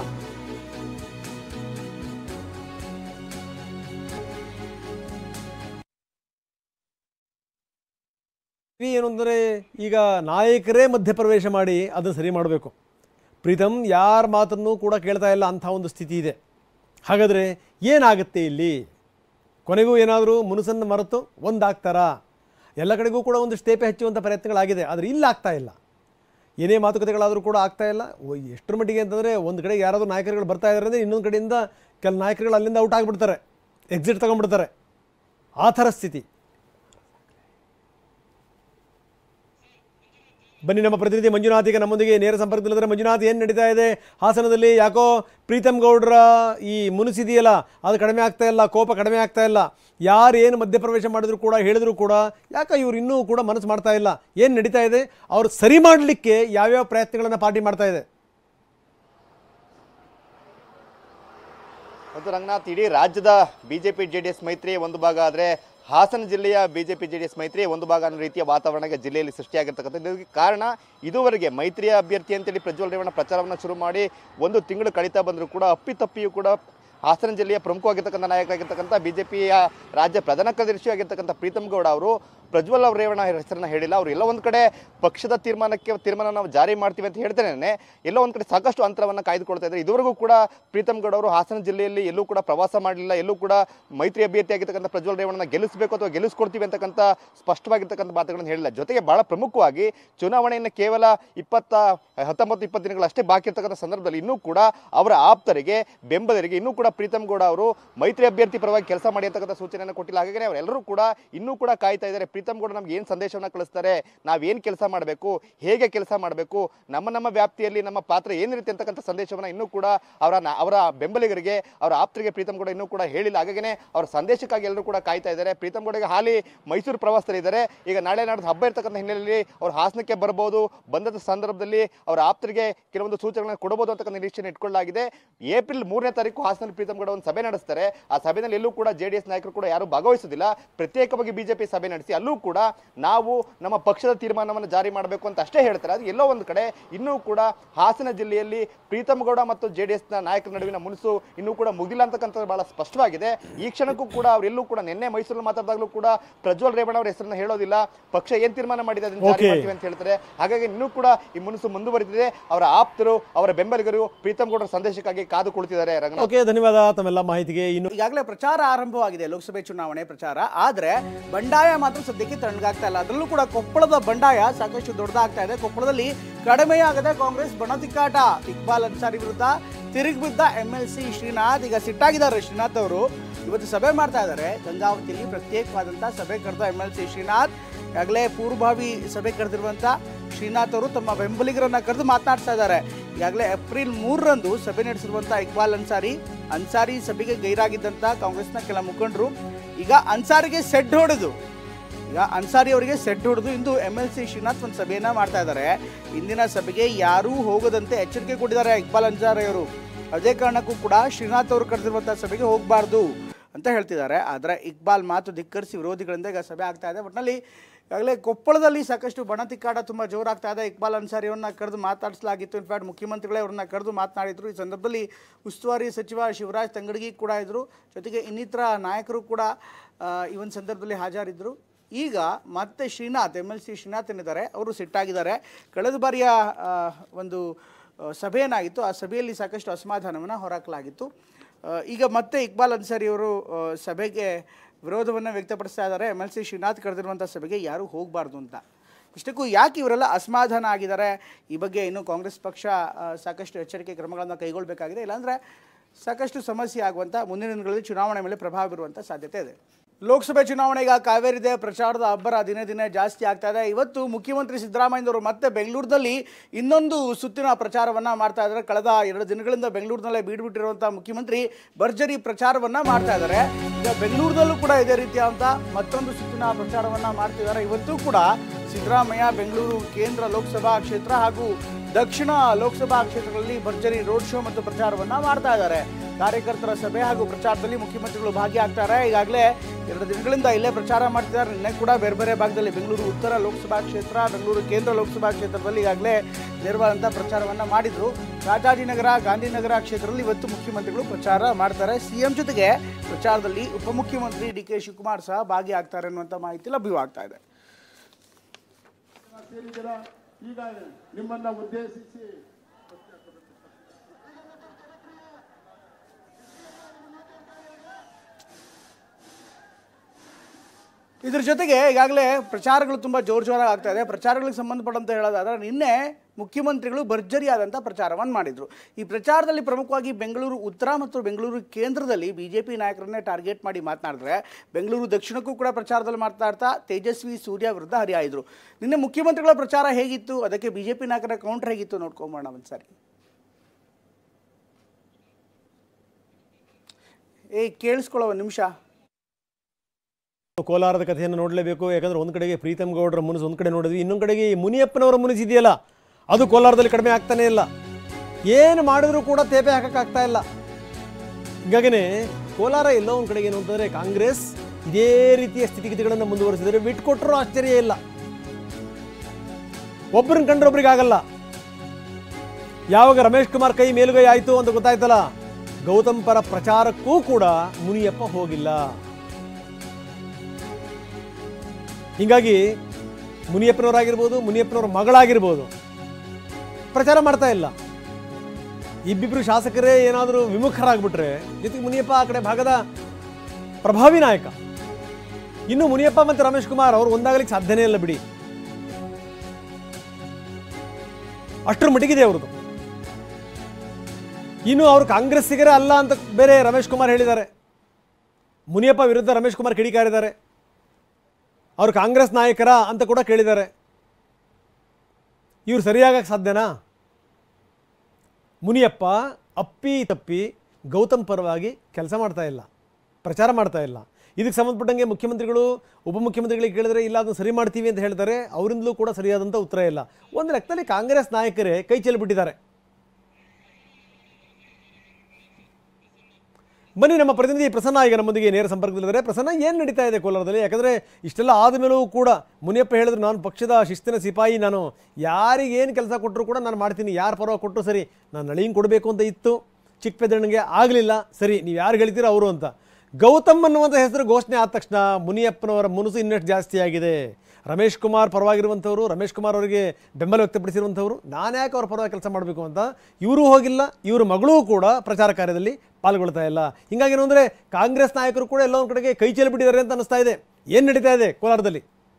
ಈ ಏನು ಅಂದರೆ ಈಗ ನಾಯಕರೇ ಮಧ್ಯಪ್ರವೇಶ ಮಾಡಿ ಅದನ್ನು ಸರಿ ಮಾಡಬೇಕು ಪ್ರೀತಮ್ ಯಾರ ಮಾತನ್ನು ಕೂಡ ಕೇಳ್ತಾ ಇಲ್ಲ ಅಂಥ ಒಂದು ಸ್ಥಿತಿ ಇದೆ ಹಾಗಾದರೆ ಏನಾಗುತ್ತೆ ಇಲ್ಲಿ ಕೊನೆಗೂ ಏನಾದರೂ ಮುನುಸನ್ನು ಮರೆತು ಒಂದಾಗ್ತಾರಾ ಎಲ್ಲ ಕಡೆಗೂ ಕೂಡ ಒಂದು ಸ್ಟೇಪೆ ಹಚ್ಚುವಂಥ ಪ್ರಯತ್ನಗಳಾಗಿದೆ ಆದರೆ ಇಲ್ಲಿ ಆಗ್ತಾ ಇಲ್ಲ ಏನೇ ಮಾತುಕತೆಗಳಾದರೂ ಕೂಡ ಆಗ್ತಾ ಇಲ್ಲ ಓ- ಎಷ್ಟರ ಮಟ್ಟಿಗೆ ಅಂತಂದರೆ ಒಂದು ಕಡೆಗೆ ಯಾರಾದರೂ ನಾಯಕರುಗಳು ಬರ್ತಾ ಇದ್ದಾರೆ ಅಂದರೆ ಇನ್ನೊಂದು ಕಡೆಯಿಂದ ಕೆಲ ನಾಯಕರುಗಳು ಅಲ್ಲಿಂದ ಔಟ್ ಆಗಿಬಿಡ್ತಾರೆ ಎಕ್ಸಿಟ್ ತಗೊಂಡ್ಬಿಡ್ತಾರೆ ಆ ಥರ ಸ್ಥಿತಿ ಬನ್ನಿ ನಮ್ಮ ಪ್ರತಿನಿಧಿ ಮಂಜುನಾಥ್ ಈಗ ನಮ್ಮೊಂದಿಗೆ ನೇರ ಸಂಪರ್ಕದಲ್ಲಿದ್ದಾರೆ ಮಂಜುನಾಥ್ ಏನು ನಡೀತಾ ಇದೆ ಹಾಸನದಲ್ಲಿ ಯಾಕೋ ಪ್ರೀತಮ್ ಗೌಡ್ರ ಈ ಮುನಿಸಿದೆಯಲ್ಲ ಅದು ಕಡಿಮೆ ಆಗ್ತಾ ಇಲ್ಲ ಕೋಪ ಕಡಿಮೆ ಆಗ್ತಾ ಇಲ್ಲ ಯಾರು ಏನು ಮಧ್ಯಪ್ರವೇಶ ಮಾಡಿದ್ರು ಕೂಡ ಹೇಳಿದ್ರು ಕೂಡ ಯಾಕೆ ಇವ್ರು ಇನ್ನೂ ಕೂಡ ಮನಸ್ಸು ಮಾಡ್ತಾ ಇಲ್ಲ ಏನು ನಡೀತಾ ಇದೆ ಅವ್ರು ಸರಿ ಮಾಡಲಿಕ್ಕೆ ಯಾವ್ಯಾವ ಪ್ರಯತ್ನಗಳನ್ನು ಪಾರ್ಟಿ ಮಾಡ್ತಾ ಇದೆ ಮತ್ತು ರಂಗನಾಥ್ ಇಡೀ ರಾಜ್ಯದ ಬಿಜೆಪಿ ಜೆ ಡಿ ಎಸ್ ಮೈತ್ರಿ ಒಂದು ಭಾಗ ಆದರೆ ಹಾಸನ ಜಿಲ್ಲೆಯ ಬಿಜೆಪಿ ಜೆ ಡಿ ಎಸ್ ಮೈತ್ರಿ ಒಂದು ಭಾಗ ಅನ್ನೋ ರೀತಿಯ ವಾತಾವರಣಕ್ಕೆ ಜಿಲ್ಲೆಯಲ್ಲಿ ಸೃಷ್ಟಿಯಾಗಿರ್ತಕ್ಕಂಥದ್ದು ಇದಕ್ಕೆ ಕಾರಣ ಇದುವರೆಗೆ ಮೈತ್ರಿಯ ಅಭ್ಯರ್ಥಿ ಅಂತೇಳಿ ಪ್ರಜ್ವಲ್ ರೇವಣ್ಣ ಪ್ರಚಾರವನ್ನು ಶುರು ಮಾಡಿ ಒಂದು ತಿಂಗಳು ಕಳೀತಾ ಬಂದರೂ ಕೂಡ ಅಪ್ಪಿತಪ್ಪಿಯೂ ಕೂಡ ಹಾಸನ ಜಿಲ್ಲೆಯ ಪ್ರಮುಖವಾಗಿರ್ತಕ್ಕಂಥ ನಾಯಕರಾಗಿರ್ತಕ್ಕಂಥ ಬಿಜೆಪಿಯ ರಾಜ್ಯ ಪ್ರಧಾನ ಕಾರ್ಯದರ್ಶಿ ಆಗಿರ್ತಕ್ಕಂಥ ಪ್ರೀತಮ್ ಗೌಡ ಅವರು ಪ್ರಜ್ವಲ್ ರೇವಣ್ಣ ಹೆಸರನ್ನ ಹೇಳಿಲ್ಲ ಅವರು ಎಲ್ಲ ಒಂದು ಕಡೆ ಪಕ್ಷದ ತೀರ್ಮಾನಕ್ಕೆ ತೀರ್ಮಾನ ನಾವು ಜಾರಿ ಮಾಡ್ತೀವಿ ಅಂತ ಹೇಳ್ತೇನೆ ಎಲ್ಲ ಒಂದು ಕಡೆ ಸಾಕಷ್ಟು ಅಂತರವನ್ನು ಕಾಯ್ದುಕೊಳ್ತಾ ಇದ್ದಾರೆ ಇದುವರೆಗೂ ಕೂಡ ಪ್ರೀತಮ್ ಗೌಡ ಅವರು ಹಾಸನ ಜಿಲ್ಲೆಯಲ್ಲಿ ಎಲ್ಲೂ ಕೂಡ ಪ್ರವಾಸ ಮಾಡಲಿಲ್ಲ ಎಲ್ಲೂ ಕೂಡ ಮೈತ್ರಿ ಅಭ್ಯರ್ಥಿ ಆಗಿರ್ತಕ್ಕಂಥ ಪ್ರಜ್ವಲ್ ರೇವಣ್ಣನ ಗೆಲ್ಲಿಸಬೇಕು ಅಥವಾ ಗೆಲ್ಲಿಸ್ಕೊಡ್ತೀವಿ ಅಂತಕ್ಕಂಥ ಸ್ಪಷ್ಟವಾಗಿರ್ತಕ್ಕಂಥ ಮಾತುಗಳನ್ನು ಹೇಳಿಲ್ಲ ಜೊತೆಗೆ ಬಹಳ ಪ್ರಮುಖವಾಗಿ ಚುನಾವಣೆಯನ್ನು ಕೇವಲ ಇಪ್ಪತ್ತ ಹತ್ತೊಂಬತ್ತು ಇಪ್ಪತ್ತು ದಿನಗಳಷ್ಟೇ ಬಾಕಿ ಇರ್ತಕ್ಕಂಥ ಸಂದರ್ಭದಲ್ಲಿ ಇನ್ನೂ ಕೂಡ ಅವರ ಆಪ್ತರಿಗೆ ಬೆಂಬಲರಿಗೆ ಇನ್ನೂ ಕೂಡ ಪ್ರೀತಮ್ ಗೌಡ ಅವರು ಮೈತ್ರಿ ಅಭ್ಯರ್ಥಿ ಪರವಾಗಿ ಕೆಲಸ ಮಾಡಿ ಅಂತಕ್ಕಂಥ ಸೂಚನೆಯನ್ನು ಕೊಟ್ಟಿಲ್ಲ ಹಾಗಾಗಿ ಅವರೆಲ್ಲರೂ ಕೂಡ ಇನ್ನೂ ಕೂಡ ಕಾಯ್ತಾ ಇದ್ದಾರೆ ಪ್ರೀತಮ್ ಗೌಡ ನಮ್ಗೆ ಏನು ಸಂದೇಶವನ್ನು ಕಳಿಸ್ತಾರೆ ನಾವೇನು ಕೆಲಸ ಮಾಡಬೇಕು ಹೇಗೆ ಕೆಲಸ ಮಾಡಬೇಕು ನಮ್ಮ ನಮ್ಮ ವ್ಯಾಪ್ತಿಯಲ್ಲಿ ನಮ್ಮ ಪಾತ್ರ ಏನಿರುತ್ತೆ ಅಂತಕ್ಕಂಥ ಸಂದೇಶವನ್ನು ಇನ್ನೂ ಕೂಡ ಅವರ ನ- ಅವರ ಬೆಂಬಲಿಗರಿಗೆ ಅವರ ಆಪ್ತರಿಗೆ ಪ್ರೀತಮ್ ಗೌಡ ಇನ್ನೂ ಕೂಡ ಹೇಳಿಲ್ಲ ಹಾಗಾಗಿನೇ ಅವರ ಸಂದೇಶಕ್ಕಾಗಿ ಎಲ್ಲರೂ ಕೂಡ ಕಾಯ್ತಾ ಇದ್ದಾರೆ ಪ್ರೀತಮ್ ಗೌಡಗೆ ಹಾಲಿ ಮೈಸೂರು ಪ್ರವಾಸದಲ್ಲಿದ್ದಾರೆ ಈಗ ನಾಳೆ ನಾಡ್ದು ಹಬ್ಬ ಇರ್ತಕ್ಕಂಥ ಹಿನ್ನೆಲೆಯಲ್ಲಿ ಅವರು ಹಾಸನಕ್ಕೆ ಬರಬಹುದು ಬಂದಂಥ ಸಂದರ್ಭದಲ್ಲಿ ಅವರ ಆಪ್ತರಿಗೆ ಕೆಲವೊಂದು ಸೂಚನೆಗಳನ್ನು ಕೊಡಬಹುದು ಅಂತಕ್ಕಂಥ ನಿರೀಕ್ಷೆಯನ್ನು ಇಟ್ಕೊಳ್ಳಲಾಗಿದೆ ಏಪ್ರಿಲ್ ಮೂರನೇ ತಾರೀಕು ಹಾಸನಲ್ಲಿ ಪ್ರೀತಮ್ ಗೌಡ ಒಂದು ಸಭೆ ನಡೆಸ್ತಾರೆ ಆ ಸಭೆಯಲ್ಲಿ ಎಲ್ಲೂ ಕೂಡ ಜೆ ಡಿ ಎಸ್ ನಾಯಕರು ಕೂಡ ಯಾರು ಭಾಗವಹಿಸುವುದಿಲ್ಲ ಪ್ರತ್ಯೇಕವಾಗಿ ಬಿಜೆಪಿ ಸಭೆ ನಡೆಸಿ ಅಲ್ಲೂ ಕೂಡ ನಾವು ನಮ್ಮ ಪಕ್ಷದ ತೀರ್ಮಾನವನ್ನು ಜಾರಿ ಮಾಡಬೇಕು ಅಂತ ಅಷ್ಟೇ ಹೇಳ್ತಾರೆ ಅದು ಎಲ್ಲೋ ಒಂದು ಕಡೆ ಇನ್ನೂ ಕೂಡ ಹಾಸನ ಜಿಲ್ಲೆಯಲ್ಲಿ ಪ್ರೀತಮ್ ಗೌಡ ಮತ್ತು ಜೆ ಡಿ ಎಸ್ನ ನಾಯಕರ ನಡುವಿನ ಮುನಿಸು ಇನ್ನೂ ಕೂಡ ಮುಗಿಲ್ಲ ಅಂತಕ್ಕಂಥದ್ದು ಬಹಳ ಸ್ಪಷ್ಟವಾಗಿದೆ ಈ ಕ್ಷಣಕ್ಕೂ ಕೂಡ ಅವರೆಲ್ಲೂ ಕೂಡ ನಿನ್ನೆ ಮೈಸೂರಲ್ಲಿ ಮಾತಾಡಿದಾಗಲೂ ಕೂಡ ಪ್ರಜ್ವಲ್ ರೇವಣ್ಣ ಅವರ ಹೆಸರನ್ನ ಹೇಳೋದಿಲ್ಲ ಪಕ್ಷ ಏನ್ ತೀರ್ಮಾನ ಮಾಡಿದೆ ಅದನ್ನ ಜಾರಿ Okay. ಮಾಡ್ತೀವಿ ಅಂತ ಹೇಳ್ತಾರೆ ಹಾಗಾಗಿ ಇನ್ನೂ ಕೂಡ ಈ ಮುನಿಸು ಮುಂದುವರಿದಿದೆ ಅವರ ಆಪ್ತರು ಅವರ ಬೆಂಬಲಿಗರು ಪ್ರೀತಮ್ ಗೌಡರ ಸಂದೇಶಕ್ಕಾಗಿ ಕಾದು ಕುಳಿತಿದ್ದಾರೆ ರಂಗನಾಥ್ ಓಕೆ ಧನ್ಯವಾದ ತಮ್ಮೆಲ್ಲ ಮಾಹಿತಿಗೆ ಇನ್ನು ಈಗಾಗಲೇ ಪ್ರಚಾರ ಆರಂಭವಾಗಿದೆ ಲೋಕಸಭೆ ಚುನಾವಣೆ ಪ್ರಚಾರ ಆದ್ರೆ ಬಂಡಾಯ ಮಾತ್ರ ಸದ್ಯಕ್ಕೆ ತಣ್ಣಗಾಗ್ತಾ ಇಲ್ಲ ಅದರಲ್ಲೂ ಕೂಡ ಕೊಪ್ಪಳದ ಬಂಡಾಯ ಸಾಕಷ್ಟು ದೊಡ್ಡದಾಗ್ತಾ ಇದೆ ಕೊಪ್ಪಳದಲ್ಲಿ ಕಡಿಮೆಯಾಗದೆ ಕಾಂಗ್ರೆಸ್ ಬಣತಿಕ್ಕಾಟ ಇಕ್ಬಾಲ್ ಅನ್ಸಾರಿ ವಿರುದ್ಧ ತಿರುಗಿ ಬಿದ್ದ ಎಂ ಎಲ್ ಸಿ ಶ್ರೀನಾಥ್ ಈಗ ಸಿಟ್ಟಾಗಿದ್ದಾರೆ ಶ್ರೀನಾಥ್ ಅವರು ಇವತ್ತು ಸಭೆ ಮಾಡ್ತಾ ಇದ್ದಾರೆ ಗಂಗಾವತಿಯಲ್ಲಿ ಪ್ರತ್ಯೇಕವಾದಂಥ ಸಭೆ ಕರೆದ ಎಂ ಎಲ್ ಸಿ ಶ್ರೀನಾಥ್ ಈಗಾಗಲೇ ಪೂರ್ವಭಾವಿ ಸಭೆ ಕರೆದಿರುವಂಥ ಶ್ರೀನಾಥ್ ಅವರು ತಮ್ಮ ಬೆಂಬಲಿಗರನ್ನ ಕರೆದು ಮಾತನಾಡ್ತಾ ಇದ್ದಾರೆ ಈಗಾಗಲೇ ಏಪ್ರಿಲ್ ಮೂರರಂದು ಸಭೆ ನಡೆಸಿರುವಂಥ ಇಕ್ಬಾಲ್ ಅನ್ಸಾರಿ ಅನ್ಸಾರಿ ಸಭೆಗೆ ಗೈರಾಗಿದ್ದಂಥ ಕಾಂಗ್ರೆಸ್ನ ಕೆಲ ಮುಖಂಡರು ಈಗ ಅನ್ಸಾರಿಗೆ ಸೆಡ್ ಹೊಡೆದು ಈಗ ಅನ್ಸಾರಿ ಅವರಿಗೆ ಸೆಡ್ ಹೊಡೆದು ಇಂದು ಎಮ್ ಎಲ್ ಸಿ ಶ್ರೀನಾಥ್ ಒಂದು ಸಭೆಯನ್ನ ಮಾಡ್ತಾ ಇದ್ದಾರೆ ಇಂದಿನ ಸಭೆಗೆ ಯಾರೂ ಹೋಗದಂತೆ ಎಚ್ಚರಿಕೆ ಕೊಟ್ಟಿದ್ದಾರೆ ಇಕ್ಬಾಲ್ ಅನ್ಸಾರಿ ಅವರು ಅದೇ ಕಾರಣಕ್ಕೂ ಕೂಡ ಶ್ರೀನಾಥ್ ಅವರು ಕರೆದಿರುವಂಥ ಸಭೆಗೆ ಹೋಗಬಾರ್ದು ಅಂತ ಹೇಳ್ತಿದ್ದಾರೆ ಆದರೆ ಇಕ್ಬಾಲ್ ಮಾತು ಧಿಕ್ಕರಿಸಿ ವಿರೋಧಿಗಳಿಂದ ಈಗ ಸಭೆ ಆಗ್ತಾ ಇದೆ ಒಟ್ಟಿನಲ್ಲಿ ಈಗಾಗಲೇ ಕೊಪ್ಪಳದಲ್ಲಿ ಸಾಕಷ್ಟು ಬಣ ತಿಕ್ಕಾಟ ತುಂಬ ಜೋರಾಗ್ತಾ ಇದೆ ಇಕ್ಬಾಲ್ ಅನ್ಸಾರಿ ಅವ್ರನ್ನ ಕರೆದು ಮಾತಾಡಿಸಲಾಗಿತ್ತು ಇನ್ಫ್ಯಾಕ್ಟ್ ಮುಖ್ಯಮಂತ್ರಿಗಳೇ ಅವ್ರನ್ನ ಕರೆದು ಮಾತನಾಡಿದ್ರು ಈ ಸಂದರ್ಭದಲ್ಲಿ ಉಸ್ತುವಾರಿ ಸಚಿವ ಶಿವರಾಜ್ ತಂಗಡಗಿ ಕೂಡ ಇದ್ದರು ಜೊತೆಗೆ ಇನ್ನಿತರ ನಾಯಕರು ಕೂಡ ಆ, ಈ ಒಂದು ಸಂದರ್ಭದಲ್ಲಿ ಹಾಜರಿದ್ದರು ಈಗ ಮತ್ತೆ Srinath M L C Srinath ಏನಿದ್ದಾರೆ ಅವರು ಸಿಟ್ಟಾಗಿದ್ದಾರೆ ಕಳೆದ ಬಾರಿಯ ಆ, ಒಂದು ಆ, ಸಭೆ ಏನಾಗಿತ್ತು ಆ ಸಭೆಯಲ್ಲಿ ಸಾಕಷ್ಟು ಅಸಮಾಧಾನವನ್ನು ಹೊರಹಾಕಲಾಗಿತ್ತು ಆ, ಈಗ ಮತ್ತೆ ಇಕ್ಬಾಲ್ ಅನ್ಸಾರಿ ಅವರು ಆ, ಸಭೆಗೆ ವಿರೋಧವನ್ನು ವ್ಯಕ್ತಪಡಿಸ್ತಾ ಇದ್ದಾರೆ ಎಮ್ ಎಲ್ ಸಿ ಶ್ರೀನಾಥ್ ಕರೆದಿರುವಂಥ ಸಭೆಗೆ ಯಾರೂ ಹೋಗಬಾರ್ದು ಅಂತ ಇಷ್ಟಕ್ಕೂ ಯಾಕೆ ಇವರೆಲ್ಲ ಅಸಮಾಧಾನ ಆಗಿದ್ದಾರೆ ಈ ಬಗ್ಗೆ ಇನ್ನು ಕಾಂಗ್ರೆಸ್ ಪಕ್ಷ ಆ, ಸಾಕಷ್ಟು ಎಚ್ಚರಿಕೆ ಕ್ರಮಗಳನ್ನು ಕೈಗೊಳ್ಳಬೇಕಾಗಿದೆ ಇಲ್ಲಾಂದರೆ ಸಾಕಷ್ಟು ಸಮಸ್ಯೆ ಆಗುವಂಥ ಮುಂದಿನ ದಿನಗಳಲ್ಲಿ ಚುನಾವಣೆ ಮೇಲೆ ಪ್ರಭಾವ ಬೀರುವಂಥ ಸಾಧ್ಯತೆ ಇದೆ ಲೋಕಸಭೆ ಚುನಾವಣೆ ಈಗ ಕಾವೇರಿದೆ ಪ್ರಚಾರದ ಅಬ್ಬರ ದಿನೇ ದಿನೇ ಜಾಸ್ತಿ ಆಗ್ತಾ ಇದೆ ಇವತ್ತು ಮುಖ್ಯಮಂತ್ರಿ ಸಿದ್ದರಾಮಯ್ಯನವರು ಮತ್ತೆ ಬೆಂಗಳೂರಿನಲ್ಲಿ ಇನ್ನೊಂದು ಸುತ್ತಿನ ಪ್ರಚಾರವನ್ನ ಮಾಡ್ತಾ ಇದ್ದಾರೆ ಕಳೆದ ಎರಡು ದಿನಗಳಿಂದ ಬೆಂಗಳೂರಿನಲ್ಲೇ ಬೀಡ್ಬಿಟ್ಟಿರುವಂತಹ ಮುಖ್ಯಮಂತ್ರಿ ಭರ್ಜರಿ ಪ್ರಚಾರವನ್ನ ಮಾಡ್ತಾ ಇದ್ದಾರೆ ಈಗ ಬೆಂಗಳೂರಿನಲ್ಲೂ ಕೂಡ ಇದೇ ರೀತಿಯಾದಂಥ ಮತ್ತೊಂದು ಸುತ್ತಿನ ಪ್ರಚಾರವನ್ನ ಮಾಡ್ತಿದ್ದಾರೆ ಇವತ್ತು ಕೂಡ ಸಿದ್ದರಾಮಯ್ಯ ಬೆಂಗಳೂರು ಕೇಂದ್ರ ಲೋಕಸಭಾ ಕ್ಷೇತ್ರ ಹಾಗೂ ದಕ್ಷಿಣ ಲೋಕಸಭಾ ಕ್ಷೇತ್ರಗಳಲ್ಲಿ ಭರ್ಜರಿ ರೋಡ್ ಶೋ ಮತ್ತು ಪ್ರಚಾರವನ್ನ ಮಾಡ್ತಾ ಇದ್ದಾರೆ ಕಾರ್ಯಕರ್ತರ ಸಭೆ ಹಾಗೂ ಪ್ರಚಾರದಲ್ಲಿ ಮುಖ್ಯಮಂತ್ರಿಗಳು ಭಾಗಿಯಾಗ್ತಾರೆ ಈಗಾಗಲೇ ಎರಡು ದಿನಗಳಿಂದ ಇಲ್ಲೇ ಪ್ರಚಾರ ಮಾಡ್ತಿದ್ದಾರೆ ನಿನ್ನೆ ಕೂಡ ಬೇರೆ ಬೇರೆ ಭಾಗದಲ್ಲಿ ಬೆಂಗಳೂರು ಉತ್ತರ ಲೋಕಸಭಾ ಕ್ಷೇತ್ರ ಬೆಂಗಳೂರು ಕೇಂದ್ರ ಲೋಕಸಭಾ ಕ್ಷೇತ್ರದಲ್ಲಿ ಈಗಾಗಲೇ ನೇರವಾದಂಥ ಪ್ರಚಾರವನ್ನ ಮಾಡಿದ್ರು ರಾಜಾಜಿನಗರ ಗಾಂಧಿನಗರ ಕ್ಷೇತ್ರದಲ್ಲಿ ಇವತ್ತು ಮುಖ್ಯಮಂತ್ರಿಗಳು ಪ್ರಚಾರ ಮಾಡ್ತಾರೆ ಸಿಎಂ ಜೊತೆಗೆ ಪ್ರಚಾರದಲ್ಲಿ ಉಪಮುಖ್ಯಮಂತ್ರಿ ಡಿ ಕೆ ಶಿವಕುಮಾರ್ ಸಹ ಭಾಗಿಯಾಗ್ತಾರೆ ಅನ್ನುವಂಥ ಮಾಹಿತಿ ಲಭ್ಯವಾಗ್ತಾ ಇದೆ ಸೇರಿದ್ದೀರಾ ಈಗ ನಿಮ್ಮನ್ನ ಉದ್ದೇಶಿಸಿ ಇದ್ರ ಜೊತೆಗೆ ಈಗಾಗಲೇ ಪ್ರಚಾರಗಳು ತುಂಬ ಜೋರು ಜೋರಾಗಿ ಆಗ್ತಾ ಇದೆ ಪ್ರಚಾರಗಳಿಗೆ ಸಂಬಂಧಪಟ್ಟಂತೆ ಹೇಳೋದಾದ್ರೆ ನಿನ್ನೆ ಮುಖ್ಯಮಂತ್ರಿಗಳು ಭರ್ಜರಿಯಾದಂಥ ಪ್ರಚಾರವನ್ನು ಮಾಡಿದರು ಈ ಪ್ರಚಾರದಲ್ಲಿ ಪ್ರಮುಖವಾಗಿ ಬೆಂಗಳೂರು ಉತ್ತರ ಮತ್ತು ಬೆಂಗಳೂರು ಕೇಂದ್ರದಲ್ಲಿ ಬಿ ಜೆ ಪಿ ನಾಯಕರನ್ನೇ ಟಾರ್ಗೆಟ್ ಮಾಡಿ ಮಾತನಾಡಿದ್ರೆ ಬೆಂಗಳೂರು ದಕ್ಷಿಣಕ್ಕೂ ಕೂಡ ಪ್ರಚಾರದಲ್ಲಿ ಮಾತನಾಡ್ತಾ ತೇಜಸ್ವಿ ಸೂರ್ಯ ವಿರುದ್ಧ ಹರಿಯಾಯಿದ್ರು ನಿನ್ನೆ ಮುಖ್ಯಮಂತ್ರಿಗಳ ಪ್ರಚಾರ ಹೇಗಿತ್ತು ಅದಕ್ಕೆ ಬಿ ಜೆ ಪಿ ನಾಯಕರ ಕೌಂಟರ್ ಹೇಗಿತ್ತು ನೋಡ್ಕೊಂಬೋಣ ಒಂದ್ಸರಿ ಏ ಕೇಳಿಸ್ಕೊಳ್ಳೋ ಒಂದು ನಿಮಿಷ ಕೋಲಾರದ ಕಥೆಯನ್ನು ನೋಡಲೇಬೇಕು ಯಾಕಂದ್ರೆ ಒಂದು ಕಡೆಗೆ ಪ್ರೀತಮ್ ಗೌಡರ ಮುನಿಸು ಒಂದು ಕಡೆ ನೋಡಿದ್ವಿ ಇನ್ನೊಂದು ಕಡೆಗೆ ಈ ಮುನಿಯಪ್ಪನವರ ಮುನಿಸು ಇದೆಯಲ್ಲ ಅದು ಕೋಲಾರದಲ್ಲಿ ಕಡಿಮೆ ಆಗ್ತಾನೆ ಇಲ್ಲ ಏನು ಮಾಡಿದ್ರು ಕೂಡ ತೇಪೆ ಹಾಕಕ್ಕಾಗ್ತಾ ಇಲ್ಲ ಹೀಗಾಗಿನೇ ಕೋಲಾರ ಎಲ್ಲೋ ಒಂದು ಕಡೆಗೆ ಏನು ಅಂತಂದರೆ ಕಾಂಗ್ರೆಸ್ ಇದೇ ರೀತಿಯ ಸ್ಥಿತಿಗತಿಗಳನ್ನು ಮುಂದುವರಿಸಿದರೆ ಬಿಟ್ಕೊಟ್ರೂ ಆಶ್ಚರ್ಯ ಇಲ್ಲ ಒಬ್ಬರನ್ನ ಕಂಡ್ರೆ ಒಬ್ರಿಗೆ ಆಗಲ್ಲ ಯಾವಾಗ ರಮೇಶ್ ಕುಮಾರ್ ಕೈ ಮೇಲುಗೈ ಆಯಿತು ಅಂತ ಗೊತ್ತಾಯ್ತಲ್ಲ ಗೌತಮ್ ಪರ ಪ್ರಚಾರಕ್ಕೂ ಕೂಡ ಮುನಿಯಪ್ಪ ಹೋಗಿಲ್ಲ ಹೀಗಾಗಿ ಮುನಿಯಪ್ಪನವರಾಗಿರ್ಬೋದು ಮುನಿಯಪ್ಪನವರ ಮಗಳಾಗಿರ್ಬೋದು ಪ್ರಚಾರ ಮಾಡ್ತಾ ಇಲ್ಲ ಇಬ್ಬಿಬ್ರು ಶಾಸಕರೇ ಏನಾದರೂ ವಿಮುಖರಾಗ್ಬಿಟ್ರೆ ಜೊತೆಗೆ ಮುನಿಯಪ್ಪ ಆ ಕಡೆ ಭಾಗದ ಪ್ರಭಾವಿ ನಾಯಕ ಇನ್ನು ಮುನಿಯಪ್ಪ ಮತ್ತು ರಮೇಶ್ ಕುಮಾರ್ ಅವರು ಒಂದಾಗಲಿಕ್ಕೆ ಸಾಧ್ಯನೇ ಇಲ್ಲ ಬಿಡಿ ಅಷ್ಟರ ಮಟ್ಟಿಗಿದೆ ಅವ್ರದ್ದು ಇನ್ನು ಅವರು ಕಾಂಗ್ರೆಸ್ಸಿಗರೇ ಅಲ್ಲ ಅಂತ ಬೇರೆ ರಮೇಶ್ ಕುಮಾರ್ ಹೇಳಿದ್ದಾರೆ ಮುನಿಯಪ್ಪ ವಿರುದ್ಧ ರಮೇಶ್ ಕುಮಾರ್ ಕಿಡಿಕಾರಿದ್ದಾರೆ ಅವರು ಕಾಂಗ್ರೆಸ್ ನಾಯಕರ ಅಂತ ಕೂಡ ಕೇಳಿದ್ದಾರೆ ಇವ್ರು ಸರಿಯಾಗಕ್ಕೆ ಸಾಧ್ಯನಾ ಮುನಿಯಪ್ಪ ಅಪ್ಪಿ ತಪ್ಪಿ ಗೌತಮ್ ಪರವಾಗಿ ಕೆಲಸ ಮಾಡ್ತಾ ಇಲ್ಲ ಪ್ರಚಾರ ಮಾಡ್ತಾ ಇಲ್ಲ ಇದಕ್ಕೆ ಸಂಬಂಧಪಟ್ಟಂಗೆ ಮುಖ್ಯಮಂತ್ರಿಗಳು ಉಪಮುಖ್ಯಮಂತ್ರಿಗಳಿಗೆ ಕೇಳಿದ್ರೆ ಇಲ್ಲ ಅದನ್ನು ಸರಿ ಮಾಡ್ತೀವಿ ಅಂತ ಹೇಳ್ತಾರೆ ಅವರಿಂದಲೂ ಕೂಡ ಸರಿಯಾದಂಥ ಉತ್ತರ ಇಲ್ಲ ಒಂದು ಲೆಕ್ಕದಲ್ಲಿ ಕಾಂಗ್ರೆಸ್ ನಾಯಕರೇ ಕೈ ಚೆಲ್ಲಿಬಿಟ್ಟಿದ್ದಾರೆ ಬನ್ನಿ ನಮ್ಮ ಪ್ರತಿನಿಧಿ ಪ್ರಸನ್ನ ಈಗ ನಮ್ಮೊಂದಿಗೆ ನೇರ ಸಂಪರ್ಕದಲ್ಲಿದ್ದಾರೆ ಪ್ರಸನ್ನ ಏನು ನಡೀತಾ ಇದೆ ಕೋಲಾರದಲ್ಲಿ ಯಾಕಂದರೆ ಇಷ್ಟೆಲ್ಲ ಆದಮೇಲೂ ಕೂಡ ಮುನಿಯಪ್ಪ ಹೇಳಿದ್ರು ನಾನು ಪಕ್ಷದ ಶಿಸ್ತಿನ ಸಿಪಾಯಿ ನಾನು ಯಾರಿಗೆ ಏನು ಕೆಲಸ ಕೊಟ್ಟರು ಕೂಡ ನಾನು ಮಾಡ್ತೀನಿ ಯಾರು ಪರವಾಗಿ ಕೊಟ್ಟರು ಸರಿ ನಾನು ನಳಿಂಗ್ ಕೊಡಬೇಕು ಅಂತ ಇತ್ತು ಚಿಕ್ಕ ಪೆದ್ದಣ್ಣಗೆ ಆಗಲಿಲ್ಲ ಸರಿ ನೀವು ಯಾರು ಹೇಳ್ತೀರೋ ಅವರು ಅಂತ ಗೌತಮ್ ಅನ್ನುವಂಥ ಹೆಸರು ಘೋಷಣೆ ಆದ ತಕ್ಷಣ ಮುನಿಯಪ್ಪನವರ ಮುನಸು ಇನ್ನಷ್ಟು ಜಾಸ್ತಿ ಆಗಿದೆ ರಮೇಶ್ ಕುಮಾರ್ ಪರವಾಗಿರುವಂಥವ್ರು ರಮೇಶ್ ಕುಮಾರ್ ಅವರಿಗೆ ಬೆಂಬಲ ವ್ಯಕ್ತಪಡಿಸಿರುವಂಥವ್ರು ನಾನು ಯಾಕೆ ಅವ್ರ ಪರವಾಗಿ ಕೆಲಸ ಮಾಡಬೇಕು ಅಂತ ಇವರು ಹೋಗಿಲ್ಲ ಇವ್ರ ಮಗಳೂ ಕೂಡ ಪ್ರಚಾರ ಕಾರ್ಯದಲ್ಲಿ ಪಾಲ್ಗೊಳ್ತಾ ಇಲ್ಲ ಹಿಂಗಾಗಿ ಏನು ಅಂದರೆ ಕಾಂಗ್ರೆಸ್ ನಾಯಕರು ಕೂಡ ಎಲ್ಲೋ ಒಂದು ಕಡೆಗೆ ಕೈ ಚೆಲ್ಲಿಬಿಟ್ಟಿದ್ದಾರೆ ಅಂತ ಅನಿಸ್ತಾ ಇದೆ ಏನು ನಡೀತಾ ಇದೆ ಕೋಲಾರದಲ್ಲಿ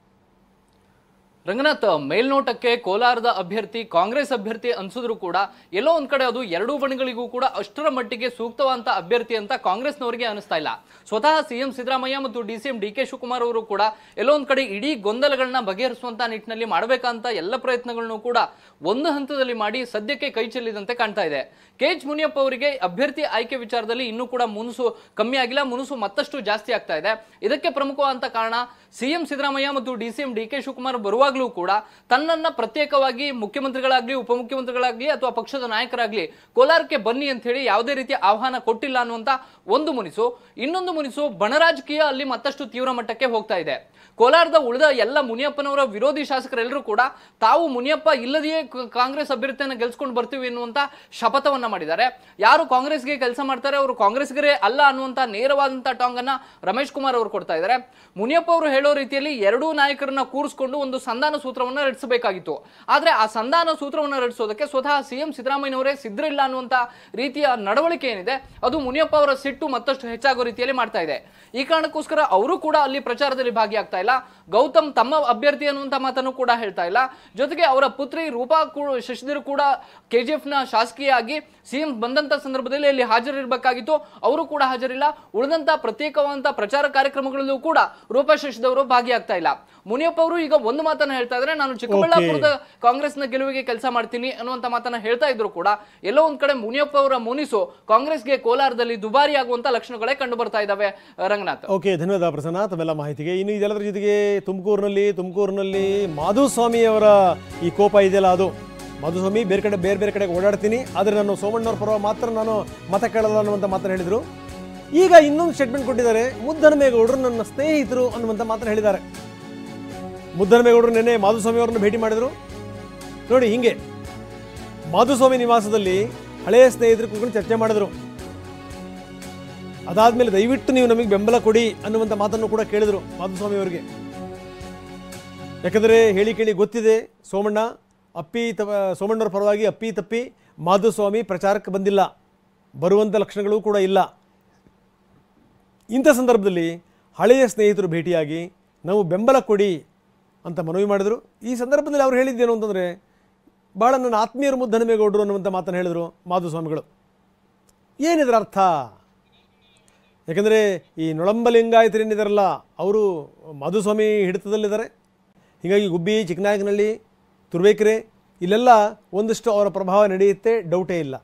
ರಂಗನಾಥ್ ಮೇಲ್ನೋಟಕ್ಕೆ ಕೋಲಾರದ ಅಭ್ಯರ್ಥಿ ಕಾಂಗ್ರೆಸ್ ಅಭ್ಯರ್ಥಿ ಅನ್ಸಿದ್ರು ಕೂಡ ಎಲ್ಲೋ ಒಂದ್ ಕಡೆ ಅದು ಎರಡೂ ಬಣಗಳಿಗೂ ಕೂಡ ಅಷ್ಟರ ಮಟ್ಟಿಗೆ ಸೂಕ್ತವಾದಂತ ಅಭ್ಯರ್ಥಿ ಅಂತ ಕಾಂಗ್ರೆಸ್ನವರಿಗೆ ಅನಿಸ್ತಾ ಇಲ್ಲ ಸ್ವತಃ ಸಿಎಂ ಸಿದ್ದರಾಮಯ್ಯ ಮತ್ತು D C M D K Shivakumar ಅವರು ಕೂಡ ಎಲ್ಲೋ ಒಂದ್ ಕಡೆ ಇಡೀ ಗೊಂದಲಗಳನ್ನ ಬಗೆಹರಿಸುವಂತ ನಿಟ್ಟಿನಲ್ಲಿ ಮಾಡಬೇಕಂತ ಎಲ್ಲ ಪ್ರಯತ್ನಗಳನ್ನು ಕೂಡ ಒಂದು ಹಂತದಲ್ಲಿ ಮಾಡಿ ಸದ್ಯಕ್ಕೆ ಕೈ ಚೆಲ್ಲಿದಂತೆ ಕಾಣ್ತಾ ಇದೆ ಕೆ ಎಚ್ ಮುನಿಯಪ್ಪ ಅವರಿಗೆ ಅಭ್ಯರ್ಥಿ ಆಯ್ಕೆ ವಿಚಾರದಲ್ಲಿ ಇನ್ನೂ ಕೂಡ ಮುನುಸು ಕಮ್ಮಿ ಆಗಿಲ್ಲ ಮುನುಸು ಮತ್ತಷ್ಟು ಜಾಸ್ತಿ ಆಗ್ತಾ ಇದೆ ಇದಕ್ಕೆ ಪ್ರಮುಖವಾದಂತ ಕಾರಣ ಸಿಎಂ ಸಿದ್ದರಾಮಯ್ಯ ಮತ್ತು D C M D K Shivakumar ಬರುವಾಗಲೂ ಕೂಡ ತನ್ನನ್ನ ಪ್ರತ್ಯೇಕವಾಗಿ ಮುಖ್ಯಮಂತ್ರಿಗಳಾಗ್ಲಿ ಉಪಮುಖ್ಯಮಂತ್ರಿಗಳಾಗ್ಲಿ ಅಥವಾ ಪಕ್ಷದ ನಾಯಕರಾಗ್ಲಿ ಕೋಲಾರಕ್ಕೆ ಬನ್ನಿ ಅಂತ ಹೇಳಿ ಯಾವುದೇ ರೀತಿಯ ಆಹ್ವಾನ ಕೊಟ್ಟಿಲ್ಲ ಅನ್ನುವಂತ ಒಂದು ಮುನಿಸು ಇನ್ನೊಂದು ಮುನಿಸು ಬಣರಾಜಕೀಯ ಅಲ್ಲಿ ಮತ್ತಷ್ಟು ತೀವ್ರ ಮಟ್ಟಕ್ಕೆ ಹೋಗ್ತಾ ಇದೆ ಕೋಲಾರದ ಉಳಿದ ಎಲ್ಲ ಮುನಿಯಪ್ಪನವರ ವಿರೋಧಿ ಶಾಸಕರೆಲ್ಲರೂ ಕೂಡ ತಾವು ಮುನಿಯಪ್ಪ ಇಲ್ಲದೆಯೇ ಕ- ಕಾಂಗ್ರೆಸ್ ಅಭ್ಯರ್ಥಿಯನ್ನು ಗೆಲ್ಸ್ಕೊಂಡು ಬರ್ತೀವಿ ಎನ್ನುವಂತ ಶಪಥವನ್ನ ಮಾಡಿದ್ದಾರೆ ಯಾರು ಕಾಂಗ್ರೆಸ್ಗೆ ಕೆಲಸ ಮಾಡ್ತಾರೆ ಅವರು ಕಾಂಗ್ರೆಸ್ಗರೇ ಅಲ್ಲ ಅನ್ನುವಂತ ನೇರವಾದಂತ ಟಾಂಗ್ ಅನ್ನ ರಮೇಶ್ ಕುಮಾರ್ ಅವರು ಕೊಡ್ತಾ ಇದ್ದಾರೆ ಮುನಿಯಪ್ಪ ಅವರು ಹೇಳೋ ರೀತಿಯಲ್ಲಿ ಎರಡೂ ನಾಯಕರನ್ನ ಕೂರಿಸ್ಕೊಂಡು ಒಂದು ಸಂಧಾನ ಸೂತ್ರವನ್ನ ರಚಿಸಬೇಕಾಗಿತ್ತು ಆದ್ರೆ ಆ ಸಂಧಾನ ಸೂತ್ರವನ್ನ ರಚಿಸೋದಕ್ಕೆ ಸ್ವತಃ ಸಿಎಂ ಸಿದ್ದರಾಮಯ್ಯನವರೇ ಸಿದ್ಧರಿಲ್ಲ ಅನ್ನುವಂತ ರೀತಿಯ ನಡವಳಿಕೆ ಏನಿದೆ ಅದು ಮುನಿಯಪ್ಪ ಅವರ ಸಿಟ್ಟು ಮತ್ತಷ್ಟು ಹೆಚ್ಚಾಗೋ ರೀತಿಯಲ್ಲಿ ಮಾಡ್ತಾ ಇದೆ ಈ ಕಾರಣಕ್ಕೋಸ್ಕರ ಅವರು ಕೂಡ ಅಲ್ಲಿ ಪ್ರಚಾರದಲ್ಲಿ ಭಾಗಿಯಾಗ್ತಾ ಇಲ್ಲ ಗೌತಮ್ ತಮ್ಮ ಅಭ್ಯರ್ಥಿ ಅನ್ನುವಂತ ಮಾತನ್ನು ಕೂಡ ಹೇಳ್ತಾ ಇಲ್ಲ ಜೊತೆಗೆ ಅವರ ಪುತ್ರಿ ರೂಪಾ ಕೂ- ಶಶಿಧರ್ ಕೂಡ ಕೆಜಿಎಫ್ ನ ಶಾಸಕಿಯಾಗಿ ಸಿಎಂ ಬಂದಂತ ಸಂದರ್ಭದಲ್ಲಿ ಅಲ್ಲಿ ಹಾಜರಿರಬೇಕಾಗಿತ್ತು ಅವರು ಕೂಡ ಹಾಜರಿಲ್ಲ ಉಳಿದಂತ ಪ್ರತ್ಯೇಕವಾದಂತ ಪ್ರಚಾರ ಕಾರ್ಯಕ್ರಮಗಳಲ್ಲೂ ಕೂಡ ರೂಪಾ ಶಶಿಧರ್ ಭಾಗಿಯಾಗ್ತಾ ಇಲ್ಲ ಮುನಿಯಪ್ಪ ಅವರು ಈಗ ಒಂದು ಮಾತನ್ನ ಹೇಳ್ತಾ ಇದ್ದಾರೆ ನಾನು ಚಿಕ್ಕಬಳ್ಳಾಪುರದ ಕಾಂಗ್ರೆಸ್ನ ಗೆಲುವಿಗೆ ಕೆಲಸ ಮಾಡ್ತೀನಿ ಅನ್ನುವಂತ ಮಾತನ್ನ ಹೇಳ್ತಾ ಇದ್ರು ಕೂಡ ಎಲ್ಲೋ ಒಂದ್ ಕಡೆ ಮುನಿಯಪ್ಪ ಅವರ ಮುನಿಸು ಕಾಂಗ್ರೆಸ್ಗೆ ಕೋಲಾರದಲ್ಲಿ ದುಬಾರಿ ಆಗುವಂತ ಲಕ್ಷಣಗಳೇ ಕಂಡು ಬರ್ತಾ ಇದ್ದಾವೆ ರಂಗನಾಥ್ ಓಕೆ ಧನ್ಯವಾದ ಪ್ರಸನ್ನ ತಮ್ಮೆಲ್ಲ ಮಾಹಿತಿಗೆ ಇನ್ನು ಇದೆಲ್ಲದರ ಜೊತೆಗೆ ತುಮಕೂರಿನಲ್ಲಿ ತುಮಕೂರಿನಲ್ಲಿ ಮಾಧುಸ್ವಾಮಿಯವರ ಈ ಕೋಪ ಇದೆಯಲ್ಲ ಅದು ಮಾಧುಸ್ವಾಮಿ ಬೇರೆ ಕಡೆ ಬೇರೆ ಬೇರೆ ಕಡೆಗೆ ಓಡಾಡ್ತೀನಿ ಆದರೆ ನಾನು ಸೋಮಣ್ಣವ್ರ ಪರವಾಗಿ ಮಾತ್ರ ನಾನು ಮತ ಕೇಳಲ್ಲ ಅನ್ನುವಂಥ ಮಾತನ್ನು ಹೇಳಿದರು ಈಗ ಇನ್ನೊಂದು ಸ್ಟೇಟ್ಮೆಂಟ್ ಕೊಟ್ಟಿದ್ದಾರೆ ಮುದ್ದನಮೇಗೌಡರು ನನ್ನ ಸ್ನೇಹಿತರು ಅನ್ನುವಂಥ ಮಾತನ್ನು ಹೇಳಿದ್ದಾರೆ ಮುದ್ದನಮೇಗೌಡರು ನಿನ್ನೆ ಮಾಧುಸ್ವಾಮಿ ಅವರನ್ನು ಭೇಟಿ ಮಾಡಿದರು ನೋಡಿ ಹಿಂಗೆ ಮಾಧುಸ್ವಾಮಿ ನಿವಾಸದಲ್ಲಿ ಹಳೆಯ ಸ್ನೇಹಿತರು ಕೂತ್ಕೊಂಡು ಚರ್ಚೆ ಮಾಡಿದರು ಅದಾದ್ಮೇಲೆ ದಯವಿಟ್ಟು ನೀವು ನಮಗೆ ಬೆಂಬಲ ಕೊಡಿ ಅನ್ನುವಂಥ ಮಾತನ್ನು ಕೂಡ ಕೇಳಿದರು ಮಾಧುಸ್ವಾಮಿ ಅವರಿಗೆ ಯಾಕಂದರೆ ಹೇಳಿ ಕೇಳಿ ಗೊತ್ತಿದೆ ಸೋಮಣ್ಣ ಅಪ್ಪಿ ತ ಸೋಮಣ್ಣವ್ರ ಪರವಾಗಿ ಅಪ್ಪಿ ತಪ್ಪಿ ಮಾಧುಸ್ವಾಮಿ ಪ್ರಚಾರಕ್ಕೆ ಬಂದಿಲ್ಲ ಬರುವಂಥ ಲಕ್ಷಣಗಳು ಕೂಡ ಇಲ್ಲ ಇಂಥ ಸಂದರ್ಭದಲ್ಲಿ ಹಳೆಯ ಸ್ನೇಹಿತರು ಭೇಟಿಯಾಗಿ ನಾವು ಬೆಂಬಲ ಕೊಡಿ ಅಂತ ಮನವಿ ಮಾಡಿದರು ಈ ಸಂದರ್ಭದಲ್ಲಿ ಅವ್ರು ಹೇಳಿದ್ದೇನು ಅಂತಂದರೆ ಭಾಳ ನನ್ನ ಆತ್ಮೀಯರು ಮುದ್ದನಮೇಗೌಡರು ಅನ್ನುವಂಥ ಮಾತನ್ನು ಹೇಳಿದರು ಮಾಧುಸ್ವಾಮಿಗಳು ಏನಿದ್ರ ಅರ್ಥ ಯಾಕಂದರೆ ಈ ನೊಳಂಬ ಲಿಂಗಾಯತರೇನಿದಾರಲ್ಲ ಅವರು ಮಾಧುಸ್ವಾಮಿ ಹಿಡಿತದಲ್ಲಿದ್ದಾರೆ ಹೀಗಾಗಿ ಗುಬ್ಬಿ ಚಿಕ್ಕನಾಯಕನಹಳ್ಳಿ ತುರುವೇಕೆರೆ ಇಲ್ಲೆಲ್ಲ ಒಂದಷ್ಟು ಅವರ ಪ್ರಭಾವ ನಡೆಯುತ್ತೆ ಡೌಟೇ ಇಲ್ಲ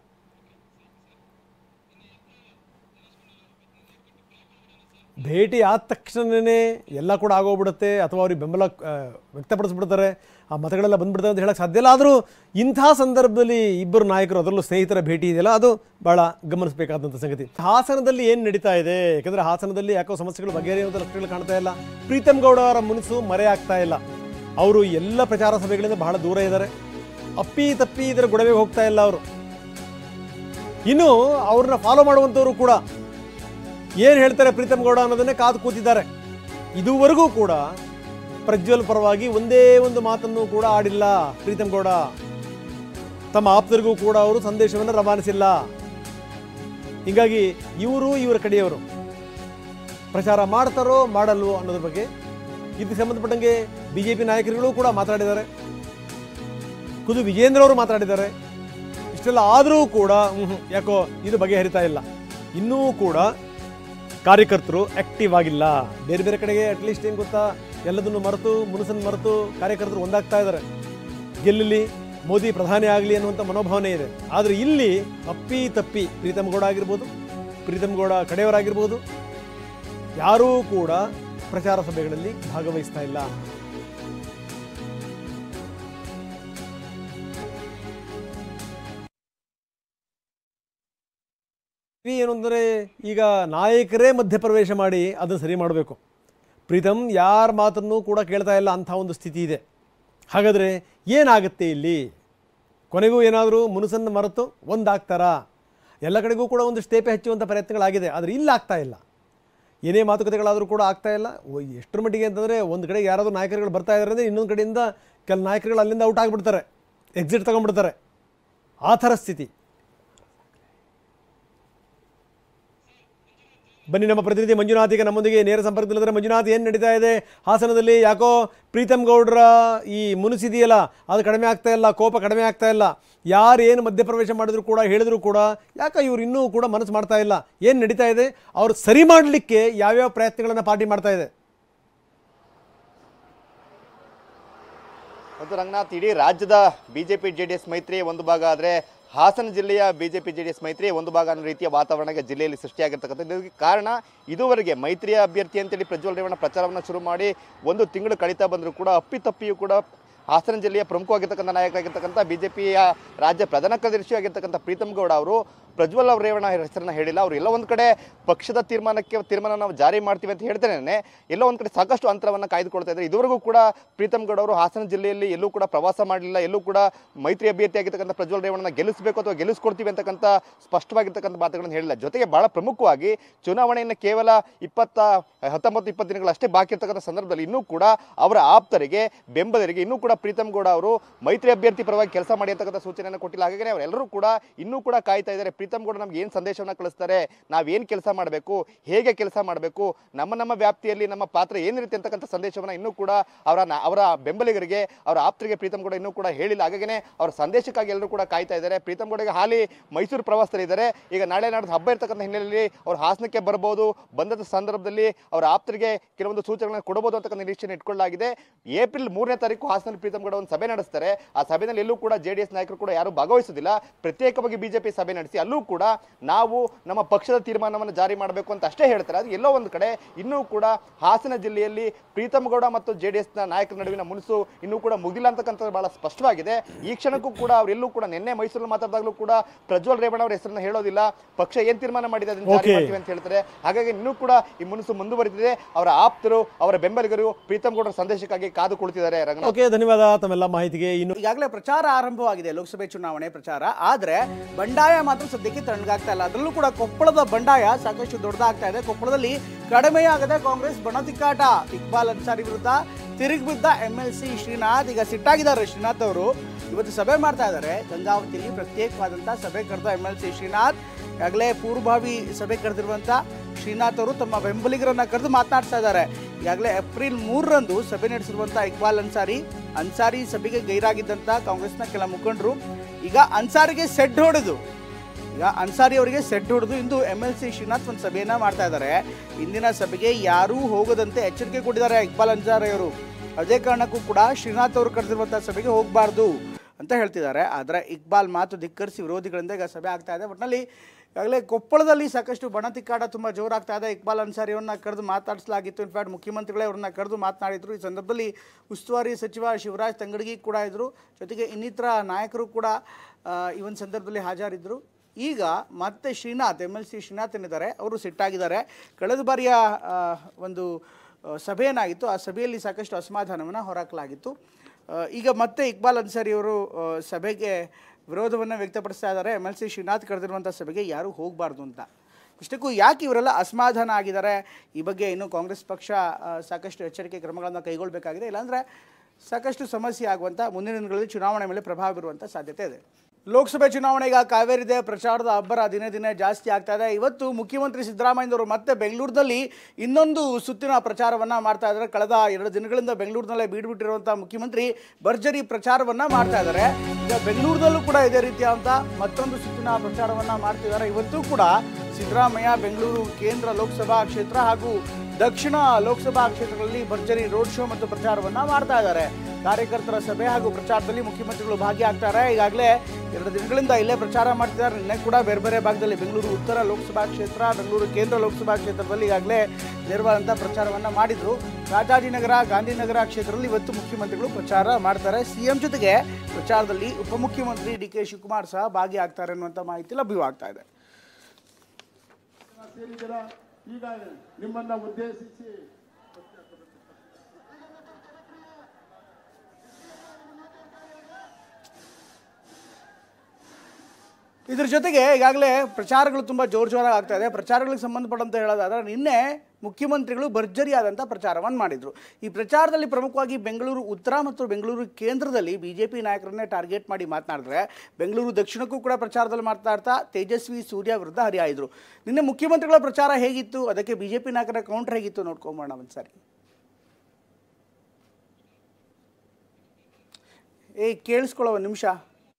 ಭೇಟಿ ಆದ ತಕ್ಷಣವೇ ಎಲ್ಲ ಕೂಡ ಆಗೋಗ್ಬಿಡುತ್ತೆ ಅಥವಾ ಅವ್ರಿಗೆ ಬೆಂಬಲ ಆ, ವ್ಯಕ್ತಪಡಿಸ್ಬಿಡ್ತಾರೆ ಆ ಮತಗಳೆಲ್ಲ ಬಂದ್ಬಿಡ್ತಾರೆ ಅಂತ ಹೇಳಕ್ಕೆ ಸಾಧ್ಯ ಇಲ್ಲ ಆದರೂ ಇಂಥ ಸಂದರ್ಭದಲ್ಲಿ ಇಬ್ಬರು ನಾಯಕರು ಅದರಲ್ಲೂ ಸ್ನೇಹಿತರ ಭೇಟಿ ಇದೆಯಲ್ಲ ಅದು ಭಾಳ ಗಮನಿಸಬೇಕಾದಂಥ ಸಂಗತಿ ಹಾಸನದಲ್ಲಿ ಏನು ನಡೀತಾ ಇದೆ ಯಾಕಂದರೆ ಹಾಸನದಲ್ಲಿ ಯಾಕೋ ಸಮಸ್ಯೆಗಳು ಬಗೆಹರಿಯುವಂಥ ಲಕ್ಷಣಗಳು ಕಾಣ್ತಾ ಇಲ್ಲ ಪ್ರೀತಮ್ ಗೌಡ ಅವರ ಮುನಿಸು ಮರೆ ಆಗ್ತಾ ಇಲ್ಲ ಅವರು ಎಲ್ಲ ಪ್ರಚಾರ ಸಭೆಗಳಿಂದ ಬಹಳ ದೂರ ಇದ್ದಾರೆ ಅಪ್ಪಿ ತಪ್ಪಿ ಇದರ ಗೊಡವೆಗೆ ಹೋಗ್ತಾ ಇಲ್ಲ ಅವರು ಇನ್ನು ಅವ್ರನ್ನ ಫಾಲೋ ಮಾಡುವಂಥವ್ರು ಕೂಡ ಏನು ಹೇಳ್ತಾರೆ ಪ್ರೀತಮ್ ಗೌಡ ಅನ್ನೋದನ್ನೇ ಕಾದು ಕೂತಿದ್ದಾರೆ ಇದುವರೆಗೂ ಕೂಡ ಪ್ರಜ್ವಲ್ ಪರವಾಗಿ ಒಂದೇ ಒಂದು ಮಾತನ್ನು ಕೂಡ ಆಡಿಲ್ಲ ಪ್ರೀತಮ್ ಗೌಡ ತಮ್ಮ ಆಪ್ತರಿಗೂ ಕೂಡ ಅವರು ಸಂದೇಶವನ್ನು ರವಾನಿಸಿಲ್ಲ ಹೀಗಾಗಿ ಇವರು ಇವರ ಕಡೆಯವರು ಪ್ರಚಾರ ಮಾಡ್ತಾರೋ ಮಾಡಲ್ವೋ ಅನ್ನೋದ್ರ ಬಗ್ಗೆ ಇದಕ್ಕೆ ಸಂಬಂಧಪಟ್ಟಂಗೆ ಬಿ ಜೆ ಪಿ ನಾಯಕರುಗಳು ಕೂಡ ಮಾತಾಡಿದ್ದಾರೆ ಖುದ್ದು ವಿಜೇಂದ್ರ ಅವರು ಮಾತಾಡಿದ್ದಾರೆ ಇಷ್ಟೆಲ್ಲ ಆದರೂ ಕೂಡ ಹ್ಮ್ ಹ್ಮ್, ಯಾಕೋ ಇದು ಬಗೆಹರಿತಾ ಇಲ್ಲ ಇನ್ನೂ ಕೂಡ ಕಾರ್ಯಕರ್ತರು ಆಕ್ಟಿವ್ ಆಗಿಲ್ಲ ಬೇರೆ ಬೇರೆ ಕಡೆಗೆ ಅಟ್ಲೀಸ್ಟ್ ಏನು ಗೊತ್ತಾ ಎಲ್ಲದನ್ನು ಮರೆತು ಮುನಸನ್ನು ಮರೆತು ಕಾರ್ಯಕರ್ತರು ಒಂದಾಗ್ತಾ ಇದ್ದಾರೆ ಗೆಲ್ಲಲಿ ಮೋದಿ ಪ್ರಧಾನಿ ಆಗಲಿ ಅನ್ನುವಂಥ ಮನೋಭಾವನೆ ಇದೆ ಆದರೆ ಇಲ್ಲಿ ಅಪ್ಪಿ ತಪ್ಪಿ ಪ್ರೀತಮ್ ಗೌಡ ಆಗಿರ್ಬೋದು ಪ್ರೀತಮ್ ಗೌಡ ಕಡೆಯವರಾಗಿರ್ಬೋದು ಯಾರೂ ಕೂಡ ಪ್ರಚಾರ ಸಭೆಗಳಲ್ಲಿ ಭಾಗವಹಿಸ್ತಾ ಇಲ್ಲ ಇವಿ ಏನು ಅಂದರೆ ಈಗ ನಾಯಕರೇ ಮಧ್ಯಪ್ರವೇಶ ಮಾಡಿ ಅದನ್ನು ಸರಿ ಮಾಡಬೇಕು ಪ್ರೀತಮ್ ಯಾರ ಮಾತನ್ನು ಕೂಡ ಕೇಳ್ತಾ ಇಲ್ಲ ಅಂಥ ಒಂದು ಸ್ಥಿತಿ ಇದೆ ಹಾಗಾದರೆ ಏನಾಗುತ್ತೆ ಇಲ್ಲಿ ಕೊನೆಗೂ ಏನಾದರೂ ಮುನುಸನ್ನು ಮರೆತು ಒಂದಾಗ್ತಾರಾ ಎಲ್ಲ ಕಡೆಗೂ ಕೂಡ ಒಂದು ಸ್ಟೇಪೆ ಹಚ್ಚುವಂಥ ಪ್ರಯತ್ನಗಳಾಗಿದೆ ಆದರೆ ಇಲ್ಲಿ ಆಗ್ತಾ ಇಲ್ಲ ಏನೇ ಮಾತುಕತೆಗಳಾದರೂ ಕೂಡ ಆಗ್ತಾ ಇಲ್ಲ ಓ- ಎಷ್ಟರ ಮಟ್ಟಿಗೆ ಅಂತಂದರೆ ಒಂದು ಕಡೆಗೆ ಯಾರಾದರೂ ನಾಯಕರುಗಳು ಬರ್ತಾ ಇದ್ದಾರೆ ಅಂದರೆ ಇನ್ನೊಂದು ಕಡೆಯಿಂದ ಕೆಲ ನಾಯಕರುಗಳು ಅಲ್ಲಿಂದ ಔಟ್ ಆಗಿಬಿಡ್ತಾರೆ ಎಕ್ಸಿಟ್ ತಗೊಂಡ್ಬಿಡ್ತಾರೆ ಆ ಥರ ಸ್ಥಿತಿ ಬನ್ನಿ ನಮ್ಮ ಪ್ರತಿನಿಧಿ ಮಂಜುನಾಥ್ ಈಗ ನಮ್ಮೊಂದಿಗೆ ನೇರ ಸಂಪರ್ಕದಲ್ಲಿದ್ದಾರೆ ಮಂಜುನಾಥ್ ಏನು ನಡೀತಾ ಇದೆ ಹಾಸನದಲ್ಲಿ ಯಾಕೋ ಪ್ರೀತಮ್ ಗೌಡ್ರ ಈ ಮುನಿಸಿದೆಯಲ್ಲ ಅದು ಕಡಿಮೆ ಆಗ್ತಾ ಇಲ್ಲ ಕೋಪ ಕಡಿಮೆ ಆಗ್ತಾ ಇಲ್ಲ ಯಾರು ಏನು ಮಧ್ಯಪ್ರವೇಶ ಮಾಡಿದ್ರು ಕೂಡ ಹೇಳಿದ್ರು ಕೂಡ ಯಾಕೆ ಇವ್ರು ಇನ್ನೂ ಕೂಡ ಮನಸ್ಸು ಮಾಡ್ತಾ ಇಲ್ಲ ಏನು ನಡೀತಾ ಇದೆ ಅವ್ರು ಸರಿ ಮಾಡಲಿಕ್ಕೆ ಯಾವ್ಯಾವ ಪ್ರಯತ್ನಗಳನ್ನು ಪಾರ್ಟಿ ಮಾಡ್ತಾ ಇದೆ ಮತ್ತು ರಂಗನಾಥ್ ಇಡೀ ರಾಜ್ಯದ ಬಿಜೆಪಿ ಜೆ ಡಿ ಎಸ್ ಮೈತ್ರಿ ಒಂದು ಭಾಗ ಆದರೆ ಹಾಸನ ಜಿಲ್ಲೆಯ ಬಿಜೆಪಿ ಜೆ ಡಿ ಎಸ್ ಮೈತ್ರಿ ಒಂದು ಭಾಗ ಅನ್ನೋ ರೀತಿಯ ವಾತಾವರಣಕ್ಕೆ ಜಿಲ್ಲೆಯಲ್ಲಿ ಸೃಷ್ಟಿಯಾಗಿರ್ತಕ್ಕಂಥದ್ದು ಇದಕ್ಕೆ ಕಾರಣ ಇದುವರೆಗೆ ಮೈತ್ರಿಯ ಅಭ್ಯರ್ಥಿ ಅಂತೇಳಿ ಪ್ರಜ್ವಲ್ ರೇವಣ್ಣ ಪ್ರಚಾರವನ್ನು ಶುರು ಮಾಡಿ ಒಂದು ತಿಂಗಳು ಕಳೀತಾ ಬಂದರೂ ಕೂಡ ಅಪ್ಪಿತಪ್ಪಿಯೂ ಕೂಡ ಹಾಸನ ಜಿಲ್ಲೆಯ ಪ್ರಮುಖವಾಗಿರ್ತಕ್ಕಂಥ ನಾಯಕರಾಗಿರ್ತಕ್ಕಂಥ ಬಿಜೆಪಿಯ ರಾಜ್ಯ ಪ್ರಧಾನ ಕಾರ್ಯದರ್ಶಿ ಆಗಿರ್ತಕ್ಕಂಥ ಪ್ರೀತಮ್ ಗೌಡ ಅವರು ಪ್ರಜ್ವಲ್ ಅವ್ರ ರೇವಣ್ಣ ಹೆಸರನ್ನ ಹೇಳಿಲ್ಲ ಅವರು ಎಲ್ಲ ಒಂದು ಕಡೆ ಪಕ್ಷದ ತೀರ್ಮಾನಕ್ಕೆ ತೀರ್ಮಾನ ನಾವು ಜಾರಿ ಮಾಡ್ತೀವಿ ಅಂತ ಹೇಳ್ತೇನೆ ಎಲ್ಲೋ ಒಂದು ಕಡೆ ಸಾಕಷ್ಟು ಅಂತರವನ್ನು ಕಾಯ್ದುಕೊಳ್ತಾ ಇದ್ದಾರೆ ಇದುವರೆಗೂ ಕೂಡ ಪ್ರೀತಮ್ ಗೌಡ ಅವರು ಹಾಸನ ಜಿಲ್ಲೆಯಲ್ಲಿ ಎಲ್ಲೂ ಕೂಡ ಪ್ರವಾಸ ಮಾಡಲಿಲ್ಲ ಎಲ್ಲೂ ಕೂಡ ಮೈತ್ರಿ ಅಭ್ಯರ್ಥಿ ಆಗಿರ್ತಕ್ಕಂಥ ಪ್ರಜ್ವಲ್ ರೇವಣ್ಣನ ಗೆಲ್ಲಿಸಬೇಕು ಅಥವಾ ಗೆಲ್ಲಿಸ್ಕೊಡ್ತೀವಿ ಅಂತಕ್ಕಂಥ ಸ್ಪಷ್ಟವಾಗಿರ್ತಕ್ಕಂಥ ಮಾತುಗಳನ್ನು ಹೇಳಿಲ್ಲ ಜೊತೆಗೆ ಬಹಳ ಪ್ರಮುಖವಾಗಿ ಚುನಾವಣೆಯನ್ನು ಕೇವಲ ಇಪ್ಪತ್ತ ಹತ್ತೊಂಬತ್ತು ಇಪ್ಪತ್ತು ದಿನಗಳಷ್ಟೇ ಬಾಕಿ ಇರ್ತಕ್ಕಂಥ ಸಂದರ್ಭದಲ್ಲಿ ಇನ್ನೂ ಕೂಡ ಅವರ ಆಪ್ತರಿಗೆ ಬೆಂಬಲರಿಗೆ ಇನ್ನೂ ಕೂಡ ಪ್ರೀತಮ್ ಗೌಡ ಅವರು ಮೈತ್ರಿ ಅಭ್ಯರ್ಥಿ ಪರವಾಗಿ ಕೆಲಸ ಮಾಡಿ ಅಂತಕ್ಕಂಥ ಸೂಚನೆಯನ್ನು ಕೊಟ್ಟಿಲ್ಲ ಹಾಗಾಗಿ ಅವರೆಲ್ಲರೂ ಕೂಡ ಇನ್ನೂ ಕೂಡ ಕಾಯ್ತಾ ಇದ್ದಾರೆ ಪ್ರೀತಮ್ ಗೌಡ ನಮ್ಗೆ ಏನು ಸಂದೇಶವನ್ನು ಕಳಿಸ್ತಾರೆ ನಾವೇನು ಕೆಲಸ ಮಾಡಬೇಕು ಹೇಗೆ ಕೆಲಸ ಮಾಡಬೇಕು ನಮ್ಮ ನಮ್ಮ ವ್ಯಾಪ್ತಿಯಲ್ಲಿ ನಮ್ಮ ಪಾತ್ರ ಏನಿರುತ್ತೆ ಅಂತಕ್ಕಂಥ ಸಂದೇಶವನ್ನು ಇನ್ನೂ ಕೂಡ ಅವರ ನ- ಅವರ ಬೆಂಬಲಿಗರಿಗೆ ಅವರ ಆಪ್ತರಿಗೆ ಪ್ರೀತಮ್ ಗೌಡ ಇನ್ನೂ ಕೂಡ ಹೇಳಿಲ್ಲ ಹಾಗಾಗಿನೇ ಅವರ ಸಂದೇಶಕ್ಕಾಗಿ ಎಲ್ಲರೂ ಕೂಡ ಕಾಯ್ತಾ ಇದ್ದಾರೆ ಪ್ರೀತಮ್ ಗೌಡಗೆ ಹಾಲಿ ಮೈಸೂರು ಪ್ರವಾಸದಲ್ಲಿದ್ದಾರೆ ಈಗ ನಾಳೆ ನಾಡ್ದು ಹಬ್ಬ ಇರ್ತಕ್ಕಂಥ ಹಿನ್ನೆಲೆಯಲ್ಲಿ ಅವರು ಹಾಸನಕ್ಕೆ ಬರ್ಬೋದು ಬಂದಂಥ ಸಂದರ್ಭದಲ್ಲಿ ಅವರ ಆಪ್ತರಿಗೆ ಕೆಲವೊಂದು ಸೂಚನೆಗಳನ್ನು ಕೊಡಬಹುದು ಅಂತಕ್ಕಂಥ ನಿರೀಕ್ಷೆಯನ್ನು ಇಟ್ಕೊಳ್ಳಲಾಗಿದೆ ಏಪ್ರಿಲ್ ಮೂರನೇ ತಾರೀಕು ಹಾಸನಲ್ಲಿ ಪ್ರೀತಮ್ ಗೌಡ ಒಂದು ಸಭೆ ನಡೆಸ್ತಾರೆ ಆ ಸಭೆಯಲ್ಲಿ ಎಲ್ಲೂ ಕೂಡ ಜೆ ಡಿ ಎಸ್ ನಾಯಕರು ಕೂಡ ಯಾರು ಭಾಗವಹಿಸುವುದಿಲ್ಲ ಪ್ರತ್ಯೇಕವಾಗಿ ಬಿಜೆಪಿ ಸಭೆ ನಡೆಸಿ ಅಲ್ಲೂ ಕೂಡ ನಾವು ನಮ್ಮ ಪಕ್ಷದ ತೀರ್ಮಾನವನ್ನು ಜಾರಿ ಮಾಡಬೇಕು ಅಂತ ಅಷ್ಟೇ ಹೇಳ್ತಾರೆ ಅದು ಎಲ್ಲೋ ಒಂದು ಕಡೆ ಇನ್ನೂ ಕೂಡ ಹಾಸನ ಜಿಲ್ಲೆಯಲ್ಲಿ ಪ್ರೀತಮ್ ಗೌಡ ಮತ್ತು ಜೆ ಡಿ ಎಸ್ನ ನಾಯಕರ ನಡುವಿನ ಮುನಿಸು ಇನ್ನೂ ಕೂಡ ಮುಗಿಲ್ಲ ಅಂತಕ್ಕಂಥದ್ದು ಬಹಳ ಸ್ಪಷ್ಟವಾಗಿದೆ ಈ ಕ್ಷಣಕ್ಕೂ ಕೂಡ ಅವರೆಲ್ಲೂ ಕೂಡ ನಿನ್ನೆ ಮೈಸೂರಲ್ಲಿ ಮಾತಾಡಿದಾಗಲೂ ಕೂಡ ಪ್ರಜ್ವಲ್ ರೇವಣ್ಣ ಅವರ ಹೆಸರನ್ನ ಹೇಳೋದಿಲ್ಲ ಪಕ್ಷ ಏನ್ ತೀರ್ಮಾನ ಮಾಡಿದೆ ಅದನ್ನ ಜಾರಿ Okay. ಮಾಡ್ತೀವಿ ಅಂತ ಹೇಳ್ತಾರೆ ಹಾಗಾಗಿ ಇನ್ನೂ ಕೂಡ ಈ ಮುನಿಸು ಮುಂದುವರಿದಿದೆ ಅವರ ಆಪ್ತರು ಅವರ ಬೆಂಬಲಿಗರು ಪ್ರೀತಮ್ ಗೌಡರ ಸಂದೇಶಕ್ಕಾಗಿ ಕಾದು ಕುಳಿತಿದ್ದಾರೆ ರಂಗನಾಥ್ ಓಕೆ ಧನ್ಯವಾದ ತಮ್ಮೆಲ್ಲ ಮಾಹಿತಿಗೆ ಇನ್ನು ಈಗಾಗಲೇ ಪ್ರಚಾರ ಆರಂಭವಾಗಿದೆ ಲೋಕಸಭೆ ಚುನಾವಣೆ ಪ್ರಚಾರ ಆದ್ರೆ ಬಂಡಾಯ ಮಾತ್ರ ಸದ್ಯಕ್ಕೆ ತಣ್ಣಗಾಗ್ತಾ ಇಲ್ಲ ಅದರಲ್ಲೂ ಕೂಡ ಕೊಪ್ಪಳದ ಬಂಡಾಯ ಸಾಕಷ್ಟು ದೊಡ್ಡದಾಗ್ತಾ ಇದೆ ಕೊಪ್ಪಳದಲ್ಲಿ ಕಡಿಮೆಯಾಗದೆ ಕಾಂಗ್ರೆಸ್ ಬಣತಿಕ್ಕಾಟ ಇಕ್ಬಾಲ್ ಅನ್ಸಾರಿ ವಿರುದ್ಧ ತಿರುಗಿ ಬಿದ್ದ ಎಂ ಎಲ್ ಸಿ ಶ್ರೀನಾಥ್ ಈಗ ಸಿಟ್ಟಾಗಿದ್ದಾರೆ ಶ್ರೀನಾಥ್ ಅವರು ಇವತ್ತು ಸಭೆ ಮಾಡ್ತಾ ಇದ್ದಾರೆ ಗಂಗಾವತಿಯಲ್ಲಿ ಪ್ರತ್ಯೇಕವಾದಂಥ ಸಭೆ ಕರೆದ ಎಂ ಎಲ್ ಸಿ ಶ್ರೀನಾಥ್ ಈಗಾಗಲೇ ಪೂರ್ವಭಾವಿ ಸಭೆ ಕರೆದಿರುವಂಥ ಶ್ರೀನಾಥ್ ಅವರು ತಮ್ಮ ಬೆಂಬಲಿಗರನ್ನ ಕರೆದು ಮಾತನಾಡ್ತಾ ಇದ್ದಾರೆ ಈಗಾಗಲೇ ಏಪ್ರಿಲ್ ಮೂರರಂದು ಸಭೆ ನಡೆಸಿರುವಂಥ ಇಕ್ಬಾಲ್ ಅನ್ಸಾರಿ ಅನ್ಸಾರಿ ಸಭೆಗೆ ಗೈರಾಗಿದ್ದಂಥ ಕಾಂಗ್ರೆಸ್ನ ಕೆಲ ಮುಖಂಡರು ಈಗ ಅನ್ಸಾರಿಗೆ ಸೆಡ್ ಹೊಡೆದು ಈಗ ಅನ್ಸಾರಿ ಅವರಿಗೆ ಸೆಡ್ ಹೊಡೆದು ಇಂದು ಎಮ್ ಎಲ್ ಸಿ ಶ್ರೀನಾಥ್ ಒಂದು ಸಭೆಯನ್ನ ಮಾಡ್ತಾ ಇದ್ದಾರೆ ಇಂದಿನ ಸಭೆಗೆ ಯಾರೂ ಹೋಗದಂತೆ ಎಚ್ಚರಿಕೆ ಕೊಟ್ಟಿದ್ದಾರೆ ಇಕ್ಬಾಲ್ ಅನ್ಸಾರಿ ಅವರು ಅದೇ ಕಾರಣಕ್ಕೂ ಕೂಡ ಶ್ರೀನಾಥ್ ಅವರು ಕರೆದಿರುವಂಥ ಸಭೆಗೆ ಹೋಗಬಾರ್ದು ಅಂತ ಹೇಳ್ತಿದ್ದಾರೆ ಆದರೆ ಇಕ್ಬಾಲ್ ಮಾತು ಧಿಕ್ಕರಿಸಿ ವಿರೋಧಿಗಳಿಂದ ಈಗ ಸಭೆ ಆಗ್ತಾ ಇದೆ ಒಟ್ಟಿನಲ್ಲಿ ಈಗಾಗಲೇ ಕೊಪ್ಪಳದಲ್ಲಿ ಸಾಕಷ್ಟು ಬಣತಿಕ್ಕಾಟ ತುಂಬ ಜೋರಾಗ್ತಾ ಇದೆ ಇಕ್ಬಾಲ್ ಅನ್ಸಾರಿ ಅವ್ರನ್ನ ಕರೆದು ಮಾತಾಡಿಸಲಾಗಿತ್ತು ಇನ್ಫ್ಯಾಕ್ಟ್ ಮುಖ್ಯಮಂತ್ರಿಗಳೇ ಅವ್ರನ್ನ ಕರೆದು ಮಾತನಾಡಿದ್ರು ಈ ಸಂದರ್ಭದಲ್ಲಿ ಉಸ್ತುವಾರಿ ಸಚಿವ ಶಿವರಾಜ್ ತಂಗಡಗಿ ಕೂಡ ಇದ್ದರು ಜೊತೆಗೆ ಇನ್ನಿತರ ನಾಯಕರು ಕೂಡ ಆ, ಈ ಒಂದು ಸಂದರ್ಭದಲ್ಲಿ ಹಾಜರಿದ್ದರು ಈಗ ಮತ್ತೆ Srinath M L C Srinath ಏನಿದ್ದಾರೆ ಅವರು ಸಿಟ್ಟಾಗಿದ್ದಾರೆ ಕಳೆದ ಬಾರಿಯ ಆ, ಒಂದು ಆ, ಸಭೆ ಏನಾಗಿತ್ತು ಆ ಸಭೆಯಲ್ಲಿ ಸಾಕಷ್ಟು ಅಸಮಾಧಾನವನ್ನು ಹೊರಹಾಕಲಾಗಿತ್ತು ಆ, ಈಗ ಮತ್ತೆ ಇಕ್ಬಾಲ್ ಅನ್ಸಾರಿ ಅವರು ಆ, ಸಭೆಗೆ ವಿರೋಧವನ್ನು ವ್ಯಕ್ತಪಡಿಸ್ತಾ ಇದ್ದಾರೆ ಎಮ್ ಎಲ್ ಸಿ ಶ್ರೀನಾಥ್ ಕರೆದಿರುವಂಥ ಸಭೆಗೆ ಯಾರೂ ಹೋಗಬಾರ್ದು ಅಂತ ಇಷ್ಟಕ್ಕೂ ಯಾಕೆ ಇವರೆಲ್ಲ ಅಸಮಾಧಾನ ಆಗಿದ್ದಾರೆ ಈ ಬಗ್ಗೆ ಇನ್ನು ಕಾಂಗ್ರೆಸ್ ಪಕ್ಷ ಆ, ಸಾಕಷ್ಟು ಎಚ್ಚರಿಕೆ ಕ್ರಮಗಳನ್ನು ಕೈಗೊಳ್ಳಬೇಕಾಗಿದೆ ಇಲ್ಲಾಂದರೆ ಸಾಕಷ್ಟು ಸಮಸ್ಯೆ ಆಗುವಂಥ ಮುಂದಿನ ದಿನಗಳಲ್ಲಿ ಚುನಾವಣೆ ಮೇಲೆ ಪ್ರಭಾವ ಬೀರುವಂಥ ಸಾಧ್ಯತೆ ಇದೆ ಲೋಕಸಭೆ ಚುನಾವಣೆಗೆ ಕಾವೇರಿದೆ ಪ್ರಚಾರದ ಅಬ್ಬರ ದಿನೇ ದಿನೇ ಜಾಸ್ತಿ ಆಗ್ತಾ ಇದೆ ಇವತ್ತು ಮುಖ್ಯಮಂತ್ರಿ ಸಿದ್ದರಾಮಯ್ಯನವರು ಮತ್ತೆ ಬೆಂಗಳೂರಿನಲ್ಲಿ ಇನ್ನೊಂದು ಸುತ್ತಿನ ಪ್ರಚಾರವನ್ನು ಮಾಡ್ತಾ ಇದ್ದಾರೆ ಕಳೆದ ಎರಡು ದಿನಗಳಿಂದ ಬೆಂಗಳೂರಿನಲ್ಲೇ ಬೀಡ್ಬಿಟ್ಟಿರುವಂಥ ಮುಖ್ಯಮಂತ್ರಿ ಭರ್ಜರಿ ಪ್ರಚಾರವನ್ನು ಮಾಡ್ತಾ ಇದ್ದಾರೆ ಈಗ ಬೆಂಗಳೂರಿನಲ್ಲೂ ಕೂಡ ಇದೇ ರೀತಿಯಾದಂಥ ಮತ್ತೊಂದು ಸುತ್ತಿನ ಪ್ರಚಾರವನ್ನು ಮಾಡ್ತಿದ್ದಾರೆ ಇವತ್ತು ಕೂಡ ಸಿದ್ದರಾಮಯ್ಯ ಬೆಂಗಳೂರು ಕೇಂದ್ರ ಲೋಕಸಭಾ ಕ್ಷೇತ್ರ ಹಾಗೂ ದಕ್ಷಿಣ ಲೋಕಸಭಾ ಕ್ಷೇತ್ರಗಳಲ್ಲಿ ಭರ್ಜರಿ ರೋಡ್ ಶೋ ಮತ್ತು ಪ್ರಚಾರವನ್ನ ಮಾಡ್ತಾ ಇದ್ದಾರೆ ಕಾರ್ಯಕರ್ತರ ಸಭೆ ಹಾಗೂ ಪ್ರಚಾರದಲ್ಲಿ ಮುಖ್ಯಮಂತ್ರಿಗಳು ಭಾಗಿಯಾಗ್ತಾರೆ ಈಗಾಗಲೇ ಎರಡು ದಿನಗಳಿಂದ ಇಲ್ಲೇ ಪ್ರಚಾರ ಮಾಡ್ತಿದ್ದಾರೆ ನಿನ್ನೆ ಕೂಡ ಬೇರೆ ಬೇರೆ ಭಾಗದಲ್ಲಿ ಬೆಂಗಳೂರು ಉತ್ತರ ಲೋಕಸಭಾ ಕ್ಷೇತ್ರ ಬೆಂಗಳೂರು ಕೇಂದ್ರ ಲೋಕಸಭಾ ಕ್ಷೇತ್ರದಲ್ಲಿ ಈಗಾಗಲೇ ನೇರವಾದಂಥ ಪ್ರಚಾರವನ್ನ ಮಾಡಿದ್ರು ರಾಜಾಜಿನಗರ ಗಾಂಧಿನಗರ ಕ್ಷೇತ್ರದಲ್ಲಿ ಇವತ್ತು ಮುಖ್ಯಮಂತ್ರಿಗಳು ಪ್ರಚಾರ ಮಾಡ್ತಾರೆ ಸಿಎಂ ಜೊತೆಗೆ ಪ್ರಚಾರದಲ್ಲಿ ಉಪಮುಖ್ಯಮಂತ್ರಿ ಡಿ ಕೆ ಶಿವಕುಮಾರ್ ಸಹ ಭಾಗಿಯಾಗ್ತಾರೆ ಅನ್ನುವಂಥ ಮಾಹಿತಿ ಲಭ್ಯವಾಗ್ತಾ ಇದೆ ಸೇರಿದ್ದೀರಾ ಈಗ ನಿಮ್ಮನ್ನ ಉದ್ದೇಶಿಸಿ ಇದ್ರ ಜೊತೆಗೆ ಈಗಾಗಲೇ ಪ್ರಚಾರಗಳು ತುಂಬ ಜೋರು ಜೋರಾಗಿ ಆಗ್ತಾ ಇದೆ ಪ್ರಚಾರಗಳಿಗೆ ಸಂಬಂಧಪಟ್ಟಂತೆ ಹೇಳೋದಾದ್ರೆ ನಿನ್ನೆ ಮುಖ್ಯಮಂತ್ರಿಗಳು ಭರ್ಜರಿಯಾದಂಥ ಪ್ರಚಾರವನ್ನು ಮಾಡಿದರು ಈ ಪ್ರಚಾರದಲ್ಲಿ ಪ್ರಮುಖವಾಗಿ ಬೆಂಗಳೂರು ಉತ್ತರ ಮತ್ತು ಬೆಂಗಳೂರು ಕೇಂದ್ರದಲ್ಲಿ ಬಿ ಜೆ ಪಿ ನಾಯಕರನ್ನೇ ಟಾರ್ಗೆಟ್ ಮಾಡಿ ಮಾತನಾಡಿದ್ರೆ ಬೆಂಗಳೂರು ದಕ್ಷಿಣಕ್ಕೂ ಕೂಡ ಪ್ರಚಾರದಲ್ಲಿ ಮಾತನಾಡ್ತಾ ತೇಜಸ್ವಿ ಸೂರ್ಯ ವಿರುದ್ಧ ಹರಿಯಾಯಿದ್ರು ನಿನ್ನೆ ಮುಖ್ಯಮಂತ್ರಿಗಳ ಪ್ರಚಾರ ಹೇಗಿತ್ತು ಅದಕ್ಕೆ ಬಿ ಜೆ ಪಿ ನಾಯಕರ ಕೌಂಟರ್ ಹೇಗಿತ್ತು ನೋಡ್ಕೊಂಬೋಣ ಒಂದ್ಸರಿ ಏ ಕೇಳಿಸ್ಕೊಳ್ಳೋ ಒಂದು ನಿಮಿಷ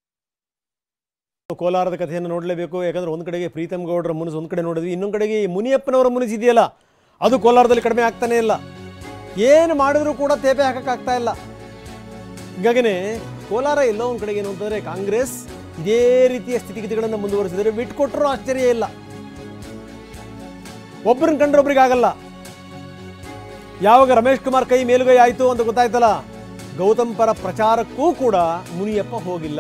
ಕೋಲಾರದ ಕಥೆಯನ್ನು ನೋಡಲೇಬೇಕು ಯಾಕಂದ್ರೆ ಒಂದು ಕಡೆಗೆ ಪ್ರೀತಮ್ ಗೌಡರ ಮುನಿಸು ಒಂದು ಕಡೆ ನೋಡಿದ್ವಿ ಇನ್ನೊಂದು ಕಡೆಗೆ ಈ ಮುನಿಯಪ್ಪನವರ ಮುನಿಸು ಇದೆಯಲ್ಲ ಅದು ಕೋಲಾರದಲ್ಲಿ ಕಡಿಮೆ ಆಗ್ತಾನೆ ಇಲ್ಲ ಏನು ಮಾಡಿದ್ರು ಕೂಡ ತೇಪೆ ಹಾಕಕ್ಕಾಗ್ತಾ ಇಲ್ಲ ಹೀಗಾಗಿನೇ ಕೋಲಾರ ಎಲ್ಲೋ ಒಂದು ಕಡೆಗೆ ಏನು ಅಂತಂದರೆ ಕಾಂಗ್ರೆಸ್ ಇದೇ ರೀತಿಯ ಸ್ಥಿತಿಗತಿಗಳನ್ನು ಮುಂದುವರಿಸಿದರೆ ಬಿಟ್ಕೊಟ್ರೂ ಆಶ್ಚರ್ಯ ಇಲ್ಲ ಒಬ್ಬರನ್ನ ಕಂಡ್ರೆ ಒಬ್ರಿಗೆ ಆಗಲ್ಲ ಯಾವಾಗ ರಮೇಶ್ ಕುಮಾರ್ ಕೈ ಮೇಲುಗೈ ಆಯಿತು ಅಂತ ಗೊತ್ತಾಯ್ತಲ್ಲ ಗೌತಮ್ ಪರ ಪ್ರಚಾರಕ್ಕೂ ಕೂಡ ಮುನಿಯಪ್ಪ ಹೋಗಿಲ್ಲ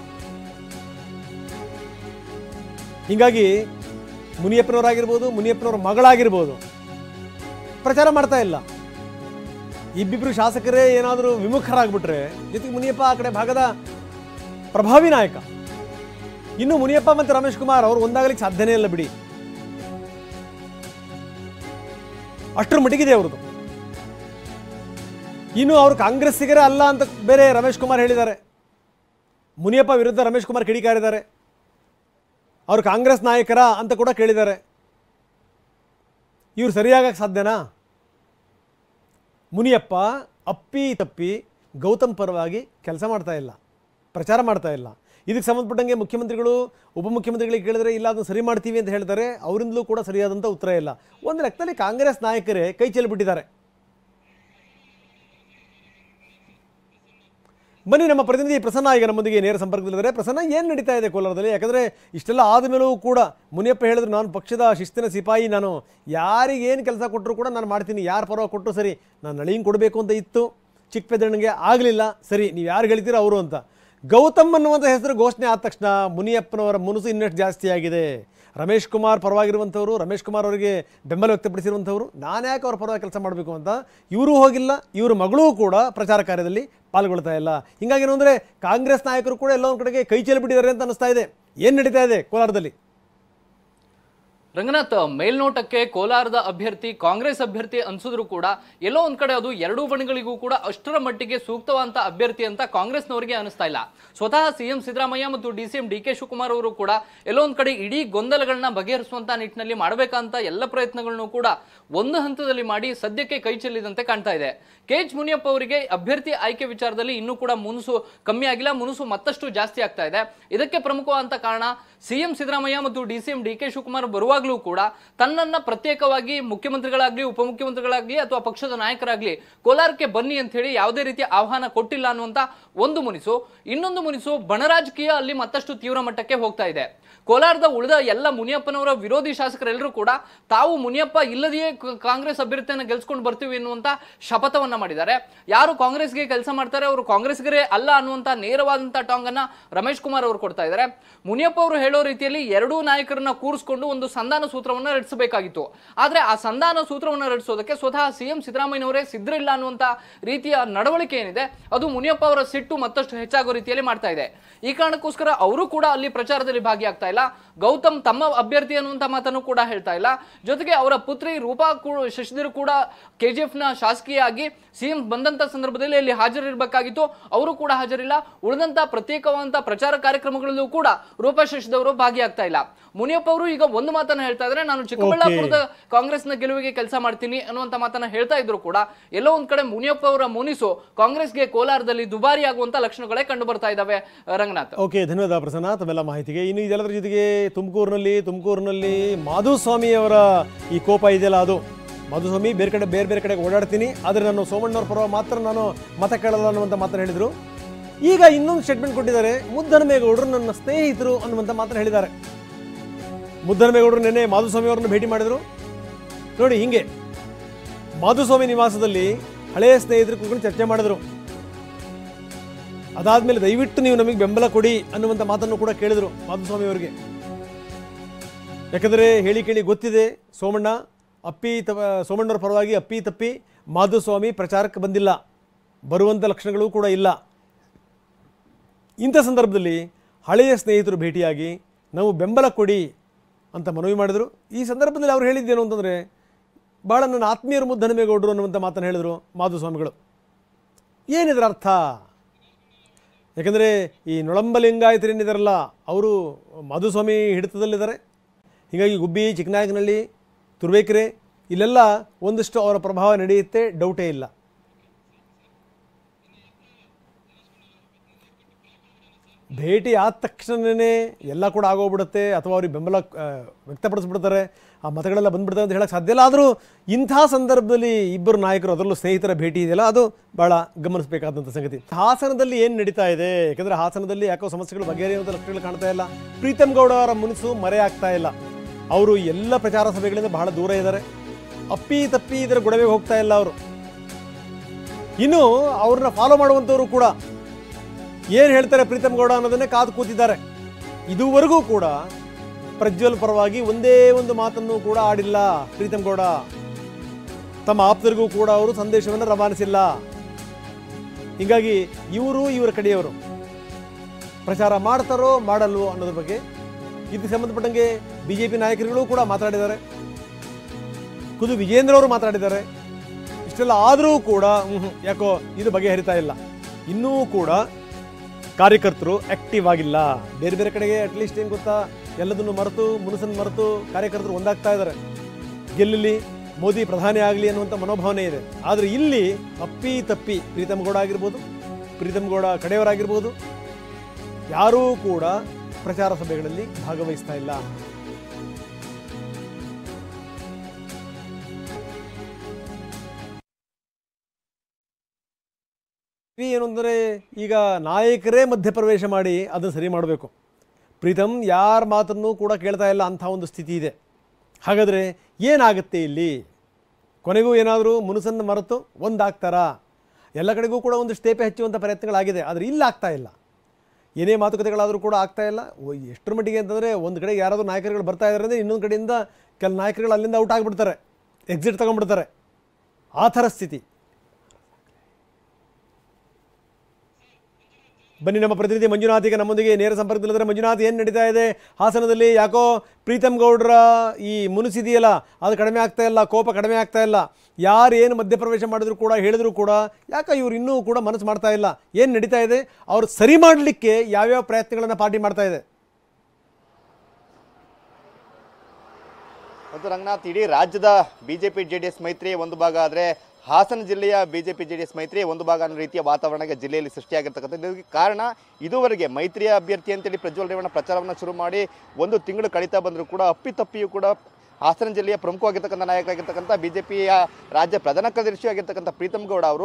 ಹೀಗಾಗಿ ಮುನಿಯಪ್ಪನವರಾಗಿರ್ಬೋದು ಮುನಿಯಪ್ಪನವರ ಮಗಳಾಗಿರ್ಬೋದು ಪ್ರಚಾರ ಮಾಡ್ತಾ ಇಲ್ಲ ಇಬ್ಬಿಬ್ರು ಶಾಸಕರೇ ಏನಾದರೂ ವಿಮುಖರಾಗ್ಬಿಟ್ರೆ ಜೊತೆಗೆ ಮುನಿಯಪ್ಪ ಆ ಕಡೆ ಭಾಗದ ಪ್ರಭಾವಿ ನಾಯಕ ಇನ್ನು ಮುನಿಯಪ್ಪ ಮತ್ತು ರಮೇಶ್ ಕುಮಾರ್ ಅವರು ಒಂದಾಗಲಿಕ್ಕೆ ಸಾಧ್ಯನೇ ಇಲ್ಲ ಬಿಡಿ ಅಷ್ಟರ ಮಟ್ಟಿಗಿದೆ ಅವ್ರದ್ದು ಇನ್ನು ಅವರು ಕಾಂಗ್ರೆಸ್ಸಿಗರೇ ಅಲ್ಲ ಅಂತ ಬೇರೆ ರಮೇಶ್ ಕುಮಾರ್ ಹೇಳಿದ್ದಾರೆ ಮುನಿಯಪ್ಪ ವಿರುದ್ಧ ರಮೇಶ್ ಕುಮಾರ್ ಕಿಡಿಕಾರಿದ್ದಾರೆ ಅವರು ಕಾಂಗ್ರೆಸ್ ನಾಯಕರ ಅಂತ ಕೂಡ ಕೇಳಿದ್ದಾರೆ ಇವ್ರು ಸರಿಯಾಗಕ್ಕೆ ಸಾಧ್ಯನಾ ಮುನಿಯಪ್ಪ ಅಪ್ಪಿ ತಪ್ಪಿ ಗೌತಮ್ ಪರವಾಗಿ ಕೆಲಸ ಮಾಡ್ತಾ ಇಲ್ಲ ಪ್ರಚಾರ ಮಾಡ್ತಾ ಇಲ್ಲ ಇದಕ್ಕೆ ಸಂಬಂಧಪಟ್ಟಂಗೆ ಮುಖ್ಯಮಂತ್ರಿಗಳು ಉಪಮುಖ್ಯಮಂತ್ರಿಗಳಿಗೆ ಕೇಳಿದ್ರೆ ಇಲ್ಲ ಅದನ್ನು ಸರಿ ಮಾಡ್ತೀವಿ ಅಂತ ಹೇಳ್ತಾರೆ ಅವರಿಂದಲೂ ಕೂಡ ಸರಿಯಾದಂಥ ಉತ್ತರ ಇಲ್ಲ ಒಂದು ಲೆಕ್ಕದಲ್ಲಿ ಕಾಂಗ್ರೆಸ್ ನಾಯಕರೇ ಕೈ ಚೆಲ್ಲಿಬಿಟ್ಟಿದ್ದಾರೆ ಬನ್ನಿ ನಮ್ಮ ಪ್ರತಿನಿಧಿ ಪ್ರಸನ್ನ ಈಗ ನಮ್ಮೊಂದಿಗೆ ನೇರ ಸಂಪರ್ಕದಲ್ಲಿದ್ದಾರೆ ಪ್ರಸನ್ನ ಏನು ನಡೀತಾ ಇದೆ ಕೋಲಾರದಲ್ಲಿ ಯಾಕಂದರೆ ಇಷ್ಟೆಲ್ಲ ಆದಮೇಲೂ ಕೂಡ ಮುನಿಯಪ್ಪ ಹೇಳಿದ್ರು ನಾನು ಪಕ್ಷದ ಶಿಸ್ತಿನ ಸಿಪಾಯಿ ನಾನು ಯಾರಿಗೆ ಏನು ಕೆಲಸ ಕೊಟ್ಟರು ಕೂಡ ನಾನು ಮಾಡ್ತೀನಿ ಯಾರು ಪರವಾಗಿ ಕೊಟ್ಟರು ಸರಿ ನಾನು ನಳಿಂಗ್ ಕೊಡಬೇಕು ಅಂತ ಇತ್ತು ಚಿಕ್ಕ ಪೆದ್ದಣ್ಣಗೆ ಆಗಲಿಲ್ಲ ಸರಿ ನೀವು ಯಾರು ಹೇಳ್ತೀರೋ ಅವರು ಅಂತ ಗೌತಮ್ ಅನ್ನುವಂಥ ಹೆಸರು ಘೋಷಣೆ ಆದ ತಕ್ಷಣ ಮುನಿಯಪ್ಪನವರ ಮುನಸು ಇನ್ನಷ್ಟು ಜಾಸ್ತಿ ಆಗಿದೆ ರಮೇಶ್ ಕುಮಾರ್ ಪರವಾಗಿರುವಂಥವ್ರು ರಮೇಶ್ ಕುಮಾರ್ ಅವರಿಗೆ ಬೆಂಬಲ ವ್ಯಕ್ತಪಡಿಸಿರುವಂಥವ್ರು ನಾನು ಯಾಕೆ ಅವ್ರ ಪರವಾಗಿ ಕೆಲಸ ಮಾಡಬೇಕು ಅಂತ ಇವರು ಹೋಗಿಲ್ಲ ಇವ್ರ ಮಗಳೂ ಕೂಡ ಪ್ರಚಾರ ಕಾರ್ಯದಲ್ಲಿ ಪಾಲ್ಗೊಳ್ತಾ ಇಲ್ಲ ಹಿಂಗಾಗಿ ಏನು ಅಂದರೆ ಕಾಂಗ್ರೆಸ್ ನಾಯಕರು ಕೂಡ ಎಲ್ಲ ಒಂದು ಕಡೆಗೆ ಕೈ ಚೆಲ್ಲಿಬಿಟ್ಟಿದ್ದಾರೆ ಅಂತ ಅನಿಸ್ತಾ ಇದೆ ಏನು ನಡೀತಾ ಇದೆ ಕೋಲಾರದಲ್ಲಿ ರಂಗನಾಥ್ ಮೇಲ್ನೋಟಕ್ಕೆ ಕೋಲಾರದ ಅಭ್ಯರ್ಥಿ ಕಾಂಗ್ರೆಸ್ ಅಭ್ಯರ್ಥಿ ಅನ್ಸಿದ್ರು ಕೂಡ ಎಲ್ಲೋ ಒಂದ್ ಕಡೆ ಅದು ಎರಡೂ ಬಣಗಳಿಗೂ ಕೂಡ ಅಷ್ಟರ ಮಟ್ಟಿಗೆ ಸೂಕ್ತವಾದಂತ ಅಭ್ಯರ್ಥಿ ಅಂತ ಕಾಂಗ್ರೆಸ್ನವರಿಗೆ ಅನಿಸ್ತಾ ಇಲ್ಲ ಸ್ವತಃ ಸಿಎಂ ಸಿದ್ದರಾಮಯ್ಯ ಮತ್ತು D C M D K Shivakumar ಅವರು ಕೂಡ ಎಲ್ಲೋ ಒಂದ್ ಕಡೆ ಇಡೀ ಗೊಂದಲಗಳನ್ನ ಬಗೆಹರಿಸುವಂತ ನಿಟ್ಟಿನಲ್ಲಿ ಮಾಡಬೇಕಂತ ಎಲ್ಲ ಪ್ರಯತ್ನಗಳನ್ನು ಕೂಡ ಒಂದು ಹಂತದಲ್ಲಿ ಮಾಡಿ ಸದ್ಯಕ್ಕೆ ಕೈ ಚೆಲ್ಲಿದಂತೆ ಕಾಣ್ತಾ ಇದೆ ಕೆ ಎಚ್ ಮುನಿಯಪ್ಪ ಅವರಿಗೆ ಅಭ್ಯರ್ಥಿ ಆಯ್ಕೆ ವಿಚಾರದಲ್ಲಿ ಇನ್ನೂ ಕೂಡ ಮುನುಸು ಕಮ್ಮಿ ಆಗಿಲ್ಲ ಮುನುಸು ಮತ್ತಷ್ಟು ಜಾಸ್ತಿ ಆಗ್ತಾ ಇದೆ ಇದಕ್ಕೆ ಪ್ರಮುಖವಾದಂತ ಕಾರಣ ಸಿಎಂ ಸಿದ್ದರಾಮಯ್ಯ ಮತ್ತು D C M D K Shivakumar ಬರುವಾಗಲೂ ಕೂಡ ತನ್ನನ್ನ ಪ್ರತ್ಯೇಕವಾಗಿ ಮುಖ್ಯಮಂತ್ರಿಗಳಾಗ್ಲಿ ಉಪಮುಖ್ಯಮಂತ್ರಿಗಳಾಗ್ಲಿ ಅಥವಾ ಪಕ್ಷದ ನಾಯಕರಾಗ್ಲಿ ಕೋಲಾರಕ್ಕೆ ಬನ್ನಿ ಅಂತ ಹೇಳಿ ಯಾವುದೇ ರೀತಿಯ ಆಹ್ವಾನ ಕೊಟ್ಟಿಲ್ಲ ಅನ್ನುವಂತ ಒಂದು ಮುನಿಸು ಇನ್ನೊಂದು ಮುನಿಸು ಬಣರಾಜಕೀಯ ಅಲ್ಲಿ ಮತ್ತಷ್ಟು ತೀವ್ರ ಮಟ್ಟಕ್ಕೆ ಹೋಗ್ತಾ ಇದೆ ಕೋಲಾರದ ಉಳಿದ ಎಲ್ಲ ಮುನಿಯಪ್ಪನವರ ವಿರೋಧಿ ಶಾಸಕರೆಲ್ಲರೂ ಕೂಡ ತಾವು ಮುನಿಯಪ್ಪ ಇಲ್ಲದೆಯೇ ಕ- ಕಾಂಗ್ರೆಸ್ ಅಭ್ಯರ್ಥಿಯನ್ನು ಗೆಲ್ಸ್ಕೊಂಡು ಬರ್ತೀವಿ ಎನ್ನುವಂತ ಶಪಥವನ್ನ ಮಾಡಿದ್ದಾರೆ ಯಾರು ಕಾಂಗ್ರೆಸ್ಗೆ ಕೆಲಸ ಮಾಡ್ತಾರೆ ಅವರು ಕಾಂಗ್ರೆಸ್ಗರೇ ಅಲ್ಲ ಅನ್ನುವಂತ ನೇರವಾದಂತ ಟಾಂಗ್ ಅನ್ನ ರಮೇಶ್ ಕುಮಾರ್ ಅವರು ಕೊಡ್ತಾ ಇದ್ದಾರೆ ಮುನಿಯಪ್ಪ ಅವರು ಹೇಳೋ ರೀತಿಯಲ್ಲಿ ಎರಡೂ ನಾಯಕರನ್ನ ಕೂರಿಸ್ಕೊಂಡು ಒಂದು ಸಂಧಾನ ಸೂತ್ರವನ್ನ ರಚಿಸಬೇಕಾಗಿತ್ತು ಆದ್ರೆ ಆ ಸಂಧಾನ ಸೂತ್ರವನ್ನ ರಚಿಸೋದಕ್ಕೆ ಸ್ವತಃ ಸಿಎಂ ಸಿದ್ದರಾಮಯ್ಯನವರೇ ಸಿದ್ಧರಿಲ್ಲ ಅನ್ನುವಂತ ರೀತಿಯ ನಡವಳಿಕೆ ಏನಿದೆ ಅದು ಮುನಿಯಪ್ಪ ಅವರ ಸಿಟ್ಟು ಮತ್ತಷ್ಟು ಹೆಚ್ಚಾಗೋ ರೀತಿಯಲ್ಲಿ ಮಾಡ್ತಾ ಇದೆ ಈ ಕಾರಣಕ್ಕೋಸ್ಕರ ಅವರು ಕೂಡ ಅಲ್ಲಿ ಪ್ರಚಾರದಲ್ಲಿ ಭಾಗಿಯಾಗ್ತಾ ಇಲ್ಲ ಗೌತಮ್ ತಮ್ಮ ಅಭ್ಯರ್ಥಿ ಅನ್ನುವಂತ ಮಾತನ್ನು ಕೂಡ ಹೇಳ್ತಾ ಇಲ್ಲ ಜೊತೆಗೆ ಅವರ ಪುತ್ರಿ ರೂಪಾ ಕೂ- ಶಶಿಧರ್ ಕೂಡ ಕೆಜಿಎಫ್ ನ ಶಾಸಕೀಯ ಆಗಿ ಸಿಎಂ ಬಂದಂತ ಸಂದರ್ಭದಲ್ಲಿ ಅಲ್ಲಿ ಹಾಜರಿರಬೇಕಾಗಿತ್ತು ಅವರು ಕೂಡ ಹಾಜರಿಲ್ಲ ಉಳಿದಂತ ಪ್ರತ್ಯೇಕವಾದಂತ ಪ್ರಚಾರ ಕಾರ್ಯಕ್ರಮಗಳಲ್ಲೂ ಕೂಡ ರೂಪಾ ಶಶಿಧರ್ ಭಾಗಿಯಾಗ್ತಾ ಇಲ್ಲ ಮುನಿಯಪ್ಪ ಅವರು ಈಗ ಒಂದು ಮಾತನ್ನ ಹೇಳ್ತಾ ಇದ್ದಾರೆ ನಾನು ಚಿಕ್ಕಬಳ್ಳಾಪುರದ ಕಾಂಗ್ರೆಸ್ನ ಗೆಲುವಿಗೆ ಕೆಲಸ ಮಾಡ್ತೀನಿ ಅನ್ನುವಂತ ಮಾತನ್ನ ಹೇಳ್ತಾ ಇದ್ರು ಕೂಡ ಎಲ್ಲೋ ಒಂದ್ ಕಡೆ ಮುನಿಯಪ್ಪ ಅವರ ಮುನಿಸು ಕಾಂಗ್ರೆಸ್ಗೆ ಕೋಲಾರದಲ್ಲಿ ದುಬಾರಿ ಆಗುವಂತ ಲಕ್ಷಣಗಳೇ ಕಂಡು ಬರ್ತಾ ಇದಾವೆ ರಂಗನಾಥ್ ಓಕೆ ಧನ್ಯವಾದ ಪ್ರಸನ್ನ ತಮ್ಮೆಲ್ಲ ಮಾಹಿತಿಗೆ ಇನ್ನು ಇದೆಲ್ಲದರ ಜೊತೆಗೆ ತುಮಕೂರಿನಲ್ಲಿ ತುಮಕೂರಿನಲ್ಲಿ ಮಾಧುಸ್ವಾಮಿ ಅವರ ಈ ಕೋಪ ಇದೆಯಲ್ಲ ಅದು ಮಾಧುಸ್ವಾಮಿ ಬೇರೆ ಕಡೆ ಬೇರೆ ಬೇರೆ ಕಡೆಗೆ ಓಡಾಡ್ತೀನಿ ಆದರೆ ನಾನು ಸೋಮಣ್ಣವ್ರ ಪರವ ಮಾತ್ರ ನಾನು ಮತ ಕೇಳಲ್ಲ ಅನ್ನುವಂಥ ಮಾತನ್ನು ಹೇಳಿದರು ಈಗ ಇನ್ನೊಂದು ಸ್ಟೇಟ್ಮೆಂಟ್ ಕೊಟ್ಟಿದ್ದಾರೆ ಮುದ್ದನಮೇಗೌಡರು ನನ್ನ ಸ್ನೇಹಿತರು ಅನ್ನುವಂಥ ಮಾತನ್ನು ಹೇಳಿದ್ದಾರೆ ಮುದ್ದನಮೇಗೌಡರು ನಿನ್ನೆ ಮಾಧುಸ್ವಾಮಿ ಅವರನ್ನು ಭೇಟಿ ಮಾಡಿದರು ನೋಡಿ ಹಿಂಗೆ ಮಾಧುಸ್ವಾಮಿ ನಿವಾಸದಲ್ಲಿ ಹಳೆಯ ಸ್ನೇಹಿತರು ಕೂತ್ಕೊಂಡು ಚರ್ಚೆ ಮಾಡಿದ್ರು ಅದಾದ್ಮೇಲೆ ದಯವಿಟ್ಟು ನೀವು ನಮಗೆ ಬೆಂಬಲ ಕೊಡಿ ಅನ್ನುವಂಥ ಮಾತನ್ನು ಕೂಡ ಕೇಳಿದರು ಮಾಧುಸ್ವಾಮಿ ಅವರಿಗೆ ಯಾಕಂದರೆ ಹೇಳಿ ಕೇಳಿ ಗೊತ್ತಿದೆ ಸೋಮಣ್ಣ ಅಪ್ಪಿ ತ ಸೋಮಣ್ಣವ್ರ ಪರವಾಗಿ ಅಪ್ಪಿ ತಪ್ಪಿ ಮಾಧುಸ್ವಾಮಿ ಪ್ರಚಾರಕ್ಕೆ ಬಂದಿಲ್ಲ ಬರುವಂಥ ಲಕ್ಷಣಗಳು ಕೂಡ ಇಲ್ಲ ಇಂಥ ಸಂದರ್ಭದಲ್ಲಿ ಹಳೆಯ ಸ್ನೇಹಿತರು ಭೇಟಿಯಾಗಿ ನಾವು ಬೆಂಬಲ ಕೊಡಿ ಅಂತ ಮನವಿ ಮಾಡಿದರು ಈ ಸಂದರ್ಭದಲ್ಲಿ ಅವ್ರು ಹೇಳಿದ್ದೇನು ಅಂತಂದರೆ ಭಾಳ ನನ್ನ ಆತ್ಮೀಯರು ಮುದ್ದನಮೇಗೌಡರು ಅನ್ನುವಂಥ ಮಾತನ್ನು ಹೇಳಿದರು ಮಾಧುಸ್ವಾಮಿಗಳು ಏನಿದ್ರ ಅರ್ಥ ಯಾಕಂದರೆ ಈ ನೊಳಂಬ ಲಿಂಗಾಯತರೇನಿದಾರಲ್ಲ ಅವರು ಮಾಧುಸ್ವಾಮಿ ಹಿಡಿತದಲ್ಲಿದ್ದಾರೆ ಹೀಗಾಗಿ ಗುಬ್ಬಿ ಚಿಕ್ಕನಾಯಕನಹಳ್ಳಿ ತುರುವೇಕೆರೆ ಇಲ್ಲೆಲ್ಲ ಒಂದಷ್ಟು ಅವರ ಪ್ರಭಾವ ನಡೆಯುತ್ತೆ ಡೌಟೇ ಇಲ್ಲ ಭೇಟಿ ಆದ ತಕ್ಷಣವೇ ಎಲ್ಲ ಕೂಡ ಆಗೋಗ್ಬಿಡುತ್ತೆ ಅಥವಾ ಅವ್ರಿಗೆ ಬೆಂಬಲ ಆ, ವ್ಯಕ್ತಪಡಿಸ್ಬಿಡ್ತಾರೆ ಆ ಮತಗಳೆಲ್ಲ ಬಂದ್ಬಿಡ್ತವೆ ಅಂತ ಹೇಳಕ್ಕೆ ಸಾಧ್ಯ ಇಲ್ಲ ಆದರೂ ಇಂಥ ಸಂದರ್ಭದಲ್ಲಿ ಇಬ್ಬರು ನಾಯಕರು ಅದರಲ್ಲೂ ಸ್ನೇಹಿತರ ಭೇಟಿ ಇದೆಯಲ್ಲ ಅದು ಭಾಳ ಗಮನಿಸಬೇಕಾದಂಥ ಸಂಗತಿ ಹಾಸನದಲ್ಲಿ ಏನು ನಡೀತಾ ಇದೆ ಯಾಕಂದರೆ ಹಾಸನದಲ್ಲಿ ಯಾಕೋ ಸಮಸ್ಯೆಗಳು ಬಗೆಹರಿಯುವಂಥ ಲಕ್ಷಣಗಳು ಕಾಣ್ತಾ ಇಲ್ಲ ಪ್ರೀತಮ್ ಗೌಡ ಅವರ ಮುನಿಸು ಮರೆ ಆಗ್ತಾ ಇಲ್ಲ ಅವರು ಎಲ್ಲ ಪ್ರಚಾರ ಸಭೆಗಳಿಂದ ಬಹಳ ದೂರ ಇದ್ದಾರೆ ಅಪ್ಪಿ ತಪ್ಪಿ ಇದರ ಗೊಡವೆಗೆ ಹೋಗ್ತಾ ಇಲ್ಲ ಅವರು ಇನ್ನು ಅವ್ರನ್ನ ಫಾಲೋ ಮಾಡುವಂಥವ್ರು ಕೂಡ ಏನು ಹೇಳ್ತಾರೆ ಪ್ರೀತಮ್ ಗೌಡ ಅನ್ನೋದನ್ನೇ ಕಾದು ಕೂತಿದ್ದಾರೆ ಇದುವರೆಗೂ ಕೂಡ ಪ್ರಜ್ವಲ್ ಪರವಾಗಿ ಒಂದೇ ಒಂದು ಮಾತನ್ನು ಕೂಡ ಆಡಿಲ್ಲ ಪ್ರೀತಮ್ ಗೌಡ ತಮ್ಮ ಆಪ್ತರಿಗೂ ಕೂಡ ಅವರು ಸಂದೇಶವನ್ನು ರವಾನಿಸಿಲ್ಲ ಹೀಗಾಗಿ ಇವರು ಇವರ ಕಡೆಯವರು ಪ್ರಚಾರ ಮಾಡ್ತಾರೋ ಮಾಡಲ್ವೋ ಅನ್ನೋದ್ರ ಬಗ್ಗೆ ಇದಕ್ಕೆ ಸಂಬಂಧಪಟ್ಟಂಗೆ ಬಿ ಜೆ ಪಿ ನಾಯಕರುಗಳು ಕೂಡ ಮಾತಾಡಿದ್ದಾರೆ ಖುದ್ದು ವಿಜೇಂದ್ರ ಅವರು ಮಾತಾಡಿದ್ದಾರೆ ಇಷ್ಟೆಲ್ಲ ಆದರೂ ಕೂಡ ಹ್ಮ್ ಹ್ಮ್, ಯಾಕೋ ಇದು ಬಗೆಹರಿತಾ ಇಲ್ಲ ಇನ್ನೂ ಕೂಡ ಕಾರ್ಯಕರ್ತರು ಆಕ್ಟಿವ್ ಆಗಿಲ್ಲ ಬೇರೆ ಬೇರೆ ಕಡೆಗೆ ಅಟ್ಲೀಸ್ಟ್ ಏನು ಗೊತ್ತಾ ಎಲ್ಲದನ್ನು ಮರೆತು ಮುನಸನ್ನು ಮರೆತು ಕಾರ್ಯಕರ್ತರು ಒಂದಾಗ್ತಾ ಇದ್ದಾರೆ ಗೆಲ್ಲಲಿ ಮೋದಿ ಪ್ರಧಾನಿ ಆಗಲಿ ಅನ್ನುವಂಥ ಮನೋಭಾವನೆ ಇದೆ ಆದರೆ ಇಲ್ಲಿ ಅಪ್ಪಿ ತಪ್ಪಿ ಪ್ರೀತಮ್ ಗೌಡ ಆಗಿರ್ಬೋದು ಪ್ರೀತಮ್ ಗೌಡ ಕಡೆಯವರಾಗಿರ್ಬೋದು ಯಾರೂ ಕೂಡ ಪ್ರಚಾರ ಸಭೆಗಳಲ್ಲಿ ಭಾಗವಹಿಸ್ತಾ ಇಲ್ಲ ಈ ಏನು ಅಂದರೆ ಈಗ ನಾಯಕರೇ ಮಧ್ಯಪ್ರವೇಶ ಮಾಡಿ ಅದನ್ನು ಸರಿ ಮಾಡಬೇಕು ಪ್ರೀತಮ್ ಯಾರ ಮಾತನ್ನು ಕೂಡ ಕೇಳ್ತಾ ಇಲ್ಲ ಅಂಥ ಒಂದು ಸ್ಥಿತಿ ಇದೆ ಹಾಗಾದರೆ ಏನಾಗುತ್ತೆ ಇಲ್ಲಿ ಕೊನೆಗೂ ಏನಾದರೂ ಮುನಸನ್ನು ಮರೆತು ಒಂದಾಗ್ತಾರಾ ಎಲ್ಲ ಕಡೆಗೂ ಕೂಡ ಒಂದು ಸ್ಟೇಪೆ ಹಚ್ಚುವಂಥ ಪ್ರಯತ್ನಗಳಾಗಿದೆ ಆದರೆ ಇಲ್ಲಿ ಆಗ್ತಾ ಇಲ್ಲ ಏನೇ ಮಾತುಕತೆಗಳಾದರೂ ಕೂಡ ಆಗ್ತಾ ಇಲ್ಲ ಓ, ಎಷ್ಟರ ಮಟ್ಟಿಗೆ ಅಂತಂದರೆ ಒಂದು ಕಡೆಗೆ ಯಾರಾದರೂ ನಾಯಕರುಗಳು ಬರ್ತಾ ಇದ್ದಾರೆ ಅಂದರೆ ಇನ್ನೊಂದು ಕಡೆಯಿಂದ ಕೆಲ ನಾಯಕರುಗಳು ಅಲ್ಲಿಂದ ಔಟ್ ಆಗಿಬಿಡ್ತಾರೆ ಎಕ್ಸಿಟ್ ತಗೊಂಡ್ಬಿಡ್ತಾರೆ ಆ ಥರ ಸ್ಥಿತಿ ಬನ್ನಿ ನಮ್ಮ ಪ್ರತಿನಿಧಿ ಮಂಜುನಾಥ್ ಈಗ ನಮ್ಮೊಂದಿಗೆ ನೇರ ಸಂಪರ್ಕದಲ್ಲಿದ್ದಾರೆ ಮಂಜುನಾಥ್ ಏನು ನಡೀತಾ ಇದೆ ಹಾಸನದಲ್ಲಿ ಯಾಕೋ ಪ್ರೀತಮ್ ಗೌಡ್ರ ಈ ಮುನಿಸಿದೆಯಲ್ಲ ಅದು ಕಡಿಮೆ ಆಗ್ತಾ ಇಲ್ಲ ಕೋಪ ಕಡಿಮೆ ಆಗ್ತಾ ಇಲ್ಲ ಯಾರು ಏನು ಮಧ್ಯಪ್ರವೇಶ ಮಾಡಿದ್ರು ಕೂಡ ಹೇಳಿದ್ರು ಕೂಡ ಯಾಕೆ ಇವ್ರು ಇನ್ನೂ ಕೂಡ ಮನಸ್ಸು ಮಾಡ್ತಾ ಇಲ್ಲ ಏನು ನಡೀತಾ ಇದೆ ಅವ್ರು ಸರಿ ಮಾಡಲಿಕ್ಕೆ ಯಾವ್ಯಾವ ಪ್ರಯತ್ನಗಳನ್ನು ಪಾರ್ಟಿ ಮಾಡ್ತಾ ಇದೆ ಮತ್ತು ರಂಗನಾಥ್ ಇಡೀ ರಾಜ್ಯದ ಬಿಜೆಪಿ ಜೆ ಡಿ ಎಸ್ ಮೈತ್ರಿ ಒಂದು ಭಾಗ ಆದರೆ ಹಾಸನ ಜಿಲ್ಲೆಯ ಬಿಜೆಪಿ ಜೆ ಡಿ ಎಸ್ ಮೈತ್ರಿ ಒಂದು ಭಾಗ ಅನ್ನೋ ರೀತಿಯ ವಾತಾವರಣಕ್ಕೆ ಜಿಲ್ಲೆಯಲ್ಲಿ ಸೃಷ್ಟಿಯಾಗಿರ್ತಕ್ಕಂಥದ್ದು ಇದಕ್ಕೆ ಕಾರಣ ಇದುವರೆಗೆ ಮೈತ್ರಿಯ ಅಭ್ಯರ್ಥಿ ಅಂತೇಳಿ ಪ್ರಜ್ವಲ್ ರೇವಣ್ಣ ಪ್ರಚಾರವನ್ನು ಶುರು ಮಾಡಿ ಒಂದು ತಿಂಗಳು ಕಳೀತಾ ಬಂದರೂ ಕೂಡ ಅಪ್ಪಿತಪ್ಪಿಯೂ ಕೂಡ ಹಾಸನ ಜಿಲ್ಲೆಯ ಪ್ರಮುಖವಾಗಿರ್ತಕ್ಕಂಥ ನಾಯಕರಾಗಿರ್ತಕ್ಕಂಥ ಬಿಜೆಪಿಯ ರಾಜ್ಯ ಪ್ರಧಾನ ಕಾರ್ಯದರ್ಶಿ ಆಗಿರ್ತಕ್ಕಂಥ ಪ್ರೀತಮ್ ಗೌಡ ಅವರು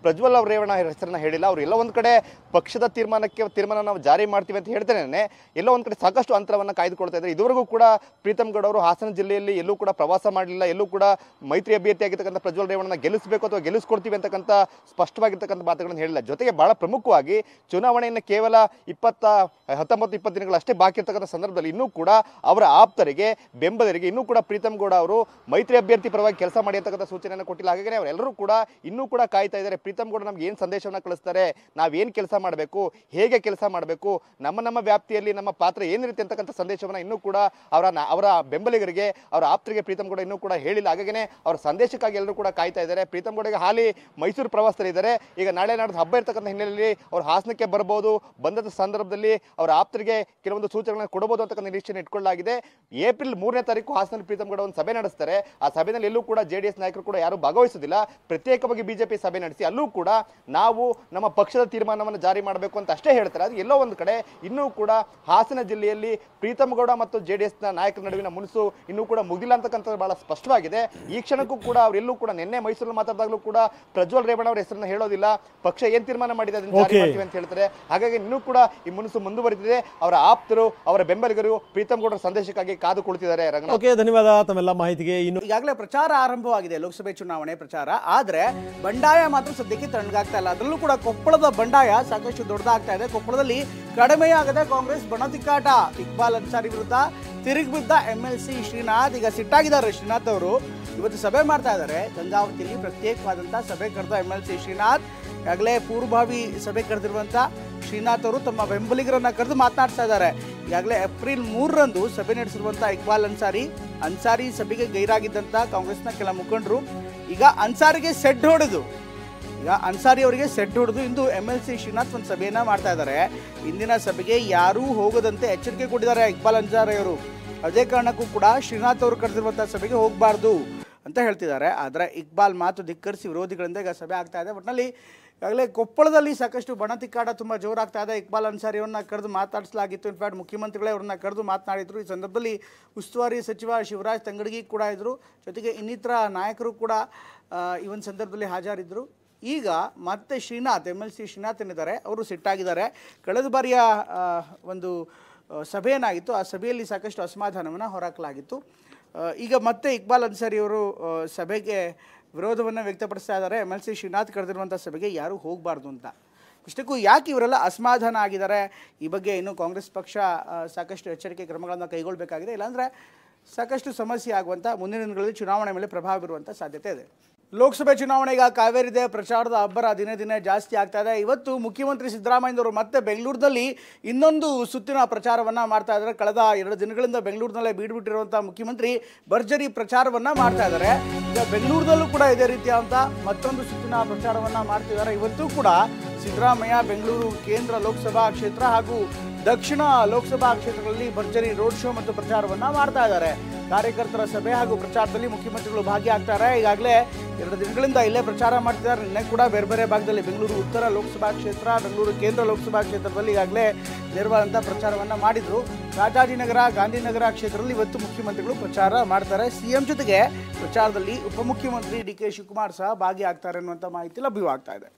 ಪ್ರಜ್ವಲ್ ಅವ್ರ ರೇವಣ್ಣ ಹೆಸರನ್ನ ಹೇಳಿಲ್ಲ ಅವ್ರು ಎಲ್ಲ ಒಂದು ಕಡೆ ಪಕ್ಷದ ತೀರ್ಮಾನಕ್ಕೆ ತೀರ್ಮಾನ ನಾವು ಜಾರಿ ಮಾಡ್ತೀವಿ ಅಂತ ಹೇಳ್ತೇನೆ ಎಲ್ಲೋ ಒಂದು ಕಡೆ ಸಾಕಷ್ಟು ಅಂತರವನ್ನು ಕಾಯ್ದುಕೊಳ್ತಾ ಇದ್ದಾರೆ ಇದುವರೆಗೂ ಕೂಡ ಪ್ರೀತಮ್ ಗೌಡ ಅವರು ಹಾಸನ ಜಿಲ್ಲೆಯಲ್ಲಿ ಎಲ್ಲೂ ಕೂಡ ಪ್ರವಾಸ ಮಾಡಲಿಲ್ಲ ಎಲ್ಲೂ ಕೂಡ ಮೈತ್ರಿ ಅಭ್ಯರ್ಥಿ ಆಗಿರ್ತಕ್ಕಂಥ ಪ್ರಜ್ವಲ್ ರೇವಣ್ಣನ ಗೆಲ್ಲಿಸಬೇಕು ಅಥವಾ ಗೆಲ್ಲಿಸ್ಕೊಡ್ತೀವಿ ಅಂತಕ್ಕಂಥ ಸ್ಪಷ್ಟವಾಗಿರ್ತಕ್ಕಂಥ ಮಾತುಗಳನ್ನು ಹೇಳಿಲ್ಲ ಜೊತೆಗೆ ಬಹಳ ಪ್ರಮುಖವಾಗಿ ಚುನಾವಣೆಯನ್ನು ಕೇವಲ ಇಪ್ಪತ್ತ ಹತ್ತೊಂಬತ್ತು ಇಪ್ಪತ್ತು ದಿನಗಳಷ್ಟೇ ಬಾಕಿ ಇರ್ತಕ್ಕಂಥ ಸಂದರ್ಭದಲ್ಲಿ ಇನ್ನೂ ಕೂಡ ಅವರ ಆಪ್ತರಿಗೆ ಬೆಂಬಲರಿಗೆ ಇನ್ನೂ ಕೂಡ ಪ್ರೀತಮ್ ಗೌಡ ಅವರು ಮೈತ್ರಿ ಅಭ್ಯರ್ಥಿ ಪರವಾಗಿ ಕೆಲಸ ಮಾಡಿ ಅಂತಕ್ಕಂಥ ಸೂಚನೆಯನ್ನು ಕೊಟ್ಟಿಲ್ಲ ಹಾಗಾಗಿ ಅವರೆಲ್ಲರೂ ಕೂಡ ಇನ್ನೂ ಕೂಡ ಕಾಯ್ತಾ ಇದ್ದಾರೆ ಪ್ರೀತಮ್ ಗೌಡ ನಮ್ಗೆ ಏನು ಸಂದೇಶವನ್ನು ಕಳಿಸ್ತಾರೆ ನಾವೇನು ಕೆಲಸ ಮಾಡಬೇಕು ಹೇಗೆ ಕೆಲಸ ಮಾಡಬೇಕು ನಮ್ಮ ನಮ್ಮ ವ್ಯಾಪ್ತಿಯಲ್ಲಿ ನಮ್ಮ ಪಾತ್ರ ಏನಿರುತ್ತೆ ಅಂತಕ್ಕಂಥ ಸಂದೇಶವನ್ನು ಇನ್ನೂ ಕೂಡ ಅವರ ನ- ಅವರ ಬೆಂಬಲಿಗರಿಗೆ ಅವರ ಆಪ್ತರಿಗೆ ಪ್ರೀತಮ್ ಗೌಡ ಇನ್ನೂ ಕೂಡ ಹೇಳಿಲ್ಲ ಹಾಗಾಗಿನೇ ಅವರ ಸಂದೇಶಕ್ಕಾಗಿ ಎಲ್ಲರೂ ಕೂಡ ಕಾಯ್ತಾ ಇದ್ದಾರೆ ಪ್ರೀತಮ್ ಗೌಡಗೆ ಹಾಲಿ ಮೈಸೂರು ಪ್ರವಾಸದಲ್ಲಿದ್ದಾರೆ ಈಗ ನಾಳೆ ನಾಡ್ದು ಹಬ್ಬ ಇರ್ತಕ್ಕಂಥ ಹಿನ್ನೆಲೆಯಲ್ಲಿ ಅವರು ಹಾಸನಕ್ಕೆ ಬರಬಹುದು ಬಂದಂಥ ಸಂದರ್ಭದಲ್ಲಿ ಅವರ ಆಪ್ತರಿಗೆ ಕೆಲವೊಂದು ಸೂಚನೆಗಳನ್ನು ಕೊಡಬಹುದು ಅಂತಕ್ಕಂಥ ನಿರೀಕ್ಷೆಯನ್ನು ಇಟ್ಕೊಳ್ಳಲಾಗಿದೆ ಏಪ್ರಿಲ್ ಮೂರನೇ ತಾರೀಕು ಹಾಸನಲ್ಲಿ ಪ್ರೀತಮ್ ಗೌಡ ಒಂದು ಸಭೆ ನಡೆಸ್ತಾರೆ ಆ ಸಭೆಯಲ್ಲಿ ಎಲ್ಲೂ ಕೂಡ ಜೆ ಡಿ ಎಸ್ ನಾಯಕರು ಕೂಡ ಯಾರು ಭಾಗವಹಿಸುವುದಿಲ್ಲ ಪ್ರತ್ಯೇಕವಾಗಿ ಬಿಜೆಪಿ ಸಭೆ ನಡೆಸಿ ಅಲ್ಲೂ ಕೂಡ ನಾವು ನಮ್ಮ ಪಕ್ಷದ ತೀರ್ಮಾನವನ್ನು ಜಾರಿ ಮಾಡಬೇಕು ಅಂತ ಅಷ್ಟೇ ಹೇಳ್ತಾರೆ ಅದು ಎಲ್ಲೋ ಒಂದು ಕಡೆ ಇನ್ನೂ ಕೂಡ ಹಾಸನ ಜಿಲ್ಲೆಯಲ್ಲಿ ಪ್ರೀತಮ್ ಗೌಡ ಮತ್ತು ಜೆ ಡಿ ಎಸ್ನ ನಾಯಕರ ನಡುವಿನ ಮುನಿಸು ಇನ್ನೂ ಕೂಡ ಮುಗಿಲ್ಲ ಅಂತಕ್ಕಂಥದ್ದು ಬಹಳ ಸ್ಪಷ್ಟವಾಗಿದೆ ಈ ಕ್ಷಣಕ್ಕೂ ಕೂಡ ಅವರೆಲ್ಲೂ ಕೂಡ ನಿನ್ನೆ ಮೈಸೂರಲ್ಲಿ ಮಾತಾಡಿದಾಗಲೂ ಕೂಡ ಪ್ರಜ್ವಲ್ ರೇವಣ್ಣ ಅವರ ಹೆಸರನ್ನ ಹೇಳೋದಿಲ್ಲ ಪಕ್ಷ ಏನ್ ತೀರ್ಮಾನ ಮಾಡಿದೆ ಅದನ್ನ ಜಾರಿ Okay. ಮಾಡ್ತೀವಿ ಅಂತ ಹೇಳ್ತಾರೆ ಹಾಗಾಗಿ ಇನ್ನೂ ಕೂಡ ಈ ಮುನಿಸು ಮುಂದುವರಿದಿದೆ ಅವರ ಆಪ್ತರು ಅವರ ಬೆಂಬಲಿಗರು ಪ್ರೀತಮ್ ಗೌಡರ ಸಂದೇಶಕ್ಕಾಗಿ ಕಾದು ಕುಳಿತಿದ್ದಾರೆ ರಂಗನಾಥ್ ಓಕೆ ಧನ್ಯವಾದ ತಮ್ಮೆಲ್ಲ ಮಾಹಿತಿಗೆ ಇನ್ನು ಈಗಾಗಲೇ ಪ್ರಚಾರ ಆರಂಭವಾಗಿದೆ ಲೋಕಸಭೆ ಚುನಾವಣೆ ಪ್ರಚಾರ ಆದ್ರೆ ಬಂಡಾಯ ಮಾತ್ರ ಸದ್ಯಕ್ಕೆ ತಣ್ಣಗಾಗ್ತಾ ಇಲ್ಲ ಅದರಲ್ಲೂ ಕೂಡ ಕೊಪ್ಪಳದ ಬಂಡಾಯ ಸಾಕಷ್ಟು ದೊಡ್ಡದಾಗ್ತಾ ಇದೆ ಕೊಪ್ಪಳದಲ್ಲಿ ಕಡಿಮೆಯಾಗದೆ ಕಾಂಗ್ರೆಸ್ ಬಣತಿಕ್ಕಾಟ ಇಕ್ಬಾಲ್ ಅನ್ಸಾರಿ ವಿರುದ್ಧ ತಿರುಗಿ ಬಿದ್ದ ಎಂ ಎಲ್ ಸಿ ಶ್ರೀನಾಥ್ ಈಗ ಸಿಟ್ಟಾಗಿದ್ದಾರೆ ಶ್ರೀನಾಥ್ ಅವರು ಇವತ್ತು ಸಭೆ ಮಾಡ್ತಾ ಇದ್ದಾರೆ ಗಂಗಾವತಿಯಲ್ಲಿ ಪ್ರತ್ಯೇಕವಾದಂಥ ಸಭೆ ಕರೆದ ಎಂ ಎಲ್ ಸಿ ಶ್ರೀನಾಥ್ ಈಗಾಗಲೇ ಪೂರ್ವಭಾವಿ ಸಭೆ ಕರೆದಿರುವಂಥ ಶ್ರೀನಾಥ್ ಅವರು ತಮ್ಮ ಬೆಂಬಲಿಗರನ್ನ ಕರೆದು ಮಾತನಾಡ್ತಾ ಇದ್ದಾರೆ ಈಗಾಗಲೇ ಏಪ್ರಿಲ್ ಮೂರರಂದು ಸಭೆ ನಡೆಸಿರುವಂಥ ಇಕ್ಬಾಲ್ ಅನ್ಸಾರಿ ಅನ್ಸಾರಿ ಸಭೆಗೆ ಗೈರಾಗಿದ್ದಂಥ ಕಾಂಗ್ರೆಸ್ನ ಕೆಲ ಮುಖಂಡರು ಈಗ ಅನ್ಸಾರಿಗೆ ಸೆಡ್ ಹೊಡೆದು ಈಗ ಅನ್ಸಾರಿ ಅವರಿಗೆ ಸೆಡ್ ಹೊಡೆದು ಇಂದು ಎಮ್ ಎಲ್ ಸಿ ಶ್ರೀನಾಥ್ ಒಂದು ಸಭೆಯನ್ನ ಮಾಡ್ತಾ ಇದ್ದಾರೆ ಇಂದಿನ ಸಭೆಗೆ ಯಾರೂ ಹೋಗದಂತೆ ಎಚ್ಚರಿಕೆ ಕೊಟ್ಟಿದ್ದಾರೆ ಇಕ್ಬಾಲ್ ಅನ್ಸಾರಿ ಅವರು ಅದೇ ಕಾರಣಕ್ಕೂ ಕೂಡ ಶ್ರೀನಾಥ್ ಅವರು ಕರೆದಿರುವಂಥ ಸಭೆಗೆ ಹೋಗಬಾರ್ದು ಅಂತ ಹೇಳ್ತಿದ್ದಾರೆ ಆದರೆ ಇಕ್ಬಾಲ್ ಮಾತು ಧಿಕ್ಕರಿಸಿ ವಿರೋಧಿಗಳಿಂದ ಈಗ ಸಭೆ ಆಗ್ತಾ ಇದೆ ಒಟ್ಟಿನಲ್ಲಿ ಈಗಾಗಲೇ ಕೊಪ್ಪಳದಲ್ಲಿ ಸಾಕಷ್ಟು ಬಣತಿಕ್ಕಾಟ ತುಂಬ ಜೋರಾಗ್ತಾ ಇದೆ ಇಕ್ಬಾಲ್ ಅನ್ಸಾರಿಯವ್ರನ್ನ ಕರೆದು ಮಾತಾಡಿಸಲಾಗಿತ್ತು ಇನ್ಫ್ಯಾಕ್ಟ್ ಮುಖ್ಯಮಂತ್ರಿಗಳೇ ಅವ್ರನ್ನ ಕರೆದು ಮಾತನಾಡಿದ್ರು ಈ ಸಂದರ್ಭದಲ್ಲಿ ಉಸ್ತುವಾರಿ ಸಚಿವ ಶಿವರಾಜ್ ತಂಗಡಗಿ ಕೂಡ ಇದ್ದರು ಜೊತೆಗೆ ಇನ್ನಿತರ ನಾಯಕರು ಕೂಡ ಆ, ಈ ಒಂದು ಸಂದರ್ಭದಲ್ಲಿ ಹಾಜರಿದ್ದರು ಈಗ ಮತ್ತೆ Srinath M L C Srinath ಏನಿದ್ದಾರೆ ಅವರು ಸಿಟ್ಟಾಗಿದ್ದಾರೆ ಕಳೆದ ಬಾರಿಯ ಆ, ಒಂದು ಆ, ಸಭೆ ಏನಾಗಿತ್ತು ಆ ಸಭೆಯಲ್ಲಿ ಸಾಕಷ್ಟು ಅಸಮಾಧಾನವನ್ನು ಹೊರಹಾಕಲಾಗಿತ್ತು ಆ, ಈಗ ಮತ್ತೆ ಇಕ್ಬಾಲ್ ಅನ್ಸಾರಿ ಅವರು ಆ, ಸಭೆಗೆ ವಿರೋಧವನ್ನು ವ್ಯಕ್ತಪಡಿಸ್ತಾ ಇದ್ದಾರೆ ಎಮ್ ಎಲ್ ಸಿ ಶ್ರೀನಾಥ್ ಕರೆದಿರುವಂಥ ಸಭೆಗೆ ಯಾರೂ ಹೋಗಬಾರ್ದು ಅಂತ ಇಷ್ಟಕ್ಕೂ ಯಾಕೆ ಇವರೆಲ್ಲ ಅಸಮಾಧಾನ ಆಗಿದ್ದಾರೆ ಈ ಬಗ್ಗೆ ಇನ್ನು ಕಾಂಗ್ರೆಸ್ ಪಕ್ಷ ಆ, ಸಾಕಷ್ಟು ಎಚ್ಚರಿಕೆ ಕ್ರಮಗಳನ್ನು ಕೈಗೊಳ್ಳಬೇಕಾಗಿದೆ ಇಲ್ಲಾಂದರೆ ಸಾಕಷ್ಟು ಸಮಸ್ಯೆ ಆಗುವಂಥ ಮುಂದಿನ ದಿನಗಳಲ್ಲಿ ಚುನಾವಣೆ ಮೇಲೆ ಪ್ರಭಾವ ಬೀರುವಂಥ ಸಾಧ್ಯತೆ ಇದೆ ಲೋಕಸಭೆ ಚುನಾವಣೆಗೆ ಕಾವೇರಿದೆ ಪ್ರಚಾರದ ಅಬ್ಬರ ದಿನೇ ದಿನೇ ಜಾಸ್ತಿ ಆಗ್ತಾ ಇದೆ ಇವತ್ತು ಮುಖ್ಯಮಂತ್ರಿ ಸಿದ್ದರಾಮಯ್ಯನವರು ಮತ್ತೆ ಬೆಂಗಳೂರಿನಲ್ಲಿ ಇನ್ನೊಂದು ಸುತ್ತಿನ ಪ್ರಚಾರವನ್ನ ಮಾಡ್ತಾ ಇದ್ದಾರೆ ಕಳೆದ ಎರಡು ದಿನಗಳಿಂದ ಬೆಂಗಳೂರಿನಲ್ಲೇ ಬೀಡ್ಬಿಟ್ಟಿರುವಂತಹ ಮುಖ್ಯಮಂತ್ರಿ ಭರ್ಜರಿ ಪ್ರಚಾರವನ್ನ ಮಾಡ್ತಾ ಇದ್ದಾರೆ ಈಗ ಬೆಂಗಳೂರಿನಲ್ಲೂ ಕೂಡ ಇದೇ ರೀತಿಯಾದಂಥ ಮತ್ತೊಂದು ಸುತ್ತಿನ ಪ್ರಚಾರವನ್ನ ಮಾಡ್ತಿದ್ದಾರೆ ಇವತ್ತು ಕೂಡ ಸಿದ್ದರಾಮಯ್ಯ ಬೆಂಗಳೂರು ಕೇಂದ್ರ ಲೋಕಸಭಾ ಕ್ಷೇತ್ರ ಹಾಗೂ ದಕ್ಷಿಣ ಲೋಕಸಭಾ ಕ್ಷೇತ್ರಗಳಲ್ಲಿ ಭರ್ಜರಿ ರೋಡ್ ಶೋ ಮತ್ತು ಪ್ರಚಾರವನ್ನ ಮಾಡ್ತಾ ಇದ್ದಾರೆ ಕಾರ್ಯಕರ್ತರ ಸಭೆ ಹಾಗೂ ಪ್ರಚಾರದಲ್ಲಿ ಮುಖ್ಯಮಂತ್ರಿಗಳು ಭಾಗಿಯಾಗ್ತಾರೆ ಈಗಾಗಲೇ ಎರಡು ದಿನಗಳಿಂದ ಇಲ್ಲೇ ಪ್ರಚಾರ ಮಾಡ್ತಿದ್ದಾರೆ ನಿನ್ನೆ ಕೂಡ ಬೇರೆ ಬೇರೆ ಭಾಗದಲ್ಲಿ ಬೆಂಗಳೂರು ಉತ್ತರ ಲೋಕಸಭಾ ಕ್ಷೇತ್ರ ಬೆಂಗಳೂರು ಕೇಂದ್ರ ಲೋಕಸಭಾ ಕ್ಷೇತ್ರದಲ್ಲಿ ಈಗಾಗಲೇ ನೇರವಾದಂಥ ಪ್ರಚಾರವನ್ನ ಮಾಡಿದ್ರು ರಾಜಾಜಿನಗರ ಗಾಂಧಿನಗರ ಕ್ಷೇತ್ರದಲ್ಲಿ ಇವತ್ತು ಮುಖ್ಯಮಂತ್ರಿಗಳು ಪ್ರಚಾರ ಮಾಡ್ತಾರೆ ಸಿಎಂ ಜೊತೆಗೆ ಪ್ರಚಾರದಲ್ಲಿ ಉಪಮುಖ್ಯಮಂತ್ರಿ ಡಿ ಕೆ ಶಿವಕುಮಾರ್ ಸಹ ಭಾಗಿಯಾಗ್ತಾರೆ ಅನ್ನುವಂಥ ಮಾಹಿತಿ ಲಭ್ಯವಾಗ್ತಾ ಇದೆ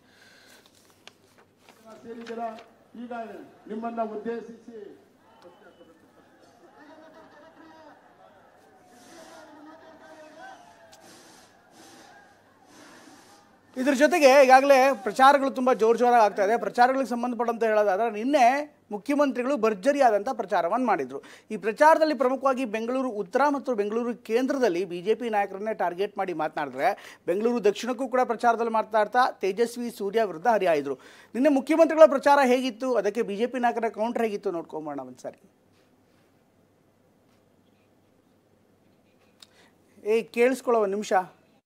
ಸೇರಿದ್ದೀರಾ ಈಗ ನಿಮ್ಮನ್ನ ಉದ್ದೇಶಿಸಿ ಇದ್ರ ಜೊತೆಗೆ ಈಗಾಗಲೇ ಪ್ರಚಾರಗಳು ತುಂಬ ಜೋರು ಜೋರಾಗಿ ಆಗ್ತಾ ಇದೆ ಪ್ರಚಾರಗಳಿಗೆ ಸಂಬಂಧಪಟ್ಟಂತೆ ಹೇಳೋದಾದ್ರೆ ನಿನ್ನೆ ಮುಖ್ಯಮಂತ್ರಿಗಳು ಭರ್ಜರಿಯಾದಂಥ ಪ್ರಚಾರವನ್ನು ಮಾಡಿದರು ಈ ಪ್ರಚಾರದಲ್ಲಿ ಪ್ರಮುಖವಾಗಿ ಬೆಂಗಳೂರು ಉತ್ತರ ಮತ್ತು ಬೆಂಗಳೂರು ಕೇಂದ್ರದಲ್ಲಿ ಬಿ ಜೆ ಪಿ ನಾಯಕರನ್ನೇ ಟಾರ್ಗೆಟ್ ಮಾಡಿ ಮಾತನಾಡಿದ್ರೆ ಬೆಂಗಳೂರು ದಕ್ಷಿಣಕ್ಕೂ ಕೂಡ ಪ್ರಚಾರದಲ್ಲಿ ಮಾತನಾಡ್ತಾ ತೇಜಸ್ವಿ ಸೂರ್ಯ ವಿರುದ್ಧ ಹರಿಯಾಯಿದ್ರು ನಿನ್ನೆ ಮುಖ್ಯಮಂತ್ರಿಗಳ ಪ್ರಚಾರ ಹೇಗಿತ್ತು ಅದಕ್ಕೆ ಬಿ ಜೆ ಪಿ ನಾಯಕರ ಕೌಂಟರ್ ಹೇಗಿತ್ತು ನೋಡ್ಕೊಂಬೋಣ ಒಂದ್ಸಾರಿ ಏ ಕೇಳಿಸ್ಕೊಳ್ಳೋ ಒಂದು ನಿಮಿಷ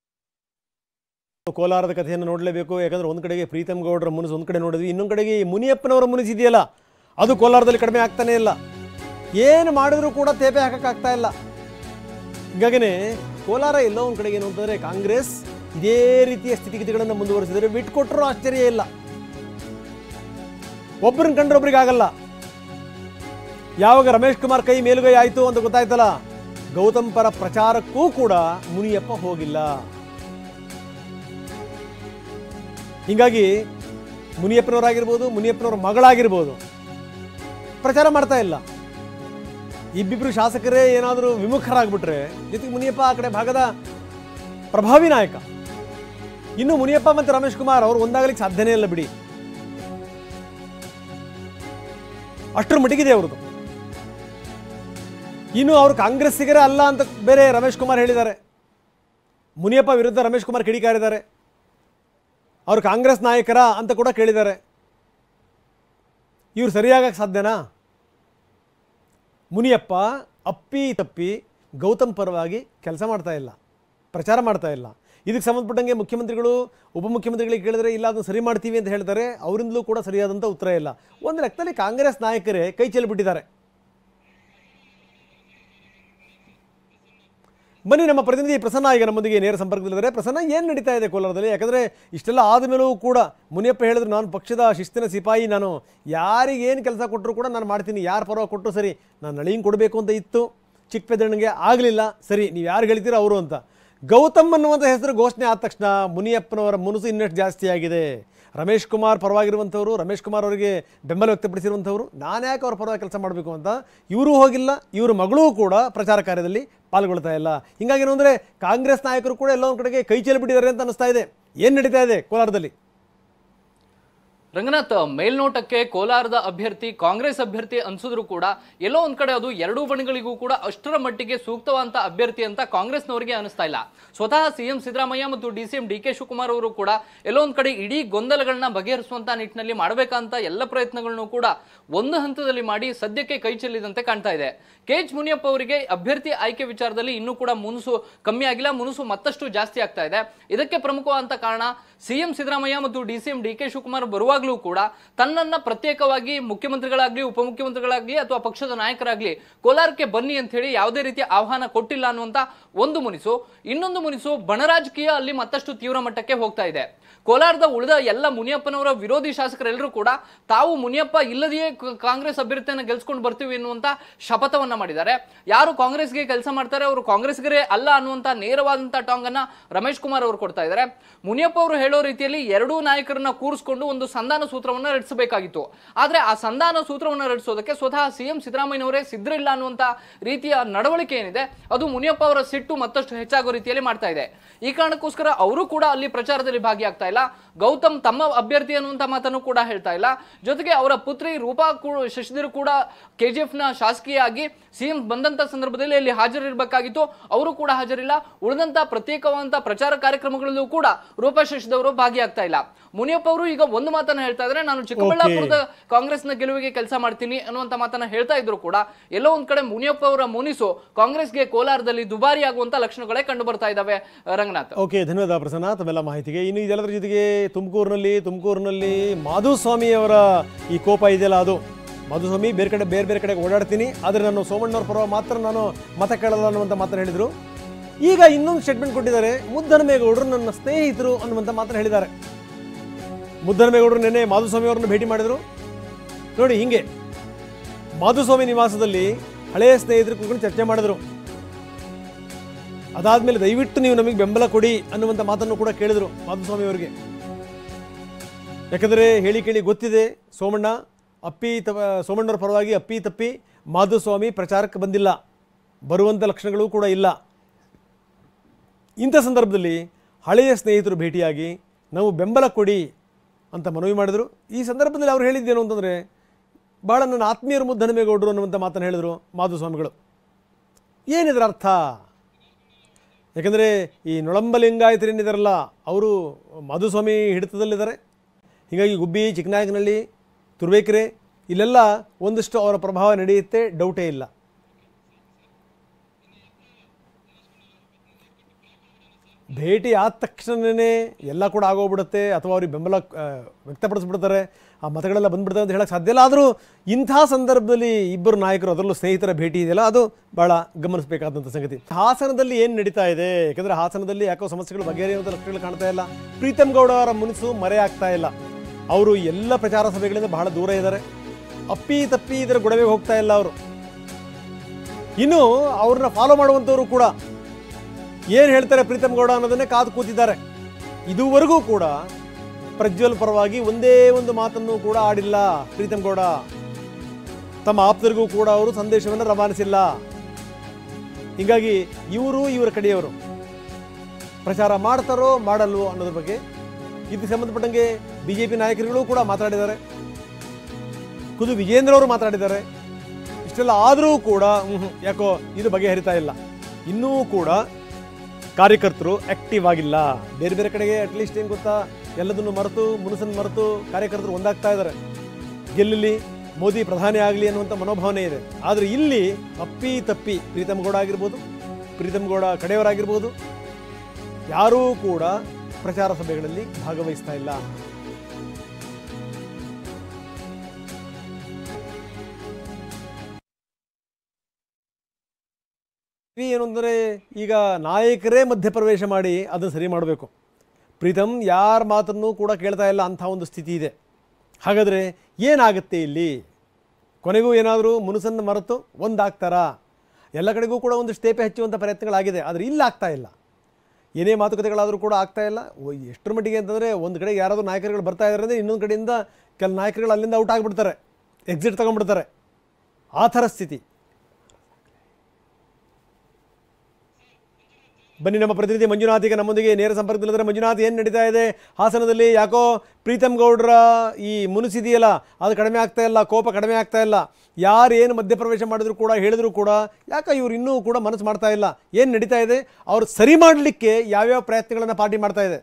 ಕೋಲಾರದ ಕಥೆಯನ್ನು ನೋಡಲೇಬೇಕು ಯಾಕಂದ್ರೆ ಒಂದು ಕಡೆಗೆ ಪ್ರೀತಮ್ ಗೌಡರ ಮುನಿಸು ಒಂದು ಕಡೆ ನೋಡಿದ್ವಿ ಇನ್ನೊಂದು ಕಡೆಗೆ ಈ ಮುನಿಯಪ್ಪನವರ ಮುನಿಸು ಇದೆಯಲ್ಲ ಅದು ಕೋಲಾರದಲ್ಲಿ ಕಡಿಮೆ ಆಗ್ತಾನೆ ಇಲ್ಲ ಏನು ಮಾಡಿದ್ರೂ ಕೂಡ ತೇಪೆ ಹಾಕಕ್ಕಾಗ್ತಾ ಇಲ್ಲ ಹೀಗಾಗಿನೇ ಕೋಲಾರ ಎಲ್ಲೋ ಒಂದು ಕಡೆಗೆ ಏನು ಅಂತಂದರೆ ಕಾಂಗ್ರೆಸ್ ಇದೇ ರೀತಿಯ ಸ್ಥಿತಿಗತಿಗಳನ್ನು ಮುಂದುವರಿಸಿದರೆ ಬಿಟ್ಕೊಟ್ರೂ ಆಶ್ಚರ್ಯ ಇಲ್ಲ ಒಬ್ಬರನ್ನ ಕಂಡ್ರೆ ಒಬ್ರಿಗೆ ಆಗಲ್ಲ ಯಾವಾಗ ರಮೇಶ್ ಕುಮಾರ್ ಕೈ ಮೇಲುಗೈ ಆಯಿತು ಅಂತ ಗೊತ್ತಾಯ್ತಲ್ಲ ಗೌತಮ್ ಪರ ಪ್ರಚಾರಕ್ಕೂ ಕೂಡ ಮುನಿಯಪ್ಪ ಹೋಗಿಲ್ಲ ಹೀಗಾಗಿ ಮುನಿಯಪ್ಪನವರಾಗಿರ್ಬೋದು ಮುನಿಯಪ್ಪನವರ ಮಗಳಾಗಿರ್ಬೋದು ಪ್ರಚಾರ ಮಾಡ್ತಾ ಇಲ್ಲ ಇಬ್ಬಿಬ್ರು ಶಾಸಕರೇ ಏನಾದರೂ ವಿಮುಖರಾಗ್ಬಿಟ್ರೆ ಜೊತೆಗೆ ಮುನಿಯಪ್ಪ ಆ ಕಡೆ ಭಾಗದ ಪ್ರಭಾವಿ ನಾಯಕ ಇನ್ನು ಮುನಿಯಪ್ಪ ಮತ್ತು ರಮೇಶ್ ಕುಮಾರ್ ಅವರು ಒಂದಾಗಲಿಕ್ಕೆ ಸಾಧ್ಯನೇ ಇಲ್ಲ ಬಿಡಿ ಅಷ್ಟರ ಮಟ್ಟಿಗಿದೆ ಅವ್ರದ್ದು ಇನ್ನು ಅವರು ಕಾಂಗ್ರೆಸ್ಸಿಗರೇ ಅಲ್ಲ ಅಂತ ಬೇರೆ ರಮೇಶ್ ಕುಮಾರ್ ಹೇಳಿದ್ದಾರೆ ಮುನಿಯಪ್ಪ ವಿರುದ್ಧ ರಮೇಶ್ ಕುಮಾರ್ ಕಿಡಿಕಾರಿದ್ದಾರೆ ಅವರು ಕಾಂಗ್ರೆಸ್ ನಾಯಕರ ಅಂತ ಕೂಡ ಕೇಳಿದ್ದಾರೆ ಇವ್ರು ಸರಿಯಾಗಕ್ಕೆ ಸಾಧ್ಯನಾ ಮುನಿಯಪ್ಪ ಅಪ್ಪಿ ತಪ್ಪಿ ಗೌತಮ್ ಪರವಾಗಿ ಕೆಲಸ ಮಾಡ್ತಾ ಇಲ್ಲ ಪ್ರಚಾರ ಮಾಡ್ತಾ ಇಲ್ಲ ಇದಕ್ಕೆ ಸಂಬಂಧಪಟ್ಟಂಗೆ ಮುಖ್ಯಮಂತ್ರಿಗಳು ಉಪಮುಖ್ಯಮಂತ್ರಿಗಳಿಗೆ ಕೇಳಿದ್ರೆ ಇಲ್ಲ ಅದನ್ನು ಸರಿ ಮಾಡ್ತೀವಿ ಅಂತ ಹೇಳ್ತಾರೆ ಅವರಿಂದಲೂ ಕೂಡ ಸರಿಯಾದಂಥ ಉತ್ತರ ಇಲ್ಲ ಒಂದು ಲೆಕ್ಕದಲ್ಲಿ ಕಾಂಗ್ರೆಸ್ ನಾಯಕರೇ ಕೈ ಚೆಲ್ಲಿಬಿಟ್ಟಿದ್ದಾರೆ ಬನ್ನಿ ನಮ್ಮ ಪ್ರತಿನಿಧಿ ಪ್ರಸನ್ನ ಈಗ ನಮ್ಮೊಂದಿಗೆ ನೇರ ಸಂಪರ್ಕದಲ್ಲಿದ್ದಾರೆ ಪ್ರಸನ್ನ ಏನು ನಡೀತಾ ಇದೆ ಕೋಲಾರದಲ್ಲಿ ಯಾಕಂದರೆ ಇಷ್ಟೆಲ್ಲ ಆದಮೇಲೂ ಕೂಡ ಮುನಿಯಪ್ಪ ಹೇಳಿದ್ರು ನಾನು ಪಕ್ಷದ ಶಿಸ್ತಿನ ಸಿಪಾಯಿ ನಾನು ಯಾರಿಗೆ ಏನು ಕೆಲಸ ಕೊಟ್ಟರು ಕೂಡ ನಾನು ಮಾಡ್ತೀನಿ ಯಾರು ಪರವಾಗಿ ಕೊಟ್ಟರು ಸರಿ ನಾನು ನಳಿಂಗ್ ಕೊಡಬೇಕು ಅಂತ ಇತ್ತು ಚಿಕ್ಕ ಪೆದ್ದಣ್ಣಗೆ ಆಗಲಿಲ್ಲ ಸರಿ ನೀವು ಯಾರು ಹೇಳ್ತೀರೋ ಅವರು ಅಂತ ಗೌತಮ್ ಅನ್ನುವಂಥ ಹೆಸರು ಘೋಷಣೆ ಆದ ತಕ್ಷಣ ಮುನಿಯಪ್ಪನವರ ಮುನಸು ಇನ್ನಷ್ಟು ಜಾಸ್ತಿ ಆಗಿದೆ ರಮೇಶ್ ಕುಮಾರ್ ಪರವಾಗಿರುವಂಥವ್ರು ರಮೇಶ್ ಕುಮಾರ್ ಅವರಿಗೆ ಬೆಂಬಲ ವ್ಯಕ್ತಪಡಿಸಿರುವಂಥವ್ರು ನಾನು ಯಾಕೆ ಅವ್ರ ಪರವಾಗಿ ಕೆಲಸ ಮಾಡಬೇಕು ಅಂತ ಇವರು ಹೋಗಿಲ್ಲ ಇವ್ರ ಮಗಳೂ ಕೂಡ ಪ್ರಚಾರ ಕಾರ್ಯದಲ್ಲಿ ಪಾಲ್ಗೊಳ್ತಾ ಇಲ್ಲ ಹಿಂಗಾಗಿ ಏನು ಅಂದರೆ ಕಾಂಗ್ರೆಸ್ ನಾಯಕರು ಕೂಡ ಎಲ್ಲ ಒಂದು ಕಡೆಗೆ ಕೈ ಚೆಲ್ಲಿಬಿಟ್ಟಿದ್ದಾರೆ ಅಂತ ಅನಿಸ್ತಾ ಇದೆ ಏನು ನಡೀತಾ ಇದೆ ಕೋಲಾರದಲ್ಲಿ ರಂಗನಾಥ್ ಮೇಲ್ನೋಟಕ್ಕೆ ಕೋಲಾರದ ಅಭ್ಯರ್ಥಿ ಕಾಂಗ್ರೆಸ್ ಅಭ್ಯರ್ಥಿ ಅನ್ಸಿದ್ರು ಕೂಡ ಎಲ್ಲೋ ಒಂದ್ ಕಡೆ ಅದು ಎರಡೂ ಬಣಗಳಿಗೂ ಕೂಡ ಅಷ್ಟರ ಮಟ್ಟಿಗೆ ಸೂಕ್ತವಾದಂತ ಅಭ್ಯರ್ಥಿ ಅಂತ ಕಾಂಗ್ರೆಸ್ನವರಿಗೆ ಅನಿಸ್ತಾ ಇಲ್ಲ ಸ್ವತಃ ಸಿಎಂ ಸಿದ್ದರಾಮಯ್ಯ ಮತ್ತು D C M D K Shivakumar ಅವರು ಕೂಡ ಎಲ್ಲೋ ಒಂದ್ ಕಡೆ ಇಡೀ ಗೊಂದಲಗಳನ್ನ ಬಗೆಹರಿಸುವಂತ ನಿಟ್ಟಿನಲ್ಲಿ ಮಾಡಬೇಕಂತ ಎಲ್ಲ ಪ್ರಯತ್ನಗಳನ್ನು ಕೂಡ ಒಂದು ಹಂತದಲ್ಲಿ ಮಾಡಿ ಸದ್ಯಕ್ಕೆ ಕೈ ಚೆಲ್ಲಿದಂತೆ ಕಾಣ್ತಾ ಇದೆ ಕೆ ಎಚ್ ಮುನಿಯಪ್ಪ ಅವರಿಗೆ ಅಭ್ಯರ್ಥಿ ಆಯ್ಕೆ ವಿಚಾರದಲ್ಲಿ ಇನ್ನೂ ಕೂಡ ಮುನುಸು ಕಮ್ಮಿ ಆಗಿಲ್ಲ ಮುನುಸು ಮತ್ತಷ್ಟು ಜಾಸ್ತಿ ಆಗ್ತಾ ಇದೆ ಇದಕ್ಕೆ ಪ್ರಮುಖವಾದಂತ ಕಾರಣ ಸಿಎಂ ಸಿದ್ದರಾಮಯ್ಯ ಮತ್ತು D C M D K Shivakumar ಬರುವಾಗಲೂ ಕೂಡ ತನ್ನನ್ನ ಪ್ರತ್ಯೇಕವಾಗಿ ಮುಖ್ಯಮಂತ್ರಿಗಳಾಗ್ಲಿ ಉಪಮುಖ್ಯಮಂತ್ರಿಗಳಾಗ್ಲಿ ಅಥವಾ ಪಕ್ಷದ ನಾಯಕರಾಗ್ಲಿ ಕೋಲಾರಕ್ಕೆ ಬನ್ನಿ ಅಂತ ಹೇಳಿ ಯಾವುದೇ ರೀತಿಯ ಆಹ್ವಾನ ಕೊಟ್ಟಿಲ್ಲ ಅನ್ನುವಂತ ಒಂದು ಮುನಿಸು ಇನ್ನೊಂದು ಮುನಿಸು ಬಣರಾಜಕೀಯ ಅಲ್ಲಿ ಮತ್ತಷ್ಟು ತೀವ್ರ ಮಟ್ಟಕ್ಕೆ ಹೋಗ್ತಾ ಇದೆ ಕೋಲಾರದ ಉಳಿದ ಎಲ್ಲ ಮುನಿಯಪ್ಪನವರ ವಿರೋಧಿ ಶಾಸಕರೆಲ್ಲರೂ ಕೂಡ ತಾವು ಮುನಿಯಪ್ಪ ಇಲ್ಲದೆಯೇ ಕ- ಕಾಂಗ್ರೆಸ್ ಅಭ್ಯರ್ಥಿಯನ್ನು ಗೆಲ್ಸ್ಕೊಂಡು ಬರ್ತೀವಿ ಎನ್ನುವಂತ ಶಪಥವನ್ನ ಮಾಡಿದ್ದಾರೆ ಯಾರು ಕಾಂಗ್ರೆಸ್ಗೆ ಕೆಲಸ ಮಾಡ್ತಾರೆ ಅವರು ಕಾಂಗ್ರೆಸ್ಗರೇ ಅಲ್ಲ ಅನ್ನುವಂತ ನೇರವಾದಂತ ಟಾಂಗ್ ಅನ್ನ ರಮೇಶ್ ಕುಮಾರ್ ಅವರು ಕೊಡ್ತಾ ಇದ್ದಾರೆ ಮುನಿಯಪ್ಪ ಅವರು ಹೇಳೋ ರೀತಿಯಲ್ಲಿ ಎರಡೂ ನಾಯಕರನ್ನ ಕೂರಿಸ್ಕೊಂಡು ಒಂದು ಸಂಧಾನ ಸೂತ್ರವನ್ನ ರಚಿಸಬೇಕಾಗಿತ್ತು ಆದ್ರೆ ಆ ಸಂಧಾನ ಸೂತ್ರವನ್ನ ರಚಿಸೋದಕ್ಕೆ ಸ್ವತಃ ಸಿಎಂ ಸಿದ್ದರಾಮಯ್ಯನವರೇ ಸಿದ್ಧರಿಲ್ಲ ಅನ್ನುವಂತ ರೀತಿಯ ನಡವಳಿಕೆ ಏನಿದೆ ಅದು ಮುನಿಯಪ್ಪ ಅವರ ಸಿಟ್ಟು ಮತ್ತಷ್ಟು ಹೆಚ್ಚಾಗೋ ರೀತಿಯಲ್ಲಿ ಮಾಡ್ತಾ ಇದೆ ಈ ಕಾರಣಕ್ಕೋಸ್ಕರ ಅವರು ಕೂಡ ಅಲ್ಲಿ ಪ್ರಚಾರದಲ್ಲಿ ಭಾಗಿಯಾಗ್ತಾ ಇಲ್ಲ ಗೌತಮ್ ತಮ್ಮ ಅಭ್ಯರ್ಥಿ ಅನ್ನುವಂತ ಮಾತನ್ನು ಕೂಡ ಹೇಳ್ತಾ ಇಲ್ಲ ಜೊತೆಗೆ ಅವರ ಪುತ್ರಿ ರೂಪಾ ಕೂ- ಶಶಿಧರ್ ಕೂಡ ಕೆಜಿಎಫ್ ನ ಶಾಸಕೀಯ ಆಗಿ ಸಿಎಂ ಬಂದಂತ ಸಂದರ್ಭದಲ್ಲಿ ಅಲ್ಲಿ ಹಾಜರಿರ್ಬೇಕಾಗಿತ್ತು ಅವರು ಕೂಡ ಹಾಜರಿಲ್ಲ ಉಳಿದಂತ ಪ್ರತ್ಯೇಕವಾದಂತ ಪ್ರಚಾರ ಕಾರ್ಯಕ್ರಮಗಳಲ್ಲೂ ಕೂಡ ರೂಪಾ ಶಶಿಧರ್ ಭಾಗಿಯಾಗ್ತಾ ಇಲ್ಲ ಮುನಿಯಪ್ಪ ಅವರು ಈಗ ಒಂದು ಮಾತನ್ನ ಹೇಳ್ತಾ ಇದ್ರೆ ನಾನು ಚಿಕ್ಕಬಳ್ಳಾಪುರದ ಕಾಂಗ್ರೆಸ್ನ ಗೆಲುವಿಗೆ ಕೆಲಸ ಮಾಡ್ತೀನಿ ಅನ್ನುವಂತ ಮಾತನ್ನ ಹೇಳ್ತಾ ಇದ್ರು ಕೂಡ ಎಲ್ಲೋ ಒಂದ್ ಕಡೆ ಮುನಿಯಪ್ಪ ಅವರ ಮುನಿಸು ಕಾಂಗ್ರೆಸ್ಗೆ ಕೋಲಾರದಲ್ಲಿ ದುಬಾರಿ ಆಗುವಂತ ಲಕ್ಷಣಗಳೇ ಕಂಡು ಬರ್ತಾ ಇದಾವೆ ರಂಗನಾಥ್ ಓಕೆ ಧನ್ಯವಾದ ಪ್ರಸನ್ನ ತಮ್ಮೆಲ್ಲ ಮಾಹಿತಿಗೆ ಇನ್ನು ಇದೆಲ್ಲದರ ಜೊತೆಗೆ ತುಮಕೂರಿನಲ್ಲಿ ತುಮಕೂರಿನಲ್ಲಿ ಮಾಧುಸ್ವಾಮಿ ಅವರ ಈ ಕೋಪ ಇದೆಯಲ್ಲ ಅದು ಮಾಧುಸ್ವಾಮಿ ಬೇರೆ ಕಡೆ ಬೇರೆ ಬೇರೆ ಕಡೆಗೆ ಓಡಾಡ್ತೀನಿ ಆದರೆ ನಾನು ಸೋಮಣ್ಣವ್ರ ಪರ ಮಾತ್ರ ನಾನು ಮತ ಕೇಳಲ್ಲ ಅನ್ನುವಂಥ ಮಾತನ್ನು ಹೇಳಿದರು ಈಗ ಇನ್ನೊಂದು ಸ್ಟೇಟ್ಮೆಂಟ್ ಕೊಟ್ಟಿದ್ದಾರೆ ಮುದ್ದನಮೇಗೌಡರು ನನ್ನ ಸ್ನೇಹಿತರು ಅನ್ನುವಂಥ ಮಾತನ್ನು ಹೇಳಿದ್ದಾರೆ ಮುದ್ದನಮೇಗೌಡರು ನಿನ್ನೆ ಮಾಧುಸ್ವಾಮಿ ಅವರನ್ನು ಭೇಟಿ ಮಾಡಿದರು ನೋಡಿ ಹಿಂಗೆ ಮಾಧುಸ್ವಾಮಿ ನಿವಾಸದಲ್ಲಿ ಹಳೆಯ ಸ್ನೇಹಿತರು ಕೂತ್ಕೊಂಡು ಚರ್ಚೆ ಮಾಡಿದ್ರು ಅದಾದ್ಮೇಲೆ ದಯವಿಟ್ಟು ನೀವು ನಮಗೆ ಬೆಂಬಲ ಕೊಡಿ ಅನ್ನುವಂಥ ಮಾತನ್ನು ಕೂಡ ಕೇಳಿದರು ಮಾಧುಸ್ವಾಮಿ ಅವರಿಗೆ ಯಾಕಂದರೆ ಹೇಳಿ ಕೇಳಿ ಗೊತ್ತಿದೆ ಸೋಮಣ್ಣ ಅಪ್ಪಿ ತ ಸೋಮಣ್ಣವ್ರ ಪರವಾಗಿ ಅಪ್ಪಿ ತಪ್ಪಿ ಮಾಧುಸ್ವಾಮಿ ಪ್ರಚಾರಕ್ಕೆ ಬಂದಿಲ್ಲ ಬರುವಂಥ ಲಕ್ಷಣಗಳು ಕೂಡ ಇಲ್ಲ ಇಂಥ ಸಂದರ್ಭದಲ್ಲಿ ಹಳೆಯ ಸ್ನೇಹಿತರು ಭೇಟಿಯಾಗಿ ನಾವು ಬೆಂಬಲ ಕೊಡಿ ಅಂತ ಮನವಿ ಮಾಡಿದರು ಈ ಸಂದರ್ಭದಲ್ಲಿ ಅವ್ರು ಹೇಳಿದ್ದೇನು ಅಂತಂದರೆ ಭಾಳ ನನ್ನ ಆತ್ಮೀಯರು ಮುದ್ದನಮೇಗೌಡರು ಅನ್ನುವಂಥ ಮಾತನ್ನು ಹೇಳಿದರು ಮಾಧುಸ್ವಾಮಿಗಳು ಏನಿದ್ರ ಅರ್ಥ ಯಾಕಂದರೆ ಈ ನೊಳಂಬ ಲಿಂಗಾಯತರೇನಿದಾರಲ್ಲ ಅವರು ಮಾಧುಸ್ವಾಮಿ ಹಿಡಿತದಲ್ಲಿದ್ದಾರೆ ಹೀಗಾಗಿ ಗುಬ್ಬಿ ಚಿಕ್ಕನಾಯಕನಹಳ್ಳಿ ತುರುವೇಕೆರೆ ಇಲ್ಲೆಲ್ಲ ಒಂದಷ್ಟು ಅವರ ಪ್ರಭಾವ ನಡೆಯುತ್ತೆ ಡೌಟೇ ಇಲ್ಲ ಭೇಟಿ ಆದ ತಕ್ಷಣವೇ ಎಲ್ಲ ಕೂಡ ಆಗೋಗ್ಬಿಡುತ್ತೆ ಅಥವಾ ಅವ್ರಿಗೆ ಬೆಂಬಲ ಆ, ವ್ಯಕ್ತಪಡಿಸ್ಬಿಡ್ತಾರೆ ಆ ಮತಗಳೆಲ್ಲ ಬಂದ್ಬಿಡ್ತವೆ ಅಂತ ಹೇಳಕ್ಕೆ ಸಾಧ್ಯ ಇಲ್ಲ ಆದರೂ ಇಂಥ ಸಂದರ್ಭದಲ್ಲಿ ಇಬ್ಬರು ನಾಯಕರು ಅದರಲ್ಲೂ ಸ್ನೇಹಿತರ ಭೇಟಿ ಇದೆಯಲ್ಲ ಅದು ಭಾಳ ಗಮನಿಸಬೇಕಾದಂಥ ಸಂಗತಿ ಹಾಸನದಲ್ಲಿ ಏನು ನಡೀತಾ ಇದೆ ಯಾಕಂದರೆ ಹಾಸನದಲ್ಲಿ ಯಾಕೋ ಸಮಸ್ಯೆಗಳು ಬಗೆಹರಿಯುವಂಥ ಲಕ್ಷಣಗಳು ಕಾಣ್ತಾ ಇಲ್ಲ ಪ್ರೀತಮ್ ಗೌಡ ಅವರ ಮುನಿಸು ಮರೆ ಆಗ್ತಾ ಇಲ್ಲ ಅವರು ಎಲ್ಲ ಪ್ರಚಾರ ಸಭೆಗಳಿಂದ ಬಹಳ ದೂರ ಇದ್ದಾರೆ ಅಪ್ಪಿ ತಪ್ಪಿ ಇದರ ಗೊಡವೆಗೆ ಹೋಗ್ತಾ ಇಲ್ಲ ಅವರು ಇನ್ನು ಅವ್ರನ್ನ ಫಾಲೋ ಮಾಡುವಂಥವ್ರು ಕೂಡ ಏನು ಹೇಳ್ತಾರೆ ಪ್ರೀತಮ್ ಗೌಡ ಅನ್ನೋದನ್ನೇ ಕಾದು ಕೂತಿದ್ದಾರೆ ಇದುವರೆಗೂ ಕೂಡ ಪ್ರಜ್ವಲ್ ಪರವಾಗಿ ಒಂದೇ ಒಂದು ಮಾತನ್ನು ಕೂಡ ಆಡಿಲ್ಲ ಪ್ರೀತಮ್ ಗೌಡ ತಮ್ಮ ಆಪ್ತರಿಗೂ ಕೂಡ ಅವರು ಸಂದೇಶವನ್ನು ರವಾನಿಸಿಲ್ಲ ಹೀಗಾಗಿ ಇವರು ಇವರ ಕಡೆಯವರು ಪ್ರಚಾರ ಮಾಡ್ತಾರೋ ಮಾಡಲ್ವೋ ಅನ್ನೋದ್ರ ಬಗ್ಗೆ ಇದಕ್ಕೆ ಸಂಬಂಧಪಟ್ಟಂಗೆ ಬಿಜೆಪಿ ನಾಯಕರುಗಳು ಕೂಡ ಮಾತಾಡಿದ್ದಾರೆ ಖುದ್ದು ವಿಜೇಂದ್ರ ಅವರು ಮಾತಾಡಿದ್ದಾರೆ ಇಷ್ಟೆಲ್ಲ ಆದರೂ ಕೂಡ ಮ್ಹೂ, ಯಾಕೋ ಇದು ಬಗೆಹರಿತಾ ಇಲ್ಲ ಇನ್ನೂ ಕೂಡ ಕಾರ್ಯಕರ್ತರು ಆಕ್ಟಿವ್ ಆಗಿಲ್ಲ ಬೇರೆ ಬೇರೆ ಕಡೆಗೆ ಅಟ್ಲೀಸ್ಟ್ ಏನು ಗೊತ್ತಾ ಎಲ್ಲದನ್ನು ಮರೆತು ಮುನುಸನ್ನು ಮರೆತು ಕಾರ್ಯಕರ್ತರು ಒಂದಾಗ್ತಾ ಇದ್ದಾರೆ ಗೆಲ್ಲಲಿ ಮೋದಿ ಪ್ರಧಾನಿ ಆಗಲಿ ಅನ್ನುವಂಥ ಮನೋಭಾವನೆ ಇದೆ ಆದರೆ ಇಲ್ಲಿ ಅಪ್ಪಿ ತಪ್ಪಿ ಪ್ರೀತಮ್ ಗೌಡ ಆಗಿರ್ಬೋದು ಪ್ರೀತಮ್ ಗೌಡ ಕಡೆಯವರಾಗಿರ್ಬೋದು ಯಾರೂ ಕೂಡ ಪ್ರಚಾರ ಸಭೆಗಳಲ್ಲಿ ಭಾಗವಹಿಸ್ತಾ ಇಲ್ಲ ಈ ಏನು ಅಂದರೆ ಈಗ ನಾಯಕರೇ ಮಧ್ಯಪ್ರವೇಶ ಮಾಡಿ ಅದನ್ನು ಸರಿ ಮಾಡಬೇಕು ಪ್ರೀತಮ್ ಯಾರ ಮಾತನ್ನು ಕೂಡ ಕೇಳ್ತಾ ಇಲ್ಲ ಅಂಥ ಒಂದು ಸ್ಥಿತಿ ಇದೆ ಹಾಗಾದರೆ ಏನಾಗುತ್ತೆ ಇಲ್ಲಿ ಕೊನೆಗೂ ಏನಾದರೂ ಮುನುಸನ್ನು ಮರೆತು ಒಂದಾಗ್ತಾರಾ ಎಲ್ಲ ಕಡೆಗೂ ಕೂಡ ಒಂದು ಸ್ಟೇಪೆ ಹಚ್ಚುವಂಥ ಪ್ರಯತ್ನಗಳಾಗಿದೆ ಆದರೆ ಇಲ್ಲಿ ಆಗ್ತಾ ಇಲ್ಲ ಏನೇ ಮಾತುಕತೆಗಳಾದರೂ ಕೂಡ ಆಗ್ತಾ ಇಲ್ಲ ಓ, ಎಷ್ಟರ ಮಟ್ಟಿಗೆ ಅಂತಂದರೆ ಒಂದು ಕಡೆಗೆ ಯಾರಾದರೂ ನಾಯಕರುಗಳು ಬರ್ತಾ ಇದ್ದಾರೆ ಅಂದರೆ ಇನ್ನೊಂದು ಕಡೆಯಿಂದ ಕೆಲ ನಾಯಕರುಗಳು ಅಲ್ಲಿಂದ ಔಟ್ ಆಗಿಬಿಡ್ತಾರೆ ಎಕ್ಸಿಟ್ ತಗೊಂಡ್ಬಿಡ್ತಾರೆ ಆ ಥರ ಸ್ಥಿತಿ ಬನ್ನಿ ನಮ್ಮ ಪ್ರತಿನಿಧಿ ಮಂಜುನಾಥ್ ಈಗ ನಮ್ಮೊಂದಿಗೆ ನೇರ ಸಂಪರ್ಕದಲ್ಲಿದ್ದಾರೆ ಮಂಜುನಾಥ್ ಏನು ನಡೀತಾ ಇದೆ ಹಾಸನದಲ್ಲಿ ಯಾಕೋ ಪ್ರೀತಮ್ ಗೌಡ್ರ ಈ ಮುನಿಸಿದೆಯಲ್ಲ ಅದು ಕಡಿಮೆ ಆಗ್ತಾ ಇಲ್ಲ ಕೋಪ ಕಡಿಮೆ ಆಗ್ತಾ ಇಲ್ಲ ಯಾರು ಏನು ಮಧ್ಯಪ್ರವೇಶ ಮಾಡಿದ್ರು ಕೂಡ ಹೇಳಿದ್ರು ಕೂಡ ಯಾಕೆ ಇವ್ರು ಇನ್ನೂ ಕೂಡ ಮನಸ್ಸು ಮಾಡ್ತಾ ಇಲ್ಲ ಏನು ನಡೀತಾ ಇದೆ ಅವ್ರು ಸರಿ ಮಾಡಲಿಕ್ಕೆ ಯಾವ್ಯಾವ ಪ್ರಯತ್ನಗಳನ್ನು ಪಾರ್ಟಿ ಮಾಡ್ತಾ ಇದೆ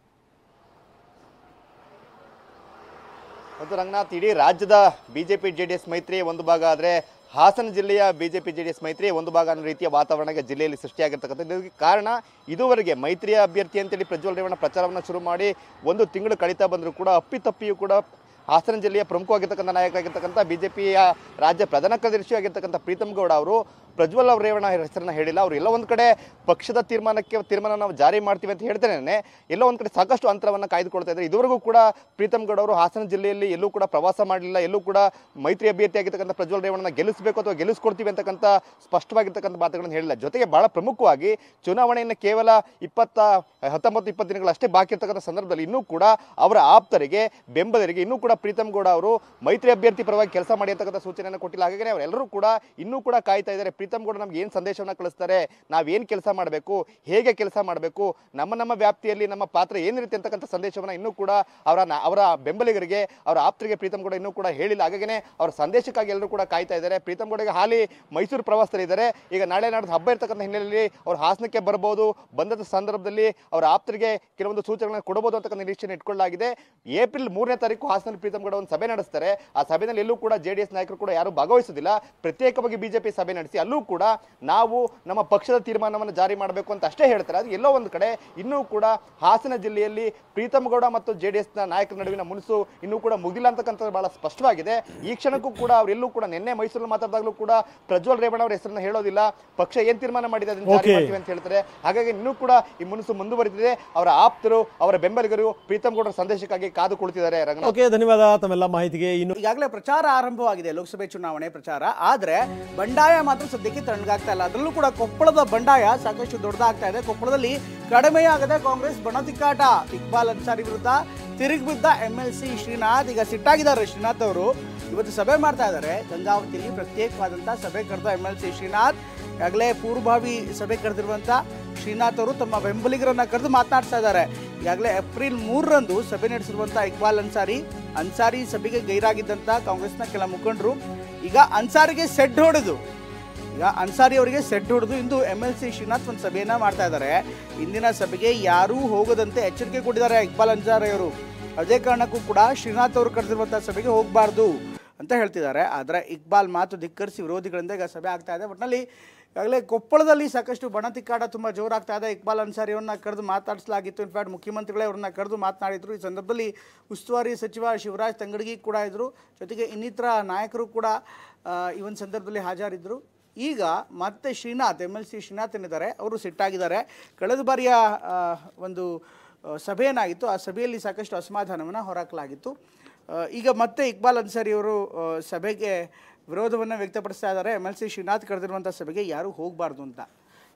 ಮತ್ತು ರಂಗನಾಥ್ ಇಡೀ ರಾಜ್ಯದ ಬಿಜೆಪಿ ಜೆ ಡಿ ಎಸ್ ಮೈತ್ರಿ ಒಂದು ಭಾಗ ಆದರೆ ಹಾಸನ ಜಿಲ್ಲೆಯ ಬಿಜೆಪಿ ಜೆ ಡಿ ಎಸ್ ಮೈತ್ರಿ ಒಂದು ಭಾಗ ಅನ್ನೋ ರೀತಿಯ ವಾತಾವರಣಕ್ಕೆ ಜಿಲ್ಲೆಯಲ್ಲಿ ಸೃಷ್ಟಿಯಾಗಿರ್ತಕ್ಕಂಥದ್ದು ಇದಕ್ಕೆ ಕಾರಣ ಇದುವರೆಗೆ ಮೈತ್ರಿಯ ಅಭ್ಯರ್ಥಿ ಅಂತೇಳಿ ಪ್ರಜ್ವಲ್ ರೇವಣ್ಣ ಪ್ರಚಾರವನ್ನು ಶುರು ಮಾಡಿ ಒಂದು ತಿಂಗಳು ಕಳೀತಾ ಬಂದರೂ ಕೂಡ ಅಪ್ಪಿತಪ್ಪಿಯೂ ಕೂಡ ಹಾಸನ ಜಿಲ್ಲೆಯ ಪ್ರಮುಖವಾಗಿರ್ತಕ್ಕಂಥ ನಾಯಕರಾಗಿರ್ತಕ್ಕಂಥ ಬಿಜೆಪಿಯ ರಾಜ್ಯ ಪ್ರಧಾನ ಕಾರ್ಯದರ್ಶಿ ಆಗಿರ್ತಕ್ಕಂಥ ಪ್ರೀತಮ್ ಗೌಡ ಅವರು ಪ್ರಜ್ವಲ್ ಅವ್ರ ರೇವಣ್ಣ ಹೆಸರನ್ನ ಹೇಳಿಲ್ಲ ಅವರು ಎಲ್ಲ ಒಂದು ಕಡೆ ಪಕ್ಷದ ತೀರ್ಮಾನಕ್ಕೆ ತೀರ್ಮಾನ ನಾವು ಜಾರಿ ಮಾಡ್ತೀವಿ ಅಂತ ಹೇಳ್ತೇನೆ ಎಲ್ಲೋ ಒಂದು ಕಡೆ ಸಾಕಷ್ಟು ಅಂತರವನ್ನು ಕಾಯ್ದುಕೊಳ್ತಾ ಇದ್ದಾರೆ ಇದುವರೆಗೂ ಕೂಡ ಪ್ರೀತಮ್ ಗೌಡ ಅವರು ಹಾಸನ ಜಿಲ್ಲೆಯಲ್ಲಿ ಎಲ್ಲೂ ಕೂಡ ಪ್ರವಾಸ ಮಾಡಲಿಲ್ಲ ಎಲ್ಲೂ ಕೂಡ ಮೈತ್ರಿ ಅಭ್ಯರ್ಥಿ ಆಗಿರ್ತಕ್ಕಂಥ ಪ್ರಜ್ವಲ್ ರೇವಣ್ಣನ ಗೆಲ್ಲಿಸಬೇಕು ಅಥವಾ ಗೆಲ್ಲಿಸ್ಕೊಡ್ತೀವಿ ಅಂತಕ್ಕಂಥ ಸ್ಪಷ್ಟವಾಗಿರ್ತಕ್ಕಂಥ ಮಾತುಗಳನ್ನು ಹೇಳಿಲ್ಲ ಜೊತೆಗೆ ಬಹಳ ಪ್ರಮುಖವಾಗಿ ಚುನಾವಣೆಯನ್ನು ಕೇವಲ ಇಪ್ಪತ್ತ ಹತ್ತೊಂಬತ್ತು ಇಪ್ಪತ್ತು ದಿನಗಳಷ್ಟೇ ಬಾಕಿ ಇರ್ತಕ್ಕಂಥ ಸಂದರ್ಭದಲ್ಲಿ ಇನ್ನೂ ಕೂಡ ಅವರ ಆಪ್ತರಿಗೆ ಬೆಂಬಲರಿಗೆ ಇನ್ನೂ ಕೂಡ ಪ್ರೀತಮ್ ಗೌಡ ಅವರು ಮೈತ್ರಿ ಅಭ್ಯರ್ಥಿ ಪರವಾಗಿ ಕೆಲಸ ಮಾಡಿ ಅಂತಕ್ಕಂಥ ಸೂಚನೆಯನ್ನು ಕೊಟ್ಟಿಲ್ಲ ಹಾಗಾಗಿ ಅವರೆಲ್ಲರೂ ಕೂಡ ಇನ್ನೂ ಕೂಡ ಕಾಯ್ತಾ ಇದ್ದಾರೆ ಪ್ರೀತಮ್ ಗೌಡ ನಮ್ಗೆ ಏನು ಸಂದೇಶವನ್ನು ಕಳಿಸ್ತಾರೆ ನಾವೇನು ಕೆಲಸ ಮಾಡಬೇಕು ಹೇಗೆ ಕೆಲಸ ಮಾಡಬೇಕು ನಮ್ಮ ನಮ್ಮ ವ್ಯಾಪ್ತಿಯಲ್ಲಿ ನಮ್ಮ ಪಾತ್ರ ಏನಿರುತ್ತೆ ಅಂತಕ್ಕಂಥ ಸಂದೇಶವನ್ನು ಇನ್ನೂ ಕೂಡ ಅವರ ನ- ಅವರ ಬೆಂಬಲಿಗರಿಗೆ ಅವರ ಆಪ್ತರಿಗೆ ಪ್ರೀತಮ್ ಗೌಡ ಇನ್ನೂ ಕೂಡ ಹೇಳಿಲ್ಲ ಹಾಗಾಗಿನೇ ಅವರ ಸಂದೇಶಕ್ಕಾಗಿ ಎಲ್ಲರೂ ಕೂಡ ಕಾಯ್ತಾ ಇದ್ದಾರೆ ಪ್ರೀತಮ್ ಗೌಡಗೆ ಹಾಲಿ ಮೈಸೂರು ಪ್ರವಾಸದಲ್ಲಿದ್ದಾರೆ ಈಗ ನಾಳೆ ನಾಡ್ದು ಹಬ್ಬ ಇರ್ತಕ್ಕಂಥ ಹಿನ್ನೆಲೆಯಲ್ಲಿ ಅವ್ರು ಹಾಸನಕ್ಕೆ ಬರಬಹುದು ಬಂದಂಥ ಸಂದರ್ಭದಲ್ಲಿ ಅವರ ಆಪ್ತರಿಗೆ ಕೆಲವೊಂದು ಸೂಚನೆಗಳನ್ನು ಕೊಡಬಹುದು ಅಂತಕ್ಕಂಥ ನಿರೀಕ್ಷೆಯನ್ನು ಇಟ್ಕೊಳ್ಳಲಾಗಿದೆ ಏಪ್ರಿಲ್ ಮೂರನೇ ತಾರೀಕು ಹಾಸನಲ್ಲಿ ಪ್ರೀತಮ್ ಗೌಡ ಒಂದು ಸಭೆ ನಡೆಸ್ತಾರೆ ಆ ಸಭೆಯಲ್ಲಿ ಎಲ್ಲೂ ಕೂಡ ಜೆ ಡಿ ಎಸ್ ನಾಯಕರು ಕೂಡ ಯಾರು ಭಾಗವಹಿಸುವುದಿಲ್ಲ ಪ್ರತ್ಯೇಕವಾಗಿ ಬಿಜೆಪಿ ಸಭೆ ನಡೆಸಿ ಅಲ್ಲೂ ಕೂಡ ನಾವು ನಮ್ಮ ಪಕ್ಷದ ತೀರ್ಮಾನವನ್ನು ಜಾರಿ ಮಾಡಬೇಕು ಅಂತ ಅಷ್ಟೇ ಹೇಳ್ತಾರೆ ಅದು ಎಲ್ಲೋ ಒಂದು ಕಡೆ ಇನ್ನೂ ಕೂಡ ಹಾಸನ ಜಿಲ್ಲೆಯಲ್ಲಿ ಪ್ರೀತಮ್ ಗೌಡ ಮತ್ತು ಜೆ ಡಿ ಎಸ್ನ ನಾಯಕರ ನಡುವಿನ ಮುನಿಸು ಇನ್ನೂ ಕೂಡ ಮುಗಿಲ್ಲ ಅಂತಕ್ಕಂಥದ್ದು ಬಹಳ ಸ್ಪಷ್ಟವಾಗಿದೆ ಈ ಕ್ಷಣಕ್ಕೂ ಕೂಡ ಅವರೆಲ್ಲೂ ಕೂಡ ನಿನ್ನೆ ಮೈಸೂರಲ್ಲಿ ಮಾತಾಡಿದಾಗಲೂ ಕೂಡ ಪ್ರಜ್ವಲ್ ರೇವಣ್ಣ ಅವರ ಹೆಸರನ್ನ ಹೇಳೋದಿಲ್ಲ ಪಕ್ಷ ಏನ್ ತೀರ್ಮಾನ ಮಾಡಿದೆ ಅದನ್ನ ಜಾರಿ Okay. ಮಾಡ್ತೀವಿ ಅಂತ ಹೇಳ್ತಾರೆ ಹಾಗಾಗಿ ಇನ್ನೂ ಕೂಡ ಈ ಮುನಿಸು ಮುಂದುವರಿದಿದೆ ಅವರ ಆಪ್ತರು ಅವರ ಬೆಂಬಲಿಗರು ಪ್ರೀತಮ್ ಗೌಡರ ಸಂದೇಶಕ್ಕಾಗಿ ಕಾದು ಕುಳಿತಿದ್ದಾರೆ ರಂಗನಾಥ್ ಓಕೆ ಧನ್ಯವಾದ ತಮ್ಮೆಲ್ಲ ಮಾಹಿತಿಗೆ ಇನ್ನು ಈಗಾಗಲೇ ಪ್ರಚಾರ ಆರಂಭವಾಗಿದೆ ಲೋಕಸಭೆ ಚುನಾವಣೆ ಪ್ರಚಾರ ಆದ್ರೆ ಬಂಡಾಯ ಮಾತ್ರ ಸದ್ಯಕ್ಕೆ ತಣ್ಣಗಾಗ್ತಾ ಇಲ್ಲ ಅದರಲ್ಲೂ ಕೂಡ ಕೊಪ್ಪಳದ ಬಂಡಾಯ ಸಾಕಷ್ಟು ದೊಡ್ಡದಾಗ್ತಾ ಇದೆ ಕೊಪ್ಪಳದಲ್ಲಿ ಕಡಿಮೆಯಾಗದೆ ಕಾಂಗ್ರೆಸ್ ಬಣತಿಕ್ಕಾಟ ಇಕ್ಬಾಲ್ ಅನ್ಸಾರಿ ವಿರುದ್ಧ ತಿರುಗಿ ಬಿದ್ದ ಎಂ ಎಲ್ ಸಿ ಶ್ರೀನಾಥ್ ಈಗ ಸಿಟ್ಟಾಗಿದ್ದಾರೆ ಶ್ರೀನಾಥ್ ಅವರು ಇವತ್ತು ಸಭೆ ಮಾಡ್ತಾ ಇದ್ದಾರೆ ಗಂಗಾವತಿಯಲ್ಲಿ ಪ್ರತ್ಯೇಕವಾದಂಥ ಸಭೆ ಕರೆದ ಎಂ ಎಲ್ ಸಿ ಶ್ರೀನಾಥ್ ಈಗಾಗಲೇ ಪೂರ್ವಭಾವಿ ಸಭೆ ಕರೆದಿರುವಂಥ ಶ್ರೀನಾಥ್ ಅವರು ತಮ್ಮ ಬೆಂಬಲಿಗರನ್ನ ಕರೆದು ಮಾತನಾಡ್ತಾ ಇದ್ದಾರೆ ಈಗಾಗಲೇ ಏಪ್ರಿಲ್ ಮೂರರಂದು ಸಭೆ ನಡೆಸಿರುವಂಥ ಇಕ್ಬಾಲ್ ಅನ್ಸಾರಿ ಅನ್ಸಾರಿ ಸಭೆಗೆ ಗೈರಾಗಿದ್ದಂಥ ಕಾಂಗ್ರೆಸ್ನ ಕೆಲ ಮುಖಂಡರು ಈಗ ಅನ್ಸಾರಿಗೆ ಸೆಡ್ ಹೊಡೆದು ಈಗ ಅನ್ಸಾರಿ ಅವರಿಗೆ ಸೆಡ್ ಹೊಡೆದು ಇಂದು ಎಮ್ ಎಲ್ ಸಿ ಶ್ರೀನಾಥ್ ಒಂದು ಸಭೆಯನ್ನ ಮಾಡ್ತಾ ಇದ್ದಾರೆ ಇಂದಿನ ಸಭೆಗೆ ಯಾರೂ ಹೋಗದಂತೆ ಎಚ್ಚರಿಕೆ ಕೊಟ್ಟಿದ್ದಾರೆ ಇಕ್ಬಾಲ್ ಅನ್ಸಾರಿ ಅವರು ಅದೇ ಕಾರಣಕ್ಕೂ ಕೂಡ ಶ್ರೀನಾಥ್ ಅವರು ಕರೆದಿರುವಂಥ ಸಭೆಗೆ ಹೋಗಬಾರ್ದು ಅಂತ ಹೇಳ್ತಿದ್ದಾರೆ ಆದರೆ ಇಕ್ಬಾಲ್ ಮಾತು ಧಿಕ್ಕರಿಸಿ ವಿರೋಧಿಗಳಿಂದ ಈಗ ಸಭೆ ಆಗ್ತಾ ಇದೆ ಒಟ್ಟಿನಲ್ಲಿ ಈಗಾಗಲೇ ಕೊಪ್ಪಳದಲ್ಲಿ ಸಾಕಷ್ಟು ಬಣತಿಕ್ಕಾಟ ತುಂಬ ಜೋರಾಗ್ತಾ ಇದೆ ಇಕ್ಬಾಲ್ ಅನ್ಸಾರಿಯವ್ರನ್ನ ಕರೆದು ಮಾತಾಡಿಸಲಾಗಿತ್ತು ಇನ್ಫ್ಯಾಕ್ಟ್ ಮುಖ್ಯಮಂತ್ರಿಗಳೇ ಅವ್ರನ್ನ ಕರೆದು ಮಾತನಾಡಿದ್ರು ಈ ಸಂದರ್ಭದಲ್ಲಿ ಉಸ್ತುವಾರಿ ಸಚಿವ ಶಿವರಾಜ್ ತಂಗಡಗಿ ಕೂಡ ಇದ್ದರು ಜೊತೆಗೆ ಇನ್ನಿತರ ನಾಯಕರು ಕೂಡ ಆ, ಈ ಒಂದು ಸಂದರ್ಭದಲ್ಲಿ ಹಾಜರಿದ್ದರು ಈಗ ಮತ್ತೆ Srinath M L C Srinath ಏನಿದ್ದಾರೆ ಅವರು ಸಿಟ್ಟಾಗಿದ್ದಾರೆ ಕಳೆದ ಬಾರಿಯ ಆ, ಒಂದು ಆ, ಸಭೆ ಏನಾಗಿತ್ತು ಆ ಸಭೆಯಲ್ಲಿ ಸಾಕಷ್ಟು ಅಸಮಾಧಾನವನ್ನು ಹೊರಹಾಕಲಾಗಿತ್ತು ಆ, ಈಗ ಮತ್ತೆ ಇಕ್ಬಾಲ್ ಅನ್ಸಾರಿ ಅವರು ಆ, ಸಭೆಗೆ ವಿರೋಧವನ್ನು ವ್ಯಕ್ತಪಡಿಸ್ತಾ ಇದ್ದಾರೆ ಎಮ್ ಎಲ್ ಸಿ ಶ್ರೀನಾಥ್ ಕರೆದಿರುವಂಥ ಸಭೆಗೆ ಯಾರೂ ಹೋಗಬಾರ್ದು ಅಂತ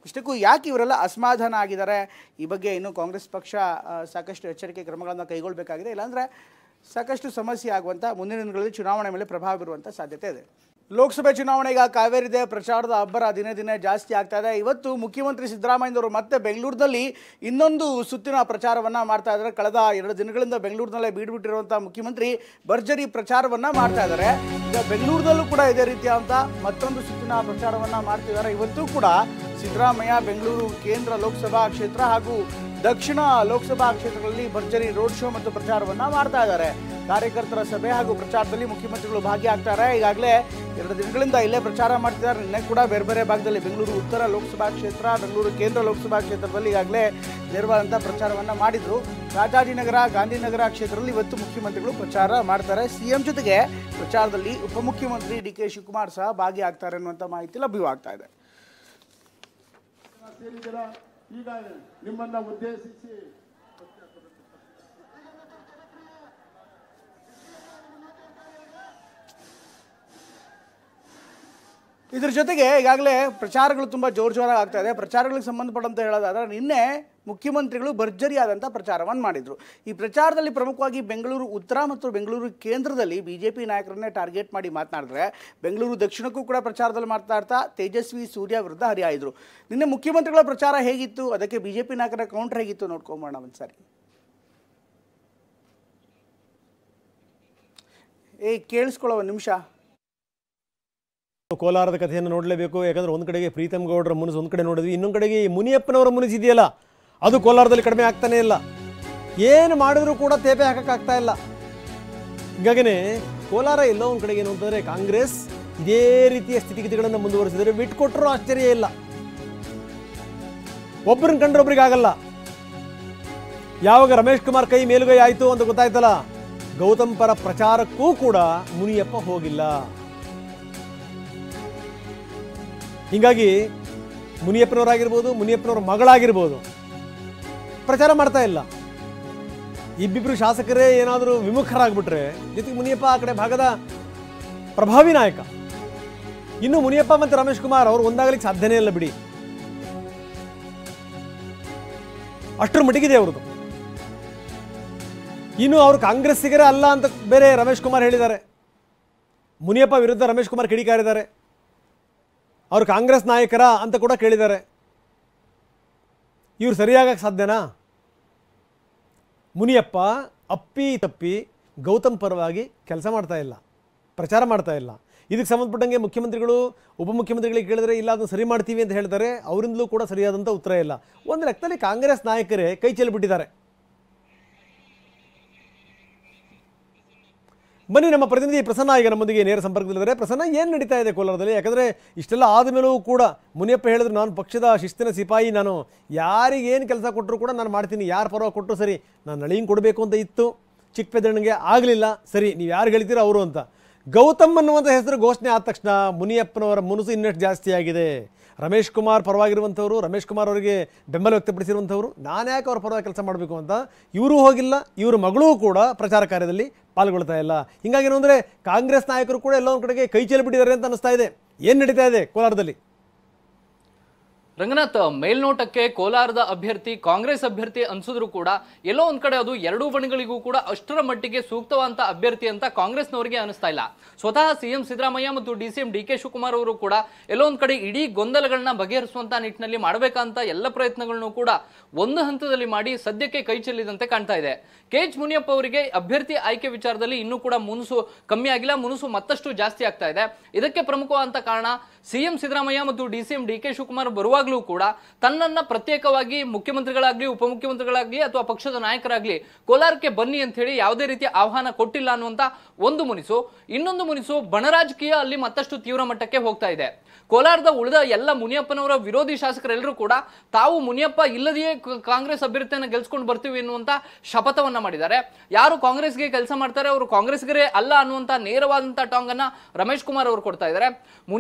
ಇಷ್ಟಕ್ಕೂ ಯಾಕೆ ಇವರೆಲ್ಲ ಅಸಮಾಧಾನ ಆಗಿದ್ದಾರೆ ಈ ಬಗ್ಗೆ ಇನ್ನು ಕಾಂಗ್ರೆಸ್ ಪಕ್ಷ ಆ, ಸಾಕಷ್ಟು ಎಚ್ಚರಿಕೆ ಕ್ರಮಗಳನ್ನು ಕೈಗೊಳ್ಳಬೇಕಾಗಿದೆ ಇಲ್ಲಾಂದರೆ ಸಾಕಷ್ಟು ಸಮಸ್ಯೆ ಆಗುವಂಥ ಮುಂದಿನ ದಿನಗಳಲ್ಲಿ ಚುನಾವಣೆ ಮೇಲೆ ಪ್ರಭಾವ ಬೀರುವಂಥ ಸಾಧ್ಯತೆ ಇದೆ ಲೋಕಸಭೆ ಚುನಾವಣೆಗೆ ಕಾವೇರಿದೆ ಪ್ರಚಾರದ ಅಬ್ಬರ ದಿನೇ ದಿನೇ ಜಾಸ್ತಿ ಆಗ್ತಾ ಇದೆ ಇವತ್ತು ಮುಖ್ಯಮಂತ್ರಿ ಸಿದ್ದರಾಮಯ್ಯನವರು ಮತ್ತೆ ಬೆಂಗಳೂರಿನಲ್ಲಿ ಇನ್ನೊಂದು ಸುತ್ತಿನ ಪ್ರಚಾರವನ್ನ ಮಾಡ್ತಾ ಇದ್ದಾರೆ ಕಳೆದ ಎರಡು ದಿನಗಳಿಂದ ಬೆಂಗಳೂರಿನಲ್ಲೇ ಬೀಡ್ಬಿಟ್ಟಿರುವಂತಹ ಮುಖ್ಯಮಂತ್ರಿ ಭರ್ಜರಿ ಪ್ರಚಾರವನ್ನ ಮಾಡ್ತಾ ಇದ್ದಾರೆ ಈಗ ಬೆಂಗಳೂರಿನಲ್ಲೂ ಕೂಡ ಇದೇ ರೀತಿಯಾದಂಥ ಮತ್ತೊಂದು ಸುತ್ತಿನ ಪ್ರಚಾರವನ್ನ ಮಾಡ್ತಿದ್ದಾರೆ ಇವತ್ತು ಕೂಡ ಸಿದ್ದರಾಮಯ್ಯ ಬೆಂಗಳೂರು ಕೇಂದ್ರ ಲೋಕಸಭಾ ಕ್ಷೇತ್ರ ಹಾಗೂ ದಕ್ಷಿಣ ಲೋಕಸಭಾ ಕ್ಷೇತ್ರಗಳಲ್ಲಿ ಭರ್ಜರಿ ರೋಡ್ ಶೋ ಮತ್ತು ಪ್ರಚಾರವನ್ನ ಮಾಡ್ತಾ ಇದ್ದಾರೆ ಕಾರ್ಯಕರ್ತರ ಸಭೆ ಹಾಗೂ ಪ್ರಚಾರದಲ್ಲಿ ಮುಖ್ಯಮಂತ್ರಿಗಳು ಭಾಗಿಯಾಗ್ತಾರೆ ಈಗಾಗಲೇ ಎರಡು ದಿನಗಳಿಂದ ಇಲ್ಲೇ ಪ್ರಚಾರ ಮಾಡ್ತಿದ್ದಾರೆ ನಿನ್ನೆ ಕೂಡ ಬೇರೆ ಬೇರೆ ಭಾಗದಲ್ಲಿ ಬೆಂಗಳೂರು ಉತ್ತರ ಲೋಕಸಭಾ ಕ್ಷೇತ್ರ ಬೆಂಗಳೂರು ಕೇಂದ್ರ ಲೋಕಸಭಾ ಕ್ಷೇತ್ರದಲ್ಲಿ ಈಗಾಗಲೇ ನೇರವಾದಂಥ ಪ್ರಚಾರವನ್ನ ಮಾಡಿದ್ರು ರಾಜಾಜಿನಗರ ಗಾಂಧಿನಗರ ಕ್ಷೇತ್ರದಲ್ಲಿ ಇವತ್ತು ಮುಖ್ಯಮಂತ್ರಿಗಳು ಪ್ರಚಾರ ಮಾಡ್ತಾರೆ ಸಿಎಂ ಜೊತೆಗೆ ಪ್ರಚಾರದಲ್ಲಿ ಉಪಮುಖ್ಯಮಂತ್ರಿ ಡಿ ಕೆ ಶಿವಕುಮಾರ್ ಸಹ ಭಾಗಿಯಾಗ್ತಾರೆ ಅನ್ನುವಂಥ ಮಾಹಿತಿ ಲಭ್ಯವಾಗ್ತಾ ಇದೆ ಸೇರಿದ್ದೀರಾ ಈಗ ನಿಮ್ಮನ್ನ ಉದ್ದೇಶಿಸಿ ಇದ್ರ ಜೊತೆಗೆ ಈಗಾಗಲೇ ಪ್ರಚಾರಗಳು ತುಂಬ ಜೋರು ಜೋರಾಗಿ ಆಗ್ತಾ ಇದೆ ಪ್ರಚಾರಗಳಿಗೆ ಸಂಬಂಧಪಟ್ಟಂತೆ ಹೇಳೋದಾದ್ರೆ ನಿನ್ನೆ ಮುಖ್ಯಮಂತ್ರಿಗಳು ಭರ್ಜರಿಯಾದಂಥ ಪ್ರಚಾರವನ್ನು ಮಾಡಿದರು ಈ ಪ್ರಚಾರದಲ್ಲಿ ಪ್ರಮುಖವಾಗಿ ಬೆಂಗಳೂರು ಉತ್ತರ ಮತ್ತು ಬೆಂಗಳೂರು ಕೇಂದ್ರದಲ್ಲಿ ಬಿ ಜೆ ಪಿ ನಾಯಕರನ್ನೇ ಟಾರ್ಗೆಟ್ ಮಾಡಿ ಮಾತನಾಡಿದ್ರೆ ಬೆಂಗಳೂರು ದಕ್ಷಿಣಕ್ಕೂ ಕೂಡ ಪ್ರಚಾರದಲ್ಲಿ ಮಾತನಾಡ್ತಾ ತೇಜಸ್ವಿ ಸೂರ್ಯ ವಿರುದ್ಧ ಹರಿಯಾಯಿದ್ರು ನಿನ್ನೆ ಮುಖ್ಯಮಂತ್ರಿಗಳ ಪ್ರಚಾರ ಹೇಗಿತ್ತು ಅದಕ್ಕೆ ಬಿ ಜೆ ಪಿ ನಾಯಕರ ಕೌಂಟರ್ ಹೇಗಿತ್ತು ನೋಡ್ಕೊಂಬೋಣ ಒಂದ್ಸರಿ ಏ ಕೇಳಿಸ್ಕೊಳ್ಳೋ ಒಂದು ನಿಮಿಷ ಕೋಲಾರದ ಕಥೆಯನ್ನು ನೋಡಲೇಬೇಕು ಯಾಕಂದ್ರೆ ಒಂದು ಕಡೆಗೆ ಪ್ರೀತಮ್ ಗೌಡರ ಮುನಿಸು ಒಂದು ಕಡೆ ನೋಡಿದ್ವಿ ಇನ್ನೊಂದು ಕಡೆಗೆ ಈ ಮುನಿಯಪ್ಪನವರ ಮುನಿಸು ಇದೆಯಲ್ಲ ಅದು ಕೋಲಾರದಲ್ಲಿ ಕಡಿಮೆ ಆಗ್ತಾನೆ ಇಲ್ಲ ಏನು ಮಾಡಿದ್ರೂ ಕೂಡ ತೇಪೆ ಹಾಕಕ್ಕಾಗ್ತಾ ಇಲ್ಲ ಹೀಗಾಗಿನೇ ಕೋಲಾರ ಎಲ್ಲೋ ಒಂದು ಕಡೆಗೆ ಏನು ಅಂತಂದರೆ ಕಾಂಗ್ರೆಸ್ ಇದೇ ರೀತಿಯ ಸ್ಥಿತಿಗತಿಗಳನ್ನು ಮುಂದುವರಿಸಿದರೆ ಬಿಟ್ಕೊಟ್ರೂ ಆಶ್ಚರ್ಯ ಇಲ್ಲ ಒಬ್ಬರನ್ನ ಕಂಡ್ರೆ ಒಬ್ರಿಗೆ ಆಗಲ್ಲ ಯಾವಾಗ ರಮೇಶ್ ಕುಮಾರ್ ಕೈ ಮೇಲುಗೈ ಆಯಿತು ಅಂತ ಗೊತ್ತಾಯ್ತಲ್ಲ ಗೌತಮ್ ಪರ ಪ್ರಚಾರಕ್ಕೂ ಕೂಡ ಮುನಿಯಪ್ಪ ಹೋಗಿಲ್ಲ ಹೀಗಾಗಿ ಮುನಿಯಪ್ಪನವರಾಗಿರ್ಬೋದು ಮುನಿಯಪ್ಪನವರ ಮಗಳಾಗಿರ್ಬೋದು ಪ್ರಚಾರ ಮಾಡ್ತಾ ಇಲ್ಲ ಇಬ್ಬಿಬ್ರು ಶಾಸಕರೇ ಏನಾದರೂ ವಿಮುಖರಾಗ್ಬಿಟ್ರೆ ಜೊತೆಗೆ ಮುನಿಯಪ್ಪ ಆ ಕಡೆ ಭಾಗದ ಪ್ರಭಾವಿ ನಾಯಕ ಇನ್ನು ಮುನಿಯಪ್ಪ ಮತ್ತು ರಮೇಶ್ ಕುಮಾರ್ ಅವರು ಒಂದಾಗಲಿಕ್ಕೆ ಸಾಧ್ಯನೇ ಇಲ್ಲ ಬಿಡಿ ಅಷ್ಟರ ಮಟ್ಟಿಗಿದೆ ಅವ್ರದ್ದು ಇನ್ನು ಅವರು ಕಾಂಗ್ರೆಸ್ಸಿಗರೇ ಅಲ್ಲ ಅಂತ ಬೇರೆ ರಮೇಶ್ ಕುಮಾರ್ ಹೇಳಿದ್ದಾರೆ ಮುನಿಯಪ್ಪ ವಿರುದ್ಧ ರಮೇಶ್ ಕುಮಾರ್ ಕಿಡಿಕಾರಿದ್ದಾರೆ ಅವರು ಕಾಂಗ್ರೆಸ್ ನಾಯಕರ ಅಂತ ಕೂಡ ಕೇಳಿದ್ದಾರೆ ಇವ್ರು ಸರಿಯಾಗಕ್ಕೆ ಸಾಧ್ಯನಾ ಮುನಿಯಪ್ಪ ಅಪ್ಪಿ ತಪ್ಪಿ ಗೌತಮ್ ಪರವಾಗಿ ಕೆಲಸ ಮಾಡ್ತಾ ಇಲ್ಲ ಪ್ರಚಾರ ಮಾಡ್ತಾ ಇಲ್ಲ ಇದಕ್ಕೆ ಸಂಬಂಧಪಟ್ಟಂಗೆ ಮುಖ್ಯಮಂತ್ರಿಗಳು ಉಪಮುಖ್ಯಮಂತ್ರಿಗಳಿಗೆ ಕೇಳಿದ್ರೆ ಇಲ್ಲ ಅದನ್ನು ಸರಿ ಮಾಡ್ತೀವಿ ಅಂತ ಹೇಳ್ತಾರೆ ಅವರಿಂದಲೂ ಕೂಡ ಸರಿಯಾದಂಥ ಉತ್ತರ ಇಲ್ಲ ಒಂದು ಲೆಕ್ಕದಲ್ಲಿ ಕಾಂಗ್ರೆಸ್ ನಾಯಕರೇ ಕೈ ಚೆಲ್ಲಿಬಿಟ್ಟಿದ್ದಾರೆ ಬನ್ನಿ ನಮ್ಮ ಪ್ರತಿನಿಧಿ ಪ್ರಸನ್ನ ಈಗ ನಮ್ಮೊಂದಿಗೆ ನೇರ ಸಂಪರ್ಕದಲ್ಲಿದ್ದಾರೆ ಪ್ರಸನ್ನ ಏನು ನಡೀತಾ ಇದೆ ಕೋಲಾರದಲ್ಲಿ ಯಾಕಂದರೆ ಇಷ್ಟೆಲ್ಲ ಆದಮೇಲೂ ಕೂಡ ಮುನಿಯಪ್ಪ ಹೇಳಿದ್ರು ನಾನು ಪಕ್ಷದ ಶಿಸ್ತಿನ ಸಿಪಾಯಿ ನಾನು ಯಾರಿಗೆ ಏನು ಕೆಲಸ ಕೊಟ್ಟರು ಕೂಡ ನಾನು ಮಾಡ್ತೀನಿ ಯಾರು ಪರವಾಗಿ ಕೊಟ್ಟರು ಸರಿ ನಾನು ನಳಿಂಗ್ ಕೊಡಬೇಕು ಅಂತ ಇತ್ತು ಚಿಕ್ಕ ಪೆದ್ದಣ್ಣಗೆ ಆಗಲಿಲ್ಲ ಸರಿ ನೀವು ಯಾರು ಹೇಳ್ತೀರೋ ಅವರು ಅಂತ ಗೌತಮ್ ಅನ್ನುವಂಥ ಹೆಸರು ಘೋಷಣೆ ಆದ ತಕ್ಷಣ ಮುನಿಯಪ್ಪನವರ ಮುನುಸು ಇನ್ನಷ್ಟು ಜಾಸ್ತಿ ಆಗಿದೆ ರಮೇಶ್ ಕುಮಾರ್ ಪರವಾಗಿರುವಂಥವ್ರು ರಮೇಶ್ ಕುಮಾರ್ ಅವರಿಗೆ ಬೆಂಬಲ ವ್ಯಕ್ತಪಡಿಸಿರುವಂಥವ್ರು ನಾನು ಯಾಕೆ ಅವ್ರ ಪರವಾಗಿ ಕೆಲಸ ಮಾಡಬೇಕು ಅಂತ ಇವರು ಹೋಗಿಲ್ಲ ಇವ್ರ ಮಗಳೂ ಕೂಡ ಪ್ರಚಾರ ಕಾರ್ಯದಲ್ಲಿ ಪಾಲ್ಗೊಳ್ತಾ ಇಲ್ಲ ಹಿಂಗಾಗಿ ಏನು ಅಂದರೆ ಕಾಂಗ್ರೆಸ್ ನಾಯಕರು ಕೂಡ ಎಲ್ಲ ಒಂದು ಕಡೆಗೆ ಕೈ ಚೆಲ್ಲಿಬಿಟ್ಟಿದ್ದಾರೆ ಅಂತ ಅನಿಸ್ತಾ ಇದೆ ಏನು ನಡೀತಾ ಇದೆ ಕೋಲಾರದಲ್ಲಿ ರಂಗನಾಥ್ ಮೇಲ್ನೋಟಕ್ಕೆ ಕೋಲಾರದ ಅಭ್ಯರ್ಥಿ ಕಾಂಗ್ರೆಸ್ ಅಭ್ಯರ್ಥಿ ಅನ್ಸಿದ್ರು ಕೂಡ ಎಲ್ಲೋ ಒಂದ್ ಕಡೆ ಅದು ಎರಡೂ ಬಣಗಳಿಗೂ ಕೂಡ ಅಷ್ಟರ ಮಟ್ಟಿಗೆ ಸೂಕ್ತವಾದಂತ ಅಭ್ಯರ್ಥಿ ಅಂತ ಕಾಂಗ್ರೆಸ್ನವರಿಗೆ ಅನಿಸ್ತಾ ಇಲ್ಲ ಸ್ವತಃ ಸಿಎಂ ಸಿದ್ದರಾಮಯ್ಯ ಮತ್ತು D C M D K Shivakumar ಅವರು ಕೂಡ ಎಲ್ಲೋ ಒಂದ್ ಕಡೆ ಇಡೀ ಗೊಂದಲಗಳನ್ನ ಬಗೆಹರಿಸುವಂತ ನಿಟ್ಟಿನಲ್ಲಿ ಮಾಡಬೇಕಂತ ಎಲ್ಲ ಪ್ರಯತ್ನಗಳನ್ನು ಕೂಡ ಒಂದು ಹಂತದಲ್ಲಿ ಮಾಡಿ ಸದ್ಯಕ್ಕೆ ಕೈ ಚೆಲ್ಲಿದಂತೆ ಕಾಣ್ತಾ ಇದೆ ಕೆ ಎಚ್ ಮುನಿಯಪ್ಪ ಅವರಿಗೆ ಅಭ್ಯರ್ಥಿ ಆಯ್ಕೆ ವಿಚಾರದಲ್ಲಿ ಇನ್ನೂ ಕೂಡ ಮುನುಸು ಕಮ್ಮಿ ಆಗಿಲ್ಲ ಮುನುಸು ಮತ್ತಷ್ಟು ಜಾಸ್ತಿ ಆಗ್ತಾ ಇದೆ ಇದಕ್ಕೆ ಪ್ರಮುಖವಾದಂತ ಕಾರಣ ಸಿಎಂ ಸಿದ್ದರಾಮಯ್ಯ ಮತ್ತು D C M D K Shivakumar ಬರುವಾಗಲೂ ಕೂಡ ತನ್ನನ್ನ ಪ್ರತ್ಯೇಕವಾಗಿ ಮುಖ್ಯಮಂತ್ರಿಗಳಾಗ್ಲಿ ಉಪಮುಖ್ಯಮಂತ್ರಿಗಳಾಗ್ಲಿ ಅಥವಾ ಪಕ್ಷದ ನಾಯಕರಾಗ್ಲಿ ಕೋಲಾರಕ್ಕೆ ಬನ್ನಿ ಅಂತ ಹೇಳಿ ಯಾವುದೇ ರೀತಿಯ ಆಹ್ವಾನ ಕೊಟ್ಟಿಲ್ಲ ಅನ್ನುವಂತ ಒಂದು ಮುನಿಸು ಇನ್ನೊಂದು ಮುನಿಸು ಬಣರಾಜಕೀಯ ಅಲ್ಲಿ ಮತ್ತಷ್ಟು ತೀವ್ರ ಮಟ್ಟಕ್ಕೆ ಹೋಗ್ತಾ ಇದೆ ಕೋಲಾರದ ಉಳಿದ ಎಲ್ಲ ಮುನಿಯಪ್ಪನವರ ವಿರೋಧಿ ಶಾಸಕರೆಲ್ಲರೂ ಕೂಡ ತಾವು ಮುನಿಯಪ್ಪ ಇಲ್ಲದೆಯೇ ಕ- ಕಾಂಗ್ರೆಸ್ ಅಭ್ಯರ್ಥಿಯನ್ನು ಗೆಲ್ಸ್ಕೊಂಡು ಬರ್ತೀವಿ ಎನ್ನುವಂತ ಶಪಥವನ್ನ ಮಾಡಿದ್ದಾರೆ ಯಾರು ಕಾಂಗ್ರೆಸ್ಗೆ ಕೆಲಸ ಮಾಡ್ತಾರೆ ಅವರು ಕಾಂಗ್ರೆಸ್ಗರೇ ಅಲ್ಲ ಅನ್ನುವಂತ ನೇರವಾದಂತ ಟಾಂಗ್ ಅನ್ನ ರಮೇಶ್ ಕುಮಾರ್ ಅವರು ಕೊಡ್ತಾ ಇದ್ದಾರೆ ಮುನಿಯಪ್ಪ ಅವರು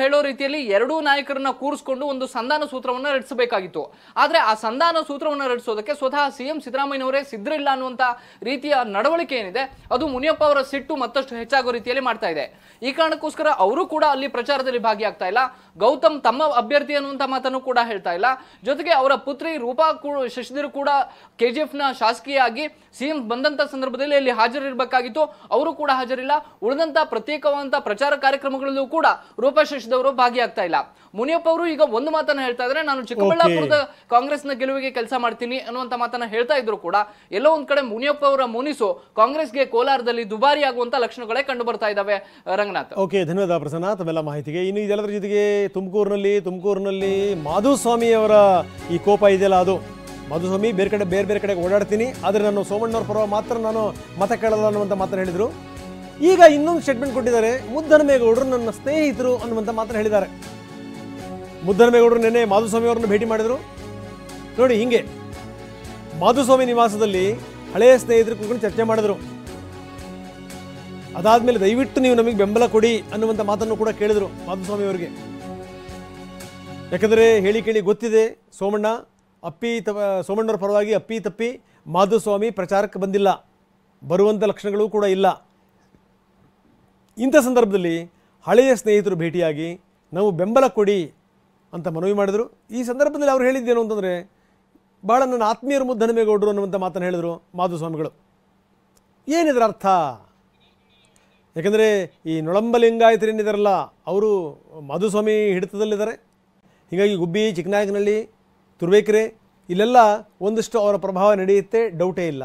ಹೇಳೋ ರೀತಿಯಲ್ಲಿ ಎರಡೂ ನಾಯಕರನ್ನ ಕೂರಿಸ್ಕೊಂಡು ಒಂದು ಸಂಧಾನ ಸೂತ್ರವನ್ನ ರಚಿಸಬೇಕಾಗಿತ್ತು ಆದ್ರೆ ಆ ಸಂಧಾನ ಸೂತ್ರವನ್ನ ರಚಿಸೋದಕ್ಕೆ ಸ್ವತಃ ಸಿಎಂ ಸಿದ್ದರಾಮಯ್ಯನವರೇ ಸಿದ್ಧರಿಲ್ಲ ಅನ್ನುವಂತ ರೀತಿಯ ನಡವಳಿಕೆ ಏನಿದೆ ಅದು ಮುನಿಯಪ್ಪ ಅವರ ಸಿಟ್ಟು ಮತ್ತಷ್ಟು ಹೆಚ್ಚಾಗೋ ರೀತಿಯಲ್ಲಿ ಮಾಡ್ತಾ ಇದೆ ಈ ಕಾರಣಕ್ಕೋಸ್ಕರ ಅವರು ಕೂಡ ಅಲ್ಲಿ ಪ್ರಚಾರದಲ್ಲಿ ಭಾಗಿಯಾಗ್ತಾ ಇಲ್ಲ ಗೌತಮ್ ತಮ್ಮ ಅಭ್ಯರ್ಥಿ ಅನ್ನುವಂತ ಮಾತನ್ನು ಕೂಡ ಹೇಳ್ತಾ ಇಲ್ಲ ಜೊತೆಗೆ ಅವರ ಪುತ್ರಿ ರೂಪಾ ಕೂಡ ಶಶಿಧರ್ ಕೂಡ ಕೆಜಿಎಫ್ ನ ಶಾಸಕಿಯಾಗಿ ಸಿಎಂ ಬಂದಂತ ಸಂದರ್ಭದಲ್ಲಿ ಅಲ್ಲಿ ಹಾಜರಿರಬೇಕಾಗಿತ್ತು ಅವರು ಕೂಡ ಹಾಜರಿಲ್ಲ ಉಳಿದಂತ ಪ್ರತ್ಯೇಕವಾದಂತ ಪ್ರಚಾರ ಕಾರ್ಯಕ್ರಮಗಳಲ್ಲೂ ಕೂಡ ರೂಪಾ ಶಶಿಧರ್ ಭಾಗಿಯಾಗ್ತಾ ಇಲ್ಲ ಮುನಿಯಪ್ಪ ಅವರು ಈಗ ಒಂದು ಮಾತನ್ನ ಹೇಳ್ತಾ ಇದ್ರೆ ನಾನು ಚಿಕ್ಕಬಳ್ಳಾಪುರದ ಕಾಂಗ್ರೆಸ್ನ ಗೆಲುವಿಗೆ ಕೆಲಸ ಮಾಡ್ತೀನಿ ಅನ್ನುವಂತ ಮಾತನ್ನ ಹೇಳ್ತಾ ಇದ್ರು ಕೂಡ ಎಲ್ಲೋ ಒಂದ್ ಕಡೆ ಮುನಿಯಪ್ಪ ಅವರ ಮುನಿಸು ಕಾಂಗ್ರೆಸ್ಗೆ ಕೋಲಾರದಲ್ಲಿ ದುಬಾರಿ ಆಗುವಂತ ಲಕ್ಷಣಗಳೇ ಕಂಡು ಬರ್ತಾ ಇದಾವೆ ರಂಗನಾಥ್ ಓಕೆ ಧನ್ಯವಾದ ಪ್ರಸನ್ನ ತಮ್ಮೆಲ್ಲ ಮಾಹಿತಿಗೆ ಇನ್ನು ಇದೆಲ್ಲದರ ಜೊತೆಗೆ ತುಮಕೂರಿನಲ್ಲಿ ತುಮಕೂರಿನಲ್ಲಿ ಮಾಧುಸ್ವಾಮಿ ಅವರ ಈ ಕೋಪ ಇದೆಯಲ್ಲ ಅದು ಮಾಧುಸ್ವಾಮಿ ಬೇರೆ ಕಡೆ ಬೇರೆ ಬೇರೆ ಕಡೆಗೆ ಓಡಾಡ್ತೀನಿ ಆದರೆ ನಾನು ಸೋಮಣ್ಣವ್ರ ಪರ ಮಾತ್ರ ನಾನು ಮತ ಕೇಳಲ್ಲ ಅನ್ನುವಂಥ ಮಾತನ್ನು ಹೇಳಿದರು ಈಗ ಇನ್ನೊಂದು ಸ್ಟೇಟ್ಮೆಂಟ್ ಕೊಟ್ಟಿದ್ದಾರೆ ಮುದ್ದನಮೇಗೌಡರು ನನ್ನ ಸ್ನೇಹಿತರು ಅನ್ನುವಂಥ ಮಾತನ್ನು ಹೇಳಿದ್ದಾರೆ ಮುದ್ದನಮೇಗೌಡರು ನಿನ್ನೆ ಮಾಧುಸ್ವಾಮಿ ಅವರನ್ನು ಭೇಟಿ ಮಾಡಿದರು ನೋಡಿ ಹಿಂಗೆ ಮಾಧುಸ್ವಾಮಿ ನಿವಾಸದಲ್ಲಿ ಹಳೆಯ ಸ್ನೇಹಿತರು ಕೂತ್ಕೊಂಡು ಚರ್ಚೆ ಮಾಡಿದ್ರು ಅದಾದ್ಮೇಲೆ ದಯವಿಟ್ಟು ನೀವು ನಮಗೆ ಬೆಂಬಲ ಕೊಡಿ ಅನ್ನುವಂಥ ಮಾತನ್ನು ಕೂಡ ಕೇಳಿದರು ಮಾಧುಸ್ವಾಮಿ ಅವರಿಗೆ ಯಾಕಂದರೆ ಹೇಳಿ ಕೇಳಿ ಗೊತ್ತಿದೆ ಸೋಮಣ್ಣ ಅಪ್ಪಿ ತ ಸೋಮಣ್ಣವ್ರ ಪರವಾಗಿ ಅಪ್ಪಿ ತಪ್ಪಿ ಮಾಧುಸ್ವಾಮಿ ಪ್ರಚಾರಕ್ಕೆ ಬಂದಿಲ್ಲ ಬರುವಂಥ ಲಕ್ಷಣಗಳು ಕೂಡ ಇಲ್ಲ ಇಂಥ ಸಂದರ್ಭದಲ್ಲಿ ಹಳೆಯ ಸ್ನೇಹಿತರು ಭೇಟಿಯಾಗಿ ನಾವು ಬೆಂಬಲ ಕೊಡಿ ಅಂತ ಮನವಿ ಮಾಡಿದರು ಈ ಸಂದರ್ಭದಲ್ಲಿ ಅವ್ರು ಹೇಳಿದ್ದೇನು ಅಂತಂದರೆ ಭಾಳ ನನ್ನ ಆತ್ಮೀಯರು ಮುದ್ದನಮೇಗೌಡರು ಅನ್ನುವಂಥ ಮಾತನ್ನು ಹೇಳಿದರು ಮಾಧುಸ್ವಾಮಿಗಳು ಏನಿದ್ರ ಅರ್ಥ ಯಾಕಂದರೆ ಈ ನೊಳಂಬ ಲಿಂಗಾಯತರೇನಿದಾರಲ್ಲ ಅವರು ಮಾಧುಸ್ವಾಮಿ ಹಿಡಿತದಲ್ಲಿದ್ದಾರೆ ಹೀಗಾಗಿ ಗುಬ್ಬಿ ಚಿಕ್ಕನಾಯಕನಹಳ್ಳಿ ತುರುವೇಕೆರೆ ಇಲ್ಲೆಲ್ಲ ಒಂದಷ್ಟು ಅವರ ಪ್ರಭಾವ ನಡೆಯುತ್ತೆ ಡೌಟೇ ಇಲ್ಲ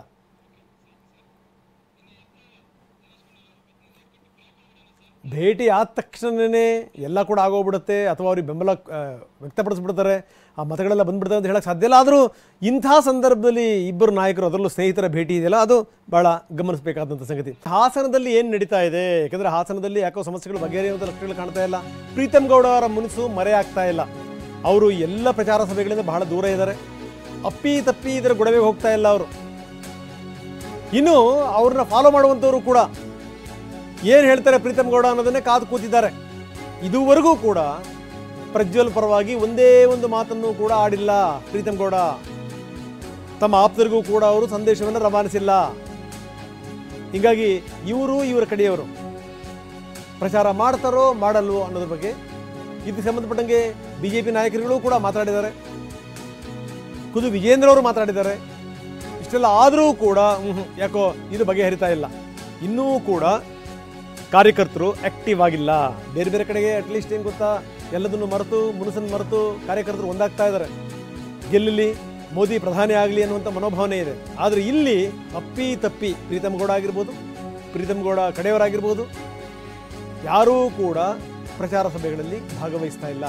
ಭೇಟಿ ಆದ ತಕ್ಷಣವೇ ಎಲ್ಲ ಕೂಡ ಆಗೋಗ್ಬಿಡುತ್ತೆ ಅಥವಾ ಅವ್ರಿಗೆ ಬೆಂಬಲ ಆ, ವ್ಯಕ್ತಪಡಿಸ್ಬಿಡ್ತಾರೆ ಆ ಮತಗಳೆಲ್ಲ ಬಂದ್ಬಿಡ್ತವೆ ಅಂತ ಹೇಳಕ್ಕೆ ಸಾಧ್ಯ ಇಲ್ಲ ಆದರೂ ಇಂಥ ಸಂದರ್ಭದಲ್ಲಿ ಇಬ್ಬರು ನಾಯಕರು ಅದರಲ್ಲೂ ಸ್ನೇಹಿತರ ಭೇಟಿ ಇದೆಯಲ್ಲ ಅದು ಭಾಳ ಗಮನಿಸಬೇಕಾದಂಥ ಸಂಗತಿ ಹಾಸನದಲ್ಲಿ ಏನು ನಡೀತಾ ಇದೆ ಯಾಕಂದರೆ ಹಾಸನದಲ್ಲಿ ಯಾಕೋ ಸಮಸ್ಯೆಗಳು ಬಗೆಹರಿಯುವಂಥ ಲಕ್ಷಣಗಳು ಕಾಣ್ತಾ ಇಲ್ಲ ಪ್ರೀತಮ್ ಗೌಡ ಅವರ ಮುನಿಸು ಮರೆ ಆಗ್ತಾ ಇಲ್ಲ ಅವರು ಎಲ್ಲ ಪ್ರಚಾರ ಸಭೆಗಳಿಂದ ಬಹಳ ದೂರ ಇದ್ದಾರೆ ಅಪ್ಪಿ ತಪ್ಪಿ ಇದರ ಗೊಡವೆಗೆ ಹೋಗ್ತಾ ಇಲ್ಲ ಅವರು ಇನ್ನು ಅವ್ರನ್ನ ಫಾಲೋ ಮಾಡುವಂಥವ್ರು ಕೂಡ ಏನು ಹೇಳ್ತಾರೆ ಪ್ರೀತಮ್ ಗೌಡ ಅನ್ನೋದನ್ನೇ ಕಾದು ಕೂತಿದ್ದಾರೆ ಇದುವರೆಗೂ ಕೂಡ ಪ್ರಜ್ವಲ್ ಪರವಾಗಿ ಒಂದೇ ಒಂದು ಮಾತನ್ನು ಕೂಡ ಆಡಿಲ್ಲ ಪ್ರೀತಮ್ ಗೌಡ ತಮ್ಮ ಆಪ್ತರಿಗೂ ಕೂಡ ಅವರು ಸಂದೇಶವನ್ನು ರವಾನಿಸಿಲ್ಲ ಹೀಗಾಗಿ ಇವರು ಇವರ ಕಡೆಯವರು ಪ್ರಚಾರ ಮಾಡ್ತಾರೋ ಮಾಡಲ್ವೋ ಅನ್ನೋದ್ರ ಬಗ್ಗೆ ಇದಕ್ಕೆ ಸಂಬಂಧಪಟ್ಟಂಗೆ ಬಿ ಜೆ ಪಿ ನಾಯಕರುಗಳು ಕೂಡ ಮಾತಾಡಿದ್ದಾರೆ ಖುದ್ದು ವಿಜೇಂದ್ರ ಅವರು ಮಾತಾಡಿದ್ದಾರೆ ಇಷ್ಟೆಲ್ಲ ಆದರೂ ಕೂಡ ಮ್ಹೂ, ಯಾಕೋ ಇದು ಬಗೆಹರಿತಾ ಇಲ್ಲ ಇನ್ನೂ ಕೂಡ ಕಾರ್ಯಕರ್ತರು ಆಕ್ಟಿವ್ ಆಗಿಲ್ಲ ಬೇರೆ ಬೇರೆ ಕಡೆಗೆ ಅಟ್ಲೀಸ್ಟ್ ಏನು ಗೊತ್ತಾ ಎಲ್ಲದನ್ನು ಮರೆತು ಮುನಸನ್ನು ಮರೆತು ಕಾರ್ಯಕರ್ತರು ಒಂದಾಗ್ತಾ ಇದ್ದಾರೆ ಗೆಲ್ಲಲಿ ಮೋದಿ ಪ್ರಧಾನಿ ಆಗಲಿ ಅನ್ನುವಂಥ ಮನೋಭಾವನೆ ಇದೆ ಆದರೆ ಇಲ್ಲಿ ಅಪ್ಪಿ ತಪ್ಪಿ ಪ್ರೀತಮ್ ಗೌಡ ಆಗಿರ್ಬೋದು ಪ್ರೀತಮ್ ಗೌಡ ಕಡೆಯವರಾಗಿರ್ಬೋದು ಯಾರೂ ಕೂಡ ಪ್ರಚಾರ ಸಭೆಗಳಲ್ಲಿ ಭಾಗವಹಿಸ್ತಾ ಇಲ್ಲ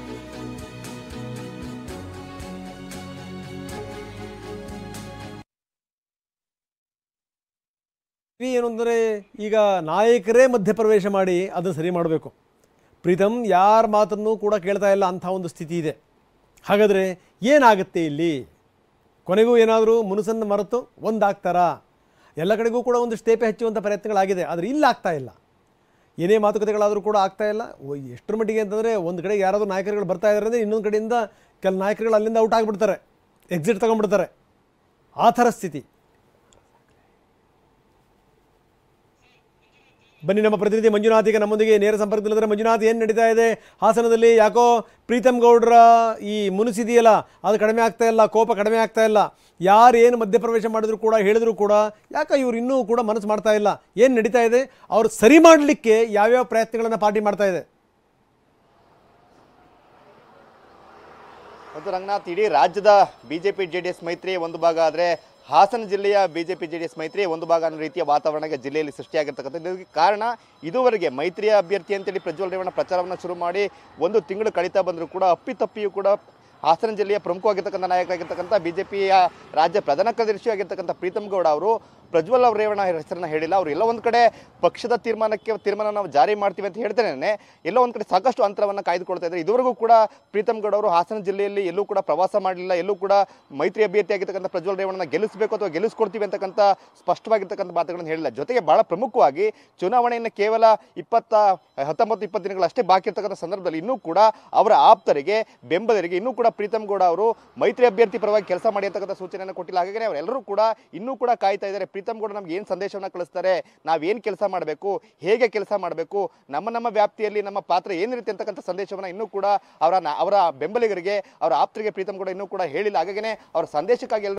ಇವಿ ಏನು ಅಂದರೆ ಈಗ ನಾಯಕರೇ ಮಧ್ಯಪ್ರವೇಶ ಮಾಡಿ ಅದನ್ನು ಸರಿ ಮಾಡಬೇಕು ಪ್ರೀತಮ್ ಯಾರ ಮಾತನ್ನು ಕೂಡ ಕೇಳ್ತಾ ಇಲ್ಲ ಅಂಥ ಒಂದು ಸ್ಥಿತಿ ಇದೆ ಹಾಗಾದರೆ ಏನಾಗುತ್ತೆ ಇಲ್ಲಿ ಕೊನೆಗೂ ಏನಾದರೂ ಮುನಸನ್ನು ಮರೆತು ಒಂದಾಗ್ತಾರಾ ಎಲ್ಲ ಕಡೆಗೂ ಕೂಡ ಒಂದು ತೇಪೆ ಹಚ್ಚುವಂಥ ಪ್ರಯತ್ನಗಳಾಗಿದೆ ಆದರೆ ಇಲ್ಲಿ ಆಗ್ತಾ ಇಲ್ಲ ಏನೇ ಮಾತುಕತೆಗಳಾದರೂ ಕೂಡ ಆಗ್ತಾ ಇಲ್ಲ ಓ, ಎಷ್ಟರ ಮಟ್ಟಿಗೆ ಅಂತಂದರೆ ಒಂದು ಕಡೆಗೆ ಯಾರಾದರೂ ನಾಯಕರುಗಳು ಬರ್ತಾ ಇದ್ದಾರೆ ಅಂದರೆ ಇನ್ನೊಂದು ಕಡೆಯಿಂದ ಕೆಲ ನಾಯಕರುಗಳು ಅಲ್ಲಿಂದ ಔಟ್ ಆಗಿಬಿಡ್ತಾರೆ ಎಕ್ಸಿಟ್ ತಗೊಂಡ್ಬಿಡ್ತಾರೆ ಆ ಥರ ಸ್ಥಿತಿ ಬನ್ನಿ ನಮ್ಮ ಪ್ರತಿನಿಧಿ ಮಂಜುನಾಥ್ ಈಗ ನಮ್ಮೊಂದಿಗೆ ನೇರ ಸಂಪರ್ಕದಲ್ಲಿದ್ದಾರೆ ಮಂಜುನಾಥ್ ಏನು ನಡೀತಾ ಇದೆ ಹಾಸನದಲ್ಲಿ ಯಾಕೋ ಪ್ರೀತಮ್ ಗೌಡ್ರ ಈ ಮುನಿಸಿದೆಯಲ್ಲ ಅದು ಕಡಿಮೆ ಆಗ್ತಾ ಇಲ್ಲ ಕೋಪ ಕಡಿಮೆ ಆಗ್ತಾ ಇಲ್ಲ ಯಾರು ಏನು ಮಧ್ಯಪ್ರವೇಶ ಮಾಡಿದ್ರು ಕೂಡ ಹೇಳಿದ್ರು ಕೂಡ ಯಾಕೆ ಇವ್ರು ಇನ್ನೂ ಕೂಡ ಮನಸ್ಸು ಮಾಡ್ತಾ ಇಲ್ಲ ಏನು ನಡೀತಾ ಇದೆ ಅವ್ರು ಸರಿ ಮಾಡಲಿಕ್ಕೆ ಯಾವ್ಯಾವ ಪ್ರಯತ್ನಗಳನ್ನು ಪಾರ್ಟಿ ಮಾಡ್ತಾ ಇದೆ ಮತ್ತು ರಂಗನಾಥ್ ಇಡೀ ರಾಜ್ಯದ ಬಿಜೆಪಿ ಜೆ ಡಿ ಎಸ್ ಮೈತ್ರಿ ಒಂದು ಭಾಗ ಆದರೆ ಹಾಸನ ಜಿಲ್ಲೆಯ ಬಿಜೆಪಿ ಜೆ ಡಿ ಎಸ್ ಮೈತ್ರಿ ಒಂದು ಭಾಗ ಅನ್ನೋ ರೀತಿಯ ವಾತಾವರಣಕ್ಕೆ ಜಿಲ್ಲೆಯಲ್ಲಿ ಸೃಷ್ಟಿಯಾಗಿರ್ತಕ್ಕಂಥದ್ದು ಇದಕ್ಕೆ ಕಾರಣ ಇದುವರೆಗೆ ಮೈತ್ರಿಯ ಅಭ್ಯರ್ಥಿ ಅಂತೇಳಿ ಪ್ರಜ್ವಲ್ ರೇವಣ್ಣ ಪ್ರಚಾರವನ್ನು ಶುರು ಮಾಡಿ ಒಂದು ತಿಂಗಳು ಕಳೀತಾ ಬಂದರೂ ಕೂಡ ಅಪ್ಪಿತಪ್ಪಿಯೂ ಕೂಡ ಹಾಸನ ಜಿಲ್ಲೆಯ ಪ್ರಮುಖವಾಗಿರ್ತಕ್ಕಂಥ ನಾಯಕರಾಗಿರ್ತಕ್ಕಂಥ ಬಿಜೆಪಿಯ ರಾಜ್ಯ ಪ್ರಧಾನ ಕಾರ್ಯದರ್ಶಿ ಆಗಿರ್ತಕ್ಕಂಥ ಪ್ರೀತಮ್ ಗೌಡ ಅವರು ಪ್ರಜ್ವಲ್ ಅವ್ರ ರೇವಣ್ಣ ಹೆಸರನ್ನ ಹೇಳಿಲ್ಲ ಅವ್ರು ಎಲ್ಲ ಒಂದು ಕಡೆ ಪಕ್ಷದ ತೀರ್ಮಾನಕ್ಕೆ ತೀರ್ಮಾನ ನಾವು ಜಾರಿ ಮಾಡ್ತೀವಿ ಅಂತ ಹೇಳ್ತೇನೆ ಎಲ್ಲೋ ಒಂದು ಕಡೆ ಸಾಕಷ್ಟು ಅಂತರವನ್ನು ಕಾಯ್ದುಕೊಳ್ತಾ ಇದ್ದಾರೆ ಇದುವರೆಗೂ ಕೂಡ ಪ್ರೀತಮ್ ಗೌಡ ಅವರು ಹಾಸನ ಜಿಲ್ಲೆಯಲ್ಲಿ ಎಲ್ಲೂ ಕೂಡ ಪ್ರವಾಸ ಮಾಡಲಿಲ್ಲ ಎಲ್ಲೂ ಕೂಡ ಮೈತ್ರಿ ಅಭ್ಯರ್ಥಿ ಆಗಿರ್ತಕ್ಕಂಥ ಪ್ರಜ್ವಲ್ ರೇವಣ್ಣನ ಗೆಲ್ಲಿಸಬೇಕು ಅಥವಾ ಗೆಲ್ಲಿಸ್ಕೊಡ್ತೀವಿ ಅಂತಕ್ಕಂಥ ಸ್ಪಷ್ಟವಾಗಿರ್ತಕ್ಕಂಥ ಮಾತುಗಳನ್ನು ಹೇಳಿಲ್ಲ ಜೊತೆಗೆ ಬಹಳ ಪ್ರಮುಖವಾಗಿ ಚುನಾವಣೆಯನ್ನು ಕೇವಲ ಇಪ್ಪತ್ತ ಹತ್ತೊಂಬತ್ತು ಇಪ್ಪತ್ತು ದಿನಗಳಷ್ಟೇ ಬಾಕಿ ಇರ್ತಕ್ಕಂಥ ಸಂದರ್ಭದಲ್ಲಿ ಇನ್ನೂ ಕೂಡ ಅವರ ಆಪ್ತರಿಗೆ ಬೆಂಬಲರಿಗೆ ಇನ್ನೂ ಕೂಡ ಪ್ರೀತಮ್ ಗೌಡ ಅವರು ಮೈತ್ರಿ ಅಭ್ಯರ್ಥಿ ಪರವಾಗಿ ಕೆಲಸ ಮಾಡಿ ಅಂತಕ್ಕಂಥ ಸೂಚನೆಯನ್ನು ಕೊಟ್ಟಿಲ್ಲ ಹಾಗಾಗಿ ಅವರೆಲ್ಲರೂ ಕೂಡ ಇನ್ನೂ ಕೂಡ ಕಾಯ್ತಾ ಇದ್ದಾರೆ ಪ್ರೀತಮ್ ಗೌಡ ನಮ್ಗೆ ಏನು ಸಂದೇಶವನ್ನು ಕಳಿಸ್ತಾರೆ ನಾವೇನು ಕೆಲಸ ಮಾಡಬೇಕು ಹೇಗೆ ಕೆಲಸ ಮಾಡಬೇಕು ನಮ್ಮ ನಮ್ಮ ವ್ಯಾಪ್ತಿಯಲ್ಲಿ ನಮ್ಮ ಪಾತ್ರ ಏನಿರುತ್ತೆ ಅಂತಕ್ಕಂಥ ಸಂದೇಶವನ್ನು ಇನ್ನೂ ಕೂಡ ಅವರ ಅವರ ಬೆಂಬಲಿಗರಿಗೆ ಅವರ ಆಪ್ತರಿಗೆ ಪ್ರೀತಮ್ ಗೌಡ ಇನ್ನೂ ಕೂಡ ಹೇಳಿಲ್ಲ ಹಾಗಾಗಿನೇ ಅವರ ಸಂದೇಶಕ್ಕಾಗಿ ಎಲ್ಲರೂ